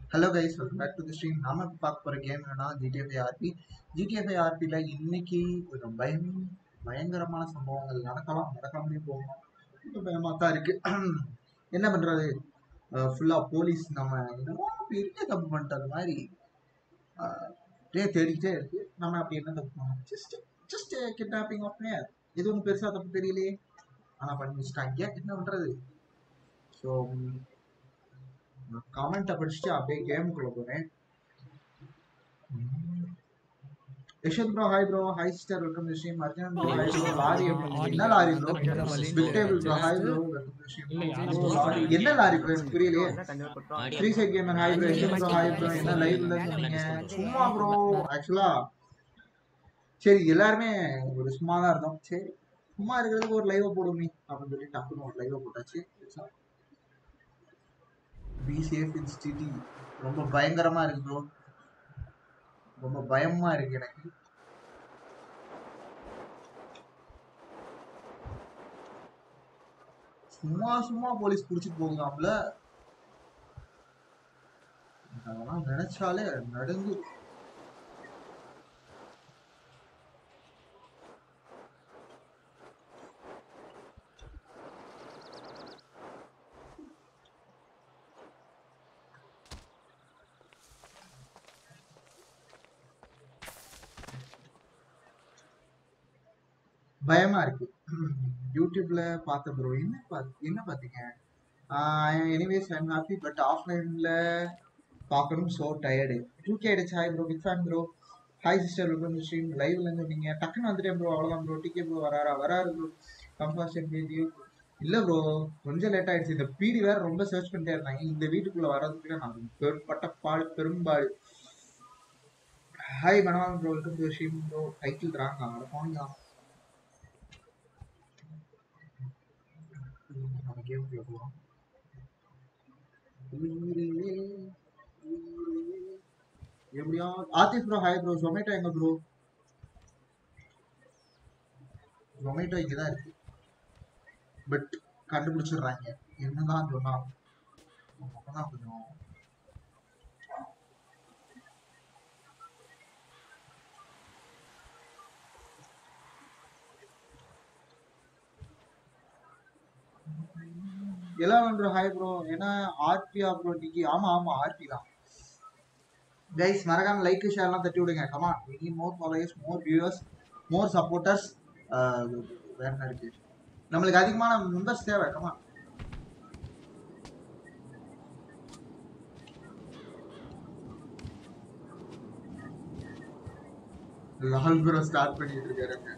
Hello guys welcome back to the stream நாம இப்ப பார்க்க போற கேம் என்னன்னா ஜிடிஎஃப்ஐ ஆர்பி ஜிடிஎஃப்ஐ ஆர்பியில் இன்னைக்கு ஒரு பயம் பயங்கரமான சம்பவங்கள் நடக்கலாம் நடக்காமலே போகணும் இப்போ பயமாக தான் இருக்கு என்ன பண்றது ஃபுல்லாக போலீஸ் நம்ம என்னமோ பெரிய தப்பு பண்ணிட்டது மாதிரி டே தேடிக்கிட்டே இருக்கு நம்ம அப்படி என்ன தப்பு பண்ணோம் ஜஸ்ட் ஜஸ்ட் கிட்னாப்பிங் ஆஃப் மேர் இது ஒன்றும் பெருசாக தப்பு தெரியலையே ஆனால் பண்ணி வச்சுட்டாங்க என்ன பண்ணுறது ஸோ கமெண்ட்டை படிச்சுட்டு அப்படியே கேமுக்குள்ள போறேன் Yashad bro hi bro hi sister welcome to stream Arjunan bro hi bro lorry எப்படி என்ன lorry bro big table bro hi bro welcome to stream என்ன லாரி ப்ரோ எனக்கு புரியலையே free side gamer hi bro Yashad bro hi bro என்ன லைவ்ல சொன்னீங்க சும்மா bro ஆக்சுவலா சரி எல்லாருமே ஒரு சும்மா தான் இருந்தோம் சரி சும்மா இருக்கிறதுக்கு ஒரு லைவை போடுவோமே அப்படின்னு சொல்லி டக்குன்னு ஒரு லைவை போட்டாச்சு பி சேஃப் இன் சிட்டி ரொம்ப பயங்கரமா இருக்கு ப்ரோ ரொம்ப பயமா இருக்கு எனக்கு சும்மா சும்மா போலீஸ் புடிச்சிட்டு போகுதாம்ல அதெல்லாம் நினைச்சாலே நடுங்கு பயமா இருக்கு யூடியூப்ல பார்த்த ப்ரோ என்ன பாத் என்ன பார்த்தீங்க எனிவேஸ் ஐம் ஹாப்பி பட் ஆஃப்லைன்ல பார்க்கணும் ஸோ டயர்டு டூ கே அடிச்சு hi bro big fan bro hi sister welcome to stream லைவ்ல இருந்து வந்தீங்க டக்குன்னு வந்துட்டேன் ப்ரோ அவ்வளோதான் ப்ரோ டிகே ப்ரோ வராரா வராரு ப்ரோ கம்பாஷன் வீடியோ இல்லை ப்ரோ கொஞ்சம் லேட் ஆயிடுச்சு இந்த பீடி வேற ரொம்ப சர்ச் பண்ணிட்டே இருந்தாங்க இந்த வீட்டுக்குள்ள வர்றதுக்குள்ள நான் பெரும்பட்ட பாடு பெரும்பாடு hi Manavan bro welcome to stream bro title தராங்க அவங்கள போனீங்க நம்ம கேமுக்குள்ள போகிறோம் எப்படியா Aadhip bro hi bro Zomato எங்க ப்ரோ ஜொமேட்டோ இங்கே தான் இருக்கு பட் கண்டுபிடிச்சிடுறாங்க என்னதான் சொன்னா நமக்கு தான் கொஞ்சம் எல்லாம் ப்ரோ ஹாய் ப்ரோ ஏன்னா ஆர்பியா ப்ரோ டிக்கி ஆமா ஆமா ஆர்பி தான் கைஸ் மறக்காம லைக் ஷேர்லாம் தட்டி விடுங்க கமா we more followers more viewers more supporters வேற என்ன இருக்கு நம்மளுக்கு அதிகமான மெம்பர்ஸ் தேவை கமா லால் ப்ரோ ஸ்டார்ட் பண்ணிட்டு இருக்காருங்க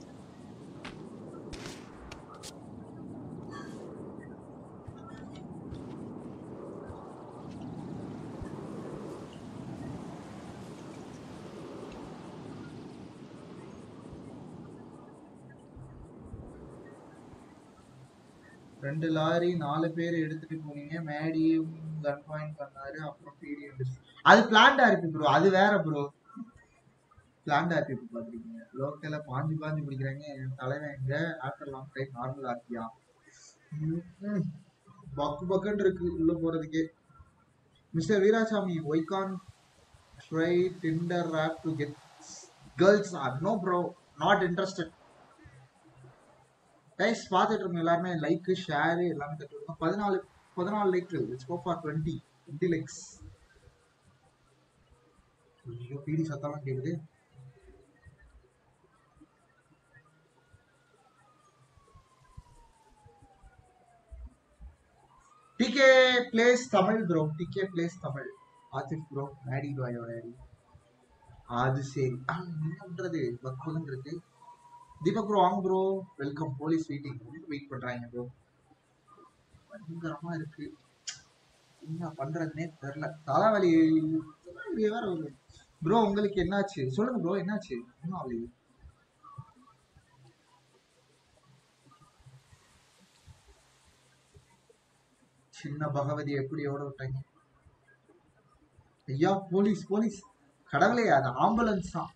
ரெண்டு லாரி நாலு பேர் எடுத்துட்டு போனீங்க மேடியும் கன் பாயிண்ட் பண்ணாரு அப்புறம் பீடி அது பிளான்டா இருக்கு ப்ரோ அது வேற ப்ரோ பிளான்டா இருக்கு பாத்துருக்கீங்க லோக்கல்ல பாஞ்சு பாஞ்சு பிடிக்கிறாங்க என் தலைவன் எங்க ஆஃப்டர் லாங் டைம் நார்மல் ஆக்கியா பக்கு பக்குன்னு இருக்கு உள்ள போறதுக்கே mister Veerasamy why can try Tinder rap to get girls or no bro not interested guys பார்த்துட்டு இருக்கோம் எல்லாருமே லைக் ஷேர் எல்லாமே தட்டு விடுங்க பதினாலு பதினாலு like it's go for twenty twenty likes ஐயோ பீடி சத்தம்லாம் கேக்குது DK blaze Tamil bro DK blaze Tamil Asif bro Maddy பாயோட ஐடி அது சரி என்ன பண்றது பக்குவம் இருக்கு தீபக் ப்ரோ வாங்க bro welcome police waiting wait பண்றாங்க ப்ரோ பயங்கரமா இருக்கு என்ன பண்றதுனே தெரியல தலைவலி தலைவலி வேற ஒரு ப்ரோ உங்களுக்கு என்னாச்சு சொல்லுங்க ப்ரோ என்னாச்சு என்ன ஆகலையே சின்ன பகவதி எப்படி ஓட விட்டாங்க ஐயா போலீஸ் போலீஸ் கடவுளே அது ஆம்புலன்ஸ் தான்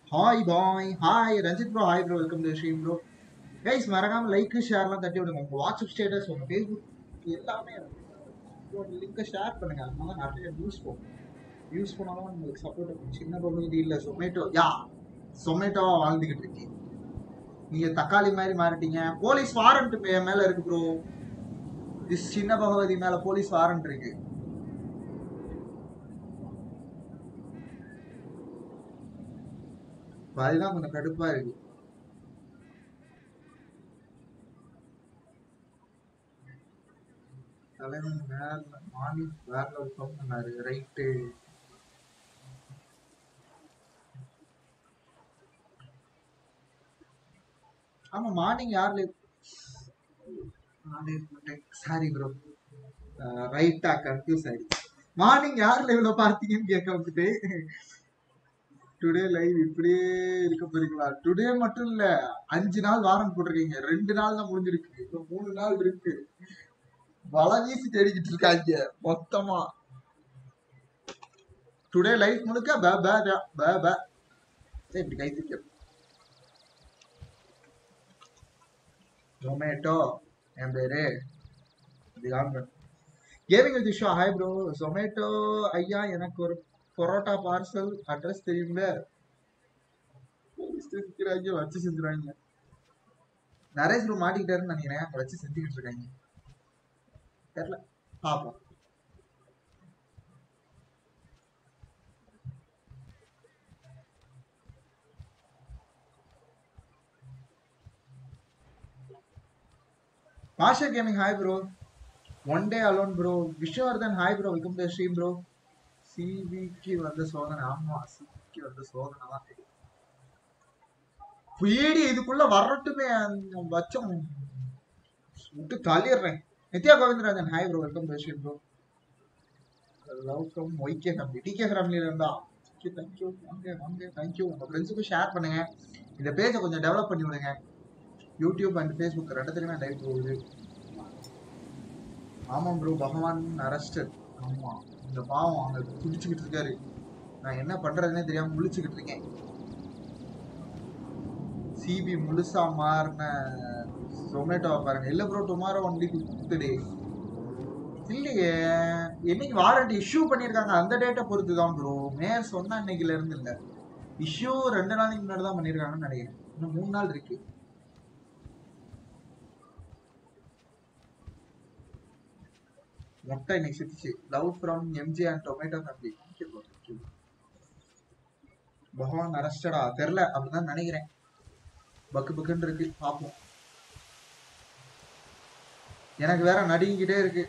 hi bhai hi Ranjith bro hi bro welcome to stream bro guys மறக்காம லைக் ஷேர்லாம் தட்டி விடுங்க உங்க வாட்ஸ்அப் ஸ்டேட்டஸ் உங்க ஃபேஸ்புக் எல்லாமே லிங்கை ஷேர் பண்ணுங்க அதனால நிறைய வியூஸ் போகும் வியூஸ் போனாலும் உங்களுக்கு சப்போர்ட் இருக்கும் சின்ன பகுதி இல்லை சொமேட்டோ யா சொமேட்டோவா வாழ்ந்துகிட்டு இருக்கீங்க நீங்க தக்காளி மாதிரி மாறிட்டீங்க போலீஸ் வாரண்ட் மேல இருக்கு ப்ரோ திஸ் சின்ன பகவதி மேல போலீஸ் வாரண்ட் இருக்கு இப்ப அதுதான் கொஞ்சம் கடுப்பா இருக்கு தலைவன் வேற மார்னிங் வேற ஒரு ஃபோன் பண்ணாரு ரைட்டு ஆமா மார்னிங் யார் சாரி ப்ரோ ரைட்டா கன்ஃபியூஸ் ஆயிடுச்சு மார்னிங் யார் லைவ்ல பார்த்தீங்கன்னு கேட்க வந்துட்டு டுடே லைவ் இப்படியே இருக்க போறீங்களா டுடே மட்டும் இல்ல அஞ்சு நாள் வாரம் போட்டிருக்கீங்க ரெண்டு நாள் தான் முடிஞ்சிருக்கு இன்னும் மூணு நாள் இருக்கு வலை வீசி தேடிக்கிட்டு இருக்காங்க மொத்தமா டுடே லைஃப் முழுக்க பே பே பே, பே பே சரி, இப்படி கை தூக்கி ஜொமேட்டோ என் பேரு கேமிங் வித் விஷயம் ஹாய் ப்ரோ ஜொமேட்டோ ஐயா எனக்கு ஒரு பரோட்டா பார்சல் அட்ரஸ் தெரியுங்கள செஞ்சுக்கிறாங்க வச்சு செஞ்சுருவாங்க நரேஷ் ப்ரோ மாட்டிக்கிட்டாருன்னு நினைக்கிறேன் வச்சு செஞ்சுக்கிட்டு இருக்காங்க தெரியல பார்ப்போம் master gaming hi bro one day alone bro Vishnuvardhan hi bro welcome to stream bro சிவிக்கு வந்த சோதனை ஆமா சிவிக்கு வந்த சோதனை தான் பீடி இதுக்குள்ள வரட்டுமே அந்த வச்சம் விட்டு தள்ளிடுறேன் Nithya Govindarajan hi bro welcome to stream bro welcome YK family DK ஃபேமிலியில இருந்தா தேங்க்யூ வாங்க வாங்க தேங்க்யூ உங்க ஃப்ரெண்ட்ஸுக்கும் ஷேர் பண்ணுங்க இந்த பேஜை கொஞ்சம் டெவலப் பண்ணி விடுங்க யூடியூப் அண்ட் ஃபேஸ்புக் ரெண்டுத்துலையுமே லைவ் போகுது ஆமாம் ப்ரோ பகவான் அரெஸ்டட் ஆமா இந்த பாவம் அங்க துடிச்சுக்கிட்டு இருக்காரு நான் என்ன பண்றதுன்னே தெரியாம முழிச்சுக்கிட்டு இருக்கேன் சிபி முழுசா மாறின ஜொமேட்டோவை பாருங்க இல்ல bro tomorrow only fifth day இல்லையே என்னைக்கு வாரண்டி இஷ்யூ பண்ணியிருக்காங்க அந்த டேட்டை பொறுத்து தான் ப்ரோ மேயர் சொன்ன அன்னைக்குல இருந்து இல்ல இஷ்யூ ரெண்டு நாளைக்கு முன்னாடி தான் பண்ணியிருக்காங்கன்னு நினைக்கிறேன் இன்னும் மூணு நாள் இருக்கு மொட்டை இன்னைக்கு சுத்திச்சு love from MG and tomato family Bhagwan அரஸ்டடா தெரில அப்படிதான் நினைக்கிறேன் பக்கு பக்குன்னு இருக்கு பார்ப்போம் எனக்கு வேற நடுங்கிக்கிட்டே இருக்கு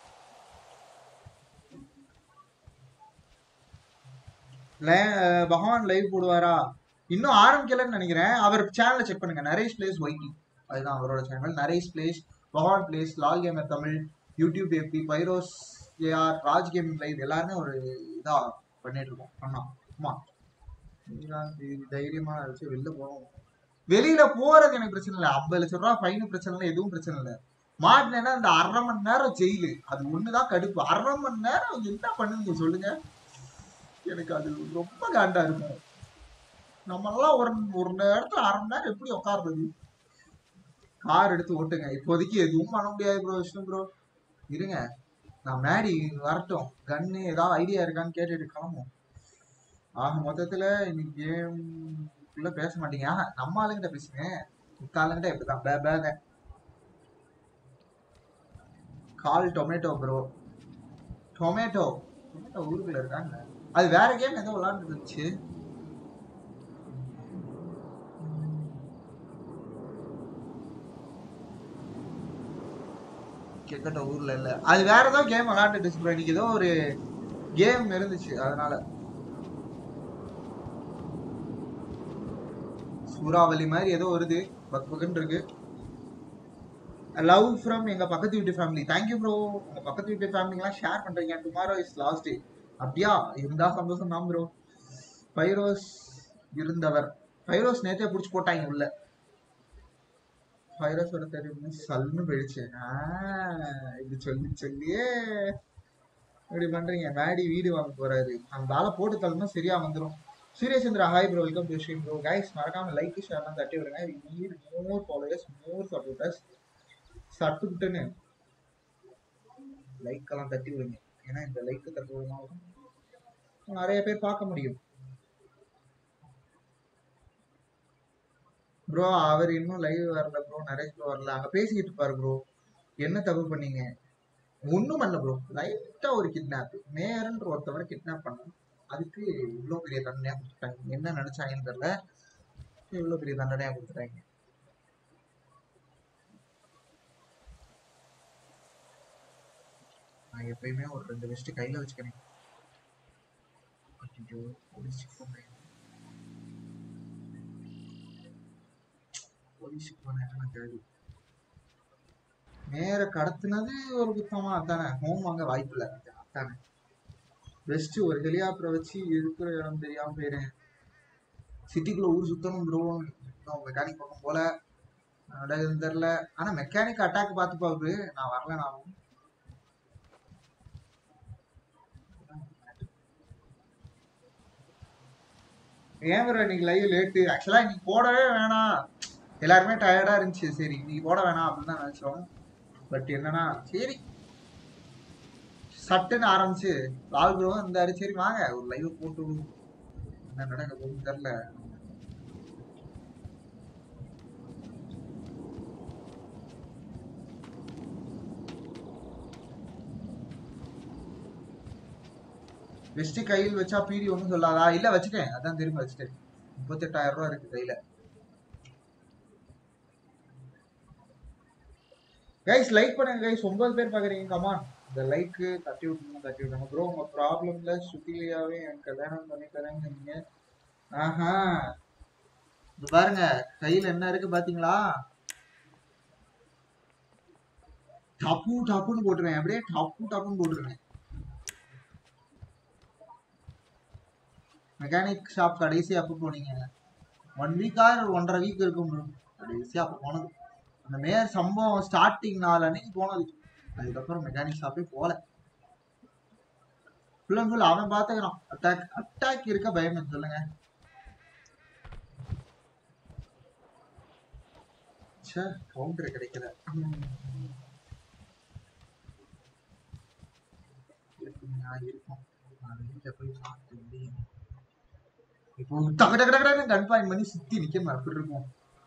ல- பகவான் லைவ் போடுவாரா இன்னும் ஆரம்பிக்கலன்னு நினைக்கிறேன் அவர் சேனலை செக் பண்ணுங்க நரேஷ் பிளேஸ் ஒய்டி அதுதான் அவரோட channel Naresh blaze Bhagwan blaze Lal gamer Tamil YouTube எஃபி Firoz AR Raj gaming live எல்லாருமே ஒரு இதா பண்ணிட்டு இருக்கோம் பண்ணோம் ஆமா இதெல்லாம் இது தைரியமா வச்சு வெளில போவோம் வெளியில போறது எனக்கு பிரச்சனை இல்லை ஐம்பது லட்சம் ரூபா ஃபைன் பிரச்சனை இல்லை எதுவும் பிரச்சனை இல்லை மாட்டினேன்னா இந்த அரை மணி நேரம் ஜெயிலு அது ஒண்ணுதான் கடுப்பு அரை மணி நேரம் என்ன பண்ணுவீங்க சொல்லுங்க எனக்கு அது ரொம்ப காண்டா இருக்கும் நம்மளாம் ஒரு ஒரு நேரத்துல அரை மணி நேரம் எப்படி உட்காருறது கார் எடுத்து ஓட்டுங்க இப்போதைக்கு எதுவும் பண்ண முடியாது ப்ரோ விஷ்ணு ப்ரோ இருங்க நான் மேடி வரட்டும் கன்னு ஏதாவது ஐடியா இருக்கான்னு கேட்டுட்டு கிளம்பும் ஆக மொத்தத்துல இன்னைக்கு கேம் பேச மாட்டீங்க ஆஹா, நம்ம ஆளுங்கிட்ட பேசுங்க மித்த ஆளுங்கிட்ட இப்படிதான் பே பேங்க call tomato bro tomato tomato ஊருக்குள்ள இருக்காங்க அது வேற கேம் ஏதோ விளாண்டுட்டு இருந்துச்சு கிரிக்கெட் ஊர்ல இல்ல அது வேற ஏதோ கேம் விளையாண்டுட்டு ப்ரோ இன்னைக்கு ஏதோ ஒரு கேம் இருந்துச்சு அதனால சூறாவளி மாதிரி ஏதோ வருது பக் பக்குன்னு இருக்கு லவ் ஃப்ரம் எங்க பக்கத்து வீட்டு ஃபேமிலி தேங்க்யூ ப்ரோ உங்க பக்கத்து வீட்டு ஃபேமிலிங்கெல்லாம் ஷேர் பண்றீங்க டுமாரோ இஸ் லாஸ்ட் டே அப்படியா இருந்தா சந்தோஷம் தான் ப்ரோ பைரோஸ் இருந்தவர் பைரோஸ் நேத்தே புடிச்சு போட்டாங்க உள்ள பைரோஸோட தெரியும் சல்னு போயிடுச்சு ஆஹ் இப்படி சொல்லி சொல்லியே இப்படி பண்றீங்க மேடி வீடு வாங்க போறாரு அந்த ஆளை போட்டு தள்ளணும் சரியா வந்துடும் Suriyachandra hi bro welcome to stream bro guys மறக்காம லைக் ஷேர்லாம் தட்டி விடுங்க நீர் மோர் ஃபாலோவர்ஸ் மோர் சப்போர்ட்டர்ஸ் சட்டுக்கிட்டுன்னு லைக் எல்லாம் தட்டி விடுங்க ஏன்னா இந்த லைக் தட்டி விடுனாலும் நிறைய பேர் பார்க்க முடியும் ப்ரோ அவர் இன்னும் லைவ் வரல ப்ரோ நரேஷ் ப்ரோ வரல அங்க பேசிக்கிட்டு இருப்பாரு ப்ரோ என்ன தப்பு பண்ணீங்க ஒண்ணும் பண்ணல ப்ரோ லைட்டா ஒரு கிட்னாப் மேயர்ன்ற ஒருத்தவரை கிட்னாப் பண்ணோம் அதுக்கு இவ்வளோ பெரிய தண்டனையா கொடுத்துட்டாங்க என்ன நினைச்சாங்கன்னு தெரியல இவ்வளோ பெரிய தண்டனையா கொடுத்துட்டாங்க நான் எப்பயுமே ஒரு ரெண்டு வெஸ்ட் கையில வச்சுக்கிறேன் ஐயோ போலீஸ் போனேன் போலீஸ் போனேன் எனக்கு தெரியுது நேர கடத்துனது ஒரு குத்தமா அதானே ஹோம் வாங்க வாய்ப்பு இல்லை அதானே பெஸ்ட் ஒரு ஹெலிகாப்டரை வச்சு இருக்கிற இடம் தெரியாம போயிடுறேன் சிட்டிக்குள்ள ஊர் சுத்தணும் ப்ரோ இன்னும் மெக்கானிக் பக்கம் போல அதனால எதுவும் தெரில ஆனா மெக்கானிக் அட்டாக் பார்த்து பாக்குது நான் வரல நானும் ஏன் ப்ரோ இன்னைக்கு லைவ் லேட்டு ஆக்சுவலா இன்னைக்கு போடவே வேணாம் எல்லாருமே டயர்டா இருந்துச்சு சரி இன்னைக்கு போட வேணாம் அப்படின்னு தான் நினைச்சோம் பட் என்னன்னா சரி சட்டுன்னு ஆரம்பிச்சு லால் ப்ரோ இருந்தாரு சரி வாங்க ஒரு லைவ் போட்டு விடுவோம். என்ன நடக்க போகுதுன்னு தெரியல வெஸ்ட் கையில் வச்சா பீடி ஒன்றும் சொல்லாதா இல்ல வச்சுட்டேன் அதான் திரும்ப வச்சுட்டேன் முப்பத்தெட்டாயிரம் ரூபா இருக்கு கையில கைஸ் லைக் பண்ணுங்க கைஸ் ஒன்பது பேர் பாக்குறீங்க கமான் இந்த லைக்கு தட்டி விட்டுருங்க தட்டி விட்டுருங்க ப்ரோ உங்க ப்ராப்ளம்ல சுத்திலியாவே எனக்கு கல்யாணம் பண்ணி தரேங்க நீங்க ஆஹா இது பாருங்க கையில என்ன இருக்கு பாத்தீங்களா டப்பு டப்புன்னு போட்டுருவேன் அப்படியே டப்பு டப்புன்னு போட்டுருவேன் மெக்கானிக் ஷாப் கடைசி அப்போ போனீங்க ஒன் வீக் ஆர் ஒன்றரை வீக் இருக்கும் bro. கடைசியா அப்போ போனது அந்த மேயர் சம்பவம் ஸ்டார்டிங் நாள் அன்னைக்கு போனது அதுக்கப்புறம் மெக்கானிக் ஷாப்பே போல ஃபுல் அண்ட் ஃபுல் அவன் பார்த்துக்கிறான் அட்டாக் அட்டாக் இருக்க பயம் இருக்கு, சொல்லுங்க ச்சே கவுண்டர் கிடைக்கல இருக்குங்க, இருக்கும் நான் வீட்டுல போய் பார்த்து முடியும் இப்போ டக்கு டக்கு டக்குன்னு கன் பாயிண்ட் பண்ணி சுத்தி நிக்க அப்படி இருக்கும்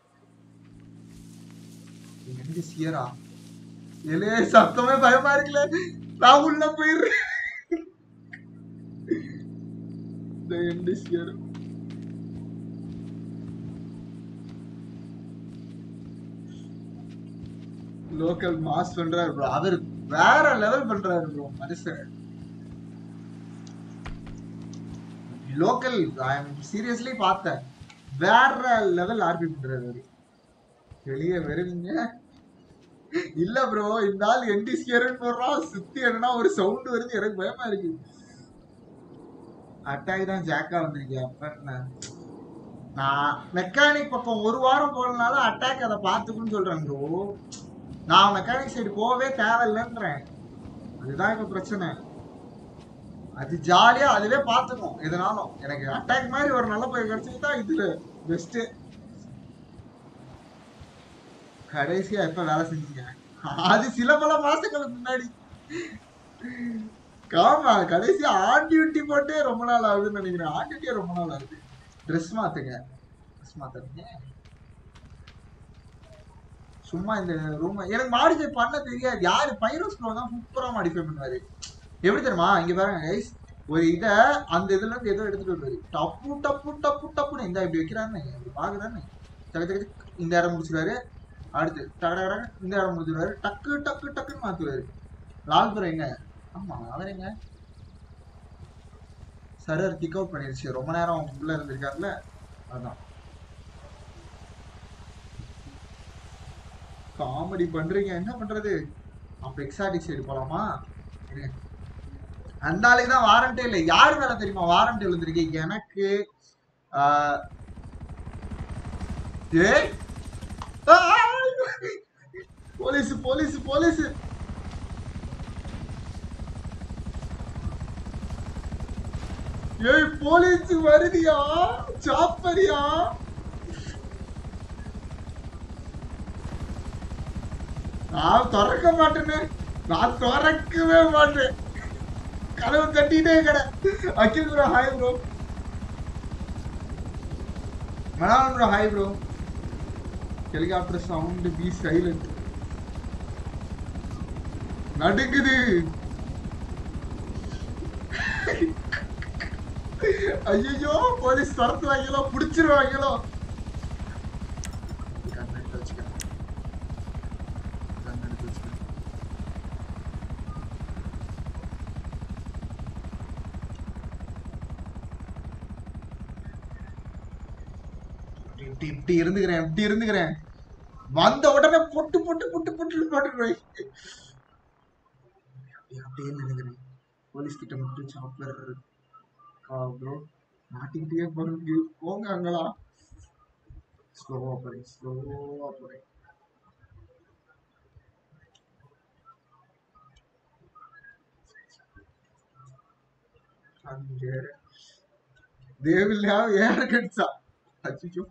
எங்க சியரா எலே சத்தமே பயமா இருக்குல்ல நான் உள்ள போயிடுறேன் இந்த எண்டு சியர் லோக்கல் மாஸ் பண்றாரு ப்ரோ அவர் வேற லெவல் பண்றாரு ப்ரோ மனுஷன் லோக்கல் ஐ எம் சீரியஸ்லி பார்த்தேன் வேற லெவல் ஆர்பி பண்றாரு அவரு வெளியே வருவீங்க இல்ல ப்ரோ இந்த ஆள் என்டி ஸ்கியர்னு போடுறான் சுத்தி என்னன்னா ஒரு சவுண்ட் வருது எனக்கு பயமா இருக்கு அட்டாக் தான் ஜாக்கா வந்திருக்கேன் அப்ப என்ன நான் மெக்கானிக் பக்கம் ஒரு வாரம் போறதுனால அட்டாக் அதை பார்த்துக்குன்னு சொல்றேன் ப்ரோ நான் மெக்கானிக் சைடு போகவே தேவையில்லைன்றேன் அதுதான் இப்ப பிரச்சனை அது ஜாலியா அதுவே பார்த்துக்கும் எதனாலும் எனக்கு அட்டாக் மாதிரி ஒரு நல்ல பையன் கிடைச்சிருந்தா இதுல பெஸ்ட் கடைசியா எப்ப வேலை செஞ்சீங்க அது சில பல மாசங்களுக்கு முன்னாடி ஆமா கடைசியா ஆன் டியூட்டி போட்டே ரொம்ப நாள் ஆகுதுன்னு நினைக்கிறேன் ஆன் டியூட்டியே ரொம்ப நாள் ஆகுது ட்ரெஸ் மாத்துங்க ட்ரெஸ் மாத்துறீங்க சும்மா இந்த ரூம் எனக்கு மாடிஃபை பண்ண தெரியாது யாரு பைரோஸ் ப்ரோ தான் சூப்பரா மாடிஃபை பண்ணுவாரு எப்படி தெரியுமா இங்க பாருங்க கைஸ் ஒரு இத அந்த இதுல இருந்து ஏதோ எடுத்துட்டு வருவாரு டப்பு டப்பு டப்பு டப்புன்னு இந்த இப்படி வைக்கிறான்னு இப்படி பாக்குறான்னு டக்கு டக்கு டக்கு, இந்த இடம் முடிச்சிருவாரு அடுத்து டக்கு டக்கு டக்கு, இந்த இடம் முடிச்சிருவாரு டக்கு டக்கு டக்குன்னு மாத்துவாரு லால்புரம் எங்க ஆமா அவர் எங்க சரர் கிக் அவுட் பண்ணிருச்சு ரொம்ப நேரம் உள்ள இருந்திருக்காருல அதான் காமெடி பண்றீங்க என்ன பண்றது அப்ப எக்ஸாட்டிக் சைடு போலாமா இருங்க. அந்த ஆளுக்கு தான் வாரண்டே இல்லை யார் மேல தெரியுமா வாரண்ட் எழுந்திருக்கு எனக்கு ஆஹ், ஏய் ஆ! போலீஸ் போலீஸ் போலீஸ் ஏய் போலீஸ் வருதியா சாப்பரியா நான் திறக்க மாட்டேன்னு நான் திறக்கவே மாட்டேன் கதவு தட்டிட்டே கடை அகில் ப்ரோ ஹாய் ப்ரோ மனாலம் bro hi bro helicopter sound be silent நடுக்குது ஐயோ போலீஸ் துரத்துவாங்களோ புடிச்சிருவாங்களோ கண்ணை எடுத்து வச்சுக்கிறேன். கண்ணை எடுத்து வச்சுக்கிறேன். இப்படி, இப்படி இப்படி இருந்துக்கிறேன் இப்படி இருந்துக்கிறேன் வந்த உடனே பொட்டு பொட்டு பொட்டு பொட்டு போட்டுருவேன் அப்படியே நினைக்கிறேன் போலீஸ் கிட்ட மட்டும் சாப்பர் ப்ரோ மாட்டிக்கிட்டே போறது போங்க அங்களா ஸ்லோவா போறேன் ஸ்லோவா போறேன் அங்கே தேவில்லையா ஏற கடிச்சா அச்சோ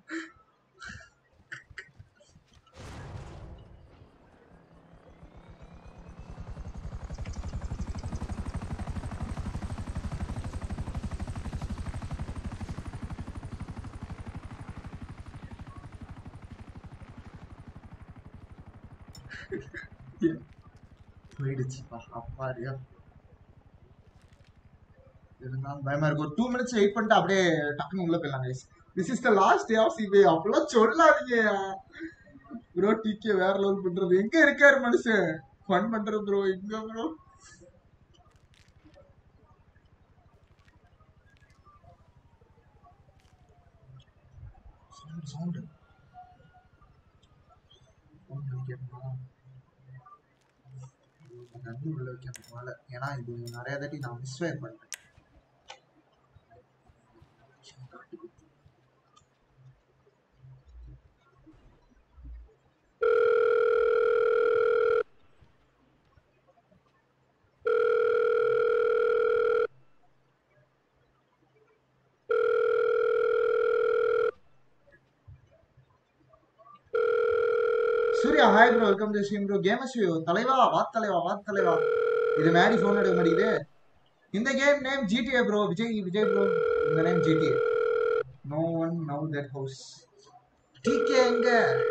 போயிடுச்சுப்பா அப்பாடியா இருந்தாலும் பயமா இருக்கு ஒரு டூ மினிட்ஸ் வெயிட் பண்ணிட்டு அப்படியே டக்குனு உள்ள போயிடலாம் guys this is the last day of CBI அப்படிலாம் சொல்லாதீங்க ப்ரோ டிகே வேற லெவல் பண்றது எங்க இருக்காரு மனுஷன் ஃபன் பண்றது ப்ரோ எங்க ப்ரோ சவுண்ட் சவுண்ட் ஃபோன் வைக்கணுமா கண்ணு உள்ள வைக்கணும் மேல ஏன்னா இது நிறைய தாட்டி நான் மிஸ்ஃபயர் பண்ணிட்டேன் Surya hi bro welcome to stream bro games view தலைவா வா தலைவா வா தலைவா இது மேடி ஃபோன் எடுக்க மாட்டேங்குது இந்த game name GTA bro Vijay Vijay bro இந்த name GTA no one now that house DK எங்க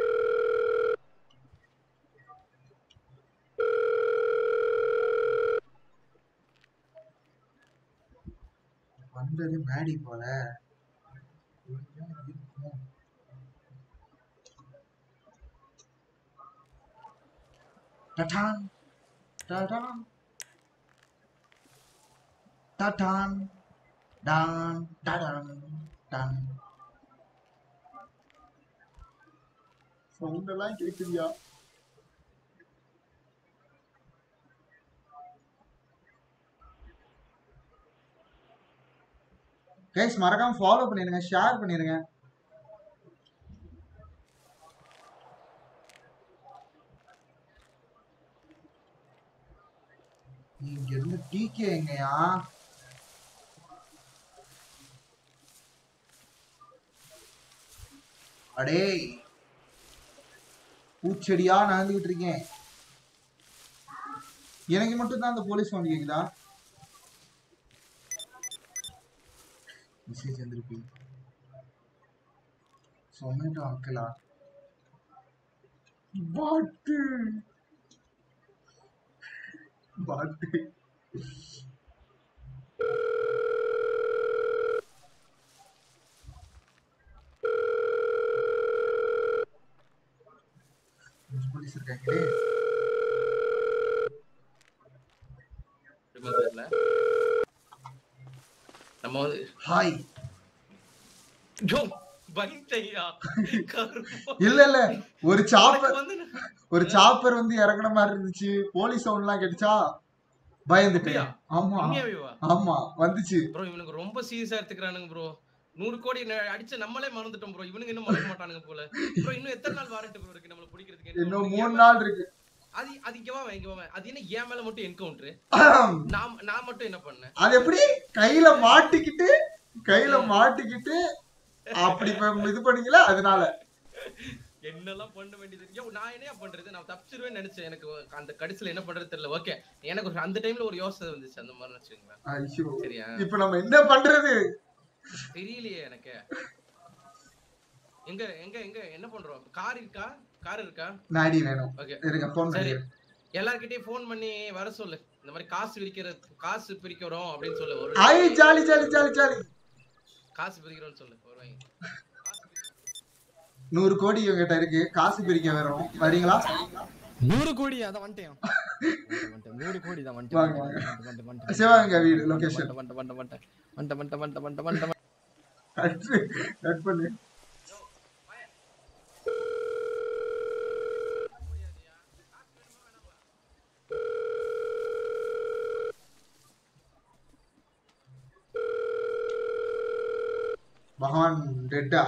வந்தது மேடி போல இருக்கும் Ta-tan. Ta-tan. Ta-tan. Dan. Ta-dan. Dan. Sound எல்லாம் கேக்குதியா கைஸ் மறக்காம ஃபாலோ பண்ணிருங்க ஷேர் பண்ணிருங்க இங்க இருந்து டிகே எங்கயா அடே பூச்செடியா நடந்துகிட்டு இருக்கேன் எனக்கு மட்டும் தான் அந்த போலீஸ் வந்து கேக்குதா மெசேஜ் வந்திருக்கு சொன்னேன் அங்கிளா பாட்டு பாட்டு போலீஸ் இருக்காங்களே எப்படிம்மா தெரியல நம்ம வந்து ஹாய் ஐயோ, பயந்துட்டேன்யா. கருமம். இல்ல இல்ல ஒரு சாப்பர் எனக்கு வந்து நான்- ஒரு சாப்பர் வந்து இறங்குன மாதிரி இருந்துச்சு போலீஸ் சவுண்ட் எல்லாம் கேட்டுச்சா பயந்துட்டேன் அப்படியா? ஆமா உண்மையாவேவா? ஆமா வந்துச்சு bro, இவனுங்க ரொம்ப சீரியஸா எடுத்துக்கிறானுங்க ப்ரோ நூறு கோடி ந- அடிச்ச நம்மளே மறந்துட்டோம் ப்ரோ இவனுங்க இன்னும் மறக்க மாட்டானுங்க போல ப்ரோ இன்னும் எத்தனை நாள் வாரண்ட் ப்ரோ இருக்கு நம்மள பிடிக்கிறதுக்கு இன்னும் ஒண்ணுங்க மூணு ஏன் நாள் இருக்கு அது அது இங்க வாங்க இங்க வாங்க அது என்ன என் மேல மட்டும் என்கவுண்டர் நான் நான் மட்டும் என்ன பண்ணேன் அது எப்படி கையில மாட்டிக்கிட்டு கையில மாட்டிக்கிட்டு அப்படி இப்ப இது பண்ணீங்களா அதனால என்னெல்லாம் பண்ண வேண்டியது யோ நான் என்ன பண்றது நான் தப்பிச்சிருவேன்னு நினைச்சேன் எனக்கு அந்த கடைசில என்ன பண்றது தெரியல ஓகே எனக்கு ஒரு அந்த டைம்ல ஒரு யோசனை வந்துச்சு அந்த மாதிரி வச்சுக்கோங்களேன் ஐயோ சரியா இப்ப நம்ம என்ன பண்றது தெரியலையே எனக்கு எங்க எங்க எங்க என்ன பண்றோம் கார் இருக்கா கார் இருக்கா நாடி வேணும் ஓகே இருங்க போன் சரி பண்ணி எல்லார்கிட்டயும் ஃபோன் பண்ணி வர சொல்லு இந்த மாதிரி காசு விரிக்கிற காசு பிரிக்கிறோம் அப்படின்னு சொல்லு ஒரு ஐ ஜாலி ஜாலி ஜாலி ஜாலி காசு பிரிக்கிறோம்னு சொல்லு வருவாங்க நூறு கோடி இவங்கிட்ட இருக்கு காசு பிரிக்க வரோம் வரீங்களா நூறு கோடி அதான் வந்துட்டேன் வந்துட்டேன், நூறு கோடி தான் வந்துட்டேன் வாங்க, வந்துட்டேன், வாங்க. வந்துட்டேன், வந்துட்டேன், வந்துட்டேன். சிவகங்கை வீடு லொகேஷன் வந்துட்டேன், வந்துட்டேன், வந்துட்டேன், வந்துட்டேன், வந்துட்டேன், வந்துட்டேன், வந்துட்டேன், வந்துட்டேன். கட் பண்ணு பகவான் டெட்டா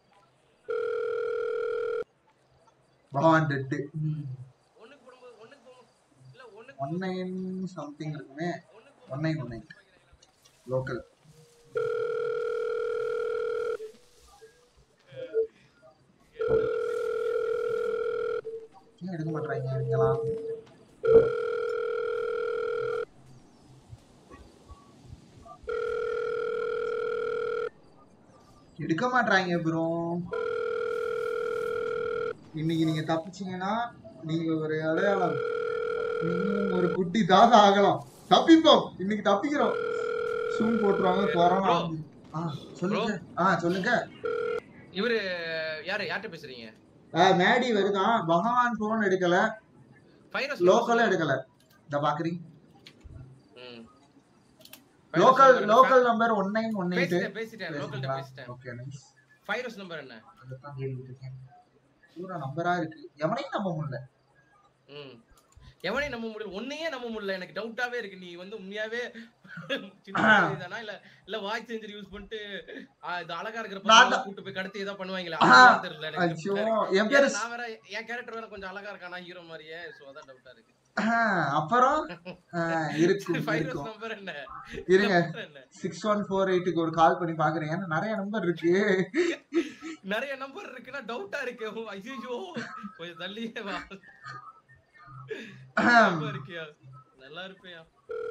பகவான் டெட்டு ஒண்ணுக்கு போடும்போது ஒண்ணுக்கு போகும் இல்ல ஒண்ணுக்கு ஒன் நைன் சம்திங் இருக்குமே ஒண்ணுக்கு one nine one nine local ஏன் எடுக்க மாட்டாங்க இவங்கலாம் எடுக்க மாட்டாங்க ப்ரோ இன்னைக்கு நீங்க தப்பிச்சீங்கன்னா நீங்க ஒரு அடையாளம் நீங்களும் ஒரு குட்டி தாக ஆகலாம் தப்பிப்போம் இன்னைக்கு தப்பிக்கிறோம் சூம் போட்டுருவாங்க கொரோனா வந்து. ஆ சொல்லுங்க ஆ சொல்லுங்க இவரு யாரு யார்கிட்ட பேசுறீங்க ஆ, மேடி வருதான் பகவான் போன் எடுக்கல ஃபைரஸ் லோக்கலும் எடுக்கல இந்த பாக்குறீங்க ம் local local number one nine one eight பேசிட்டேன் பேசிட்டேன் லோக்கல்ட்ட பேசிட்டேன் ஓகே நைஸ் ஃபைரஸ் நம்பர் என்ன அதான் கேள்விட்டு இருக்கேன் பூரா நம்பரா இருக்கு எவனையும் நம்ப முடியல ம் எவனையும் நம்ப முடியல உன்னையே நம்ப முடியல எனக்கு டவுட்டாவே இருக்கு நீ வந்து உண்மையாவே சின்ன தானா இல்ல இல்ல வாய் செஞ்சரி யூஸ் பண்ணிட்டு ஆ, இது அழகா இருக்கிற நான் பசங்க கூட்டு போய் கடத்தி ஏதோ பண்ணுவாங்களே ஆ, அதுதான் தெரியல எனக்கு ஐயோ doubt-ஆ என் இருக்கு. பேரு ஏன்னா நான் வேற என் கேரக்டர் வேற கொஞ்சம் அழகா இருக்கானா ஹீரோ மாதிரியே சோ அதான் டவுட்டா இருக்கு ஆ, அப்புறம் ஆ, இருக்கும் ஃபைரஸ் இருக்கும் நம்பர் என்ன இருங்க number என்ன சிக்ஸ் ஒன் ஃபோர் எயிட்டுக்கு ஒரு கால் பண்ணி பாக்குறேன் ஏன்னா நிறைய நம்பர் இருக்கு நிறைய நம்பர் இருக்குன்னா டவுட்டா இருக்கு ஐயோ கொஞ்சம் தள்ளியே வா நம்பர் இருக்கியா நல்லா இருப்பியா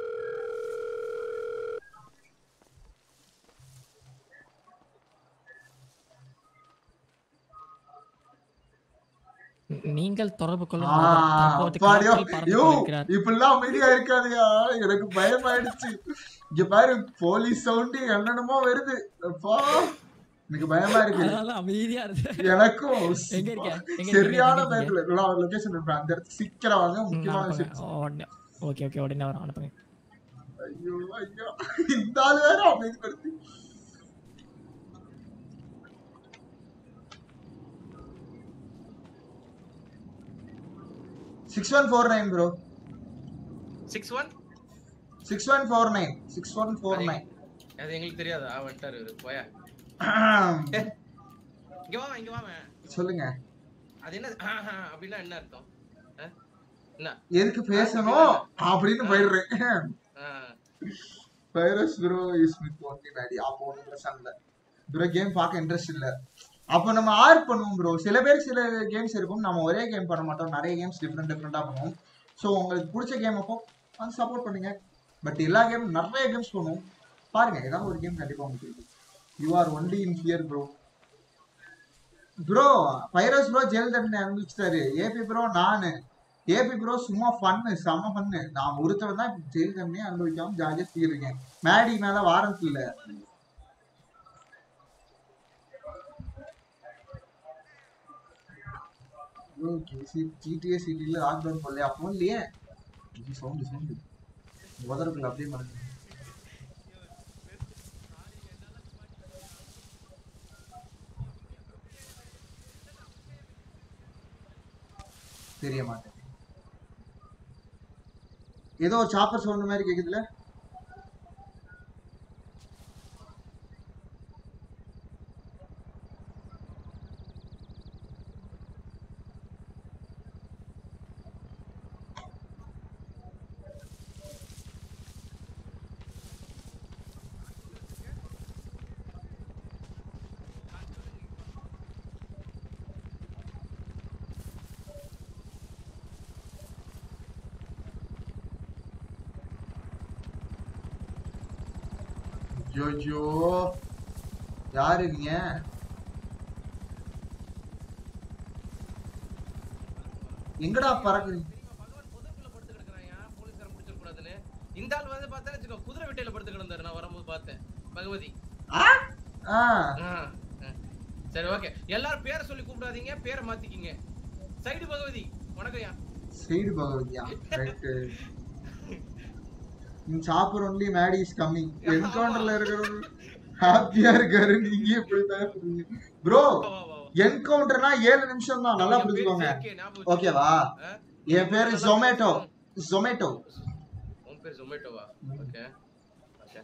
நீங்கள் தொடர்பு கொள்ள ஆ, தற்போது அப்பாடியோ. காற்றில் பறந்து ஐயோ, கொண்டிருக்கிறார். இப்படிலாம் அமைதியா இருக்காதயா எனக்கு பயமாயிடுச்சு இங்க பாரு போலீஸ் சவுண்ட் என்னென்னமோ வருது அப்பா எனக்கு பயமா இருக்கு அதனால அமைதியா இருக்கு எனக்கும் எங்க இருக்க? எங்க சரியான இருக்கீங்க? பயத்துல நான் ஒரு லொகேஷன் இருப்பேன் அந்த இடத்துக்கு சீக்கிரம் வாங்க முக்கியமான விஷயம் ஓகே ஓகே உடனே வரும் அனுப்புங்க ஐயோ ஐயோ இந்த ஆள் வேற அமைதிப்படுத்தி six one four nine bro six one six one four nine six one four nine அது எங்களுக்கு தெரியாதா வந்துட்டாரு இவரு போயா இங்க வாங்க இங்க வாங்க சொல்லுங்க அது என்ன ஆஹா, அப்படின்னா என்ன அர்த்தம் ஆ? என்ன எதுக்கு பேசணும் அப்படின்னு போயிடுறேன் ஆ. Virus bro is with only Maddy அப்போ ஒன்றும் பிரச்சனை இல்லை ப்ரோ கேம் பார்க்க இன்ட்ரெஸ்ட் இல்லை அப்போ நம்ம ஆர் பண்ணுவோம் ப்ரோ சில பேருக்கு சில கேம்ஸ் இருக்கும் நம்ம ஒரே கேம் பண்ண மாட்டோம் நிறைய கேம்ஸ் டிஃப்ரெண்ட் டிஃப்ரெண்டாக பண்ணுவோம் ஸோ உங்களுக்கு பிடிச்ச கேம் அப்போ வந்து சப்போர்ட் பண்ணுங்க பட் எல்லா கேம் நிறைய கேம்ஸ் பண்ணுவோம் பாருங்க ஏதாவது ஒரு கேம் கண்டிப்பாக உங்களுக்கு இருக்கும் you are only in here bro bro virus bro jail தண்டனை அனுபவிச்சிட்டாரு ஏபி ப்ரோ நானு ஏபி ப்ரோ சும்மா ஃபன்னு செம்ம ஃபன்னு நான் ஒருத்தவன் தான் ஜெயில் தண்டனையே அனுபவிக்காம ஜாலியாக தீருக்கேன் மேடி மேல வாரண்ட் இல்ல ஜிடிஏ சிட்டில லாக்டவுன் போடல அப்போ இல்லையே சவுண்டு சவுண்டு உதறக்குள்ள அப்படியே மறந்து தெரிய மாட்டேன் ஏதோ ஒரு சாப்பர் சவுண்ட் மாதிரி கேக்குதுல ஜோஜோ யாரு நீங்க எங்கடா பறக்குறீங்க பகவான் புதருக்குள்ள படுத்து கிடக்குறாயா போலீஸ்காரன் பிடிச்சிட கூடாதுன்னு இந்த ஆள் வந்து பார்த்தா வச்சுக்கோ குதிரை வெட்டையில படுத்து கிடந்தாரு நான் வரும்போது பார்த்தேன் பகவதி ஆ ஆ, ஆ. சரி ஓகே எல்லாரும் பேரை சொல்லி கூப்பிடாதீங்க பேரை மாத்திக்கிங்க சைடு பகவதி வணக்கம்யா சைடு பகவதியா ரைட்டு நீ சாப்பிட்ற ஒன்லி மேடி இஸ் கம்மிங் என்கவுண்டர்ல இருக்கிறவங்க ஹாப்பியா இருக்காரு நீங்க எப்படி பயப்படுறீங்க ப்ரோ வா, வா, வா. என்கவுண்டர்னா ஏழு நிமிஷம் தான் நல்லா என் பேரு புரிஞ்சுக்கோங்க JK, ஞாபகம் வச்சுக்கோ. ஓகேவா ஆ? என் பேரு ஜொமேட்டோ ஜொமேட்டோ உன் பேர் ஜொமேட்டோவா ஓகே ஓகே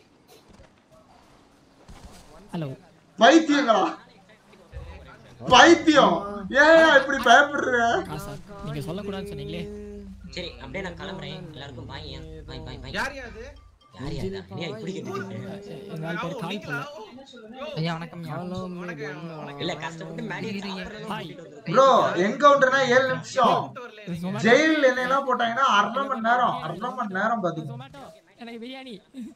ஹலோ பைத்தியங்களா பைத்தியம் ஏன் இப்படி பயப்படுற ஆ சார் நீங்க சொல்லக்கூடாதுன்னு சொன்னீங்களே சரி அப்படியே நான் கிளம்புறேன் எல்லாருக்கும் பாய் பாய் பாய் பாய் யார் யாது யார் யாரா நீ இப்படி கேட்டுட்டு எங்க ஆள் பேர் கால் நீங்களா பண்ணல யோ, ஐயா வணக்கம் ஹலோ வணக்கம், வணக்கம். இல்ல கஷ்டப்பட்டு மேடி ஹாய் ப்ரோ என்கவுண்டர்னா ஏழு நிமிஷம் கூப்பிட்டு வரலையே நீங்க. Zomato. ஜெயில் என்னெல்லாம் போட்டாங்கன்னா அரை மணி நேரம் அரை மணி நேரம் பாத்துக்கோ ஜொமேட்டோ எனக்கு பிரியாணி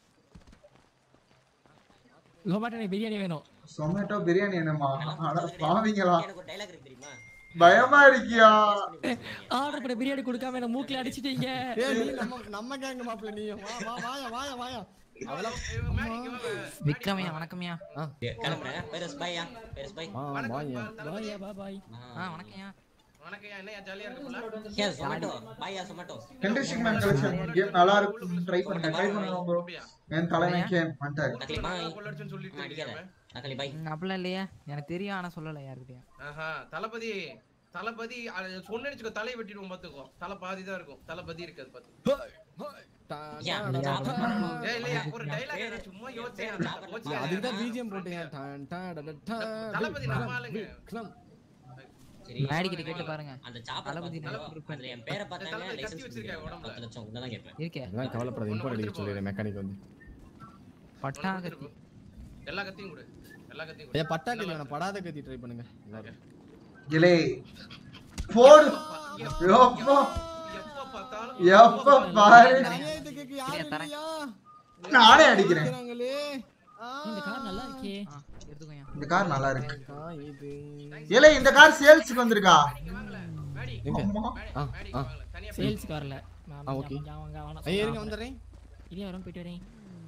ஜொமேட்டோ எனக்கு பிரியாணி வேணும் சொமேட்டோ பிரியாணி என்னமா அட பாவீங்களா எனக்கு ஒரு டைலாக் இருக்கு தெரியுமா பயமா இருக்கியா ஆர்டர் பண்ண பிரியாணி கொடுக்காம என்ன மூக்கில அடிச்சிட்டீங்க ஏய் நீ நம்ம நம்ம கேங்க மாப்பிள்ள நீ வா வா வாயா வாயா வாயா அதெல்லாம் ஏய், மேடி, இங்க வாங்க. விக்ரமையா வணக்கம்யா கிளம்புறேன் பேரஸ் பாய்யா பேரஸ் பாய் ஆ வணக்கம், வாயா தளபதி. பாய் பா பாய் ஆ வணக்கம்யா வணக்கம்யா, என்னய்யா ஜாலியா இருக்கு போல? ஏ சொமேட்டோ பாய்யா சொமேட்டோ ஹென்ரிஷிக் மேன் கலெக்ஷன் கேம் நல்லா இருக்கும் ட்ரை பண்ணுங்க ட்ரை பண்ணுங்க ப்ரோ அப்படியா? என் தலைமை கேம் வந்துட்டாரு நக்கலி பாய் கொள்ளடிச்சுன்னு சொல்லிட்டு அடிக்காத இருக்கியாமே. நக்கலி பாய் ம், அப்படிலாம் இல்லையா எனக்கு தெரியும் ஆனா சொல்லல யாருக்கிட்டயும் ஆஹா, தளபதி தளபதி அது சொன்னேன்னு வச்சுக்கோ, தலையை வெட்டிடுவோம் பாத்துக்கோ தலை பாதி தான் இருக்கும் தளபதி இருக்காது பாத்து யா சாப்பிட போறோம் ஏய் இல்லையா ஒரு டைலாக் நான் சும்மா யோசிச்சேன் அந்த நான் யோசிச்சேன். அதுக்கு தான் பிஜிஎம் போட்டேன் டான் டான் டட டா தளபதி நம்ம ஆளுங்க. கிளம் சரி மேடி கிட்ட கேட்டு பாருங்க அந்த சாப்பாடு தளபதி பாத்தீங்கன்னா அதுல என் பேரை பார்த்தாங்க தளபதி கத்தி லைசென்ஸ் வச்சிருக்காங்க உடம்புல. பத்து லட்சம் உடனே கேட்பேன் இருக்கே எல்லாம் கவலைப்படாத இம்போர்ட் அடிக்க சொல்லிடுறேன் மெக்கானிக் வந்து பட்டா ஒண்ணு கத்தி கொடுத்துரு. எல்லா கத்தியும் கொடு எல்லா கத்தியும் ஐயா கொடு பட்டாக்கு இல்லை படாத கத்தி ட்ரை பண்ணுங்க எல்லாரும் இலே போடு எப்ப எப்போ எப்ப பார்த்தாலும் எப்ப பாரு அநியாயத்துக்கு யாரும் தரேன். இல்லையா நானே அடிக்கிறேன் அடிக்கிறாங்களே ஆ, இந்த கார் நல்லா இருக்கே ஆ எடுத்துக்கோயா இந்த கார் நல்லா இருக்கு ஆ, இது இலே இந்த கார் சேல்ஸ்க்கு வந்திருக்கா இங்க வாங்கல மேடி எங்க அம்மா மேடி ஆ, மேடி ஆ. வாங்கல தனியா சேல்ஸ் கார்ல ஆ, okay. ஐயா இருங்க வந்துடுறேன் இல்லையா வரும் போயிட்டு வரேன்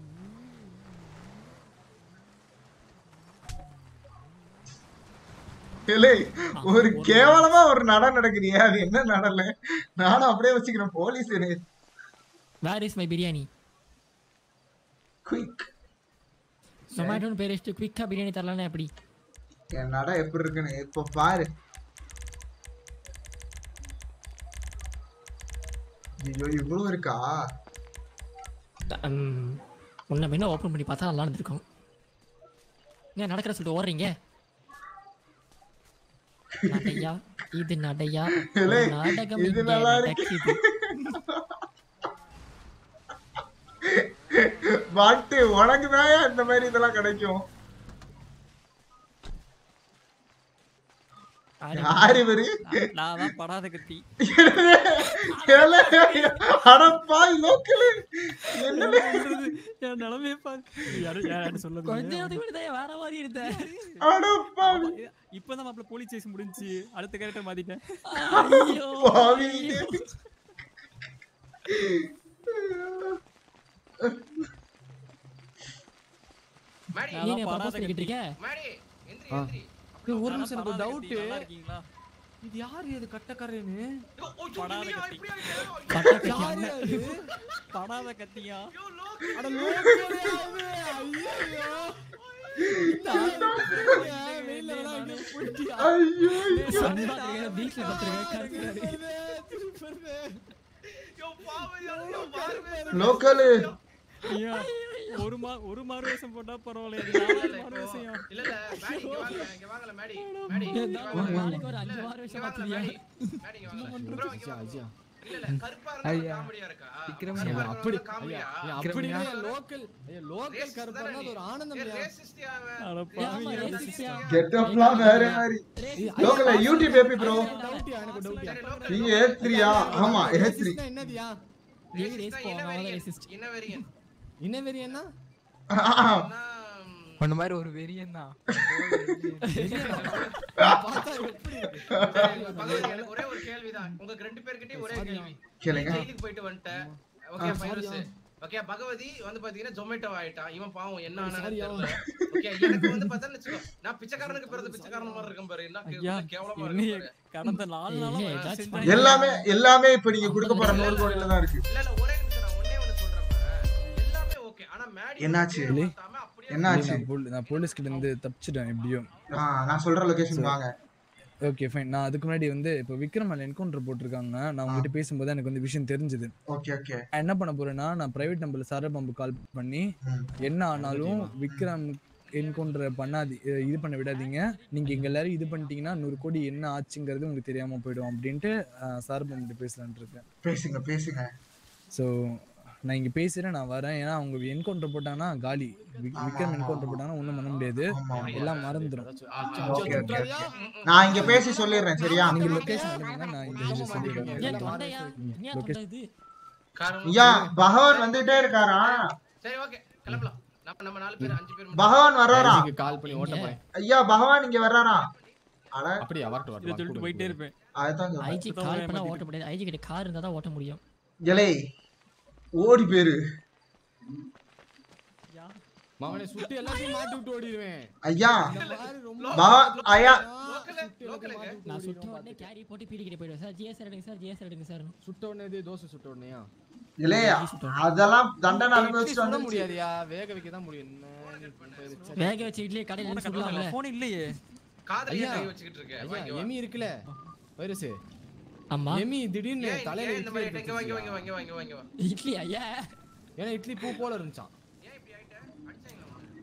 இலே ஒரு கேவலமா ஒரு நட நடக்குறியா அது என்ன நடல நானும் அப்படியே வச்சுக்கிறேன் police where is my biryani quick ஜொமேட்டோன்னு பேர் வச்சுட்டு குயிக்கா பிரியாணி தரலான்னு எப்படி என் நட எப்படி இருக்குன்னு இப்ப பாரு ஐயோ இவ்வளவு இருக்கா உன்னை வேணா ஓப்பன் பண்ணி பார்த்தா நல்லா இருந்திருக்கும் ஏன் நடக்கிற சொல்லிட்டு ஓடுறீங்க நடையா இது நடையா ஒரு இல்லை, நாடகம் இது இங்கே நல்லா இருக்கு. நடக்குது. பாட்டு உனக்கு தான் இந்த மாதிரி இதெல்லாம் கிடைக்கும் ஆடி- யாரு இவரு நான் தான் படாத கத்தி அடப்பா லோக்கலு என்ன என் நிலைமையை பாரு கொஞ்ச நேரத்துக்கு முன்னாடி தான் வேற மாதிரி இருந்தேன் அடப்பா இப்பதான் மாப்பிள்ள போலீஸ் ஸ்டேஷன் முடிஞ்சு அடுத்த கேரக்டர் மாத்திட்டேன் ஐயோ, பாவி. ஐயோ. மேடி நீ என்ன ப்ரப்போஸ் பண்ணிக்கிட்டு இருக்க மேடி எந்திரி ஆ. எந்திரி ஏய், ஒரு நிமிஷம் எனக்கு படாத டவுட் கத்தி, நல்லா இருக்கீங்களா இது யாரு இது கட்டக்காரன்னு ஐயோ, ஓ, ஐயோ, படாத இல்லையா, கத்தி. இப்படி ஆயிட்டே? பட்டாக்கு யாரு அது படாத கத்தியா ஐயோ, லோக்கு. அட லோக்கலே அது ஐயோ இந்த ஆளு வெயில்ல வேணா இங்க போயிட்டியா ஐயோ சண்டா பீச்ல படுத்துருக்க கருத்துறாரு ஐயோ, பாவம், ஐயோ, பாருங்க. லோக்கலு ஐயா ஒரு மா ஒரு மாறு வேஷம் போட்டா பரவாயில்ல இது நாலாவது மாறு வேஷம் இல்ல இல்ல மேடி இங்க வாங்க இங்க வாங்கல மேடி மேடி இங்க வாங்க. நாளைக்கு ஒரு அஞ்சு இல்ல, வாரம் இங்க விஷயம் வாங்கல, பார்த்துருவியா மேடி. மேடி, இங்க வாங்கல. bro, இங்க ஐயா வாங்க. ஐயா இல்ல, இல்ல, கருப்பா இருந்தா காமெடியா இருக்கா? விக்ரம் கருப்பா ஐயா, அப்படி இருக்கிறவங்க காமெடியா? ஐயா, அப்படி இல்ல லோக்கல் ஐயா லோக்கல் Racist கருப்பானா தானே அது ஒரு நீ? ஆனந்தம் ஏய், இல்லையா racist யா அவன்? அட ஆமா, பாவிங்க racist யா? கெட்டப்லாம் வேற மாதிரி லோக்கல யூடியூப் ஏபி ப்ரோ டவுட்டியா எனக்கு டவுட்டியா சரி, local. நீங்க ஏத்ரியா ஆமா ஏத்ரி ரேசிஸ்ட்னா என்னதியா ஏய், Racist race தான் போவாங்க, அவன் தான் இனவெறியன். racist. இனவெறியன். இனவெறி என்ன ஆனா, உன்ன மாதிரி ஒரு வெறியன் தான் பார்த்தா எப்படி இருக்கு? பகவதி, எனக்கு ஒரே ஒரு கேள்விதான் உங்களுக்கு ரெண்டு பேர்கிட்டயும் ஒரே கேள்வி கேளுங்க ஜெயிலுக்கு போயிட்டு வந்துட்டேன் ஓகே ஃபைரஸ் ஓகே பகவதி வந்து பாத்தீங்கன்னா ஜொமேட்டோ ஆயிட்டான் இவன் பாவம் என்ன ஆனான்னு சரியா? தெரியல ஓகே எனக்கு வந்து பார்த்தா வச்சுக்கோ நான் பிச்சைக்காரனுக்கு பிறந்த பிச்சைக்காரன் மாதிரி இருக்கேன் பாரு என்ன கே- ஐயா, கேவலமா என்னைய இருக்கு பாரு. கடந்த நாலு நாளா ஏய், நான் that's செஞ்சாங்க. எல்லாமே எல்லாமே இப்ப நீங்க கொடுக்க போற நூறு கோடியில தான் இருக்கு இல்ல இல்ல ஒரே நிமிஷம் நான் ஒண்ணே ஒண்ணு சொல்றேன் பாரு. எல்லாமே ஓகே ஆனா மேடி என்னாச்சு? பேரை மாத்தாம அப்படியே என்னாச்சு நான் போலி- நான் போலீஸ் கிட்ட இருந்து தப்பிச்சிட்டேன் எப்படியோ ஆ, நான் சொல்ற லொகேஷன் வாங்க ஓகே ஃபைன் நான் அதுக்கு முன்னாடி வந்து இப்போ விக்ரம் மேல என்கவுண்டர் போட்டிருக்காங்க நான் உங்ககிட்ட பேசும்போது எனக்கு வந்து விஷயம் தெரிஞ்சது ஓகே ஓகே நான் என்ன பண்ண போறேன்னா நான் பிரைவேட் நம்பர்ல சார பம்பு கால் பண்ணி என்ன ஆனாலும் விக்ரம் என்கவுண்டரை பண்ணாதி அஹ் இது பண்ண விடாதீங்க நீங்க எங்க எல்லாரும் இது பண்ணிட்டீங்கன்னா நூறு கோடி என்ன ஆச்சுங்கிறது உங்களுக்கு தெரியாம போயிடும் அப்படின்ட்டு சார் பம்பு பேசலான்ட்டு இருக்கேன் பேசுங்க பேசுங்க ஸோ நான் இங்க பேசுறேன் நான் வரேன் ஏன்னா அவங்க என்கவுண்டர் போட்டாங்கன்னா காலி விக்- விக்ரம் என்கவுண்டர் போட்டாங்கன்னா ஒன்றும் பண்ண முடியாது ஆமா எல்லாம் மறந்துடும் ஓகே ஓகே ஓகே நான் இங்க பேசி சொல்லிடுறேன் சரியா நீங்க லொகேஷன் அனுப்புங்க நான் இந்த விஷயம் ஏன் சொல்லிடுறேன் தொண்டையா ஏன் தொண்டை இது காரணம் ஐயா பகவான் வந்துட்டே இருக்காரா சரி ஓகே கிளம்பலாம் நம்ம நம்ம நாலு பேர் அஞ்சு பேர் மட்டும் பகவான் வர்றாரா இதுக்கு கால் பண்ணி ஓட்ட போறேன் ஐயா பகவான் இங்க வர்றாரா அட அப்படியா வரட்டும் இதை சொல்லிட்டு போயிட்டே வரட்டும் இருப்பேன் அதுதான் சொல்றேன். ஐஜி கால் பண்ணா ஓட்ட முடியாது ஐஜி கிட்ட கார் இருந்தா தான் ஓட்ட முடியும் எலே ஓடி பேரு மகனை சுட்டு எல்லாத்தையும் மாட்டி விட்டு ஓடிடுவேன் ஐயா இந்த மாதிரி ரொம்ப பகவான் ஐயா லோக்கல்ல லோக்கலுக்கு நான் சுட்ட உடனே கேரி போட்டு பீடி கிட்ட போயிடுவேன் சார் ஜிஎஸ் எடுங்க சார் ஜிஎஸ் எடுங்க சார் சுட்ட உடனே இது தோசை சுட்ட உடனேயா இலே அதெல்லாம் தண்டனை இட்லி அனுபவிச்சுட்டு சுட வந்து முடியாதுயா வேக வைக்க தான் முடியும் என்ன நீ பண்றது? சரி. வேக வச்ச இட்லியே கடையில இருந்து சுடலாம்ல போன் இல்லையே காதலியா ஐயா. கை வச்சுக்கிட்டு இருக்க ஐயா வாங்கி வா. எமி இருக்குல்ல வைரஸ் ஆமா எமி திடீர்னு ஏன் தலையில ஏன் இந்த இட்லி மாதிரி எடுத்து இங்க வாங்கி வாங்கி வச்சிருச்சியா? வாங்கி வாங்கி வாங்கி வா இட்லி ஐயா ஏன்னா இட்லி பூ போல இருந்துச்சான் ஏன் இப்படி ஆயிட்ட அடிச்சாங்களா உன்னை?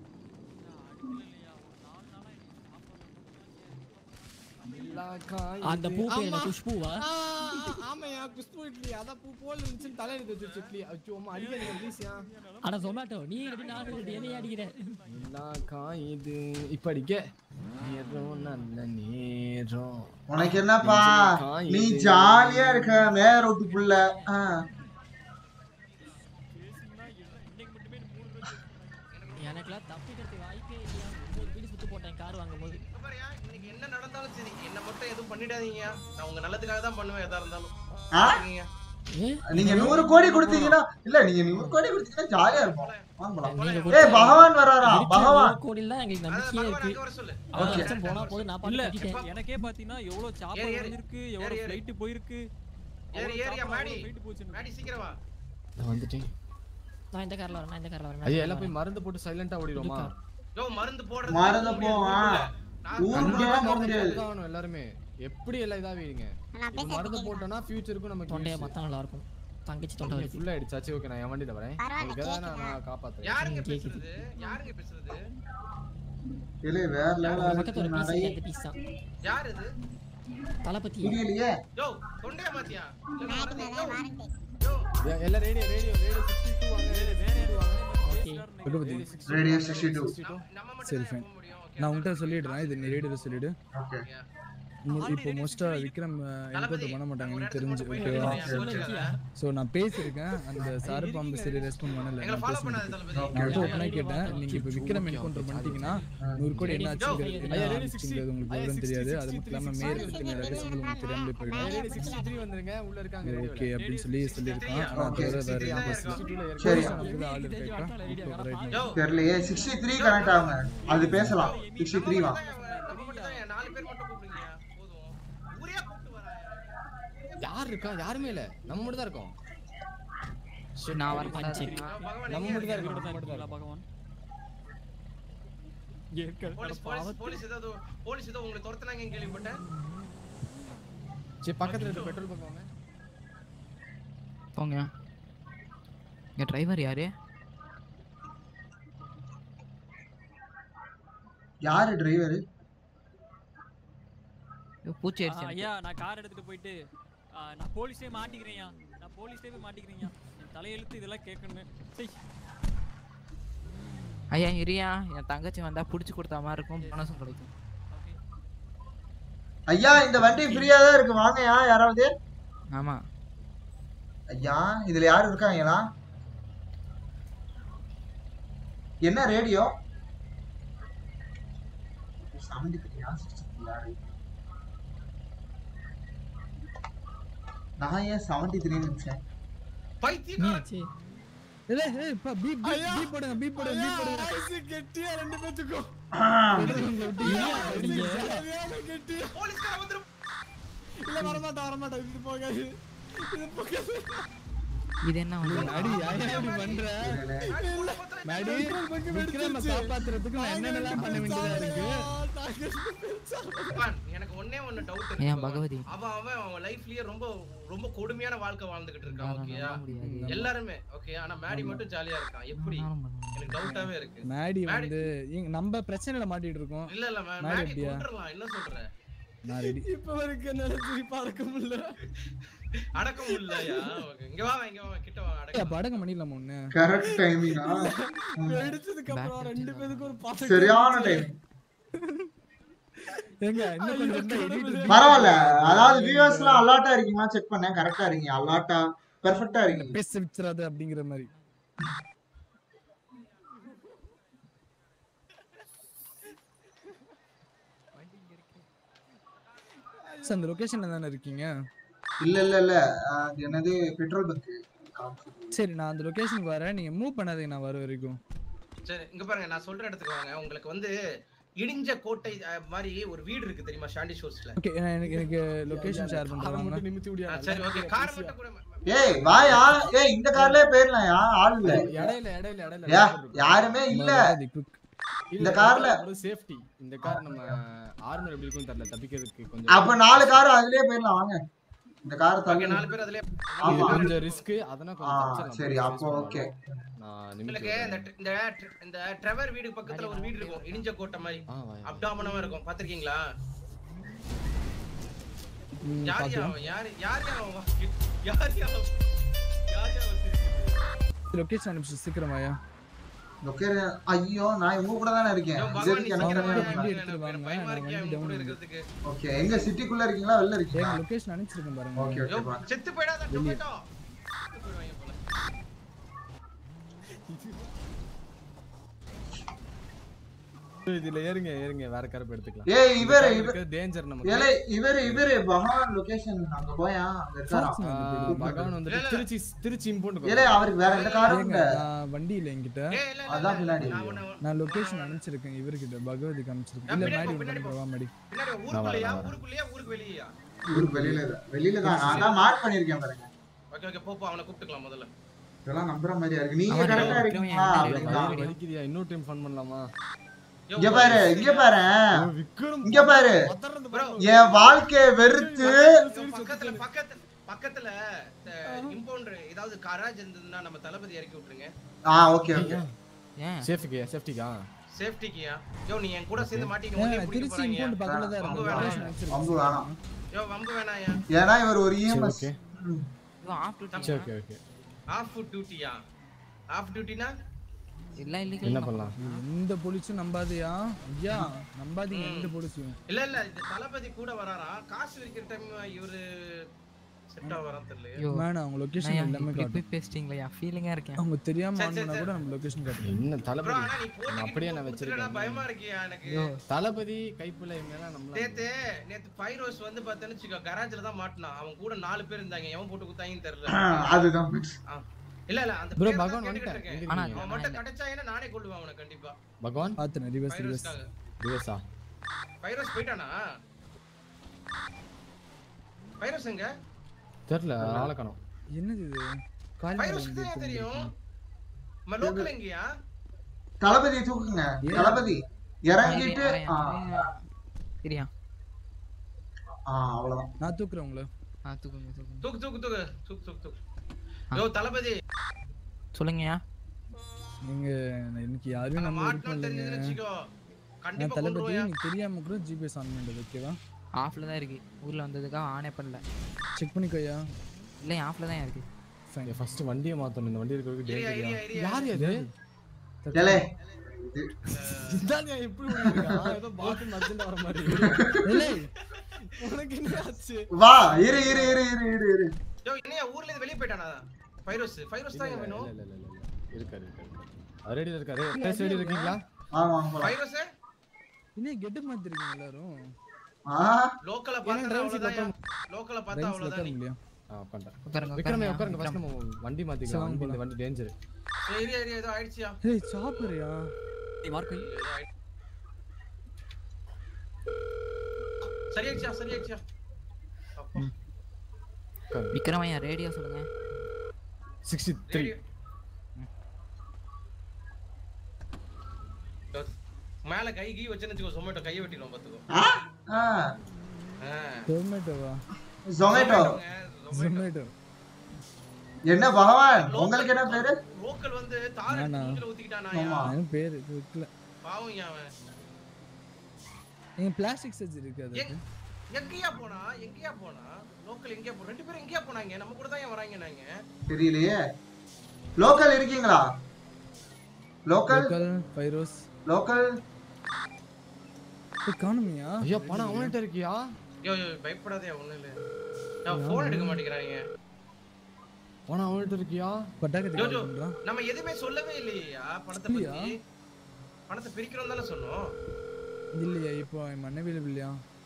அந்த பூ பேர் என்ன குஷ்பூவா ஆ, ஆமாய்யா குஷ்பு இட்லி அதான் பூ போல இருந்துச்சுன்னு தலையில எடுத்து வச்சிருச்சு இட்லி அச்சோ அம்மா அடிக்காதீங்க ப்ளீஸ்யா ஆனா ஜொமேட்டோ நீ ரெடி நான் ரெடி என்னைய அடிக்கிற எல்லாக்கா இது இப்ப அடிக்க நேரம் நல்ல நேரம் உனக்கு என்னப்பா நீ ஜாலியா இருக்க மேல ரோட்டு புள்ள ஆ. எனக்குலாம் தப்பிக்கிறதுக்கு வாய்ப்பே இல்லையா ஒன்பது பீடி சுத்து போட்டேன் கார் வாங்கும்போது இங்க பாருயா, இன்னைக்கு என்ன நடந்தாலும் சரி என்ன மட்டும் எதுவும் பண்ணிடாதீங்க நான் உங்க நல்லதுக்காக தான் பண்ணுவேன் எதா இருந்தாலும் ஆ? சரிங்க. ஏ நீங்க நூறு கோடி கொடுத்தீங்கன்னா இல்ல நீங்க நூறு கோடி கொடுத்தீங்கன்னா ஜாலியா இருப்போம் வாங்க போலாம். நீங்க ஏய் பகவான் வர்றாரா பகவான் கோடியில் தான் எங்களுக்கு அதான் நம்பிக்கையே பகவான் இருக்கு அங்க வர சொல்லு அவ்வளவு லட்சம் போனா போது நான் இல்ல பாட்டு கட்டிட்டேன் எனக்கே பாத்தீங்கன்னா எவ்வளவு சாப்பாடு ஏறு, ஏறு. வந்திருக்கு எவ்வளவு ஏறு, ஏறு. ஃளைட் போயிருக்கு ஏறி ஏறியா மாடி ஃளைட் போச்சு மாடி சீக்கிரம் வா நான் வந்துட்டேன் நான் இந்த கார்ல வரேன் நான் இந்த கார்ல வரேன் ஐயா எல்லாம் போய் மருந்து போட்டு சைலண்டா ஓடிடுவோமா கார். யோ மருந்து போடுறது மருந்து முடியாது, போ, ஆ. ஊருக்குள்ள. நான் ஊருக்குள்ள கண்டிப்பா போக மருந்து முடியாது. போட்டு தான் ஆகணும் எல்லாருமே எப்படி எல்லாம் இதாவீங்க இப்ப மருந்து போட்டோம்னா ஃபியூச்சருக்கும் நமக்கு தொண்டைய மத்தா நல்லா இருக்கும் தங்கச்சி தொண்டை வருது ஃபுல் ஆயிடுச்சு ஆச்சு ஓகே நான் என் வண்டியில வரேன் உங்களுக்கு எதாவது நான் நான் காப்பாத்துறேன் யாருங்க ம், கேக்குது. பேசுறது யாருங்க பேசுறது இல்ல வேற லெவலா பக்கத்துல ஒரு இருக்கு பீஸ் நடை அந்த பீஸ் தான் யார் இது தளபதி புரியலையே யோ தொண்டைய மாத்தியா இல்ல, மருந்து- யோ, யோ எ- எல்லாம் ரேடியோ ரேடியோ ரேடியோ 62 வாங்க ரேடியோ 62 வாங்க ஓகே ரகுபதி ரேடியோ 62 நம்ம- நம்ம மட்டும் சரி தான் ஃபைன் போக முடியும் okay. நான் உங்கள்கிட்ட சொல்லிடுறேன் இது நீ ரேடியோவில் சொல்லிடு ஓகே மு- இப்போ மோஸ்ட்டாக விக்ரம் என்கவுண்டர் பண்ண மாட்டாங்க எனக்கு தெரிஞ்சு ஓகேவா ஓகேவா ஸோ நான் பேசியிருக்கேன் அந்த சாரு பாம்பு சரி ரெஸ்பாண்ட் பண்ணல எங்களை நான் ஃபாலோ பண்ணாத பேசுனதுக்கு தளபதி நான் வந்து ஓப்பனாக கேட்டேன் நீங்கள் இப்போ விக்ரம் என்கவுண்டர் பண்ணிட்டீங்கன்னா நூறு கோடி என்ன ஆச்சுங்கிறது என்ன ஆச்சுங்கிறது உங்களுக்கு விவரம் தெரியாது அது மட்டும் இல்லாமல் மேயர் பற்றின ரகசியங்கள் உங்களுக்கு தெரியாமலே போயிடும் ரேடியோ 63 வந்துருங்க உள்ள இருக்காங்க ரேடியோல ஓகே அப்படின்னு சொல்லி சொல்லியிருக்கான் ஆனால் தவிர வேறு எதுவும் பேசல 62 ல சரி நமக்கு ஆள் இருக்காக்கா இப்போ ரைட் யோ தெரியலையே 63 கனெக்ட் ஆகுங்க அது பேசலாம் 63 வா நம்ம மட்டும் தான் நாலு பேர் மட்டும் கூப்பிடுங்க போதும் ஊரே கூப்பிட்டு வரேன் யார் இருக்கா யாருமே இல்ல நம்ம மட்டும் தான் இருக்கோம் நான் வரேன் பஞ்சு பகவான் நம்ம எங்க மட்டும் தான் இருக்கீங்க? இருக்கோம் நம்ம மட்டும் தான் இருக்கீங்களா பகவான் ஏற்கனவே போலீஸ் போலீஸ் போலீஸ் ஏதோ போலீஸ் ஏதோ உங்களை துரத்துனாங்கன்னு கேள்விப்பட்டேன் இருக்கோம். சரி பக்கத்துல இருக்க பெட்ரோல் பங்க் வாங்க போங்க என் டிரைவர் யாரு யாரு டிரைவர் ஐயோ, பூச்சி ஆ, அடிச்சு எனக்கு. ஐயா நான் கார் எடுத்துட்டு போயிட்டு ஆ, நான் போலீஸே மாட்டிக்கிறேன்யா நான் போலீஸே போய் மாட்டிக்கிறேன்யா என் தலையெழுத்து இதெல்லாம் கேட்கணுமே சை ஐயா இரியா என் தங்கச்சி வந்தா புடிச்சு கொடுத்தா மாதிரி இருக்கும் மனசும் கிடைக்கும் ஓகே ஐயா இந்த வண்டி ஃப்ரீயா தான் இருக்கு வாங்கயா யாராவது ஆமா ஐயா இதுல யாரு இருக்காங்களா என்ன ரேடியோ செவன்டி த்ரீயா நான் ஏன் செவன்டி த்ரீ நிமிஷம் பைத்தியக்காரன் சரி இல்ல ஏய் பா பீப் பீப் பீப் போடுங்க பீப் போடுங்க பீப் போடுங்க ஐஸ் கெட்டியா ரெண்டு பேத்துக்கும் கெட்டியா போலீஸ்காரன் வந்துரும் இல்ல வரமாட்டா வரமாட்டா இது போகாது இது போகாது இது என்ன வந்து அடி யாரா இப்படி பண்ற மேடி விக்ரம காப்பாத்துறதுக்கு நான் என்னென்னலாம் பண்ண வேண்டியதா இருக்கு பகவான், எனக்கு ஒண்ணே ஒண்ணு டவுட் ஏன் பகவதி? அவன் அவன் அவன் லைஃப்லயே ரொம்ப ரொம்ப கொடுமையான வாழ்க்கை வாழ்ந்துகிட்டு இருக்கான் ஓகேயா முடியாது எல்லாருமே ஓகே ஆனா மேடி மட்டும் ஜாலியா இருக்கான் எப்படி எனக்கு டவுட்டாவே இருக்கு மேடி மேடி- வந்து இங்க- நம்ம பிரச்சனையில மாட்டிட்டு இருக்கோம் இல்ல இல்ல மே- மேடி மேடி எப்படியா? கொண்டுறலாம் என்ன சொல்ற நான் ரெடி இப்ப வரைக்கும் என்னால திருப்பி அடக்க முடியல அடக்கம் இல்லையா Okay, இங்க வா இங்க வா கிட்ட வா அடக்கம் அப்ப அடங்க பண்ணிடலாமா ஒண்ணு கரெக்ட் டைமிங்கா வெடிச்சதுக்கு அப்புறம் ரெண்டு பேத்துக்கும் ஒரு பாசம் சரியான டைம் ஏங்க இன்னும் கொஞ்சம் இருந்தா edit பரவாயில்ல அதாவது வியூவர்ஸ்லாம் அலாட்டா இருக்கீங்களா செக் பண்ணேன் கரெக்டா இருக்கீங்க அலாட்டா பெர்ஃபெக்ட்டா இருக்கீங்க பேச வச்சிடாத அப்படிங்கிற மாதிரி சார் அந்த லொகேஷன்ல தானே இருக்கீங்க இல்ல இல்ல இல்ல அது என்னது பெட்ரோல் பங்க் சரி நான் அந்த லொகேஷனுக்கு வரேன் நீங்க மூவ் பண்ணாதீங்க நான் வர வரைக்கும் சரி இங்க பாருங்க நான் சொல்ற இடத்துக்கு வாங்க உங்களுக்கு வந்து இடிஞ்ச கோட்டை அஹ், மாதிரி ஒரு வீடு இருக்கு தெரியுமா ஷாண்டி ஷோர்ஸ்ல ஓகே எனக்கு எனக்கு லொகேஷன் ஷேர் பண்றாங்க நிமித்தி ஆ, விடியா சரி ஓகே கார் மட்டும் கூட ஏய் வாயா ஏய் இந்த கார்லயே போயிரலாம்யா ஆள் இல்ல இடையில இடையில இடையில யா யாருமே இல்ல இந்த கார்ல- சேஃப்டி இந்த கார் நம்ம ஆர்மர் எப்படி இருக்கும்னு தெரியல தப்பிக்கிறதுக்கு அப்ப கொஞ்சம் நாலு கார் அதுலயே போயிரலாம் வாங்க இந்த கார் ஓகே தள்ளி நாலு பேர் அதுலயே ஆமா. இது கொஞ்சம் ரிஸ்க் அதனா ஆ கொஞ்சம் தப்பிச்சிடலாம். சரி face அப்போ பண்ணலாம். ஓகே நான் உங்களுக்கு நிமித்தி இந்த இந்த இந்த ட்ரெவர் வீடு பக்கத்துல ஒரு வீடு இருக்கும் இடிஞ்ச கோட்டை மாதிரி ஆ வாயா. அப்டாமனமா இருக்கும் பாத்திருக்கீங்களா ம், யார் பாக்கலாம். யாவன் யார் யார் யாவன் வா- யார் யாவன் யார் யாவன் சிரிக்குது? லொகேஷன் அனுப்பிச்சு சீக்கிரம் வாயா லொக்கேஷன் ஐயோ நான் உங்க கூட தானே இருக்கேன் யோ, பகவான், சரி நீ எனக்கு சீக்கிரமா என்ன வா, வண்டி எனக்கு எடுத்துட்டு வாங்க, பயமா நான் இருக்கியா வண்டி உங்க கூட down இருக்கிறதுக்கு ஓகே எங்க சிட்டிக்குள்ள இருக்கீங்களா வெளில ஏங்க இருக்கீங்களா லொகேஷன் அனுப்பிச்சிருக்கேன் பாருங்க ஓகே யோ, ஓகே பா செத்து போயிடாத டொமேட்டோ செத்து போயிடுவாங்க போல. இதுல ஏறுங்க ஏறுங்க வேற கார் எடுத்துக்கலாம் ஏய் இவரு இவரு டேஞ்சர் நமக்கு ஏலே இவரு இவரு பகவான் லொகேஷன் அங்க போயா அங்க இருக்காராம் Fox man ஆ, இப்படி பகவான் வந்துட்டு இல்ல, இல்ல. திருச்சி திருச்சி இம்போர்ட் ஏலே அவருக்கு வேற எந்த காரும் ஏங்க இல்ல நான் வண்டி இல்ல என்கிட்ட ஏய், இல்ல, இல்ல, அதான் இல்ல, பின்னாடி. நான் உன்னை- நான் லொகேஷன் அனுப்பிச்சிருக்கேன் இவர்கிட்ட பகவதிக்கு அனுப்பிச்சிருக்கேன் நான் இல்ல பின்னாடி மேடி போ, பின்னாடி விட்டு வா மேடி பின்னாடி ஊருக்குள்ளயா ஊருக்குள்ளயா ஊருக்கு வெளியா ஊருக்கு வெளியில தான் வெளியில தான் நான் தான் மார்க் பண்ணிருக்கேன் பாருங்க ஓகே ஓகே போ போ அவனை கூப்பிட்டுக்கலாம் முதல்ல இதெல்லாம் நம்புற மாதிரியா இருக்கு நீங்க ஆமா, கரெக்டா விக்ரம் இருக்கீங்களா என் அப்படிங்களா? வீடு வலிக்குதியா இன்னொரு டைம் ஃபன் பண்ணலாமா யோ, இங்க பாரு இங்க பாரு விக்ரம் இங்க பாரு bro, என் வாழ்க்கைய வெறுத்து இவன் பக்கத்துல பக்கத்துல பக்கத்துல இம்பவுண்டர் ஏதாவது கராஜ் இருந்ததுன்னா நம்ம தளபதி இறக்கி விட்டுருங்க ஆ ஓகே ஓகே ஏன் சேஃப்டிக்கா சேஃப்டிக்கா சேஃப்டிக்கியா யோ நீ என் கூட சேர்ந்து மாட்டிங்க ஏங்க, உன்னையும் நான் பிடிக்க திருச்சி போறாங்க இம்போர்ட் பக்கத்துல தான் வம்பு இருக்கு வேணாம். லொகேஷன் அனுப்பிச்சிருக்கேன் வம்பு வேணாம் யோ வம்பு வேணாயா ஏன்னா இவர் ஒரு இஎம்எஸ் ஓகே ஆஃப் சரி டியூட்டி ஓகே ஓகே ஆஃப் டியூட்டியா ஆஃப் டியூட்டினா இல்ல இல்ல என்ன பண்ணலாம் எந்த போலீஸும் நம்பாதயா ஐயா நம்பாதீங்க எந்த போலீஸும் இல்ல இல்ல இது தளபதி கூட வராராம் காசு விக்கிற டைம் இவரு செட் ஆவறான் தெரியல ஐயோ வேணாம் அவங்க லொகேஷன் நான் எல்லாமே இப்படி காட்டும் போய் பேசிட்டீங்களா ஃபீலிங்கா இருக்கேன் அவங்க தெரியாம சரி, ஆன் சரி, பண்ணா சரி. கூட நம்ம லொகேஷன் காட்டும் என்ன ப்ரோ தளபதி ஆனா நீ போட்டு அப்படியே நான் வச்சிருக்கேன் வச்சிருக்கேன். பயமா இருக்கியா எனக்கு ஐயோ தளபதி கைப்புல இவங்க நம்மள நேத்து நேத்து பைரோஸ் வந்து பார்த்தேன்னு வச்சுக்கோ கராஜ்ல தான் மாட்டினான் அவன் கூட நாலு பேர் இருந்தாங்க எவன் போட்டு குத்தாங்கன்னு தெரியல அதுதான் இல்ல இல்ல அந்த ப்ரோ பேர் தான் பகவான் கேட்டுக்கிட்டு வந்துட்டேன் இருக்கேன். எங்க ஆனா, இருக்கீங்க? அவன் மட்டும் கிடைச்சாங்கன்னா நானே கொள்ளுவேன் அவனை கண்டிப்பா பகவான் பார்த்தேன் ரிவர்ஸ் ரிவர்ஸ் பைரோஸ்க்காக ரிவர்ஸா பைரோஸ் போயிட்டானா பைரோஸ் எங்க தெரியல ஆளை காணோம் என்னது இது காலி பைரோஸ் தான் தெரியும் நம்ம லோக்கல் எங்கயா தளபதி தூக்குங்க தளபதி இறங்கிட்டு ஆ சரியா ஆ, அவ்வளவுதான் நான் தூக்குறேன் உங்களை ஆ தூக்குங்க தூக்குங்க தூக்கு தூக்கு தூக்கு தூக்கு தூக்கு தூக்கு யோ தளபதி சொல்லுங்கயா நீங்க நான் இன்னைக்கு யாரும் நம்ம நம்ம விருப்பம் மாட்டணும் இல்லைங்க தெரிஞ்சதுன்னு வச்சுக்கோ நான் கண்டிப்பா தளபதி கொண்டுருவோம் நீ தெரியாம கூட ஜிபிஎஸ் ஆன் பண்ணுறது ஓகேவா ஆஃப்ல தான் இருக்கு ஊர்ல வந்ததுக்காக ஆனே பண்ணல செக் பண்ணிக்கோயா இல்லை ஆஃப்ல தான் இருக்கு ஃபைன் ஃபர்ஸ்ட் வண்டியை மாத்தணும் இந்த வண்டி இருக்கிறதுக்கு இரியா டேஞ்சரியா இரியா இரியா யார் அது ஏலே இதானே எப்படி ஓடிருக்கான் ஏதோ பாத்ரூம் அர்ஜென்ட் வர மாதிரி உனக்கு என்ன ஆச்சு வா இரு இரு இரு இரு இரு இரு யோ என்னையா ஊர்ல இருந்து வெளிய போயிட்டானா பைரோஸ் பைரோஸ் தான் இல்ல வேணும் இல்ல இல்ல இல்ல இல்ல இருக்காரு இருக்காரு ரெடியில் இருக்காரு டெஸ்ட் ரெடி இருக்கீங்களா வாங்க வாங்க போலாம் வைரஸ் என்ன கெட்டு மாத்திருக்கீங்க எல்லாரும் ஆ லோக்கல ஏன்னா பார்த்தா driver seat அவ்வளவுதான் லோக்கல பார்த்தா ரைட்ஸ்ல அவ்வளவுதான் உட்கார நீ. முடியும் ஆ உட்காந்துட்டேன் உட்காருங்க விக்ரமே உட்காருங்க உட்காருங்க ஃபர்ஸ்ட் நம்ம வண்டி மாத்திக்கலாம் சரி, வண்டி இந்த வண்டி டேஞ்சர் சரி ஏரியா ஏதோ ஆயிடுச்சியா ஏய் சாப்பிடுறியா ஏய் மார்க் ஏதோ ஆயிடுச்சு. சரியாயிடுச்சா சரியாயிடுச்சா அப்பா. விக்ரமையா ரேடியோ சொல்லுங்க சிக்ஸ்டி த்ரீ ரேடியோ. மேல கை கீ வச்சுன்னு வச்சுக்கோ சொமேட்டோ கையை வெட்டிடும் பாத்துக்கோ ஆ ஆ. டொமேட்டோவா ஜொமேட்டோ Zomatoங்க, Zomato. ஜொமேட்டோ என்ன பகவான் உங்களுக்கு என்ன பேரு லோக்கல் வந்து தார நானா? மூஞ்சில ஊத்திக்கிட்டானா ஆமா. அவன் பேரு வைக்கல பாவம் ஏன் அவன் எங்க பிளாஸ்டிக் சர்ஜரி இருக்கு அது எங்க- எங்கேயா போனா எங்கேயா போனா லோக்கல் எங்கேயா போ ரெண்டு பேரும் எங்கேயா போனாங்க நம்ம கூட தான் ஏன் வராங்க நாங்க தெரியலையே லோக்கல் இருக்கீங்களா லோக்கல் லோக்கல் ஃபைரோஸ் லோக்கல் ஏய் காணுமியா ஐயோ பணம் அவன்கிட்ட இருக்கியா யோ யோ பயப்படாதே ஒண்ணும் இல்ல நான் போன் எடுக்க மாட்டேங்கிறாங்க பணம் அவன்கிட்ட இருக்கியா பட்டாக்கத்தை ஜோ, கால் ஜோ. பண்றான் நம்ம எதுவுமே சொல்லவே இல்லையா பணத்தை இல்லையா? பத்தி பணத்தை பிரிக்கிறோம் தானே சொன்னோம் இல்லையா இப்போ என் மனைவியில் இல்லையா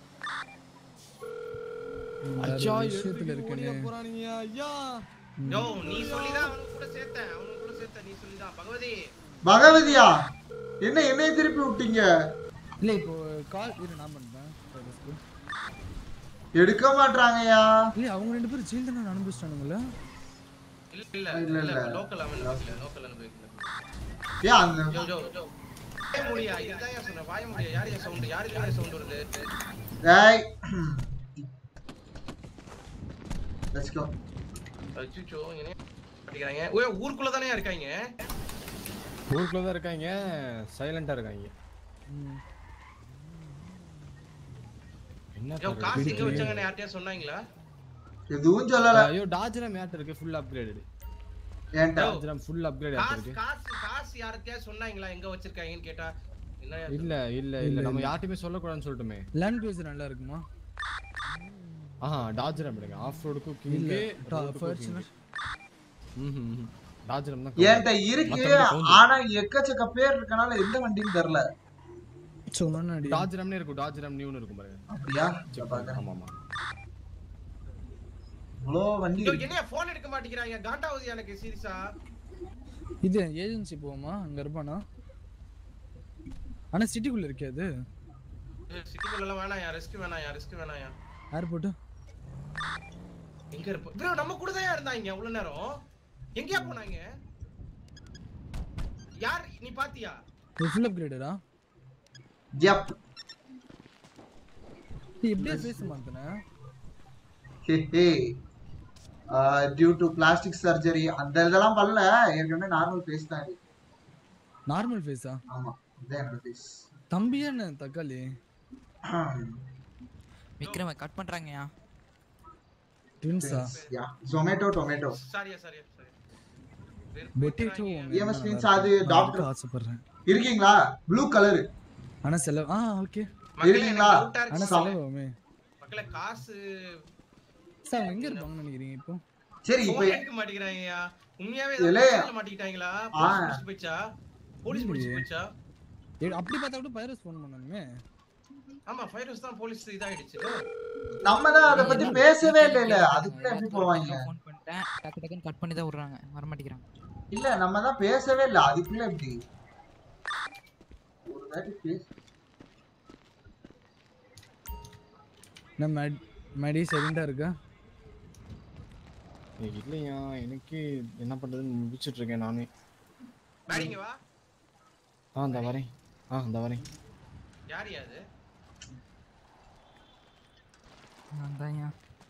ஐயா விஷயத்துல இருக்கேன்னு போறானுங்க ஐயா யோ நீ சொல்லிதான் அவனுக்கு கூட சேர்த்தேன் அவனுக்கு கூட சேர்த்த நீ சொல்லிதான் பகவதி பகவதியா என்ன என்னைய திருப்பி விட்டீங்க இல்ல இப்போ கால் இரு நான் பண்றேன் ஃபைரோஸ்க்கு. எடுக்க மாட்றாங்கய்யா இல்ல அவங்க ரெண்டு பேரும் ஜெயில் தானே அனுபவிச்சிட்டானுங்களா இல்ல இல்ல இல்ல, இல்ல இல்ல. லோக்கல் அவன் அனுபவிக்கல லோக்கல் அனுபவிக்கல ஏன் அந்த யோ யோ யோ வாய முடியா இதுதான் ஏன் சொன்னேன் வாய முடியா யார் ஏன் சவுண்ட் யாருக்கு யார் சவுண்ட் வருது ஏய் லெட்ஸ் கோ அச்சோ என்ன மாட்டிக்கிறாங்க ஓ ஊருக்குள்ள தானே இருக்காங்க ஊருக்குள்ள தான் இருக்காங்க சைலண்டா இருக்காங்க என்ன யோ தர- காசு எங்க வச்சாங்கன்னு யார்ட்டயா சொன்னாங்களா எதுவும் சொல்லல ஐயோ டாஜரம் ஏட் இருக்கு ஃபுல் அப்கிரேடட் ஏன்டா டாஜரம் ஃபுல் அப்கிரேட் காசு இருக்கு காசு காசு யார்ட்டயா சொன்னாங்களா எங்க வச்சிருக்காங்கன்னு கேட்டா என்ன இல்ல இல்ல இல்ல நம்ம யார்ட்டையுமே சொல்லக்கூடாதுன்னு சொல்லிட்டுமே லேண்ட் க்ரூசர் நல்லா இருக்குமா ஆஹா டாஜரம் எடுங்க ஆஃப் ரோடுக்கு இல்ல கிங்கு ஃபார்ச்சுனர் ம் டாஜரம் தான் என்கிட்ட இருக்கு மத்தபடி கவுந்து. ஆனா எக்கச்சக்க பேர் இருக்கனால எந்த வண்டின்னு தெரியல சொன்னா டாஜரம்னே இருக்கும் டாஜரம் நியூன்னு இருக்கும் பாருங்க அப்படியா செக் பண்ணுங்க ஆமா ஆமா இவ்வளோ வண்டி யோ இருக்கு. என்னைய போன் எடுக்க மாட்டேங்கிறாங்க காண்டாவுது எனக்கு சீரியஸா இது ஏஜென்சி போவோமா அங்க இருப்பானா ஆனா சிட்டிக்குள்ள இருக்கே அது சிட்டிக்குள்ள எல்லாம் வேணாயா ரிஸ்க் வேணாயா ரிஸ்க் வேணாயா ஏர்போர்ட் எங்க இருப்போம் ப்ரோ நம்ம கூட தான் இருந்தாங்க அவ்வளவு நேரம் எங்கயா போனாங்க யார் நீ பாத்தியா இது ஃபுல் அப்கிரேடடா ஜப் நீ எப்படியே பேச மாட்டேன hey due to plastic surgery அந்த இதெல்லாம் பண்ணல ஏற்கனவே நார்மல் ஃபேஸ் தான் இது நார்மல் ஃபேஸா ஆமா இதான் என்னோட ஃபேஸ் தம்பியா என்ன தக்காளி விக்ரம கட் பண்றாங்கயா ட்வின்ஸா யா ஜொமேட்டோ டொமேட்டோ சாரியா சாரியா சாரி பொட்டேட்டோ EMS means அது doctor. ஆசைப்படுறேன் இருக்கீங்களா ப்ளூ கலர் ஆனா செலவு ஆ ஓகே இருக்கீங்களா? ஆனா செலவாகுமே மக்களே காசு சார் அவங்க எங்க இருப்பாங்கன்னு நினைக்கிறீங்க இப்போ சரி இப்போ போன் எடுக்க மாட்டேங்கிறாங்கயா உண்மையாவே இல்ல. ஏதாவது பிரச்சனைல மாட்டிக்கிட்டாங்களா ஆ. போலீஸ் பிடிச்சு போயிச்சா போலீஸ் பிடிச்சு போயிச்சா ஏ, அப்படி பார்த்தா கூட பைரஸ் ஃபோன் பண்ணணுமே ஆமா ஃபைரஸ் தான் போலீஸ் இதாயிடுச்சு நம்ம தான் அதை பத்தி பேசவே இல்லைல்ல அதுக்குள்ள எப்படி போவாங்க ஃபோன் பண்ணிட்டேன் டக்கு டக்குன்னு கட் பண்ணி தான் விடுறாங்க வர மாட்டேங்கிறாங்க இல்ல நம்ம தான் பேசவே இல்ல அதுக்குள்ள எப்படி ஒரு வாட்டி பேச நம்ம மடி செகண்டா இருக்கா ஏய், இல்லையா எனக்கு என்ன பண்றதுன்னு முடிச்சிட்டு இருக்கேன் நானே வேடிங்க வா ஆ இந்த வரேன் ஆ இந்த வரேன் யார் அது அதான்யா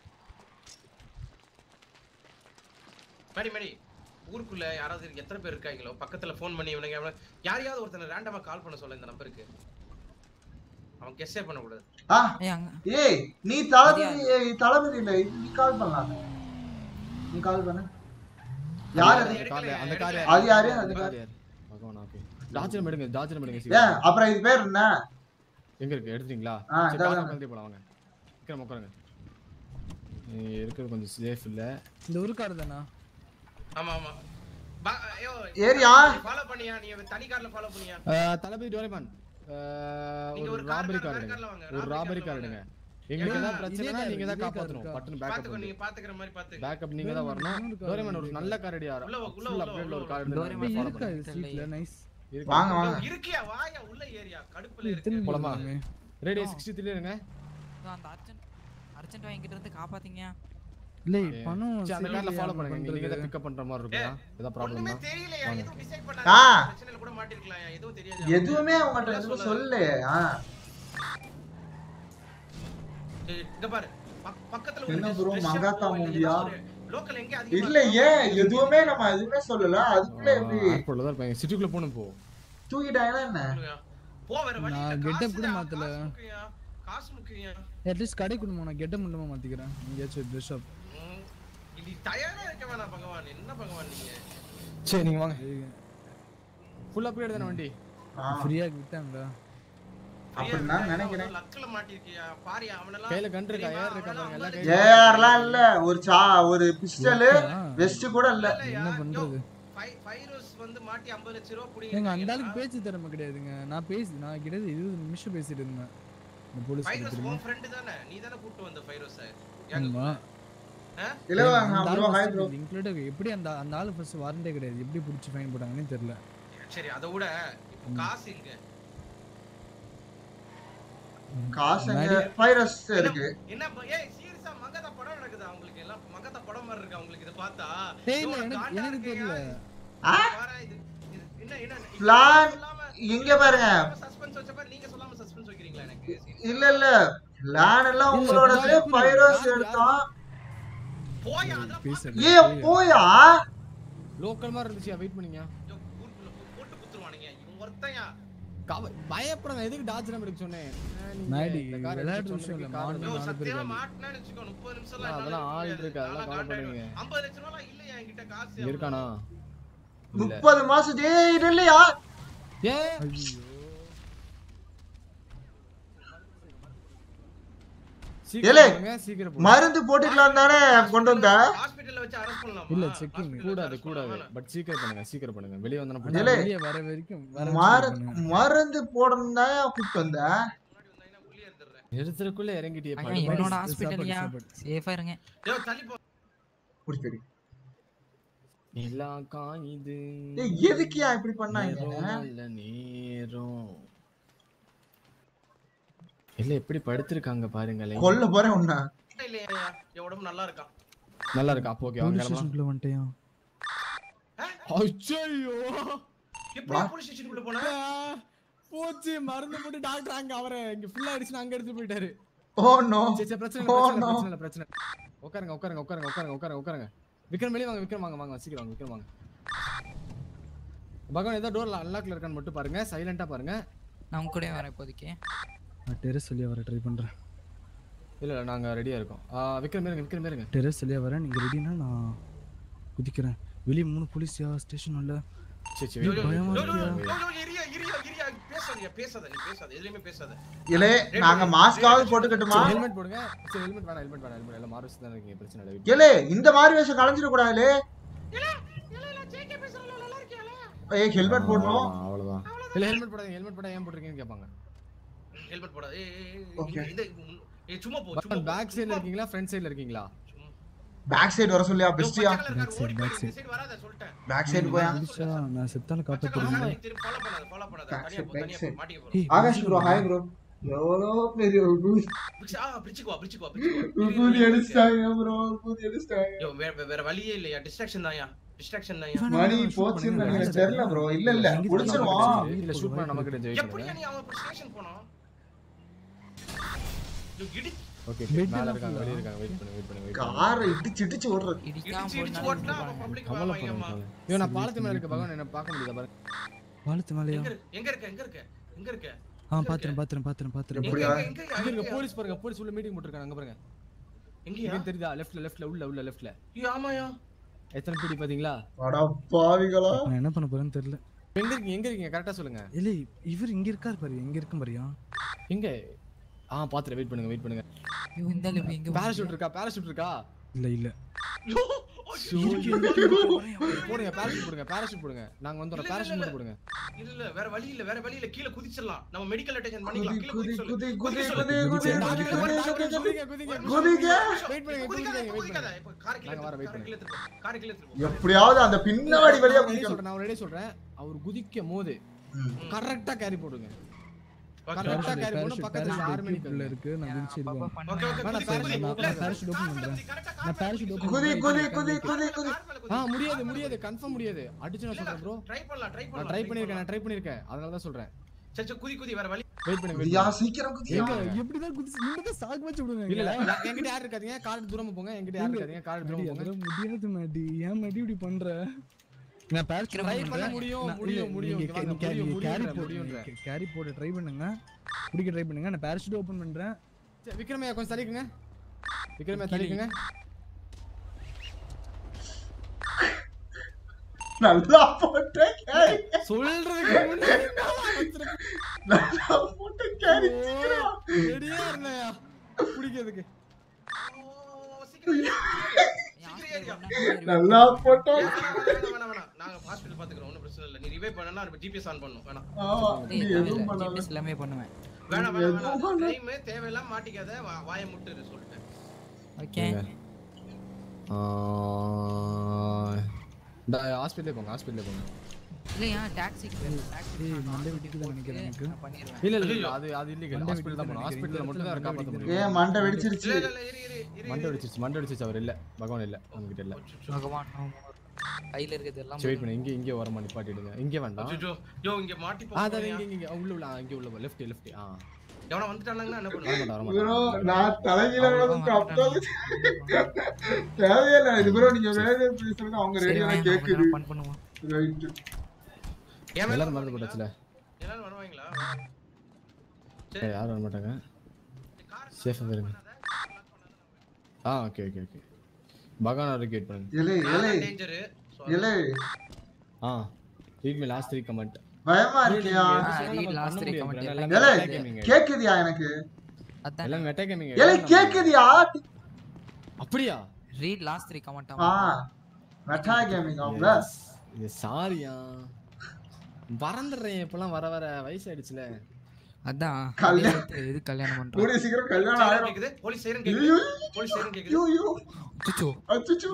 மேடி மேடி ஊருக்குள்ள யாராவது இருக்கு- எத்தனை பேர் இருக்காங்களோ பக்கத்துல ஃபோன் பண்ணி இவனுங்க எவன- யாரையாவது ஒருத்தனை ரேண்டமா கால் பண்ண சொல்ல இந்த நம்பருக்கு அவன் கெஸ்ஸே பண்ண கூடாது ஆ ஏய் அங்க ஏய் நீ தளபதி ஏய், தளபதி இல்ல இது நீ கால் பண்ணலாம் நீ கால் பண்ணு யார் அது எடுக்கலையா? கார்ல அந்த கார் எடுக்கலையா? அது யாரு அது கார் யார் பகவான் ஓகே டாஜரம் எடுங்க டாஜரம் எடுங்க ஏன் சீக்கிரம் அப்புறம் இது பேர் என்ன எங்க இருக்கு எடுத்துட்டீங்களா ஆ, சரி இதான் டாஜரம் கழட்டி போலாம் வாங்க சீக்கிரம் உட்காருங்க நீ இருக்கிறது கொஞ்சம் சேஃப் இல்ல இந்த ஒரு கார் தானா ஆமா ஆமா பா- ஐயோ, ஏரியா? follow பண்ணியா நீ தனி கார்ல ஃபாலோ பண்ணியா அஹ், தளபதி டோரேமான் அஹ், நீங்க ஒரு ஒரு car robbery car car car எடுங்க car ல வாங்க, ஒரு robbery ராபரி car கார் ல எடுங்க வாங்க. எங்களுக்கு ஏன்னா, ஏதாவது பிரச்சனைனா இதே நீங்க தான் car காப்பாத்தணும் இருக்கா? பட்டன் பேக்கப் பாத்துக்கோ நீங்க பாத்துக்கிற மாதிரி பாத்துக்க பேக்கப் நீங்க தான் வரணும் இன்னொரு car டோரேமான் ஒரு இருக்கு. நல்ல கார் அடியா உள்ள வா, உள்ள ஃபுல் வா, அப்டேட்ல ஒரு உள்ள கார் வா. எடுத்து டோரேமான் follow இருக்கா பண்ணுங்க. சீட்ல நைஸ் இருக்கு. வாங்க வாங்க இருக்கியா வாயா உள்ள ஏரியா கடுப்புல திரும்பி இருக்கு போலாமா? போலாமே. ரேடியோ 63 இருங்க இதோ அந்த அர்ஜென்ட் அர்ஜென்ட் வாங்கிட்டு இருந்து காப்பாத்தீங்க இல்லை Okay. பணம் சரி, அந்த கார்ல சரியில்லையா ஃபாலோ நம்ம பண்ணுங்க நீங்க பண்றது? தான் பிக்கப் பண்ற மாதிரி இருக்குமா ஏதாவது ப்ராப்ளம் ஒண்ணுமே தான் தெரியலையா வாங்க. எதுவும் டிசைட் ஆ. பண்ணாத பிரச்சனையில கூட மாட்டிருக்கலாம் எதுவும் தெரியாது எதுவுமே அவங்ககிட்ட எதுவும் சொல்லு ஆ. ஏய், இங்க பாரு பக்- பக்கத்துல என்ன ஒரு bro, fresh ஆ மகாத்தா போவா, இல்ல மூவியா? ஏதாவது ஒரு local எங்க அதிகமா இல்ல இருக்கா? ஏன் எதுவுமே நம்ம எதுவுமே சொல்லல அதுக்குள்ள எப்படி ஏர்போர்ட்ல தான் இருப்பாங்க சிட்டிக்குள்ள போகணும் போ தூக்கிட்டாங்கன்னா என்ன சொல்லுங்க. போ வேற வழி நான் இல்ல, get up காசு கூட தான், மாத்தல. காசு முக்கியம், காசு முக்கியம் அட்லீஸ்ட் கடை கொடுமா நான் கெட்ட மட்டுமா மாத்திக்கிறேன் எங்கேயாச்சும் ட்ரெஸ் ஷாப் ம், இது தயாரா இருக்க வேணாம் பகவான் என்ன பகவான் நீங்க சரி நீங்க வாங்க ஃபுல் அப்கிரேட் தானே வண்டி ஆ, ஃப்ரீயா விட்டாங்களா அப்படி நான் நினைக்கிறேன் லக்ல மாட்டிருக்கியா பாரு அவனெல்லாம் கையில கன் இருக்கா தெரியுமா? ஏர் இருக்கா அவனெல்லாம் பாருங்க எல்லாம் ஐம்பது கையில ஏஆர்லாம் இல்ல ஒரு சா ஒரு பிஸ்டலு வெஸ்ட் கூட இல்ல இல்லையா? என்ன பண்றது? யோ, ஃபை- ஃபைரோஸ் வந்து மாட்டி 50 லட்சம் ரூபா ஏங்க அந்த புடிங்கிட்டாங்க. ஆளுக்கு பேச்சு திறமை கிடையாதுங்க நான் பேசி நான் கிட்டத்தட்ட இருபது நிமிஷம் பேசிட்டு இருந்தேன் இந்த போலீஸ் ஃபைரோஸ் தெரியுமா உன் friend தானே? நீ தானே கூப்பிட்டு வந்த ஃபைரோஸை? ஆமா இல்ல வாங்க ப்ரோ ஹாய் ப்ரோ இன்க்ளூட் எப்படி அந்த அந்த ஆளு ஃபர்ஸ்ட் வாரண்டே கிடையாது எப்படி பிடிச்சி ஃபைன் போட்டாங்கன்னு தெரியல சரி அதை விட இப்போ காசு இங்க காசு எங்க வைரஸ் இருக்கு என்ன ப- ஏய் சீரியஸா மகத படம் நடக்குதா உங்களுக்கு எல்லாம் மகத படம் மாதிரி இருக்கா உங்களுக்கு இத பார்த்தா ஏய், இல்ல, இவன் எனக்கு- காண்டா எனக்கு இருக்கையா? தெரியல. ஆ? பாரேன், இது- இது- என்ன என்ன இப்ப Plan சொல்லாம- இங்க பாருங்க சஸ்பென்ஸ் வச்ச மாதிரி நீங்க சொல்லாம சஸ்பென்ஸ் வைக்கிறீங்களா எனக்கு இல்ல இல்ல பிளான் எல்லாம் உங்களோடது பைரோஸ் எடுத்தோம் போயா அதான் பேசுறது ஏ போயா லோக்கல் மாதிரி இருந்துச்சு வெயிட் பண்ணீங்க ஐயோ, ஊருக்குள்ள போ- போட்டு குத்துருவானுங்க இவன் ஒருத்தன்யா கவ- பயப்படாத எதுக்கு டாச் நம்பர் எடுக்க சொன்னேன் நான் நீங்க நாடி, இந்த car விளையாட்டு எடுக்க விஷயம் இல்ல, சொன்னதுக்கு car மாடு ஐயோ, நாலு பேர் சத்தியமா காலி. மாட்டினேன்னு வச்சுக்கோ, 30 நிமிஷம்லாம் ஆ, என்னால அதெல்லாம் இருக்க ஆள் முடியாது. இருக்கு, அதெல்லாம் நான்லாம் கவலை காண்டாயிடுவேன். பண்ணாதீங்க. 50 லட்ச ரூபாலாம் இல்லையா என்கிட்ட காசு இங்க இருக்கானா இல்ல முப்பது மாசம் டேய் இது இல்லையா ஏ ஐயோ ஏலே, சீக்கிரம் போடுங்க, சீக்கிரம் போடுங்க. மருந்து போட்டுக்கலாம் தானே கொண்டு வந்த ஹாஸ்பிடல்ல வச்சு அரெஸ்ட் பண்ணலாமா இல்ல, checking. ஹாஸ்பிடல்ல கூடாது arrest கூடாது பண்ணலாமா? பட் சீக்கிரம் பண்ணுங்க சீக்கிரம் பண்ணுங்க வெளிய வந்தா நான் ஏலே, வெளிய வர வரைக்கும் வர மரு வரைக்கும் பண்ணுங்க. மருந்து போடணும் தான் கூப்பிட்டு வந்த முன்னாடி வந்தாங்கன்னா உள்ளே இருந்துடுறேன். நிறுத்துறதுக்குள்ள இறங்கிட்டியே ஐயா, பாரு. என்னோட சாப்பாடு, ஹாஸ்பிட்டல்யா சாப்பாடு. சேஃபா இருங்க ஐயோ, தள்ளி போ. புடிச்சடி எல்லாம் காயுது ஏய் எதுக்குயா இப்படி பண்ணாங்க நேரம் நல்ல நேரம் இல்ல எப்படி படுத்திருக்காங்க பாருங்களேன் கொல்ல போறேன் உன்ன இல்லையா, என் உடம்பு நல்லா இருக்கான். நல்லா இருக்கா அப்போ ஓகே போலீஸ் வாங்க ஸ்டேஷனுக்குள்ள வந்துட்டேயா ஐயோ எப்படி போலீஸ் ஸ்டேஷனுக்குள்ள போன? போச்சு மருந்து போட்டு டாக்டர் அங்க அவரை இங்க ஃபுல்லா அடிச்சு அங்க எடுத்து போயிட்டாரு ஓ நோ சரி சரி பிரச்சனை Oh, இல்ல, no. பிரச்சனை இல்ல, பிரச்சனை இல்ல, பிரச்சனை இல்ல. உட்காருங்க உட்காருங்க உட்காருங்க உட்காருங்க உட்காருங்க உட்காருங்க விக்ரம் வெளியே வாங்க விக்ரம் வாங்க வாங்க சீக்கிரம் வாங்க விக்ரம் வாங்க பகவான் ஏதோ டோர் அன்லாக்ல இருக்கான்னு மட்டும் பாருங்க சைலண்டா பாருங்க நான் உங்க கூடயே வரேன் இப்போதைக்கு நான் டெரஸ் வெளியே வர ட்ரை பண்றேன் இல்ல இல்ல நாங்க ரெடியா இருக்கோம் ஆ, விக்ரம் இருங்க விக்ரம் இருங்க டெரஸ் வெளியே வரேன் நீங்க ரெடினா நான் குதிக்கிறேன் வெளியே மூணு போலீஸ் ஸ்டேஷன் இல்ல சரி சரி ஐயோ, wait ஐயோ, பயமா ஐயோ, இருக்கியா? ஐயோ, ஐயோ, இரியா, இரியா, இரியா. பேசாதயா, பேசாத, நீ பேசாத, எதுலயுமே பேசாத. இல்லே நாங்க மாஸ்காவது போட்டுக்கட்டுமா சரி ஹெல்மெட் போடுங்க சரி ஹெல்மெட் வேணாம் ஹெல்மெட் வேணாம் ஹெல்மெட் எல்லாம் மார்வஸ் தான் இருக்கீங்க பிரச்சனை இல்லை wait ஏலே இந்த மாதிரி வேஷம் கலைஞ்சிட கூடாதுலே ஏய் ஹெல்மெட் போடணும் ஆ, அவ்வளவுதான் இல்ல ஹெல்மெட் போடாதீங்க ஹெல்மெட் போட்டா ஏன் போட்டிருக்கீங்கன்னு கேட்பாங்க ஹெல்மெட் போடாத. ஏய், ஏய், ஏய், Okay. இந்த- இந்த- ஏய், சும்மா போ, சும்மா போ, பேக் சும்மா சைடுல போ. இருக்கீங்களா ஃப்ரண்ட் சைடுல இருக்கீங்களா சும்மா. பேக் சைடு வர சொல்லியா ஐயோ, பெஸ்டியா பச்சை கலர் கார் ஓடி back போயிடு, side. இந்த side வராத, சொல்லிட்டேன். பேக் சைடு போயா புதுசா நான் செத்தால பச்சை கலர் காப்பாத்துறீங்க கார் நீ திரும்பி follow பண்ணாத, follow பண்ணாத. Back தனியா side, போ, back தனியா side. போ, மாட்டிக்க போறோம். ஏய், ஆகாஷ் ப்ரோ ஹாய் ப்ரோ எவ்வளோ பெரிய ஒரு கூதி பிடிச்சு- ஆ, பிடிச்சுக்கோ, பிடிச்சுக்கோ, பிடிச்சுக்கோ. இரு, இரு, கூதி இரு, இரு. அடிச்சிட்டாங்க ப்ரோ கூதி அடிச்சிட்டாங்க ஐயோ, வேற- வேற வழியே இல்லையா டிஸ்ட்ராக்ஷன் தான்யா டிஸ்ட்ராக்ஷன் தான்யா இவன் மணி shoot போச்சுன்னு பண்ணுங்க. எனக்கு தெரியல ப்ரோ இல்ல இல்ல இங்க புடிச்சிருவான் இல்ல ஷூட் பண்ண நமக்கு தெரிஞ்சு வெயிட் எப்படியா பண்ணுங்க நீ அவன் ஸ்டேஷன் போனான் ஐயோ, இடி ஓகே Bed மேல எல்லாம் இருக்காங்க full-ஆ? வெளிய இருக்காங்க வெயிட் பண்ணுங்க வெயிட் பண்ணுங்க வெயிட் பண்ணுங்க காரை இடிச்சு இடிச்சு ஓடுறது இடிக்காம இடிச்சு இடிச்சு போனாலும் ஓட்டினா அவன் விட்டுருவாங்க. பப்ளிக் கவலை வாங்கியம்மா பண்ணுங்க ஐயோ நான் பாலத்து மேல இருக்க பகவான் என்ன பார்க்க முடியுதா பாருங்க பாலத்து மேலையா எங்க இருக்கு எங்க இருக்க எங்க இருக்க எங்க இருக்க ஆ பாத்துறேன் பாத்துறேன் பாத்துறேன் பாத்துறேன் எங்க எப்படியா? எங்க எங்க இங்க இருக்க எங்க போலீஸ் பாருங்க போலீஸ் உள்ள மீட்டிங் போட்டுருக்காங்க அங்க பாருங்க எங்கயா இங்க தெரியுதா லெஃப்ட்ல லெஃப்ட்ல உள்ள உள்ள லெஃப்ட்ல ஐயோ ஆமாயா எத்தனை பிடி பாத்தீங்களா அடா பாவிகளா நான் என்ன பண்ண போறேன்னு தெரியல எங்க இருக்கீங்க எங்க இருக்கீங்க கரெக்டா சொல்லுங்க இல்ல இவர் இங்க இருக்காரு பாரு எங்க இருக்கும் பாரியா எங்க ஆ பாத்துறேன் வெயிட் பண்ணுங்க வெயிட் பண்ணுங்க ஐயோ, இந்த அளவு எங்க பேராஷூட் இருக்கா பேராஷூட் இருக்கா இல்ல இல்ல ஐயோ போடுங்க பேராஷூட் போடுங்க பேராஷூட் போடுங்க நாங்க வந்துறோம் இல்ல, இல்ல, பேராஷூட் இல்ல. மட்டும் போடுங்க இல்ல இல்ல வேற வழி இல்ல வேற வழி இல்ல கீழ குதிச்சிடலாம் நம்ம மெடிக்கல் அட்டென்ஷன் பண்ணிக்கலாம் கீழ குதி குதி சொல்லு குதி குதி குதி சொல்லு. குதி குதி குதி, குதி குதி, குதி குதி, குதி குதிங்க குதிங்க குதிங்க வெயிட் பண்ணுங்க குதிக்காத, குதிங்க இப்ப வெயிட் குதிக்காத, பண்ணுங்க இப்ப காரை கீழ நாங்க வர திருப்பு, wait காரை கீழ திருப்பு, காரை கீழ திருப்பு. எப்படியாவது அந்த பின்னாடி வழியா நான் ready குதிக்கணும் சொல்றேன் நான் ரெடி சொல்றேன் அவர் குதிக்கும் போது ம். கரெக்டா கேரி போடுங்க Okay, கரெக்டா okay. கேரி போடணும் பக்கத்துல யாருமே பேராஷூட் நிக்கல இருக்கு நான் குதிச்சு இது அப்பப்ப பண்ணுறேன் Okay, okay, வேணாம், குதி, குதி, parachute குதி. open இல்ல, பண்றேன். இல்ல, parachute open கார் மேல பண்றேன். குதி, correct ஆ கார் நான் மேல parachute குதி. open குதி குதி குதி குதி கார் மேல ஆ குதி. முடியாது முடியாது கன்ஃபார்ம் முடியாது அடிச்சு நான் இல்ல, சொல்றேன் ப்ரோ try பண்ணலாம், try நான் பண்ணலாம், ட்ரை try பண்ணிருக்கேன் நான் பண்ணலாம். ட்ரை பண்ணிருக்கேன் அதனால தான் சொல்றேன் சரி, சரி, குதி, குதி, வேற வழி. வெயிட் பண்ணுங்க wait குதியா பண்ணுங்க. சீக்கிரம் குதியா எங்க எப்படிதான் குதிச்சு நீங்க தான் சாக்கு வச்சு விடுங்க இல்ல இல்ல யா- என்கிட்ட யாரும் இருக்காதீங்க கார் தூரமா போங்க என்கிட்ட யாரும் இருக்காதீங்க கார் தூரமா போங்க அதெல்லாம் முடியாது மாடி ஏன் மாடி இப்படி பண்ற நான் பேராஷூட் ட்ரை பண்ண முடியும் முடியும் முடியும் இங்க வாங்க, முடியும் கேரி முடியும் முடியும்ன்ற போடு கேரி போட்டு ட்ரை பண்ணுங்க பிடிக்க ட்ரை பண்ணுங்க நான் பேராஷூட் ஓபன் பண்றேன் சரி, விக்ரமையா கொஞ்சம் தள்ளிக்குங்க விக்ரமையா தள்ளிக்குங்க நல்லா போட்ட கேரி சொல்றதுக்கு முன்னாடி நல்லா போட்ட கேரி சீக்கிரம் ரெடியா இருந்தேயா பிடிக்கிறதுக்கு ஓ, சீக்கிரம் ஏறு. சீக்கிரம் ஏறியா. நல்லா போட்ட வேணாம், வேணாம், வேணாம், வேணாம். நாங்க hospital பாத்துக்கிறோம், ஒண்ணும் பிரச்சனை இல்ல. நீ revive பண்ணனா, நம்ம GPS on பண்ணணும். வேணாம். ஆமா நீ எதுவும் பண்ணாத ஜிபிஎஸ் எல்லாமே பண்ணுவேன் வேணாம், வேணாம், வேணாம். எதுவும் பண்ண- time தேவையில்லாம மாட்டிக்காத, வா- வாயை மூட்டுரு சொல்லிட்டேன். ஓகே இந்த ஹாஸ்பிட்டலே போங்க ஹாஸ்பிட்டலே போங்க இல்லையா டாக்ஸிக்கு ஏய் மண்டை வெடிக்குது நினைக்கிறேன் எனக்கு பண்ணிடுவேன் இல்ல இல்ல இல்ல அது அது இல்லீகல் ஹாஸ்பிட்டல் தான் போகணும் ஹாஸ்பிட்டல்ல மட்டும் தான் காப்பாத்த முடியும் ஏன் மண்டை வெடிச்சிருச்சு இல்ல, இல்ல, இல்ல, இரு, இரு, இரு, மண்டை இரு. வெடிச்சிருச்சு மண்டை வெடிச்சிருச்சு அவர் இல்ல பகவான் இல்ல உங்ககிட்ட இல்ல பகவான் கையில இருக்கிறது எல்லாம் சரி வெயிட் பண்ணு இங்க இங்க வரமா நிப்பாட்டிடுங்க இங்க வேண்டாம் அச்சச்சோ. யோ, இங்க மாட்டி ஆ போக அதான் போறியா? இங்க இங்க உள்ள உள்ள ஆ, இங்க உள்ள லெஃப்ட் லெஃப்ட் ஆ எவனா வந்துட்டானுங்கன்னா என்ன வர பண்ணுவ? மாட்டான் வர ப்ரோ மாட்டான் நான் தலைகீழ விழுந்து அப்படியே தேவையில்லை இது ப்ரோ நீங்க வேற பேசுறது அவங்க சரி ரேடியோல வாங்க, கேக்குது நம்ம பண்ண பண்ணுவோம் ரைட் என் மேல எல்லாரும் மறந்து வருவாங்களா? போட்டாச்சுல எல்லாரும் வருவாங்களா? சரி, யாரும் வர மாட்டாங்க சேஃபா இருங்க ஆ ஓகே ஓகே ஓகே பகவான் வரைக்கும் வெயிட் பண்ணுங்க இலே நான் இலே தான் danger. So, இலே ஆ read me last three comment பயமா இருக்கியா read last three comment. இலே கேக்குதியா எனக்கு அதான் எல்லாம் மெட்டா கேமிங் இலே கேக்குதியா அப்படியா ரீட் லாஸ்ட் த்ரீ கமெண்ட் ஆ மெட்டா கேமிங் அவங்க இது சாரியா மறந்துடுறேன் இப்பெல்லாம் வர வர வயசாயிடுச்சுல அதான் கல்யாணம். கல்யாணம் எது கல்யாணம் பண்றோம் கூடிய சீக்கிரம் கல்யாணம் siren ஆயிடும் கேக்குது? police siren ஐயோ கேக்குது? police siren கேக்குது? ஐயோ சுச்சோ அச்சச்சோ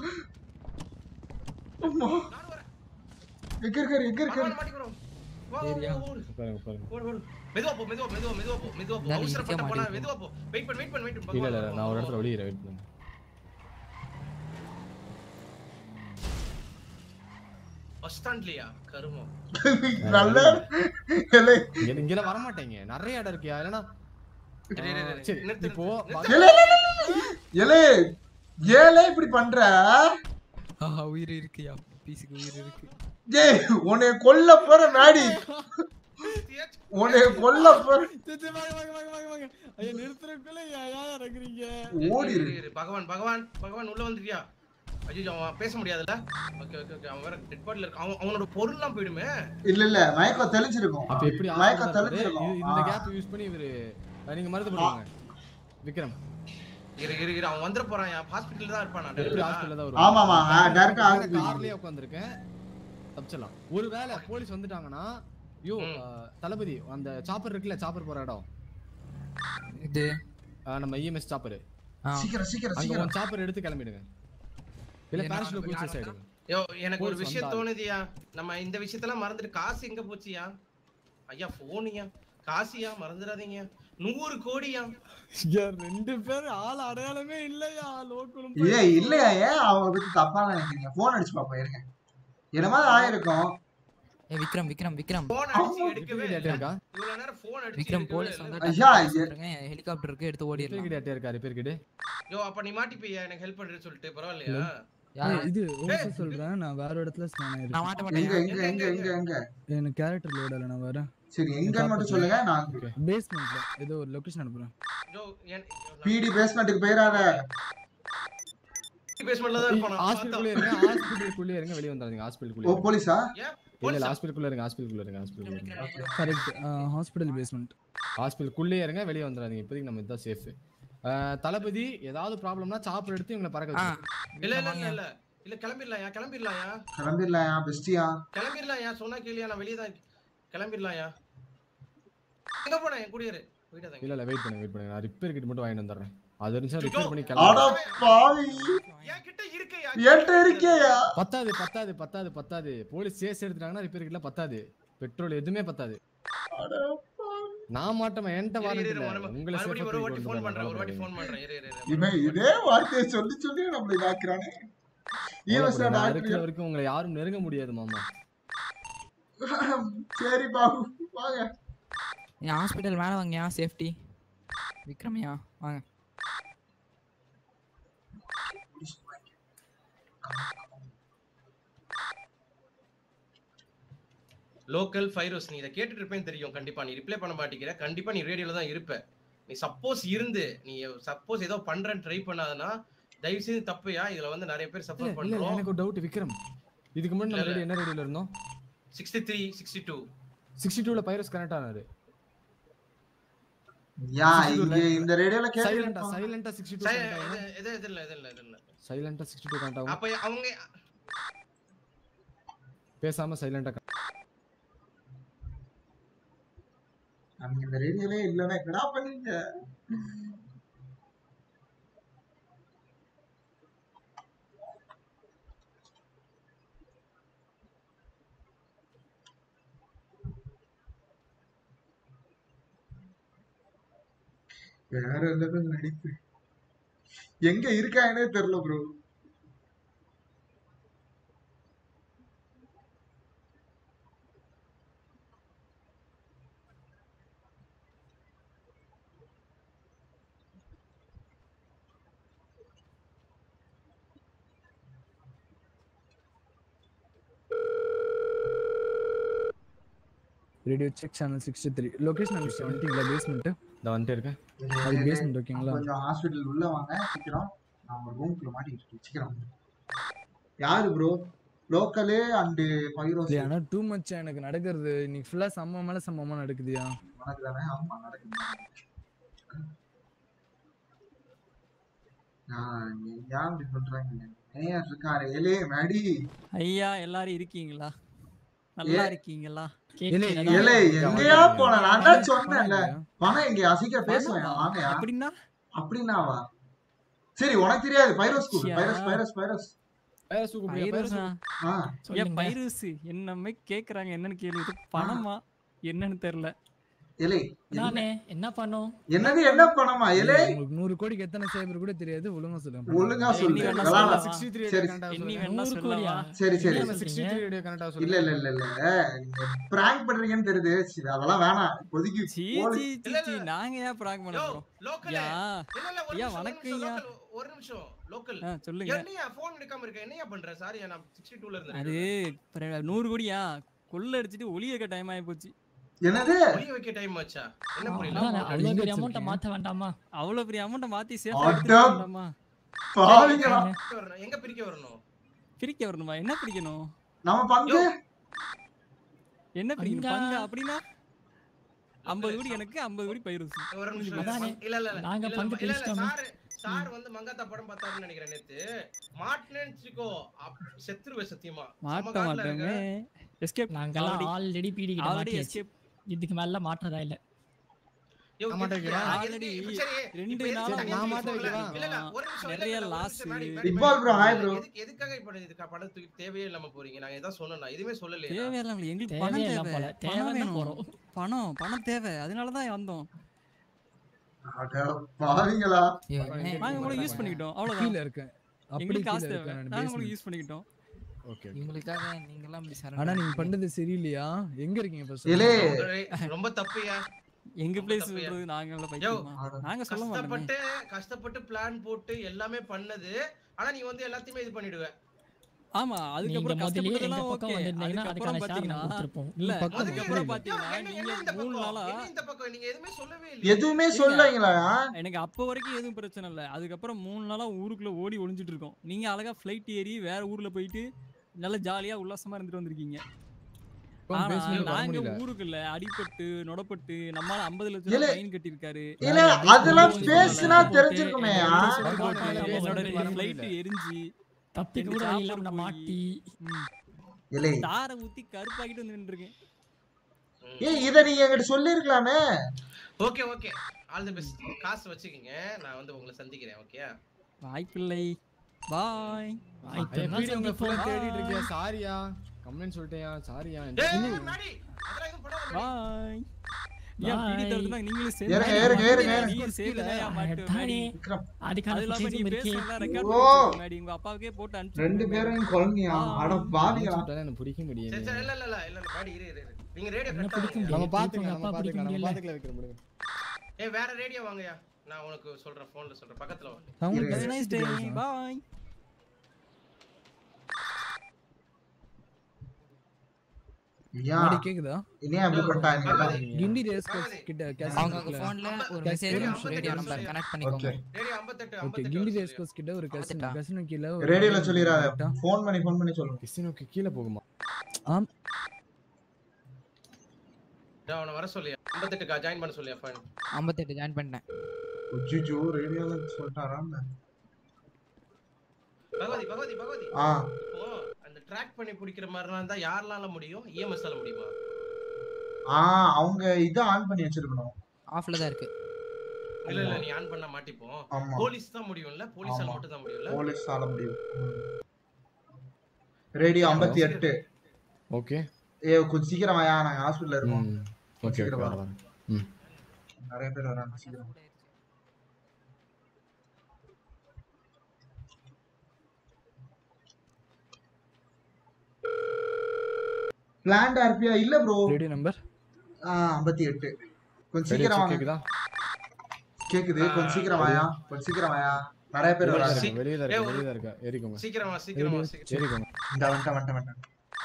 அம்மா எங்க இருக்காரு எங்க இருக்காரு பகவான் மாட்டிக்கிறோம். வா, வா, வா, ஓடு. பாருங்க பாருங்க ஓடு, ஓடு. மெதுவா போ மெதுவா மெதுவா மெதுவா போ மெதுவா போ நான் அவசரப்பட்ட இருக்க போனா மாட்டேன். மெதுவா போ வெயிட் பண்ணு வெயிட் பண்ணு வெயிட் பண்ணு இல்ல இல்ல பகவான் நான் ஒரு வா, இடத்துல வா, வெளியிறேன் வெயிட் பண்ணுங்க பஸ் ஸ்டாண்ட்லயா கருமம் நல்ல இலே இங்க இங்க வர மாட்டேங்க நிறைய இடம் இருக்கியா இல்லனா இரு, இரு, இரு. சரி நிறுத்து, இப்போ நிறுத்து. இலே இலே ஏலே இப்படி பண்ற ஆஹா உயிர் இருக்குயா பீஸுக்கு உயிர் இருக்கு ஏய் உன்னை கொல்ல போற மேடி உன்னை கொல்ல போற சரி, சரி, வாங்க வாங்க வாங்க வாங்க வாங்க ஐயா நிறுத்துறதுக்குள்ள ஏன் இறங்குறீங்க ஓடி இரு, இரு, பகவான் பகவான் பகவான் உள்ள வந்துட்டியா ஐயோ அவன் பேச முடியாதுல்ல ஓகே ஓகே ஓகே அவன் வேற டெட் பாடில இருக்கான் அவன் அவனோட பொருள்லாம் போயிடுமே இல்ல இல்ல மயக்கம் தெளிஞ்சிருக்கும் அப்ப எப்படி மயக்கம் ஆகுது பாரு. தெளிஞ்சிருக்கும் இது- இந்த ஆ. கேப் யூஸ் பண்ணி இவரு அஹ், நீங்க மருந்து போடுவாங்க விக்ரம் இரு இரு இரு அவன் வந்துட போறான் ஹாஸ்பிட்டல்ல தான் இருப்பான் நான் எப்படி direct ஆ. ஹாஸ்பிடல்ல தான் ஆமாமா, ஆ, direct ஆ நான் hospital. கார்லயே உட்கார்ந்திருக்கேன் தப்பிச்சிடலாம் ஒருவேளை போலீஸ் வந்துட்டாங்கன்னா யோ ம். அஹ், தளபதி அந்த சாப்பர் இருக்குல்ல சாப்பர் போற இடம் இது அஹ், நம்ம இஎம்எஸ் சாப்பர் ஆ சீக்கிரம் சீக்கிரம் அங்க சீக்கிரம் உன் சாப்பர் எடுத்து கிளம்பிடுங்க இல்ல இல்ல, பேரஷூட்ல நான் குளிச்சு ஆயிடுங்க யோ எனக்கு ஒரு Police விஷயம் வந்தாரு. தோணுதியா நம்ம இந்த விஷயத்தெல்லாம் மறந்துட்டு காசு எங்க போச்சியா ஐயா போனியா காசியா மறந்துடாதீங்க நூறு கோடியா ரெண்டு பேரும் ஆள் அடையாளமே இல்லையா லோக்கலும் ஏ இல்லையா ஏன் அவங்க பத்தி தப்பா நினைக்கிறீங்க போன் அடிச்சு பாப்போம் இருங்க என்னமா ஆயிருக்கும் ஏ விக்ரம் விக்ரம் விக்ரம் போன் அடிச்சு எடுக்கவே ரிப்பேர் இல்ல. இருக்கா இவ்வளவு நேரம் போன் அடிச்சு விக்ரம் எடுக்கவே போலீஸ் இல்ல. வந்து ஐயா, ஐயா. ஹெலிகாப்டர் இருக்கு எடுத்து ரிப்பேர் ஓடிடலாம் கிட்ட இருக்கா ரிப்பேர் கிட்ட யோ அப்ப நீ மாட்டிப்பியா எனக்கு ஹெல்ப் பண்றேன்னு சொல்லிட்டு பரவாயில்லையா யார் ஏய், இது ஒரு நிமிஷம் சொல்றேன் நான் வேற இடத்துல ஸ்நான் நான் ஆயிருக்கேன் மாட்ட எங்க மாட்டேன் எங்க எங்க எங்க எங்க எனக்கு கேரக்டர் லோட் இல்ல நான் வரேன் சரி எங்கன்னு மட்டும் சொல்லுங்க நான் பேஸ்மெண்ட்ல ஏதோ ஒரு லொகேஷன் அனுப்புறேன் யோ என் பிடி பேஸ்மெண்ட்டுக்கு போயிடாத பேஸ்மெண்ட்ல தான் இருப்பான் ஹாஸ்பிட்டலுக்குள்ள இருங்க ஹாஸ்பிட்டலுக்குள்ள இருங்க வெளிய வந்துறாதீங்க ஓ ஹாஸ்பிட்டலுக்குள்ள போலீஸா ஏன் இல்ல போலீஸ் இல்ல ஹாஸ்பிட்டலுக்குள்ள இருங்க ஹாஸ்பிட்டலுக்குள்ள இருங்க ஹாஸ்பிட்டலுக்குள்ள இருங்க கரெக்ட் ஹாஸ்பிடல் பேஸ்மெண்ட் ஹாஸ்பிட்டலுக்குள்ளே இருங்க வெளிய வந்துறாதீங்க இப்போதைக்கு நம்ம இதுதான் சேஃப் தளபதி ஏதாவது ப்ராப்ளம்னா சாப்பர் எடுத்து இவங்களை பறக்க ஆ வச்சிருங்க. இல்ல இல்ல இல்ல இல்ல இல்ல கிளம்பிடலாம்யா கிளம்பிடலாம்யா கிளம்பிடலாயா பெஸ்டியா கிளம்பிடலாம்யா சொன்னா கேளியா நான் வெளியே தான் இருக்கேன். கிளம்பிடலாம்யா எங்க போனேன் என் குடியேறு போயிட்டாங்க இல்ல இல்ல வெயிட் பண்ணு வெயிட் பண்ணு நான் ரிப்பேர் கிட் மட்டும் வாங்கிட்டு வந்துடுறேன் அது இருந்துச்சா ஐயோ, ரிப்பேர் பண்ணி அட கிளம்பி பாவி என்கிட்ட இருக்கையா என்கிட்ட இருக்கியா பத்தாது பத்தாது பத்தாது பத்தாது போலீஸ் சேஸ் எடுத்துட்டாங்கன்னா ரிப்பேர் கிட்ல பத்தாது பெட்ரோல் எதுவுமே பத்தாது அட பாவி. நான் மாட்டேன் என்கிட்ட இரு, வாரண்ட் இரு, இல்ல மறுபடியும் உங்களை மறுபடியும் ஒரு வாட்டி ஃபோன் பண்றேன் ஒரு வாட்டி சேஃபா ஃபோன் பண்றேன் இரு இரு இரு இவன் இதே வார்த்தையை சொல்லி சொல்லி நம்மள இதாக்குறானே ஈவஸ் நான் டாக்டர் இருக்கிற வரைக்கும் உங்களை யாரும் நெருங்க முடியாது மாமா சரி பாபு வாங்க என் ஹாஸ்பிட்டல் மேலே வாங்கயா சேஃப்டி விக்ரமையா வாங்க லோக்கல் ஃபைரோஸ் நீ இதை கேட்டுட்டு இருப்பேன்னு தெரியும் கண்டிப்பா நீ ரிப்ளை பண்ண மாட்டேங்கிற கண்டிப்பா நீ ரேடியோல தான் இருப்ப நீ சப்போஸ் இருந்து நீ சப்போஸ் ஏதோ பண்றேன்னு ட்ரை பண்ணாதனா தயவு செய்து தப்புயா இதுல வந்து நிறைய பேர் இல்ல சஃபர் இல்ல பண்றோம் எனக்கு ஒரு டவுட் விக்ரம் இதுக்கு முன்னாடி நம்ம இல்ல, ரேடியோ என்ன ரேடியோல இருந்தோம் sixty three sixty two sixty டூல பைரஸ் கனெக்ட் ஆனாரு யா இங்க இந்த ரேடியோல சைலண்டா கேட்க சைலண்டா சிக்ஸ்டி டூ இது இது இல்ல இது இல்ல இது இல்ல சைலண்டா சிக்ஸ்டி டூ கனெக்ட் ஆகும் அப்ப அவங்க பேசாம சைலண்டா நமக்கு இந்த ரேடியோலே இல்லன்னா என்னடா பண்ணீங்க வேற லெவல் நடிப்பு எங்க இருக்காங்கன்னே தெரியல bro radio check channel sixty three location அனுப்பிச்சு வந்துட்டீங்களா பேஸ்மெண்ட்டு இந்த வந்துட்டே இருக்கேன் அது பேஸ்மெண்ட் ஓகேங்களா கொஞ்சம் ஹாஸ்பிட்டல் உள்ள வாங்க சீக்கிரம் நான் ஒரு ரூம்குள்ள மாட்டிட்டு இருக்கேன் சீக்கிரம் வாங்க. யாரு ப்ரோ லோக்கலே அண்டு பைரோஸ் இல்லையா ஆனால் டூ மச் எனக்கு நடக்கிறது இன்னைக்கு ஃபுல்லாக சம்ம மேலே சம்மமாக நடக்குதுயா உனக்கு தானே ஆமா நடக்குது நான் ஏன் இப்படி சொல்றாங்க நேயர் இருக்காரு ஏலே மேடி ஐயா எல்லாரும் இருக்கீங்களா நல்லா ஏ- இருக்கீங்களா ஏலே கேட்கிறதா? ஏலே எங்கேயா போன நான் தான் சொன்னேன்ல வாங்க இங்க அசிக்க பேசுவேன் வாங்கயா அப்படின்னா அப்படின்னாவா சரி உனக்கு தெரியாது பைரோஸ் கூப்பிடு ச்சியா. பைரோஸ் பைரோஸ் பைரோஸ் பைரஸ் கூப்பிடுங்க பைரஸ் பைரஸா ஆ ஏன் சொல்லுங்க. பைரஸ் என்னமே கேக்குறாங்க என்னன்னு கேள்வி இது பணமா என்னன்னு தெரியல ஏலே நானே என்ன பண்ணோம் என்னது என்ன பணமா ஏலே உங்களுக்கு நூறு கோடிக்கு எத்தனை சைபர் கூட தெரியாது ஒழுங்கா சொல்லுங்க ஒழுங்கா நீ சொல்லு வேணா விளாட சொல்லலாம். சிக்ஸ்டி த்ரீ சரி. கனெக்ட் எண்ணி ஆகும் வேணா நூறு கோடியா சொல்லவா சரி சரி என்ன சிக்ஸ்டி சொல்றீங்க? த்ரீ ரேடியோ கனெக்ட் ஆகும் இல்ல இல்ல இல்ல இல்ல நீங்க பிராங்க் பண்றீங்கன்னு தெரியுது சரி, அதெல்லாம் வேணாம் இப்போதைக்கு சீ போலீஸ்- சீ சீ இல்ல, சீ இல்ல. நாங்க ஏன் பிராங்க் பண்ண யோ போறோம் லோக்கல் யா இல்ல இல்ல ஒரு ஐயா, நிமிஷம், ஒரு வணக்கம் நிமிஷம், ஐயா. local, ஒரு நிமிஷம் லோக்கல் ஆ, சொல்லுங்க என்னையா போன் எடுக்காம இருக்க என்னையா பண்ற சாரி நான் 62 ல அது இருந்தேன் பிற- நூறு கோடியா கொள்ள அடிச்சிட்டு ஒளி வைக்க டைம் ஆகி போச்சு என்னது ஒளிய வைக்க டைம் ஆச்சா என்ன புரியல அதான் அவ்வளவு எங்க பெரிய அமௌண்ட்டை வச்சிருக்கீங்க? மாத்த வேண்டாமா அவ்வளவு பெரிய அமௌண்ட்டை மாத்தி சேஃப் அடம். பாவிங்களா பிரிக்க வரணும். எங்க பிரிக்க வரணும் பிரிக்க வரணுமா என்ன பிரிக்கணும் நம்ம பங்கு என்ன பிரிக்கணும் அங்க- பங்கா அப்படின்னா ஐம்பது கோடி எனக்கு ஐம்பது கோடி பயிருக்கு ஒரு நிமிஷம் அதானே. இல்ல இல்ல இல்ல நாங்க இல்ல, பங்கு இல்ல, இல்ல, பிரிச்சிட்டோமே. சார் சார் வந்து மங்காத்தா படம் பார்த்தாருன்னு நினைக்கிறேன் நேத்து மாட்டினேன்னு வச்சுக்கோ அப்- செத்துருவே சத்தியமா மாட்ட செம காட்டுல மாட்டோமே இருக்க. எஸ்கேப் நாங்கெல்லாம் ஆல்ரெடி பீடி கிட்ட ஆல்ரெடி மாட்டியாச்சு எஸ்கேப் இதுக்கு மேல மாற்றதா இல்ல யோ, நான் மாட்ட எதுக்கு? வைக்கிறேன். எதுக்கு? Already இப்ப சரி, ரெண்டு இப்ப எதுக்கு நாளா தனியா நான் தூக்கி மாட்ட போடல? வைக்கிறேன். இல்ல, இல்ல, ஒரு நிமிஷம், இல்ல, நிறைய இல்ல, ஒரு loss. நிமிஷம், Maddy, Maddy, Big ball bro, hi Maddy. bro. எதுக்கு- எதுக்காக இப்ப இதுக்கு படம் தூக்கி தேவையே இல்லாம போறீங்க நாங்க ஏதாவது சொன்னோம்னா எதுவுமே சொல்லலையா தேவையில்லாம் இல்லை. எங்களுக்கு பணம் தேவையே இல்ல தேவை போல பணம் தேவைன்னு வேணும் போறோம் பணம் பணம் தேவை அதனால தான் வந்தோம் அட பாவிங்களா நாங்க உங்களுக்கு யூஸ் பண்ணிக்கிட்டோம் அவ்வளவுதான் கீழே இருக்கேன் அப்படி எங்களுக்கு காசு கீழே தேவை இருக்கேன் நாங்க நான் உங்களுக்கு basement. யூஸ் பண்ணிக்கிட்டோம் ஓகே இவங்களுக்காக நீங்கெல்லாம் இப்படி ஆனா சரண் நீங்க பண்றது சரியில்லையா எங்க இருக்கீங்க first? ஏலே ரொம்ப- ரொம்ப தப்புயா எங்க ரொம்ப பிளேஸ் தப்புயா. சொல்றது நாங்க எல்லாம் யோ, பைத்தியமா நாங்க சொல்ல மாட்டோமே கஷ்டப்பட்டு கஷ்டப்பட்டு பிளான் போட்டு எல்லாமே பண்ணது ஆனா நீ வந்து எல்லாத்தையுமே இது பண்ணிடுவ ஆமா நீங்க அதுக்கப்புறம் முதல்லயே எங்க கஷ்டப்பட்டதெல்லாம் பக்கம் ஓகே வந்திருந்தீங்கன்னா அதுக்கப்புறம் அதுக்கான ஷேர் பாத்தீங்கன்னா நாங்க கொடுத்துருப்போம் இல்ல பக்கம் அதுக்கப்புறம் இல்ல. பாத்தீங்கன்னா என்ன- நீங்க என்ன இந்த மூணு பக்கம்? நாளா என்ன இந்த பக்கம் நீங்க எதுவுமே சொல்லவே இல்லையே எதுவுமே சொல்லலைங்களா எனக்கு அப்ப வரைக்கும் எதுவும் பிரச்சனை இல்ல அதுக்கப்புறம் மூணு நாளா ஊருக்குள்ள ஓடி ஒளிஞ்சிட்டு இருக்கோம் நீங்க அழகா ஃபிளைட் ஏறி வேற ஊர்ல போயிட்டு நல்ல ஜாலியா உல்லாசமா இருந்துட்டு வந்திருக்கீங்க இப்போ ஆனா basement வர நாங்க முடியல. ஊருக்குள்ள அடிபட்டு நொடப்பட்டு நம்மால ஐம்பது லட்சம் இல்ல. ஃபைன் கட்டியிருக்காரு இல்ல அதெல்லாம் போட்டு, பேசுனா போட்டு, தெரிஞ்சிருக்குமே என்னோட ஆ? சுட்டு போட்டு, ஆமா, என்னோட வர ஃபிளைட் முடியல. எரிஞ்சு தப்பிக்க கூட வழி இல்லாம நான் மாட்டி இல்லை தாரை ஊத்தி கருப்பாக்கிட்டு வந்து நின்றுருக்கேன் ஏய் இத நீங்க என்கிட்ட சொல்லிருக்கலாமே okay okay all the best காசு வச்சுக்கோங்க நான் வந்து உங்களை சந்திக்கிறேன் ஓகே வாய்ப்பில்லை பாய் வாய்ப்பு ஐயா, இருந்தா வீடியோ உங்க ஃபுல்லா சந்திப்போம். தேடிட்டு இருக்கியா சாரியா கம்ப்ளைண்ட் சொல்லிட்டேயா சாரியா டேய் மாடி அதெல்லாம் எதுவும் பண்ணாத மாடி. பாய் ஏன் Bye. பிடி தரதுனா நீங்களும் சேர்ந்து ஏறுங்க, ஏறுங்க, ஏறுங்க, ஏறுங்க. நீயும் சேர்ந்து தான் ஏன் மாட்டு அதானே. விக்ரம் அதுக்கான அது இல்லாம நீ footage-உம் இருக்கே. பேசுறதெல்லாம் ரெக்கார்ட் ஓ. பண்ணி மேடி உங்க அப்பாவுக்கே போட்டு அனுப்பிச்சு ரெண்டு விடுங்க. பேரும் குழந்தையா அட பாவிகளா எனக்கு பிடிக்க சரி முடியும் சரி இல்ல இல்ல இல்ல இல்ல இல்ல மாடி இரு இரு இரு. நீங்க ரேடியோ என்ன கட் பிடிக்க பண்ணுங்க நம்ம முடியாது. பாத்துக்கலாம் அப்பா நம்ம பிடிக்க பாத்துக்கலாம் நம்ம முடியல. பாத்துக்கலாம் வைக்கிற முடியும் ஏய் வேற ரேடியோ வாங்கயா நான் உனக்கு சொல்றேன் போன்ல சொல்றேன் பக்கத்துல வா அவங்களுக்கு இரு. Have a nice day. Bye. ஏன் மாடி கேக்குதா இனியா அப்படி பண்ணிட்டாங்க கிண்டி ரேஸ் கிட்ட அவங்க கேஸ் ஃபோன்ல ஒரு Cash மெசேஜ் கேட்கணும். ரேடியோ நம்பர் கனெக்ட் பண்ணிக்கோங்க ஓகே ரேடியோ 58 ஓகே 58 கிண்டி வருஷம் ரேஸ் கோர்ஸ் கிட்ட ஒரு கசின் வந்துட்டா? கசினு கீழ ரேடியோல சொல்லிராத ஃபோன் பண்ணி ஃபோன் பண்ணி சொல்லுங்க கிறிஸ்டினுக்கு கீழே போகுமா ஆம் டேய், அவனை வர சொல்லியா 58 கா ஜாயின் பண்ண சொல்லியா ஃபைன் 58 ஜாயின் பண்ணிட்டேன் அஜ்ஜோ ரேடியோல சொல்லிட்டாரா பகவதி பகவதி பகவதி ஆ இப்போ அந்த ட்ராக் பண்ணி பிடிக்கிற மாதிரிலாம் இருந்தா யாரெல்லாம் முடியும் இஎம்எஸ் ஆல முடியுமா ஆ அவங்க இத ஆன் பண்ணி வச்சிருக்கணும் ஆஃப்ல தான் இருக்கு இல்ல இல்ல நீ ஆன் பண்ண மாட்டிப்போம் ஆமா போலீஸ் தான் முடியும்ல போலீஸால ஆமா. மட்டும் தான் முடியும்ல போலீஸ் ஆல முடியும் ரேடியோ 58 ஓகே ஏ கொஞ்சம் சீக்கிரம் வாயா நாங்க ஹாஸ்பிடல்ல இருக்கோம் ம் ஓகே ஓகே சீக்கிரம் வா. வரேன் ம் நிறைய பேர் வராங்க சீக்கிரம் பிளான்ட் ஆர்பியா இல்ல ப்ரோ ரேடியோ நம்பர் ஐம்பத்தி எட்டு கொஞ்சம் சரி சீக்கிரம் வாங்க கேக்குதா கேக்குது கொஞ்சம் சீக்கிரம் வாயா கொஞ்சம் சீக்கிரம் வாயா நிறைய பேர் வெளியில வராங்க இருக்கேன், வெளியில ஏய், இருக்கேன் ஒரு- வெளியில இருக்கேன் ஏறிக்கோங்க சீக்கிரம் வா சீக்கிரம் வா சீக்கிரம் ஏறிக்கோங்க இந்த வந்துட்டேன் வந்துட்டேன் வந்துட்டேன்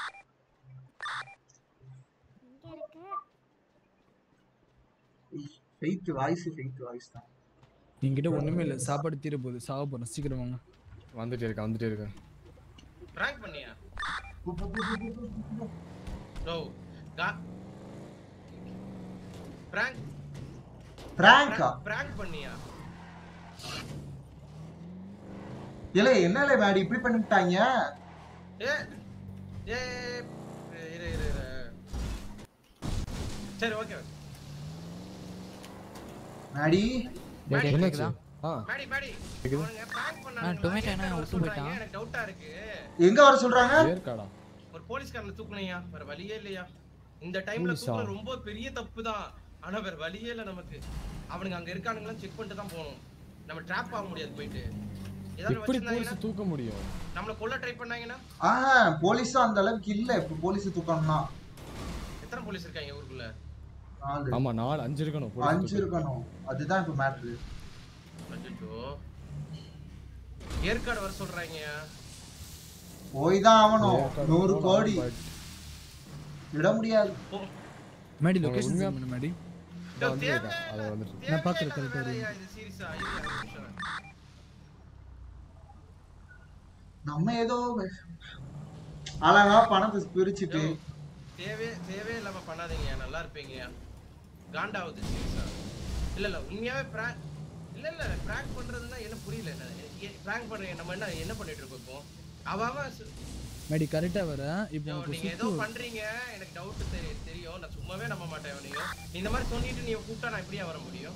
ஃபெய்த் வாய்ஸ் ஃபெய்த் வாய்ஸ் தான் என்கிட்ட ஒண்ணுமே இல்ல சாப்பாடு தீர போகுது சாக போறேன் சீக்கிரம் வாங்க வந்துட்டே இருக்கேன் வந்துட்டே இருக்கேன் பிராங்க் பண்ணியா நோ கா பிராங்க் பிராங்கா பிராங்க் பண்ணியா இல்ல என்னல மேடி இப்படி பண்ணிட்டாங்க ஏ ஏ இரு இரு இரு சரி ஓகே மேடி மேடி என்னாச்சு ஆ மேடி மேடி கேக்குது? அவனுங்க பிராங்க் ஆ, பண்ணாங்க tomato என்ன விட்டு போயிட்டான்? எனக்கு டவுட்டா இருக்கு எங்க வர சொல்றாங்க ஏற்காடா ஒரு போலீஸ்காரனை தூக்குனையா வேற வழியே இல்லையா இந்த டைம்ல போலீஸா? தூக்குற ரொம்ப பெரிய தப்பு தான் ஆனா வேற வழியே இல்ல நமக்கு அவனுங்க அங்க இருக்கானுங்களா செக் பண்ணிட்டு தான் போகணும் நம்ம ட்ராப் ஆக முடியாது போயிட்டு ஏதாவது எப்படி வச்சிருந்தாங்கன்னா போலீஸ் தூக்க முடியும் நம்மள கொல்ல ட்ரை பண்ணாங்கன்னா ஆஹா போலீஸும் அந்த அளவுக்கு இல்ல இப்ப போலீஸ் தூக்கணும்னா எத்தனை போலீஸ் இருக்காங்க ஊருக்குள்ள நாலு ஆமா நாலு அஞ்சு இருக்கணும் police அஞ்சு தூக்க. இருக்கணும் அதுதான் இப்ப மேட்ரு அச்சோ ஏற்காடு வர சொல்றாங்க போய் தான் ஆகணும் ஏற்காடு நூறு போலாம், கோடி but விட முடியாது மேடி உங்க லொகேஷன் உண்மையா- சென்ட் பண்ணு மேடி இதோ வந்துருக்கேன் அது வந்துட்டு நான் பாக்குறேன், correct ஆ தேவையில்லாத இது சீரியஸா நம்ம ஏதோ அழகா பணத்தை பிரிச்சுட்டு தேவை தேவையே இல்லாம பண்ணாதீங்க நல்லா இருப்பீங்க காண்டாவுது சீரியஸா இல்ல இல்ல உண்மையாவே பிராங்க் இல்ல இல்ல பிராங்க் பண்றதுன்னா என்ன புரியல பிராங்க் பண்றீங்க நம்ம என்ன என்ன பண்ணிட்டு இருக்கோம் இப்போ அவ அவன் சு- மேடி கரெக்டா வர இப்போ யோ, உனக்கு நீங்க ஏதோ சுத்து பண்றீங்க எனக்கு டவுட் தெரியும் நான் சும்மாவே நம்ப மாட்டேன் நீங்க நீ இந்த மாதிரி சொல்லிட்டு நீ கூப்பிட்டா நான் எப்படியா வர முடியும்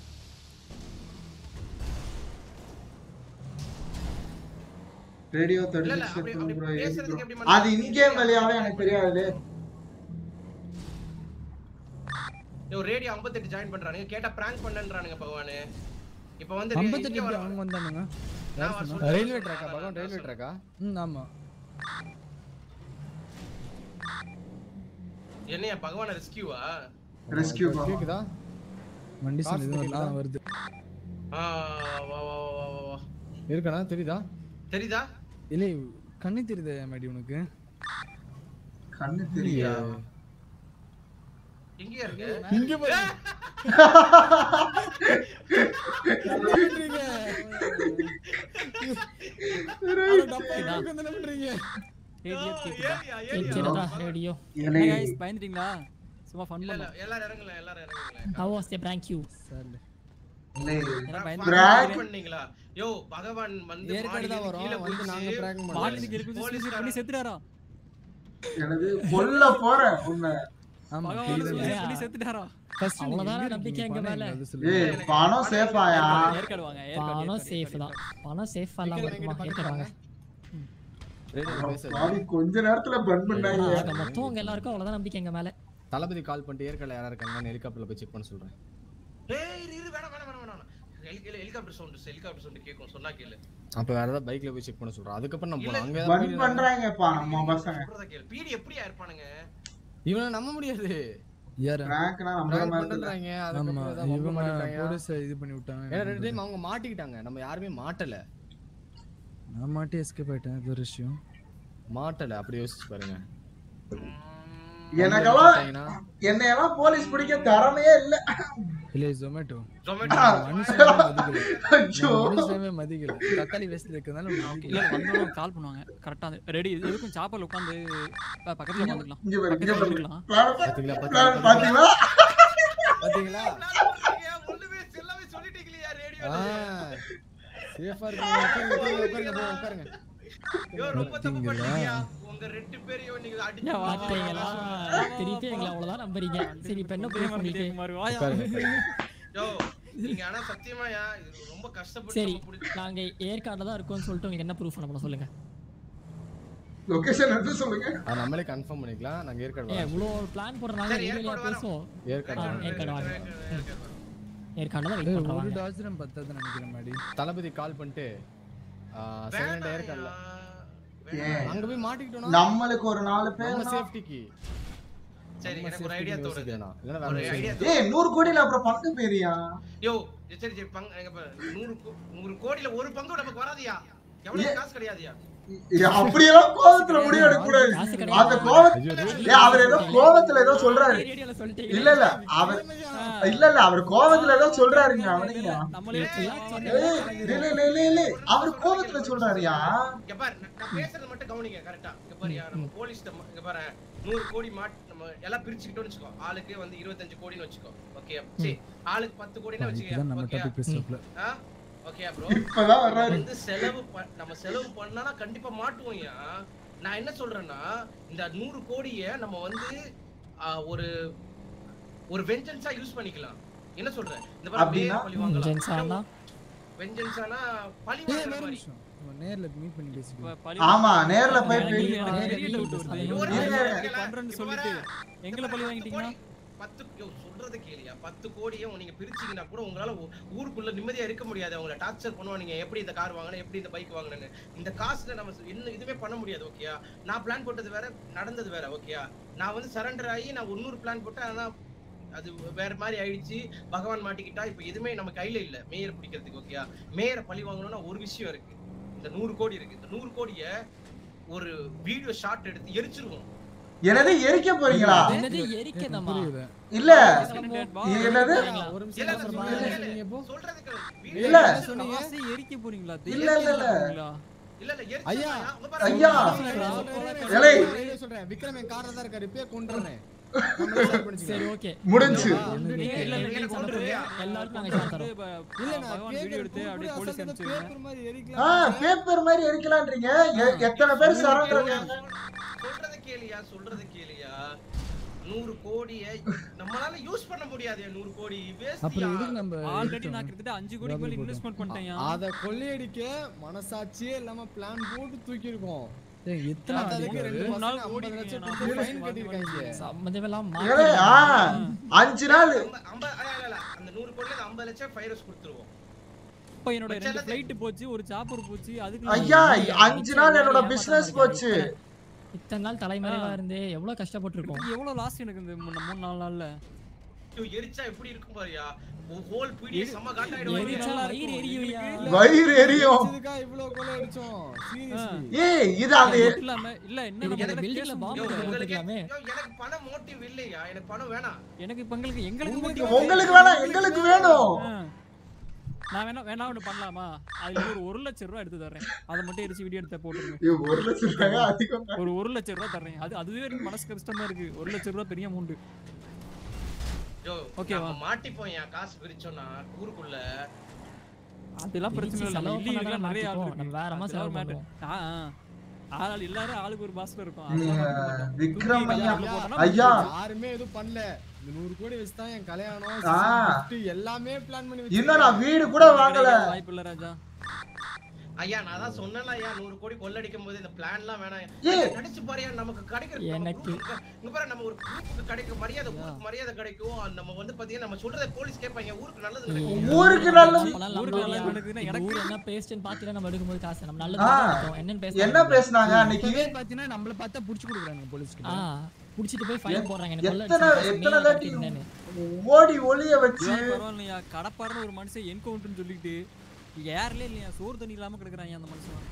ரேடியோ இல்ல, இல்ல, அப்படி- அப்படி பேசுறதுக்கு எப்படி அது மனசு இங்கே வழியாவே எனக்கு தெரியாது ஒரு ரேடியோ 58 ஜாயின் பண்றானுங்க கேட்டா பிராங்க் பண்ணன்றானுங்க பகவானு இப்போ வந்து ஐம்பத்தெட்டு இங்க வர- அவங்க வந்தானுங்க நான் வர சொல்றேன். ரயில்வே ட்ராக்கா பகவான் ரயில்வே ட்ராக்கா ம் ஆமா என்னையா பகவான ரெஸ்கியூவா ரெஸ்கியூ கேக்குதா வண்டி காசு சண்டை கேக்குதா? வருது ஆ வா வா வா வா, வா வா இருக்கனா தெரியுதா தெரியுதா இல்லை கண்ணு தெரியுதா மேடி உனக்கு கண்ணு தெரியா எங்கயா இருக்கு இங்க பாரு ரேடியோ கேக்குதா ஏறியா, ஏறியா. கேட்கிறதா ரேடியோ ஏலே, என்ன guys, பயந்துட்டீங்களா சும்மா ஃபன் இல்ல இல்ல பண்ணலாம் எல்லாரும் இறங்குல எல்லாரும் இறங்குங்களேன் How was the prank you? Sir இல்லை ஏன்னா பயந்து Prank பண்ணீங்களா யோ பகவான் வந்து ஏற்காடு தான் வரும் கீழே வந்து நாங்க குதிச்சு பிராங்க் மாட்டுக்கு பண்ணுவோம் இருக்கு போலீஸ்காரன். பண்ணி செத்துட்டாரா எனது கொல்ல போறேன் உன்னை ஆமா பகவான் clear suicide தான். பண்ணி செத்துட்டாரா First நீங்க அவ்வளவுதானா எங்க நம்பிக்கை இருக்கீங்க? எங்க பணம் மேல? எங்க அது சொல்லுங்க. ஏய் பணம் சேஃபாயா ஏற்காடு வாங்க ஏற்காடு, பணம் ஏற்காடு, சேஃப் ஏற்காடு, தான் ஏற்காடு. பணம் சேஃப் இல்லாம இருக்குமா ஏற்கனவே ரேடியோ பேச பாவி கொஞ்ச நேரத்துல பன் பண்ணாங்க ஆக மொத்தம் உங்க எல்லாருக்கும் அவ்வளவுதான் நம்பிக்கை எங்க மேல தளபதி கால் பண்ணிட்டு ஏற்கால யாரா இருக்காங்க ஹெலிகாப்டர்ல போய் செக் பண்ண சொல்றேன் ஏய் இரு, இரு வேணாம் வேணாம் வேணாம் வேணாம் ஹெலி- ஹெலிகாப்டர் சவுண்ட் ஹெலிகாப்டர் சவுண்ட் கேட்கும் சொன்னா கேளு அப்ப வேற ஏதாவது பைக்ல போய் செக் பண்ண சொல்றேன் அதுக்கப்புறம் நம்ம இல்ல, போலாம் அங்க பன் ஏதாவது பண்றாங்கப்பா நம்ம பசங்க சொல்றத கேளு பீடி எப்படியா இருப்பானுங்க இவனை நம்ப முடியாது யாரு? பிராங்க்னா நம்புற prank மாதிரி இல்ல. பண்றாங்க ஆமா அதுக்கப்புறம் ஏதாவது வம்பு இவங்க பண்ணிட்டாங்க. போலீஸ் இது பண்ணி விட்டாங்க ஏன்னா ரெண்டு டைம் அவங்க மாட்டிக்கிட்டாங்க நம்ம யாருமே மாட்டல நான் மாட்டி எஸ்கேப் ஆயிட்டேன் அது ஒரு விஷயம் மாட்டல அப்படி யோசிச்சு பாருங்க எனக்கெல்லாம் மாட்டிக்கிட்டாங்கன்னா, என்னையெல்லாம் போலீஸ் பிடிக்க திறமையே இல்ல இல்ல ஜொமேட்டோ ஜொமேட்டோ மனுஷனே மதிக்கல ஐயோ நான் மனுஷனே மதிக்கல தக்காளி வேஸ்ட்ல இருக்கறதால ஓகே இல்ல வந்தோம் கால் பண்ணுவாங்க கரெக்டா ரெடி எதுக்கும் சாப்பாடு உட்காந்து பக்கத்துல உட்காந்துக்கலாம் இங்க பாரு இங்க பக்கத்துல பாரு உட்காந்துக்கலாம் பாத்தீங்களா plan பாத்தீங்களா பாத்தீங்களா பாத்தீங்களா ஒண்ணுமே எல்லாமே சொல்லிட்டீங்களா ஆ ரேடியோல சேஃபா இருக்கு உட்காருங்க உட்காருங்க bro, உட்காருங்க யோ ரொம்ப தப்பு பண்ணீங்க உங்க ரெண்டு பேரையும் நீங்க அடிச்சு ஏன் வார்த்தைகளா திருப்பி எங்களை அவ்வளவுதான் நம்புறீங்க சரி இப்ப என்ன proof உங்களுக்கு மாதிரி வாயா உட்காருங்க உட்காருங்க. யோ நீங்க ஆனா சத்தியமாயா இது ரொம்ப கஷ்டப்பட்டு சரி நம்ம புடிச்சு நாங்க ஏற்காடுல தான் இருக்கோம்னு சொல்லிட்டு உங்களுக்கு என்ன ப்ரூஃப் பண்ண சொல்லுங்க லொகேஷன் எடுத்து சொல்லுங்க அது நம்மளே கன்ஃபார்ம் பண்ணிக்கலாம் நாங்க ஏற்காடு ஏன் வரோம். இவ்வளோ பிளான் போடுறாங்க சரி, வெளியில ஏற்காடு வரோம். பேசுவோம் ஏற்காடு ஆ, வரோம். ஏற்காடு வாங்க ஏற்காடுல தான் ஏய், வெயிட் ஒரு பண்றாங்க டாஜரம் பத்தாது நினைக்கிறேன் மாடி தளபதி கால் பண்ணிட்டு செகண்ட் ஏற்காடுல ஏன் அங்க போய் மாட்டிக்கிட்டோம்னா நம்மளுக்கு ஒரு நாலு பேர் நம்ம சேஃப்டிக்கு சரி எனக்கு ஒரு ஐடியா தோணுது இல்லைன்னா ஒரு வேற ஐடியா ஏய் நூறு கோடியில அப்புறம் பங்கு பேரியா யோ சரி சரி பங்கு எங்க பாரு, நூறு கோ- நூறு கோடியில ஒரு பங்கு நமக்கு வராதியா எவ்வளவு காசு கிடையாதுயா அப்படியெல்லாம் கோவத்துல முடிவு எடுக்க கூடாது காசு அந்த கிடையாது கோவத்துல ஏய் அவர் ஏதோ கோவத்துல ஏதோ சொல்றாரு ரேடியோல இல்ல சொல்லிட்டீங்க இல்ல அவர் இல்ல இல்ல அவர் கோவத்துல ஏதோ சொல்றாருங்க அவனையா நம்மளே ஏய், இல்ல இல்ல இல்ல இல்ல அவர் கோவத்துல சொல்றாருயா இங்க பாரு நான் நான் பேசுறது மட்டும் கவனிங்க கரெக்டா இங்க பாருயா நம்ம போலீஸ் இங்க பாரு நூறு கோடி மாட் நம்ம எல்லாம் பிரிச்சுக்கிட்டோம்னு வச்சுக்கோ ஆளுக்கு வந்து இருபத்தஞ்சு கோடின்னு வச்சுக்கோ ஓகே சரி ஆளுக்கு பத்து கோடின்னு இதுதான் நம்ம வச்சுக்கோ டாபிக் பேசுறப்பல ஓகே ப்ரோ இப்பதான் வர்றாரு வந்து செலவு ப- நம்ம செலவு பண்ணா கண்டிப்பா மாட்டுவோம்யா நான் என்ன சொல்றேன்னா இந்த நூறு கோடிய நம்ம வந்து ஆ, ஒரு ஒரு வெஞ்சன்ஸா யூஸ் பண்ணிக்கலாம் என்ன சொல்ற இந்த மாதிரி அப்படின்னா? வேற பழி வாங்கலாம் ஜென்ஸானா வெஞ்சன்ஸானா பழி ஏய், வாங்குற வேற மாதிரி நிமிஷம். நம்ம நேர்ல மீட் பண்ணி பேசிக்கலாம் ஆமா நேர்ல போய் எனக்கு பேசி எனக்கு பெரிய பெரிய doubt வருது. அது ஒரு இருங்க, நிமிஷம் இருங்க. கேளு. பண்றேன்னு இப்ப சொல்லிட்டு வர. எங்களை பழி வாங்கிட்டீங்கன்னா பத்து யோ, சொல்றத கேளியா பத்து கோடியும் நீங்க பிரிச்சீங்கன்னா கூட உங்களால ஊ- ஊருக்குள்ள நிம்மதியா இருக்க முடியாது அவங்கள டார்ச்சர் பண்ணுவா நீங்க எப்படி இந்த கார் வாங்கணும் எப்படி இந்த பைக் வாங்கணும்னு இந்த காசுல நம்ம என்ன இதுவே பண்ண முடியாது ஓகேயா நான் பிளான் போட்டது வேற நடந்தது வேற ஓகேயா நான் வந்து சரண்டர் ஆகி நான் இன்னொரு பிளான் போட்டேன் ஆனா அது வேற மாதிரி ஆயிடுச்சு பகவான் மாட்டிக்கிட்டா இப்ப எதுவுமே நம்ம கையில இல்ல மேயர் பிடிக்கிறதுக்கு ஓகேயா மேயரை பழி வாங்கணும்னா ஒரு விஷயம் இருக்கு இந்த நூறு கோடி இருக்கு இந்த நூறு கோடிய ஒரு வீடியோ ஷாட் எடுத்து எரிச்சிருவோம் என்னது எரிக்க போறீங்களா என்னது எரிக்கதமா புரியல இல்ல என்னது என்னது ஒரு நிமிஷம் இல்ல, அப்புறம் இல்ல, என்ன இல்ல, சொன்னீங்க இப்போ சொல்றதுக்கு இல்ல. காசை எரிக்க போறீங்களா இல்ல, இல்ல, இல்ல. போறீங்களா? இல்ல இல்ல எரிச்சு ஐயா. அங்க பாரு. ஐயா. ஏலே ஏலே. சொல்றேன் விக்ரம் என் கார்ல தான் இருக்காரு இப்பயே கொண்டுறேன் நம்ம start பண்ணிக்கலாம். சரி ஓகே முடிஞ்சு இல்ல, இல்ல, நீங்க நீங்க சொல்றது சொல்றது எல்லாருக்கும் நாங்க வந்து தரோம் ப- இல்ல நான் பகவான் வீடியோ எடுத்து அப்படியே போலீஸ் அனுப்பிச்சிருங்க பேப்பர் மாதிரி ஆ எரிக்கலாம் பேப்பர் மாதிரி எரிக்கலான்றீங்க எ- எத்தனை பேர் சரண்டர் சொல்றது கேளியா சொல்றது கேளியா நூறு கோடிய நம்மளால யூஸ் பண்ண முடியாது நூறு கோடி அப்புறம் வேஸ்ட் எதுக்கு நம்ம ஆல்ரெடி எடுத்தோம்? நான் கிட்டத்தட்ட அஞ்சு கோடிக்கு மேல இன்வெஸ்ட்மெண்ட் பண்ணிட்டேன் அத கொள்ளையடிக்க மனசாட்சியே இல்லாம பிளான் போட்டு தூக்கி இருக்கோம் ஏய், எத்தனை அதுக்கு ஆடிக்கு ரெண்டு வருது? மூணு நாள் பசங்க ஓடி 50 லட்சம் இருக்கீங்க, கொடுத்து நான் fine கட்டியிருக்காங்க. சம்மந்தமெல்லாம் ஏலே, ஆ அஞ்சு நாள் அந்த நூறு கோடியில இந்த ஐம்பது லட்சம் ஃபைரஸ் கொடுத்துருவோம் இப்ப என்னோட ரெண்டு மிச்சம் ஃபிளைட் போச்சு ஒரு சாப்பர் போச்சு அதுக்கு ஐயா அஞ்சு நாள் என்னோட பிசினஸ் போச்சு இத்தனை நாள் தலைமறைவா இருந்து எவ்வளவு கஷ்டப்பட்டிருக்கோம் இது எவ்வளவு லாஸ்ட் எனக்கு இந்த மூணு மூணு நாலு நாள்ல ஐயோ, எரிச்சா எப்படி இருக்கும் பாரியா ஹோல் பீடி செம்ம காட்டாயிடும் எரிச்சா வயிறு எரியுவியா வயிறு எரியும் இதுக்கா இவ்வளவு கொலை அடிச்சோம் சீரியஸ்லி ஏய் இது அது அந்த மட்டும் இல்லாம இல்ல என்ன நம்ம எனக்கு முதல்ல building ல case bomb யோ, முடிக்கணும். உங்களுக்கு போட்டுக்கலாமே. யோ, எனக்கு பணம் மோட்டிவ் இல்லையா எனக்கு பணம் வேணாம் எனக்கு இப்ப எங்களுக்கு எங்களுக்கு உங்களுக்கு motive உங்களுக்கு வேணாம் எங்களுக்கு வேணும் ஆ. நான் வேணா வேணா ஒண்ணு பண்ணலாமா அதுல ஒரு ஒரு லட்சம் ரூபாய் எடுத்து தர்றேன் அதை மட்டும் எரிச்சு வீடியோ எடுத்து போட்டுருங்க ஐயோ, ஒரு லட்சம் ரூபாயா அதிகம் ஒரு ஒரு லட்சம் ரூபாய் தர்றேன் அது அதுவே எனக்கு மனசு கஷ்டமா இருக்கு ஒரு லட்சம் ரூபாய் பெரிய அமௌண்ட் யோ Okay நம்ம வா. மாட்டிப்போம் என் காசு பிரிச்சோம்னா ஊருக்குள்ள அதெல்லாம் பிரச்சனை பிரிச்சு இல்லை நம்ம செலவு இல்லீகலா பண்ணாதான் நிறைய ஆள் மாட்டிப்போம். இருக்கு நம்ம வேற மாதிரி அதெல்லாம் செலவு matter. ஆ ஆ. ஆள் எல்லாரும் ஆளுக்கு ஒரு பாஸ்ல இருக்கும் நீ, அதெல்லாம் மாட்ட மாட்டோம். விக்ரம் தூக்கி ஐயா, அதுல போட்டோம்னா ஐயா. யாருமே எதுவும் பண்ணல இந்த நூறு கோடி வச்சு தான் என் கல்யாணம் ஆ. gift எல்லாமே பிளான் பண்ணி இன்னும் நான் வீடு கூட வாங்கல வாய்ப்பு இல்ல ராஜா ஐயா நான் தான் சொன்னேன்ல ஐயா நூறு கோடி கொள்ளடிக்கும் போது இந்த பிளான்லாம் வேணாம் ஏய். நடிச்சு பாரியா நமக்கு கிடைக்கிற நம்ம எனக்கு- group- இங்க பாரு நம்ம ஒரு குரூப்புக்கு கிடைக்கும் மரியாதை ஊருக்கு மரியாதை கிடைக்கும் அது நம்ம வந்து பாத்தீங்கன்னா நம்ம சொல்றதை போலீஸ் கேட்பாங்க ஊருக்கு நல்லது நடக்கும் ஊருக்கு நல்லது அப்பெல்லாம் ஊருக்கு நம்புவாங்க. நல்லது நடக்குதுன்னா இந்த எனக்கு- ஊர் என்ன பேஸ்ட்னு பாத்தீங்கன்னா நம்ம எடுக்கும்போது காசு நம்ம நல்லது ஆ. தான் எடுத்தோம். என்னன்னு பேச என்ன பேசுனாங்க அன்னைக்கு இப்பவே பாத்தீங்கன்னா நம்மள பார்த்தா புடிச்சு கொடுக்குறாங்க போலீஸ் ஆ கிட்ட புடிச்சிட்டு போய் ஃபைன் போடுறாங்க எனக்கு கொள்ள எத்தனை அடிச்சு காசு எத்தனை நீயா தாட்டி கட்டியிருந்தேன்னு. ஓடி ஒளிய வச்சு ஐயா, பரவாயில்லையா கடப்பாருன்னு ஒரு மனுஷன் என்கவுண்டர்னு சொல்லிட்டு ஏர்ல இல்லையா சோறு தண்ணி இல்லாம கிடக்குறாங்க அந்த மனுஷன்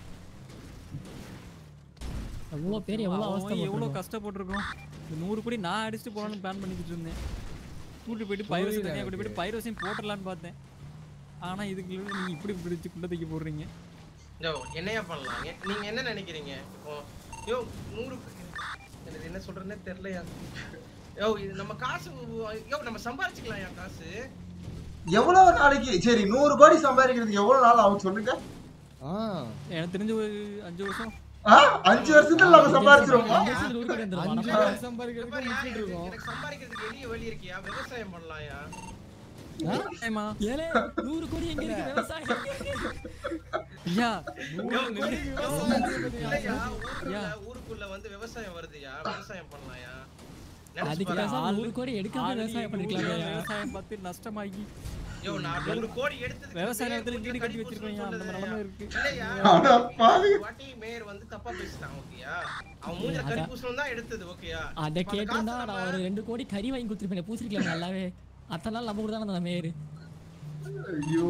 எவ்வளவு பேர் எவ்வளவு அவன் அவஸ்தை எவ்வளவு கஷ்டப்பட்டிருக்கோம் இந்த நூறு கோடி நான் அடிச்சுட்டு போகலான்னு பிளான் பண்ணிக்கிட்டு இருந்தேன் கூட்டு போயிட்டு பைரோசி புரியல தனியாக கூட்டு போயிட்டு பைரோசியும் போட்டுடலான்னு பார்த்தேன் ஆனா இதுக்கு நீங்க இப்படி பிடிச்சு குள்ள தூக்கி போடுறீங்க யோ என்னையா பண்ணலாம் எ- நீங்க என்ன நினைக்கிறீங்க இப்போ யோ நூறு எனக்கு என்ன சொல்றேன்னே தெரியலையா யோ இது நம்ம காசு யோ நம்ம சம்பாரிச்சுக்கலாம் என் காசு எவ்வளவு நாளைக்கு சரி நூறு கோடி சம்பாதிக்கிறதுக்கு எவ்வளவு நாள் ஆகும் சொல்லுங்க ஆ எனக்கு தெரிஞ்ச ஒரு அஞ்சு வருஷம் ஆ, அஞ்சு வருஷத்துல நம்ம சம்பாதிச்சிருவோம் அஞ்சு வருஷத்துக்கு நூறு கோடி வந்துருமா? அஞ்சு நம்ம- பேர் இங்க சம்பாதிக்கிறதுக்கு பாருயா, முக்கிட்டு எனக்கு இருக்கோம் எனக்கு சம்பாதிக்கிறதுக்கு எளிய வழி இருக்கியா விவசாயம் பண்ணலாம்யா ஏமா ஏலே, நூறு கோடி எங்க இருக்கு விவசாயம் ஐயா யோ, நூறு நெல்லு இல்லையா, ஊருக்குள்ள ஊருக்குள்ள வந்து விவசாயம் வருதுயா விவசாயம் பண்ணலாம்யா நினைச்சு அதுக்கு பாரு. பேசாம நூறு கோடி எடுக்காம already விவசாயம் எங்க ஊர்ல பண்ணிருக்கலாம் விவசாயம் பார்த்து நஷ்டமாகி யோ நான் நூறு கோடி எடுத்ததுக்கு விவசாய மேயர் நிலத்துல கொஞ்சம் வீடு கட்டி கடிப்பு வச்சிருக்கோம் அந்த சொல்லுது. நிலைமை இருக்கு இல்லையா ஆனா பாவி. ஒரு வாட்டி மேயர் வந்து தப்பா பேசிட்டான் ஓகேயா அவன் மூஞ்சில அதான். கறி பூசணும் தான் எடுத்தது ஓகேயா அதை அப்ப அந்த கேட்டிருந்தா காசை நான் நம்ம- ஒரு ரெண்டு கோடி கறி வாங்கி கொடுத்துருப்பேன் பூசிருக்கலாம் நல்லாவே அத்தனை நாள் நம்ம கூட தானே அந்த மேயர் ஐயோ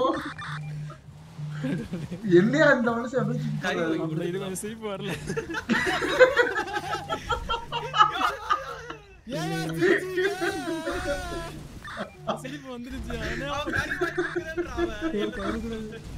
என்னையா இந்த மனுஷன் எப்படி சுத்தி கறி போறாரு? வாங்கி அவ்வளவு இது கொஞ்சம் சிரிப்பு வரல சிரிப்பு வந்துருச்சு ஆனா அவன் கறி வாங்கி கொடுக்குறேன்றான் அவன்.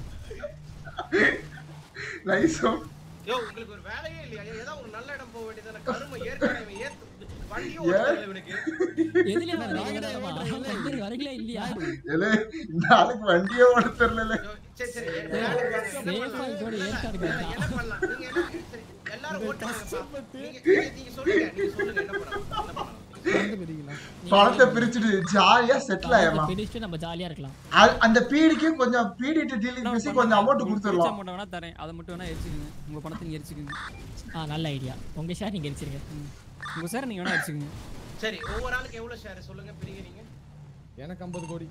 நைஸோ யோ உங்களுக்கு ஒரு வேலையே இல்லையா ஏதோ ஒரு நல்ல இடம் போக வேண்டியதானே கருமை ஏற்கனவே இவன் ஏத்து வண்டியும் ஓட்டுறதில்ல இவனுக்கு எதுலயே வரீங்களா இல்லையா ஏலே இந்த ஆளுக்கு வண்டியே ஓட தெரியல யோ, சரி சரி வேலைக்கு வாங்க. என்ன சேஃபா இதோட பண்ணலாம்? ஏற்காடு இல்ல, கேட்டா. என்ன பண்ணலாம் நீங்க என்ன சரி எல்லாரும் ஓட்டுறாங்கப்பா நீங்க நீங்க- நீங்க சொல்லுங்க நீங்க சொல்லுங்க என்ன பண்ணலாம் என்ன பண்ணலாம் பணத்தை பிரிச்சுட்டு ஜாலியா செட்டில் ஆயிடலாம் பிடிச்சிட்டு நம்ம ஜாலியா இருக்கலாம் அ- அந்த பீடிக்கு கொஞ்சம் பீடிட்டு டீலிங் பேசி கொஞ்சம் அமௌண்ட் கொடுத்துடலாம் அமௌண்ட் வேணா தரேன் அதை மட்டும் வேணா எரிச்சுக்கங்க உங்க பணத்தை நீங்க எரிச்சுக்கங்க ஆ நல்ல ஐடியா உங்க ஷேர் நீங்க எரிச்சிருங்க உங்க சார் நீங்க வேணா எரிச்சுக்கங்க சரி ஒவ்வொரு ஆளுக்கு எவ்வளவு ஷேர் சொல்லுங்க பிரிங்க நீங்க எனக்கு ஐம்பது கோடி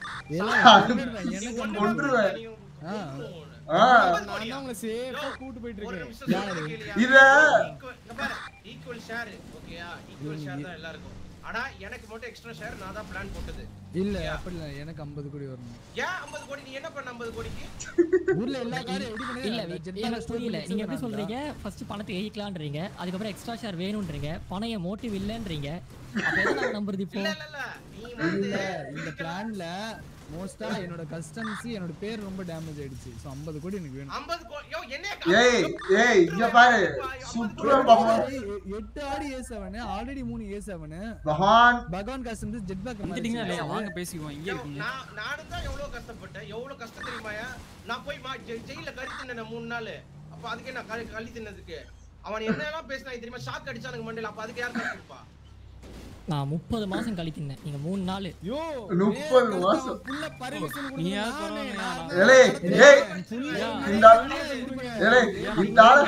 எனக்கு கொன்றுவேன் ஆ. ஆ, நான் தான் உங்களை சேஃபா கூட்டு போயிட்டு ஒரு இருக்கேன் நிமிஷம் சொல்றேன் கேளியா? இத Equal- இங்க பாரு, equal share, ஓகேயா? Equal share தான் எல்லாருக்கும். ஆனா எனக்கு மட்டும் எக்ஸ்ட்ரா ஷேர் நான் தான் பிளான் போட்டது இல்ல அப்படி இல்ல எனக்கு ஐம்பது கோடி வரணும் ஏன் 50 கோடி நீ என்ன பண்ண 50 கோடிக்கு ஊர்ல எல்லா காரையும் எப்படி பண்ணி இல்ல அந்த jet எனக்கு bus புரியல store நீங்க எப்படி பிடிச்சது சொல்றீங்க ஃபர்ஸ்ட் பணத்தை எயிக்கலான்றீங்க அதுக்கப்புறம் எக்ஸ்ட்ரா ஷேர் வேணும்ன்றீங்க பணம் என் மோட்டிவ் இல்லன்றீங்க அப்ப எதை நான் நம்புறது இப்போ இல்ல இல்ல இல்ல நீ வந்து இல்ல இந்த பிளான்ல மோஸ்டா என்னோட கஸ்டமர்ஸ் என்னோட பேர் ரொம்ப டேமேஜ் ஆயிடுச்சு சோ 50 கோடி எனக்கு வேணும் 50 கோடி யோ என்னைய ஏய் ஏய் இங்க பாரு சுற்றுவேன் பகவான் எ- எட்டு ஆடி ஏ செவன் ஆல்ரெடி மூணு ஏ செவன் பகவான் பகவான் கஸ்டமர்ஸ் ஜெட் பேக் வந்துட்டீங்களா இல்லையா வாங்க பேசிக்குவோம் இங்கே யோ, இருக்கீங்க நான் நானும் தான் எவ்வளவு கஷ்டப்பட்டேன் எவ்வளவு கஷ்டம் தெரியுமாயா நான் போய் மா- ஜெ- ஜெயில்ல கறி தின்னேன் மூணு நாள் அப்ப அதுக்கே நான் களி களி தின்னதுக்கு அவன் என்னெல்லாம் பேசினா தெரியுமா ஷாக் அடிச்சானுங்க மண்டையில அப்ப அதுக்கு யார் காசு கொடுப்பா நான் முப்பது மாசம் கழித்தினேன் நீங்க மூணு நாள் யோ முப்பது மாசம் புள்ள பர்மிஷன் நீ யார் பரவாயில்லையா? ஏலே ஏய் இந்த ஆள்- ஏலே இந்த ஆளு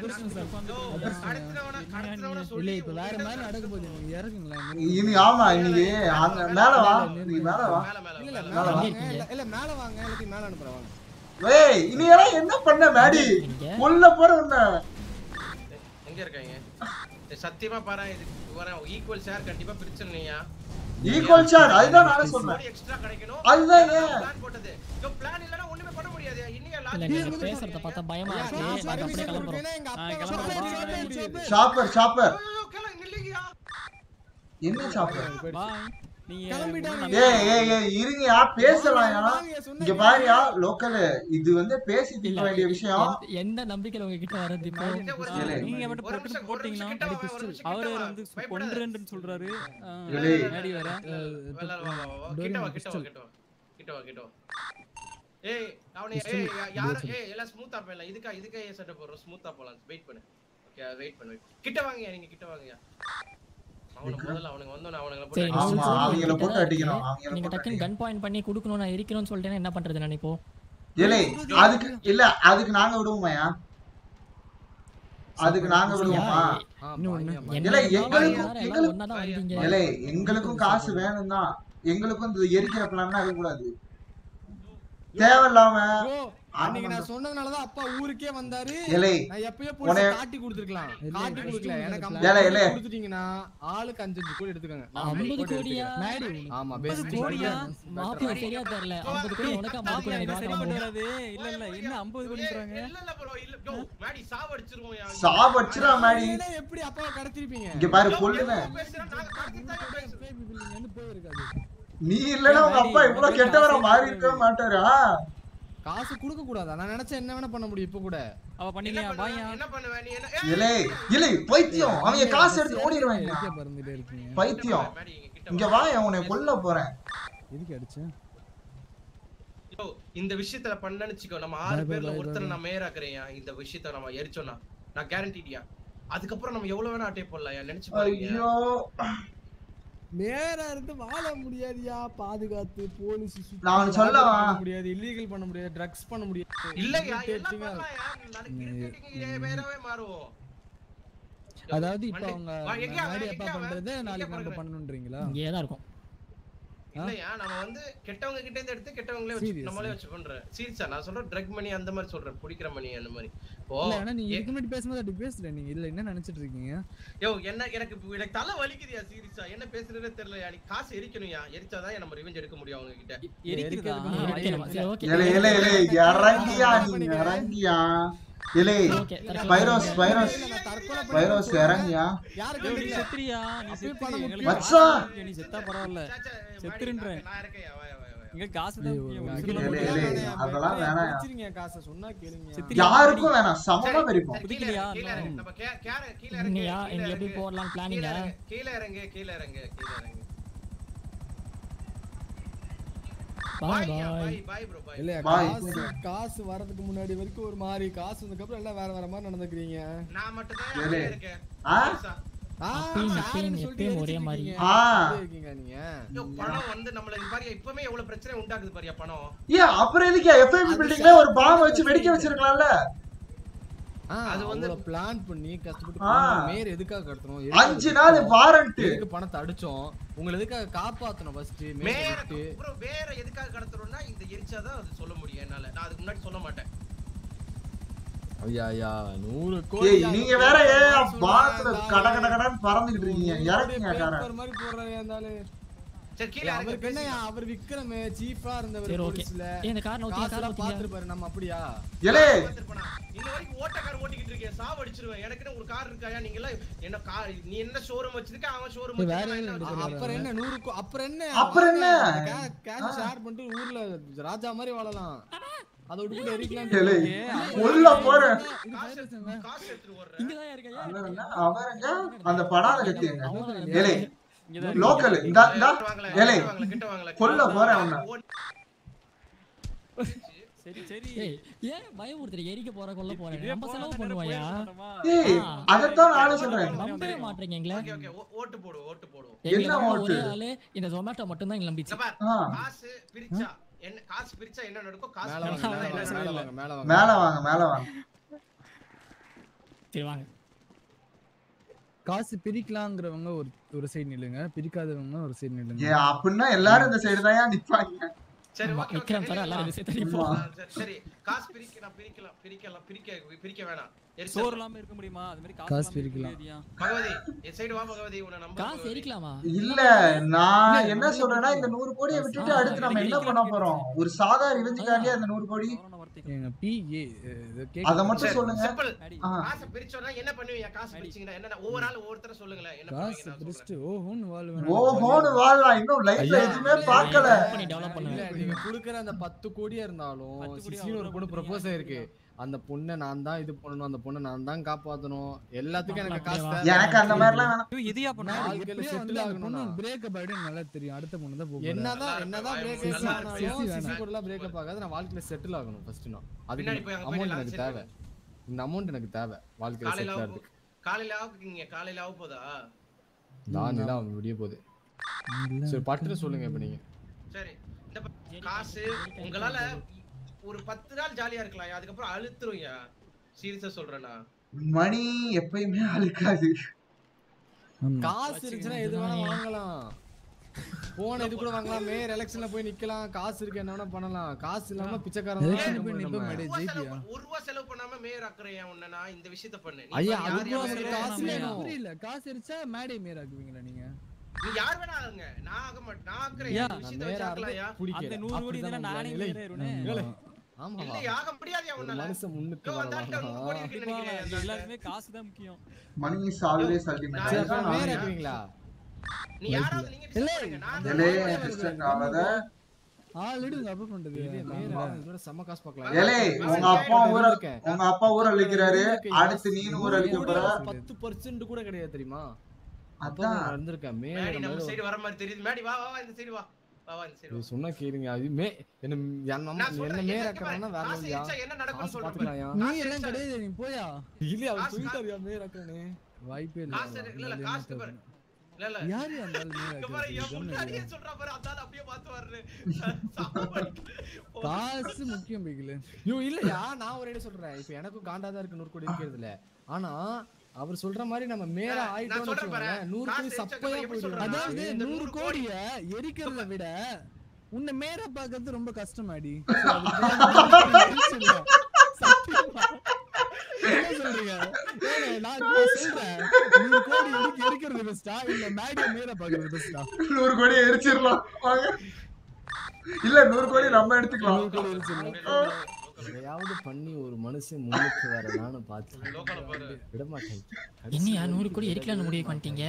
கடத்தினவன கடத்தினவன இல்ல சொல்லி இப்ப வேற மாதிரி நடக்க போகுது நீங்க இறங்குங்களேன் இனி ஆமா இன்னைக்கு அந்த மேல வா நீ மேல வா மேல மேல இல்ல மேல. மேல வா. வாங்க இல்ல இல்ல மேல வாங்க எல்லாத்தையும் மேல அனுப்புறேன் வாங்க ஏய் இனி எல்லாம் என்ன பண்ண மேடி நீங்க உள்ள போற உன்ன எங்க இருக்காங்க சரி, சத்தியமா பாரு இதுக்கு வரேன் ஈக்குவல் ஷேர் கண்டிப்பா பிரிச்சிருந்தீங்க ஈக்குவல் ஷேர் அதுதான் நானும் சொன்னேன் எக்ஸ்ட்ரா கிடைக்கணும் அதுதான் ஏன் பிளான் போட்டது யோ பிளான் இல்லனா ஒண்ணுமே பண்ண முடியாது இன்னைக்கு இல்ல லாஜிக் நீங்க பேசுறத பார்த்தா பயமா இருக்கு நாங்க அப்படியே கிளம்புறோம் எங்க ஆ, அப்பா கிளம்புறோம். சொல்றாரு, Bye. சோப்பு. ஷாப்பர் ஷாப்பர் கிளம்பு நில்லுங்கயா என்ன ஷாப்பர் பாய் நீங்க கிளம்பிட்டாங்க. ஏய் ஏய் ஏய் இருங்கயா பேசலாம்யா இங்க பாருயா லோக்கல் இது வந்து பேசி தீர்க்க வேண்டிய விஷயம் எந்த- எந்த நம்பிக்கையில உங்ககிட்ட வர்றது இப்போ ஏலே. நீங்க மட்டும் ஒரு போட்டு நிமிஷம், ஒரு போட்டீங்கன்னா நிமிஷம் கிட்ட வா, ஒரு நிமிஷம் கிட்ட அவரு வா. வந்து பயப்படாத. கொன்றுன்னு சொல்றாரு ஆ, ஏலே. மேடி வேற வெள்ளால வா, வா, வா, வா. கிட்ட வா, கிட்ட வா, கிட்ட வா. கிட்ட வா, கிட்ட வா. ஏய், அவனை ஏய், யா- யார- ஏய், எல்லாம் smooth ஆ போயிடலாம். இதுக்கா இதுக்கா ஏன் சண்டை போடுறோம்? smooth ஆ போலாம். wait பண்ணு. Okay, wait பண்ணு, wait. கிட்ட வாங்கய்யா, நீங்க கிட்ட வாங்கய்யா. அவனை முதல்ல அவனுங்க வந்தோடனே அவனுங்களை போட்டு சரி ஆமா, நீங்க அவங்கள சொல்லுங்க, போட்டு கிட்ட அடிக்கணும், இருக்கு. அவங்கள நீங்க போட்டு டக்குன்னு கன் பாயிண்ட் பண்ணி கொடுக்கணும் நான் எரிக்கணும்னு சொல்லிட்டேன்னா என்ன பண்றது நான் இப்போ ஏலே அதுக்கு இல்ல அதுக்கு நாங்க விடுவோமாயா அதுக்கு நாங்க விடுவோமா இன்னொன்னு என்ன இல்ல, இருந்தாலும் எங்களுக்கும்- எல்லாரும் எங்களுக்கு- ஒண்ணாதான் வந்தீங்க ஏலே எங்களுக்கும் காசு வேணும் தான் எங்களுக்கும் இந்த எரிக்கிற பிளான் இருக்கக்கூடாது தேவையில்லாம அன்னைக்கு நான் சொன்னதுனாலதான் அப்பா ஊருக்கே வந்தாரு ஏலே நான் எப்பயோ உன்னை- போலீஸ் காட்டி கொடுத்துருக்கலாம் காட்டி கொடுக்கல எனக்கு ஏலே, ஏலே. ஐம்பது கொடுத்துட்டீங்கன்னா ஆளுக்கு அஞ்சு அஞ்சு கோடி எடுத்துக்கோங்க நான் ஐம்பது ஐம்பது கோடி கோடியா? எடுத்துக்கிறேன். ஆமா ஐம்பது பேசிக் கோடியா? மாப்பிள்ள சரியா தெரியல ஐம்பது கோடி உனக்கு ஐம்பது கோடி எனக்கு சரி வாங்குறாங்க. பண்ண வராது இல்ல இல்ல என்ன 50 கோடின்றாங்க இல்ல, இல்ல bro, இல்ல. யோ, மேடி, சாவடிச்சிருவோம்யா. சாவடிச்சிடா மேடி நீங்களே எப்படி அப்பாவை கடத்திருப்பீங்க இங்க பாரு யோ, கொல்லுவேன் எவ்வளவு பேசுறா? நாங்க கடத்தித்தானே பேசுறோம். வந்து போயிருக்காது நீ இல்லன்னா உங்க அப்பா இவ்வளவு கெட்டவரா மாறி இருக்கவே மாட்டாரா காசு கொடுக்க கூடாதா நான் நினைச்சா என்ன வேணா பண்ண முடியும் இப்ப கூட அவ என்ன பண்ணிக்கலையா பண்ணுவ? பாயா என்ன பண்ணுவ? நீ என்ன- ஏய், இலே இலே பைத்தியம் அவங்க காசு எடுத்து ஓடிடுவாங்க எதுக்கே பறந்துட்டே இருக்கீங்க பைத்தியம் மேடி, இங்க கிட்ட இங்க வா. வா உன்னை கொல்ல போறேன் எதுக்கு அடிச்சேன் யோ, இந்த விஷயத்துல பண்ணேன்னு வச்சுக்கோ நம்ம ஆறு பேர்ல ஒருத்தரை நான் மேயராக்குறேன் இந்த விஷயத்த நம்ம எரிச்சோம்னா நான் கேரண்டிடியா அதுக்கப்புறம் நம்ம எவ்வளவு வேணா அட்டை போடலாம் நினைச்சு பாருங்க ஐயோ நேரா இருந்து வாழ முடியாதுயா பாதுகாத்து போலீஸ் நான் சொல்லவா? முடியாது இல்லீகல் பண்ண முடியாது ட்ரக்ஸ் பண்ண முடியாது இல்லையா எல்லாம் irritating-ஆ பண்ணலாம்யா. நாளைக்கு irritating வேறவே மாறும் அதாவது இப்ப வண்டி- அவங்க வா, எங்க அவன்? மாடி அப்பா எங்க அவன்? பண்றதை எங்க நாளைக்கு நம்ம பாக்குறேன்? பண்ணணுன்றீங்களா இங்கேயே தான் இருக்கும் இல்லையா நம்ம வந்து கெட்டவங்க கிட்ட இருந்து எடுத்து கெட்டவங்களே வச்சு Serious. நம்மளே வச்சு பண்றேன் சீரியஸா நான் சொல்றேன் ட்ரக் மணி அந்த மாதிரி சொல்றேன் குடிக்கிற மணி அந்த மாதிரி ஓ இல்ல ஆனா நீங்க ஏ- இதுக்கு முன்னாடி பேசும்போது அப்படி பேசல நீங்க இல்ல என்ன நினைச்சிட்டு இருக்கீங்க யோ என்ன எனக்கு இப்ப எனக்கு தலை வலிக்குதுயா சீரியஸா என்ன பேசுறதே தெரியல நீ காசு எரிக்கணும்யா எரிச்சாதான் நம்ம ரிவெஞ்ச் எடுக்க முடியும் அவங்க கிட்ட எரிக்கிறதா எரிக்கணுமா? சரி, okay. இலே இலே இலே இறங்கியா நீ இறங்கியா இலே Okay, தற்கொலை பைரோஸ் பண்ணுங்க. பைரோஸ் நான் தற்கொலை பண்ண பைரோஸ் இறங்கியா யாருக்கு நீ தெரியல செத்துறியா நீ அப்பயும் செத்துரு பணம் எங்களுக்கு மச்சான். காசு முக்கியம், நீ செத்தா பரவாயில்ல சே, சே, மாடி, செத்துருன்றேன். நான் நான் இருக்கேன்யா, வா, வா, வா, வா. எங்க காசு தான் முக்கியம். ஐயோ, உசுரை இலே, போட்டு இலே, அதெல்லாம் வேணாம். வச்சிருங்க காசை சொன்னா கேளுங்க செத்துறியா? யாருக்கும் வேணாம் சமமா சரி, வெறிப்போம் சரி, கீழே புதிக்கலையா? இறங்கு, கீழே இறங்கு. இன்னும். நம்ம கே- கேர- கீழே இறங்கு, நீயா கீழே இங்க எப்படி இறங்கு. போடலாம் கீழே பிளானிங்கா இறங்கு, கீழே இறங்கு கீழே இறங்கு கீழே இறங்கு பாய் பாய் பாய் பாய் பாய் ப்ரோ பாய் இல்லையா பாய். காசு காசு வரதுக்கு முன்னாடி வரைக்கும் ஒரு மாதிரி காசு வந்ததுக்கு எல்லாம் வேற வேற மாதிரி நடந்துக்கிறீங்க நான் மட்டும் தான் ஏலே. அப்படியே இருக்கேன் ஆ? சீரியஸா. ஆ, அப்பயும் சாருன்னு இப்பயும் சொல்லிட்டு எப்பயும் ஒரே எரிச்சிட்டு மாதிரி. இருக்கீங்க. ஆ. அப்படியே இருக்கீங்க நீங்க ஐயோ, பணம் வந்து நம்மள இது பாரியா இப்பவுமே எவ்வளவு பிரச்சனை உண்டாக்குது பாரியா பணம் ஏன் அப்புறம் எதுக்கு எஃப்ஐபி பில்டிங்ல ஒரு பாம் வச்சு வெடிக்க வச்சிருக்கலாம்ல ஆ, அது வந்து- அவ்வளவு பிளான் பண்ணி கஷ்டப்பட்டு ஆ. பண்ணோம். மேயர் எதுக்காக கடத்தணும் அஞ்சு எதுக்காக நாள் கடத்தணும்? வாரண்ட் எதுக்கு பணத்தை அடிச்சோம் உங்களை எதுக்காக காப்பாத்தணும் ஃபர்ஸ்ட் வேற மேயர் விட்டு bro, வேற எதுக்காக கடத்துறோம்னா இந்த எரிச்சாதான் அது சொல்ல முடியும் என்னால நான் அதுக்கு முன்னாடி சொல்ல மாட்டேன் ஐயா ஐயா நூறு ஏய் கோடி நீங்க வேற ஏன் வானத்துல கட கட கடன்னு பறந்துகிட்டு இருக்கீங்க இறக்குங்க கார பேப்பர் மாதிரி போடுறாரு இருந்தாலே சரி கீழே இறங்கு அவருக்கு என்ன பேசிக்கலாம். அவர் விக்ரமே சீஃபா இருந்தவர் சரி ஓகே போலீஸ்ல ஏய் இந்த கார் நோக்கி கார் காசுலாம் நோக்கியா பாத்துருப்பாரு நம்ம அப்படியா ஏலே பார்த்திருப்பனா? இன்ன வரைக்கும் ஓட்ட கார் ஓட்டிக்கிட்டு இருக்கேன் சாவடிச்சிருவேன் எனக்குன்னு ஒரு கார் இருக்காயா நீங்க எல்லாம் என்ன கார் நீ என்ன ஷோரூம் வச்சிருக்க அவன் ஷோரூம் வேற வச்சிருக்கான் என்ன அப்புறம் என்ன நூறு கோ- அப்புறம் என்ன அப்புறம் என்ன? கேஷ் ஷேர் பண்ணிட்டு ஊர்ல ராஜா மாதிரி வாழலாம் அதை விட்டு எரிக்கலாம் ஏலே உள்ள போறேன் காசு எடுத்து- காசு எடுத்துட்டு ஓடுறேன் இங்கதான் இருக்கையா அவருங்க அந்த படாத கத்தியங்க அவன் ஏலே இங்கதான் லோக்கல் இந்த இந்த கிட்ட வாங்களேன், ஏலே கிட்ட வாங்களேன், கிட்ட வாங்களேன். கொல்ல போறேன் அவனை. சரி சரி ஏய் ஏன் பயமுறுத்துறீங்க எரிக்க போற கொல்ல போறேன் இதே நம்ம போனா செலவு தானே பண்ணுவாயா போயிருக்க மாட்டோமா? ஏய் ஆ. அதத்தான் நானும் சொல்றேன் நம்பவே மாட்டீங்க எங்களை ஓகே ஓகே ஓ- ஓட்டு போடு ஓட்டு போடுவோம் எங்களை என்ன நம்ப ஓட்டு? ஒரே ஆளு இந்த ஜொமேட்டோ மட்டும் தான் நம்பிச்சு இங்க பார், ஆ. காசு பிரிச்சா என்ன காசு பிரிச்சா என்ன நடக்கும் காசு மேல வாங்க பிரிச்சா மேல என்ன வாங்க, மேல நடக்கும்? வாங்க மேல வாங்க மேல வாங்க மேல வாங்க சரி வாங்க காசு பிரிக்கலாங்கிறவங்க ஒரு ஒரு சைடு நில்லுங்க பிரிக்காதவங்க ஒரு சைடு நில்லுங்க ஏன் அப்படின்னா எல்லாரும் இந்த சைடு தான் நிப்பாங்க சரி ஆமா, ஓகே ஓகே விக்ரம் சார் எல்லாரும் நில்லுங்க. சேர்த்து நிப்போம். ஆமா. சரி, சரி காசு பிரிக்கலாம் பிரிக்கலாம் பிரிக்கலாம் பிரிக்க பிரிக்க வேணாம் எரிச்சல். சோறு இல்லாம இருக்க முடியுமா அது மாதிரி காசு காசு இல்லாம இருக்க பிரிக்கலாம். முடியாதுயா. பகவதி என் சைடு வா பகவதி உன்னை நம்ப காசு எரிக்கலாமா இல்ல நான் என்ன சொல்றேன்னா இந்த நூறு கோடியை விட்டுட்டு அடுத்து நம்ம என்ன பண்ண போறோம் ஒரு சாதா ரிவெஞ்சுக்காண்டியே அந்த நூறு கோடி கொரோனா வார்த்தைகள் எங்க பி ஏ அத மட்டும் சரி, சொல்லுங்க simple. ஆ. காசை பிரிச்சோம்னா என்ன பண்ணுவீங்க காசு பிரிச்சீங்கன்னா என்ன ஒவ்வொரு ஆள் ஒவ்வொருத்தர சொல்லுங்களேன் என்ன காசு பண்ணுவீங்க நான் பிரிச்சுட்டு ஓஹோன்னு வாழ்வேன் ஓஹோன்னு வாழலாம் இன்னும் லைஃப்ல ஐயா. எதுவுமே பார்க்கல பண்ணி டெவலப் இல்ல பண்ணுவேன் நீங்க குடுக்குற அந்த பத்து கோடியா இருந்தாலும் பத்து கோடி சிக்ஸ்டின் ஒரு அவ்வளவு பொண்ணு கொடுக்குறீங்க, ப்ரொபோஸ் ஆயிருக்கு அந்த பொண்ணை நான் தான் இது பண்ணணும் அந்த பொண்ணை நான் தான் காப்பாத்தணும் எல்லாத்துக்கும் எனக்கு காசு அப்படியே தேவை. எனக்கு அந்த மாதிரிலாம் வேணாம் ஐயோ, எதையா பண்ண வாழ்க்கையில settle ஆகணும்னா. பிரேக்கப் ஆயிடும் நல்லா தெரியும் அடுத்த பொண்ணு தான் போக என்னதான் நல்லா என்னதான் இருக்கு, பிரேக் நல்லா இருக்கு. ஆனாலும் வேணாம். சிசி கூடலாம் பிரேக்கப் ஆகாது நான் வாழ்க்கையில செட்டில் ஆகணும் ஃபர்ஸ்ட் நான் பின்னாடி போய் அதுக்கு அங்க போய் அமௌண்ட் நல்லா எனக்கு settle தேவை இந்த அமௌண்ட் எனக்கு தேவை வாழ்க்கையில காலையில செட்டில் ஆகும் ஆகிறதுக்கு காலையில ஆகுங்க காலையில ஆக போதா நான் தான் முடிய போகுது சரி பட்டுன்னு சொல்லுங்க இப்ப நீங்க சரி இந்த ப- காசு உங்களால ஒரு பத்து நாள் ஜாலியா இருக்கலாம் அதுக்கப்புறம் அழுத்துரும்யா சீரியஸா சொல்றேனா மணி எப்பயுமே அழுக்காது காசு இருந்துச்சுன்னா எது வேணா வாங்கலாம் போன இது கூட வாங்கலாம் மேயர் எலெக்ஷன்ல போய் நிக்கலாம் காசு இருக்கு என்ன வேணா பண்ணலாம் காசு இல்லாம பிச்சைக்காரன் தான் Election நம்ம போய் நிப்ப நம்ம. மேடை ஒரு ரூபா செலவு ஜெயிப்பியா பண்ண- ஒரு ரூபா செலவு பண்ணாம மேயர் ஆக்குறேன் உன்னை நான் இந்த விஷயத்த பண்ணு நீ ஐயா, பாரு, அதுக்கு யார் உங்களுக்கு யார் காசு மேயர் வேணும். புரியல காசு அடிச்சா மேடை மேயர் ஆக்குவீங்களா நீங்க நீ யார் வேணா ஆகுங்க நான் ஆக மாட்டேன் நான் ஆக்குறேன் ஐயா, இந்த நான் விஷயத்த மேயர் வச்சு ஆகிறது ஆக்கலாம்யா அந்த பிடிக்கல. நூறு கோடி அப்படிதான் தானே நானே இல்லை. ஏறுவேனே. இல்லை. ஆமாவா இல்ல ஆக முடியாதுயா ஒரு உன்னால மனுஷன் முன்னுக்கு யோ, அந்த ஆள்கிட்ட நூறு கோடி வரலாம் இருக்குன்னு கண்டிப்பா நினைக்கிறேன் இது அந்த எல்லாருமே காசு தான் முக்கியம் மணி இஸ் ஆல்வேஸ் நான் சரி அதுதான் அப்புறம் நான் மேயர் வரேன். ஆக்குவீங்களா நீ யாராவது நீங்க decide பண்ணுங்க. நான் எலே தான் டிஸ்டர்ப் ஆகாத ஆள் இடுங்க அப்ப பண்றது இது மேயர் ஆகுது, இதோட செம்ம காசு பார்க்கலாம் எலே உங்க அப்பா ஊர உங்க அப்பா ஊர அழிக்கிறாரு அடுத்து நீனு ஊர அழிக்க போற பத்து பர்சன்ட் கூட கிடையாது தெரியுமா அப்பா அதான் நான் இருந்திருக்கேன் மேயர் மேடி நம்ம மேல சைடு வர மாதிரி தெரியுது மேடி வா வா வா இந்த சைடு வா வா வா இந்த சைடு இது வா சொன்னா கேளுங்க அது மே என்ன என் நம்ம நான் என்ன சொல்றேன் மேயர் எனக்கு ஆக்குறாங்கன்னா வேற காசு வழியா எரிச்சா என்ன நடக்கும்னு காசு சொல்றேன் பாரு. பாத்துக்கலாம்யா நீ எல்லாம் கிடையாது நீ போயா இல்லையா அவர் காசு- சொல்லிட்டாருயா மேயர் ஆக்குறேன்னு வாய்ப்பே இல்ல காசு இல்ல, இல்ல, காசு பாரு. இல்ல இல்ல யாரு அந்த ஆள் மேயர் இங்க பாரு என் ஆக்குறது? முன்னாடியே சொல்றா பாரு அதான் அப்படியே பார்த்து வர்றேன் சாப்பாடு. காசு முக்கியம் பிகில ஐயோ இல்லையா நான் ஒரு இடம் சொல்றேன் இப்ப எனக்கும் காண்டாதான் இருக்கு நூறு கோடி இருக்கிறது இல்ல ஆனா அவர் சொல்ற மாதிரி நம்ம மேல நான் ஆயிட்டோம்னு சொல்றேன் பாரு, வச்சுக்கோங்களேன், நூறு காசு கோடி எரிச்சா சப்பையா எப்படி போயிடும் சொல்றேன்? அதாவது இந்த நூறு நூறு கோடிய எரிக்கிறத விட உன்னை மேல பாக்குறது ரொம்ப கஷ்டமாடி என்ன சொல்றீங்க ஏங்க, நான் இப்ப சொல்றேன் நூறு கோடி எரிக்க எரிக்கிறது பெஸ்டா இல்ல மேடிய மேல பாக்குறது பெஸ்டா நூறு கோடி எரிச்சிடலாம் வாங்க இல்ல நூறு கோடி நம்ம எடுத்துக்கலாம் நூறு கோடி எரிச்சிடலாம் எதையாவது பண்ணி ஒரு மனுஷன் முன்னுக்கு வரலான்னு பார்த்து லோக்கல்ல பாரு. விட மாட்டேன் என்னையா நூறு கோடி எரிக்கலாம்னு முடிவு பண்ணிட்டீங்க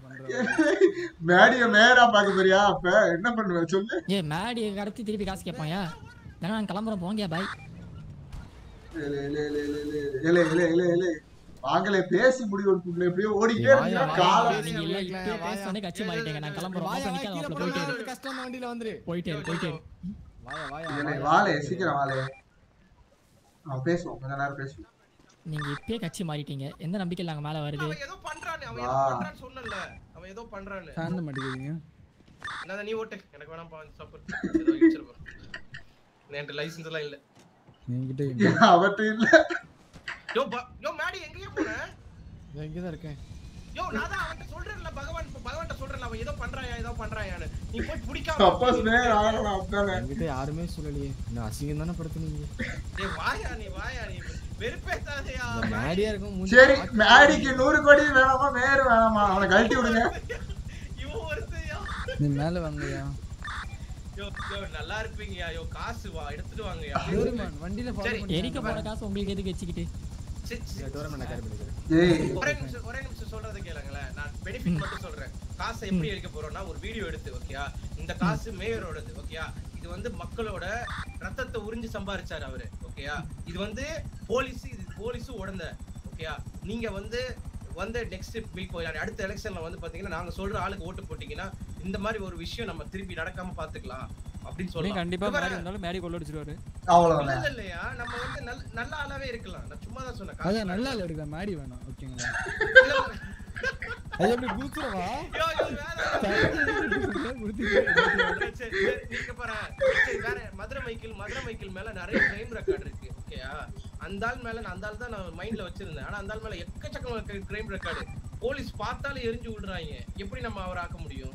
மேடிய மேரா பாக்க போறியா அப்ப என்ன பண்ணுவ சொல்லு ஏ மேடியை கடத்தி திருப்பி காசு கேட்பாயா ஏன்னா நான் கிளம்புறேன் போங்க பாய் ஏலே, ஏலே, ஏலே, ஏலே, ஏலே, ஏலே, ஏலே, ஏலே. வாங்களே பேசி முடிவு எப்படியோ ஓடிக்கிட்டே வாயா, இருக்கீங்க வாயா, காலம் பேசி நீங்க இல்ல முடிக்கலாம், இப்பயே பேச வாயா. வந்து கட்சி மாறிட்டீங்க நான் கிளம்புறேன் வாயா, மாப்பிள்ளை வாயா, நிக்காத, கீழே மாப்பிள்ளை போயிட்டே போடாத, இரு. கஷ்டம் அந்த வண்டியில வந்துரு போயிட்டே இரு, போயிட்டே இரு. வாயா வாயா ஏலே, வாயா. வாலே சீக்கிரம் வாலே அவன் பேசுவோம் கொஞ்ச நேரம் பேசுவோம் நீங்க இப்பயே கட்சி மாறிட்டீங்க எந்த நம்பிக்கையில் நாங்க மேல வருது அவன் ஏதோ பண்றானே அவன் ஏதோ வா. பண்றான்னு சொன்னல அவன் ஏதோ பண்றானு சாந்த மாட்டேங்கிறீங்க என்னதான் நீ ஓட்டு எனக்கு வேணாம் பா சப்போர்ட் என்கிட்ட லைசன்ஸ் எல்லாம் இல்ல என்கிட்ட அவர்கிட்ட இல்ல யோ ப- யோ மேடி எங்கேயே போன நான் இங்கதான் இருக்கேன் யோ நான் தான் அவன்கிட்ட சொல்றேன்ல பகவான் பகவான்கிட்ட சொல்றேன்ல அவன் ஏதோ பண்றாயா ஏதோ பண்றாயான்னு நீ போய் சப்போஸ் பிடிக்காம மேல ஆகலாம் அப்படிதானே என்கிட்ட யாருமே சொல்லலையே நான் அசிங்கம் தானே படுத்துனீங்க ஏய் வாயா நீ வாயா நீ வெறுப்பேத்தாதயா இந்த மேடியா இருக்கும் மூஞ்சி சரி பார்த்து- மேடிக்கு நூறு கோடி வேணாமா மேயர் வேணாமா அவனை கழட்டி விடுங்க இவன் ஒருத்தையா நீ மேல வாங்கயா யோ யோ நல்லா இருப்பீங்கயா யோ காசு வா எடுத்துட்டு வாங்கயா டோரிமான் வண்டியில ஃபாலோ சரி. பண்ணி எரிக்க போற காசு உங்களுக்கு எதுக்கு வச்சுக்கிட்டு சரி, சரி. இந்த டோரமெண்ட் நான் கேரி பண்ணிக்கிறேன் ஏய் ஒரே நிமிஷம் ஒரே நிமிஷம் சொல்றதை கேளுங்களேன் நான் பெனிஃபிட் மட்டும் சொல்றேன் காசை எப்படி எடுக்க போறோம்னா ஒரு வீடியோ எடுத்து ஓகேயா இந்த காசு மேயரோடது ஓகேயா இது வந்து மக்களோட ரத்தத்தை உறிஞ்சு சம்பாரிச்சாரு அவரு ஓகேயா இது வந்து போலீஸ் இது போலீஸும் உடந்த ஓகேயா நீங்க வந்து வந்து நெக்ஸ்ட் இப்போ அடுத்த எலெக்ஷன்ல வந்து பாத்தீங்கன்னா நாங்க சொல்ற ஆளுக்கு ஓட்டு போட்டீங்கன்னா இந்த மாதிரி ஒரு விஷயம் நம்ம திருப்பி நடக்காம பாத்துக்கலாம் அப்படின்னு நீ சொல்லலாம் கண்டிப்பா இப்ப மேடி வந்தாலும் மேடி கொள்ள அடிச்சிருவாரு அவ்வளவுதான் இல்ல இல்லையா நம்ம வந்து நல்ல நல்ல ஆளாவே இருக்கலாம் நான் சும்மா தான் சொன்னேன் காசு அதான் நல்லா இல்ல எடுக்க மேடி வேணாம் ஓகேங்களா இல்ல, அது எப்படி கூத்துறவா யோ, யோ, வேற சரி, சரி, நீங்க பாரு. சரி, வேற மதுரை மைக்கிள் மதுரை மைக்கிள் மேல நிறைய கிரைம் ரெக்கார்ட் இருக்கு ஓகேயா அந்த ஆள் மேல நான் அந்த ஆள் தான் நான் மைண்ட்ல வச்சிருந்தேன் ஆனா அந்த ஆள் மேல எக்கச்சக்கமான கிரைம் ரெக்கார்டு போலீஸ் பார்த்தாலே எரிஞ்சு விடுறாங்க எப்படி நம்ம அவரை ஆக்க முடியும்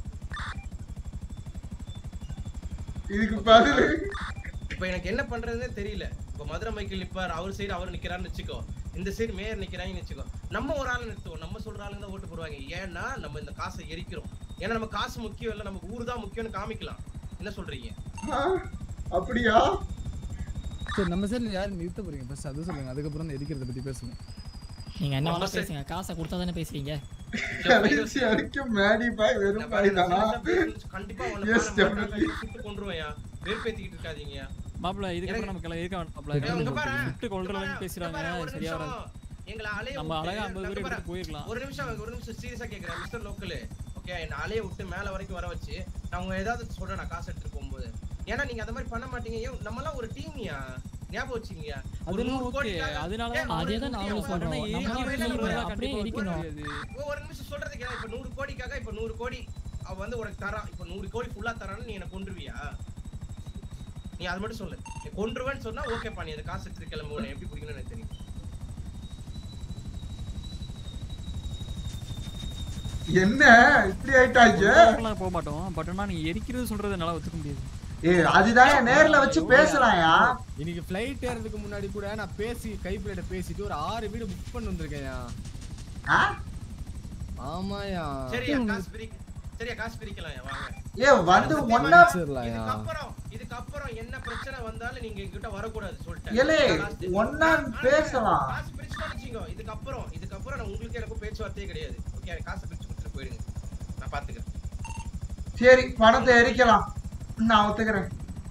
இதுக்கு பதில் இப்ப எனக்கு என்ன பண்றதுன்னே தெரியல இப்ப மதுரை மைக்கிள் நிப்பார் அவர் சைடு அவர் நிக்கிறான்னு வச்சுக்கோ இந்த சைடு மேயர் நிக்கிறாங்கன்னு வச்சுக்கோ நம்ம ஒரு ஆளை நிறுத்துவோம் நம்ம சொல்ற ஆளுங்க தான் ஓட்டு போடுவாங்க ஏன்னா நம்ம இந்த காசை எரிக்கிறோம் ஏன்னா நம்ம காசு முக்கியம் இல்ல நமக்கு ஊர் தான் முக்கியம்னு காமிக்கலாம் என்ன சொல்றீங்க ஆ, அப்படியா சரி நம்ம சைடுல யாரும் நிறுத்த போறீங்க ஃபர்ஸ்ட் அது சொல்லுங்க அதுக்கப்புறம் தான் எரிக்கிறத பத்தி பேசுங்க நீங்க என்ன நம்ம வேணா பேசுங்க காசை கொடுத்தா தானே பேசுவீங்க கடைசி வரைக்கும் மேடி பாய் வெறும் நான் பாய் பாரு, தானா நான் பேசுறது கண்டிப்பா உன்னை Yes, பாரு, definitely. சுட்டு கொன்றுவேன்யா. வெறுப்பேத்திக்கிட்டு இருக்காதீங்கயா. மாப்பிள்ள இதுக்கப்புறம் நமக்கு எல்லாம் இருக்க வேண்டாம் மாப்பிள்ள ஏய், இங்க பாரு. விட்டு கொள்ற அளவுக்கு பேசுறாங்க இங்க பாரு, ஒரு சரியா வராது நிமிஷம். எங்களை அலைய நம்ம விட்டு, அழகா 50 பேர் இங்க பாரு. எடுத்து போயிடலாம் ஒரு நிமிஷம் ஒரு நிமிஷம் சீரியஸா கேக்குறேன் மிஸ்டர் லோக்கல் ஓகே என்ன அலைய விட்டு மேல வரைக்கும் வர வச்சு நான் உங்க ஏதாவது சொல்றேன் நான் காசு எடுத்துட்டு போகும்போது ஏன்னா நீங்க அந்த மாதிரி பண்ண மாட்டீங்க ஏன் நம்ம எல்லாம் ஒரு டீம்யா ஞாபகம் வச்சுக்கீங்க ஒரு அதெல்லாம் நூறு ஓகே கோடிக்காக- அதனால ஏன் அதே ஒரு தான் நாங்களும் நூறு சொல்றோம். கோடி- நம்ம நம்ம team எல்லாம் ல ஒரு- அப்படியே இருக்கணும். ஓ, ஒரு நிமிஷம் சொல்றது கேளு இப்ப நூறு கோடிக்காக இப்ப நூறு கோடி அவ வந்து உனக்கு தரான் இப்ப நூறு கோடி ஃபுல்லா தரான்னு நீ என்ன கொன்றுவியா நீ அது மட்டும் சொல்லு நீ கொன்றுவேன்னு சொன்னா ஓகேப்பா நீ அந்த காசு எடுத்து கிளம்பு உன்னை எப்படி பிடிக்கணும்னு எனக்கு தெரியும் என்ன இப்படி ஆயிட்டாச்சு கொள்றதுக்குலாம் போக மாட்டோம் பட் ஆனா நீ எரிக்கிறது சொல்றதை என்னால ஒத்துக்க முடியாது ஏ அதுதான் நேர்ல வச்சு பேசலாம்யா இன்னைக்கு ஃப்ளைட் ஏறதுக்கு முன்னாடி கூட நான் பேசி கைப்பிள்ளைகிட்ட பேசிட்டு ஒரு ஆறு வீடு புக் பண்ணி வந்திருக்கேன்யா ஆ? ஆமாயா சரியா காசு பிரிக்க சரியா காசு பிரிக்கலாம் வாங்க ஏ வந்து ஒன்னா வச்சிடலாம்யா இதுக்கப்புறம் இதுக்கப்புறம் என்ன பிரச்சனை வந்தாலும் நீங்க என்கிட்ட வரக்கூடாது சொல்லிட்டேன் ஏலே Last. ஒன்னா பேசலாம் காசு பிரிச்சுட்டோம்னு வச்சுக்கோ இதுக்கப்புறம் இதுக்கப்புறம் நான் உங்களுக்கு எனக்கும் பேச்சுவார்த்தையே கிடையாது ஓகே காசு பிரிச்சு கொடுத்துட்டு போயிடுங்க நான் பாத்துக்கிறேன் சரி பணத்தை எரிக்கலாம் நான் ஒத்துக்கிறேன்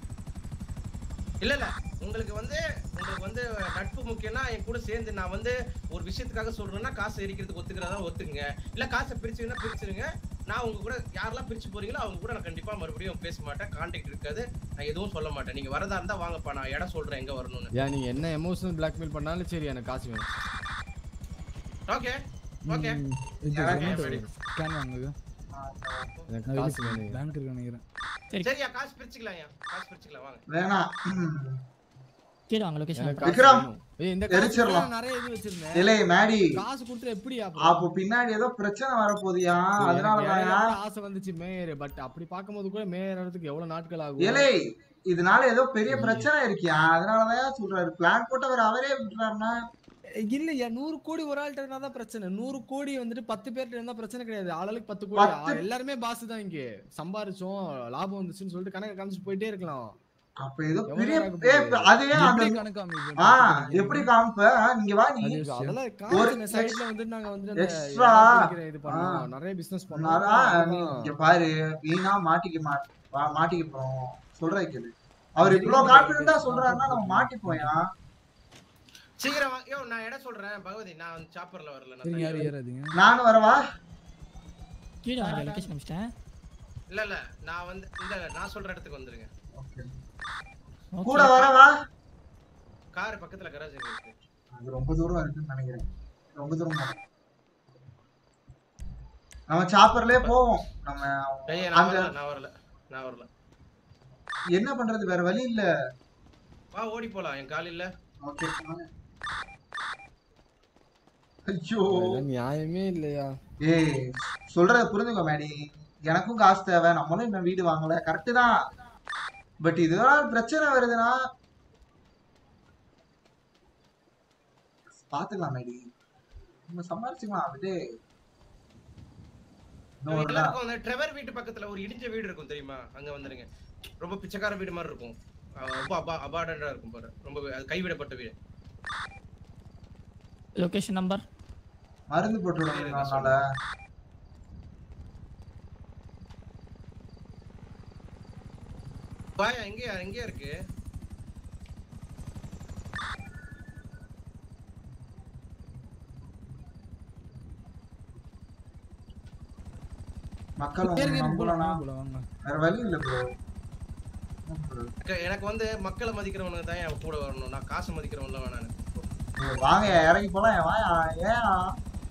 இல்ல இல்ல உங்களுக்கு வந்து உங்களுக்கு வந்து நட்பு முக்கியம்னா என் கூட சேர்ந்து நான் வந்து ஒரு விஷயத்துக்காக சொல்றேன்னா காசு எரிக்கிறதுக்கு ஒத்துக்கிறதா ஒத்துக்குங்க இல்ல காசை பிரிச்சுங்கன்னா பிரிச்சிருங்க நான் உங்க கூட யாரெல்லாம் பிரிச்சு போறீங்களோ அவங்க கூட நான் கண்டிப்பா மறுபடியும் பேச மாட்டேன் கான்டாக்ட் இருக்காது நான் எதுவும் சொல்ல மாட்டேன் நீங்க வரதா இருந்தா வாங்கப்பா நான் இடம் சொல்றேன் எங்க வரணும்னு ஏன் நீங்க என்ன எமோஷனல் பிளாக்மெயில் பண்ணாலும் சரி எனக்கு காசு வேணும் ஓகே ஓகே ஸ்கேன் வாங்குங்க எனக்கு காசு வேணும் பேங்க் இருக்கு நினைக்கிறேன் சரியா காசு பிரிச்சுக்கலாம் காசு பிரிச்சுக்கலாம் வாங்க வேணாம் கீழே வாங்க லொகேஷன் எனக்கு காசு விக்ரம், வேணும். ஏய் இந்த காசு எரிச்சிடலாம். நான் நிறைய இது வச்சிருந்தேன் இலே மேடி காசு கொடுத்து எப்படி அப்போ பின்னாடி ஏதோ பிரச்சனை வரப்போதியா அதனாலதான் ஆசை வந்துச்சு மேயர் பட் அப்படி பார்க்கும்போது கூட மேயர் வரதுக்கு எவ்வளவு நாட்கள் ஆகும் இலே இதனால ஏதோ பெரிய பிரச்சனை இருக்கியா அதனாலதான் சொல்றாரு பிளான் போட்டவர் அவரே விட்டுறாருன்னா இல்லையா நூறு கோடி ஒரு ஆள்கிட்ட இருந்தா தான் பிரச்சனை நூறு கோடி வந்துட்டு பத்து பேர்கிட்ட இருந்தா பிரச்சனை கிடையாது ஆளுக்கு பத்து கோடி பத்து- ஆ, எல்லாருமே பாஸ் தான் இங்க சம்பாரிச்சோம் லாபம் வந்துச்சுன்னு சொல்லிட்டு கணக்கு காமிச்சு போயிட்டே இருக்கலாம் அப்ப ஏதோ எவ்வளவு பெரிய நேரம் ஏ, ஆகும் அது ஏன் அந்த எப்படி கணக்கு அமைப்பு? ஆ எப்படி காமிப்ப நீங்க வா நீ அது அதெல்லாம் ஒரு காசு சைடுல வந்து நாங்க வந்து அந்த extra- இடம் பிடிக்கிற இது பண்ணோம் ஆ. நிறைய பிசினஸ் நானா, நீ பண்ணோம் இங்க பாரு வீணா மாட்டிக்க மா வா- மாட்டிக்க போறோம் சொல்ற கேளு அவர் இவ்வளவு கான்பிடண்டா சொல்றாருன்னா நம்ம மாட்டிப்போயா சீக்கிரம் வாங்க யோ நான் இடம் சொல்றேன் பகவதி நான் வந்து சாப்பர்ல வரல நான் சரிங்க தனியா யாரும் வரேன். ஏறாதீங்க நானும் வரவா கீழே வாங்க லொகேஷன் அனுப்பிச்சிட்டேன் இல்ல இல்ல நான் வந்து இல்ல இல்ல நான் சொல்ற இடத்துக்கு வந்துருங்க கூட வரவா கார் பக்கத்துல கராஜ் இருக்கு அது ரொம்ப தூரம் இருக்குன்னு நினைக்கிறேன் ரொம்ப தூரம் போகணும். நம்ம சாப்பர்லயே போவோம் நம்ம ஐயா நான் அந்த வரல நான் வரல நான் வரல என்ன பண்றது வேற வழி இல்ல வா ஓடி போலாம் என் கால் இல்ல ஓகே ஐயோ இதெல்லாம் நியாயமே இல்லையா ஏய் சொல்றத புரிஞ்சுக்கோ மேடி எனக்கும் காசு தேவை நம்மளும் இன்னும் வீடு வாங்கல கரெக்ட் தான் பட் இதனால பிரச்சனை வருதுன்னா பாத்துக்கலாம் மேடி நம்ம சம்பாரிச்சுக்கலாம் அப்படியே இன்னும் ஒரு நாள். எல்லாருக்கும் அந்த ட்ரெவர் வீட்டு பக்கத்துல ஒரு இடிஞ்ச வீடு இருக்கும் தெரியுமா அங்க வந்துருங்க ரொம்ப பிச்சைக்கார வீடு மாதிரி இருக்கும் அஹ் ரொம்ப அபா அபார்டண்டா இருக்கும் பாரு ரொம்ப அது கைவிடப்பட்ட வீடு லொகேஷன் நம்பர் மருந்து போட்டு விடுங்க அதனால வாயா எங்கயா எங்கயா இருக்கு மக்கள் ஏறுங்க, உங்களை ஏறுங்க, நம்பலனா போலாம், போலாம், வாங்க. வேற வழி இல்ல ப்ரோ எனக்கு- எனக்கு வந்து மக்களை மதிக்கிறவனுக்கு தான் என் கூட வரணும் நான் காசு மதிக்கிறவன்ல வேணாம் எனக்கு வாங்க இறங்கி போலாம் வாயா ஏன்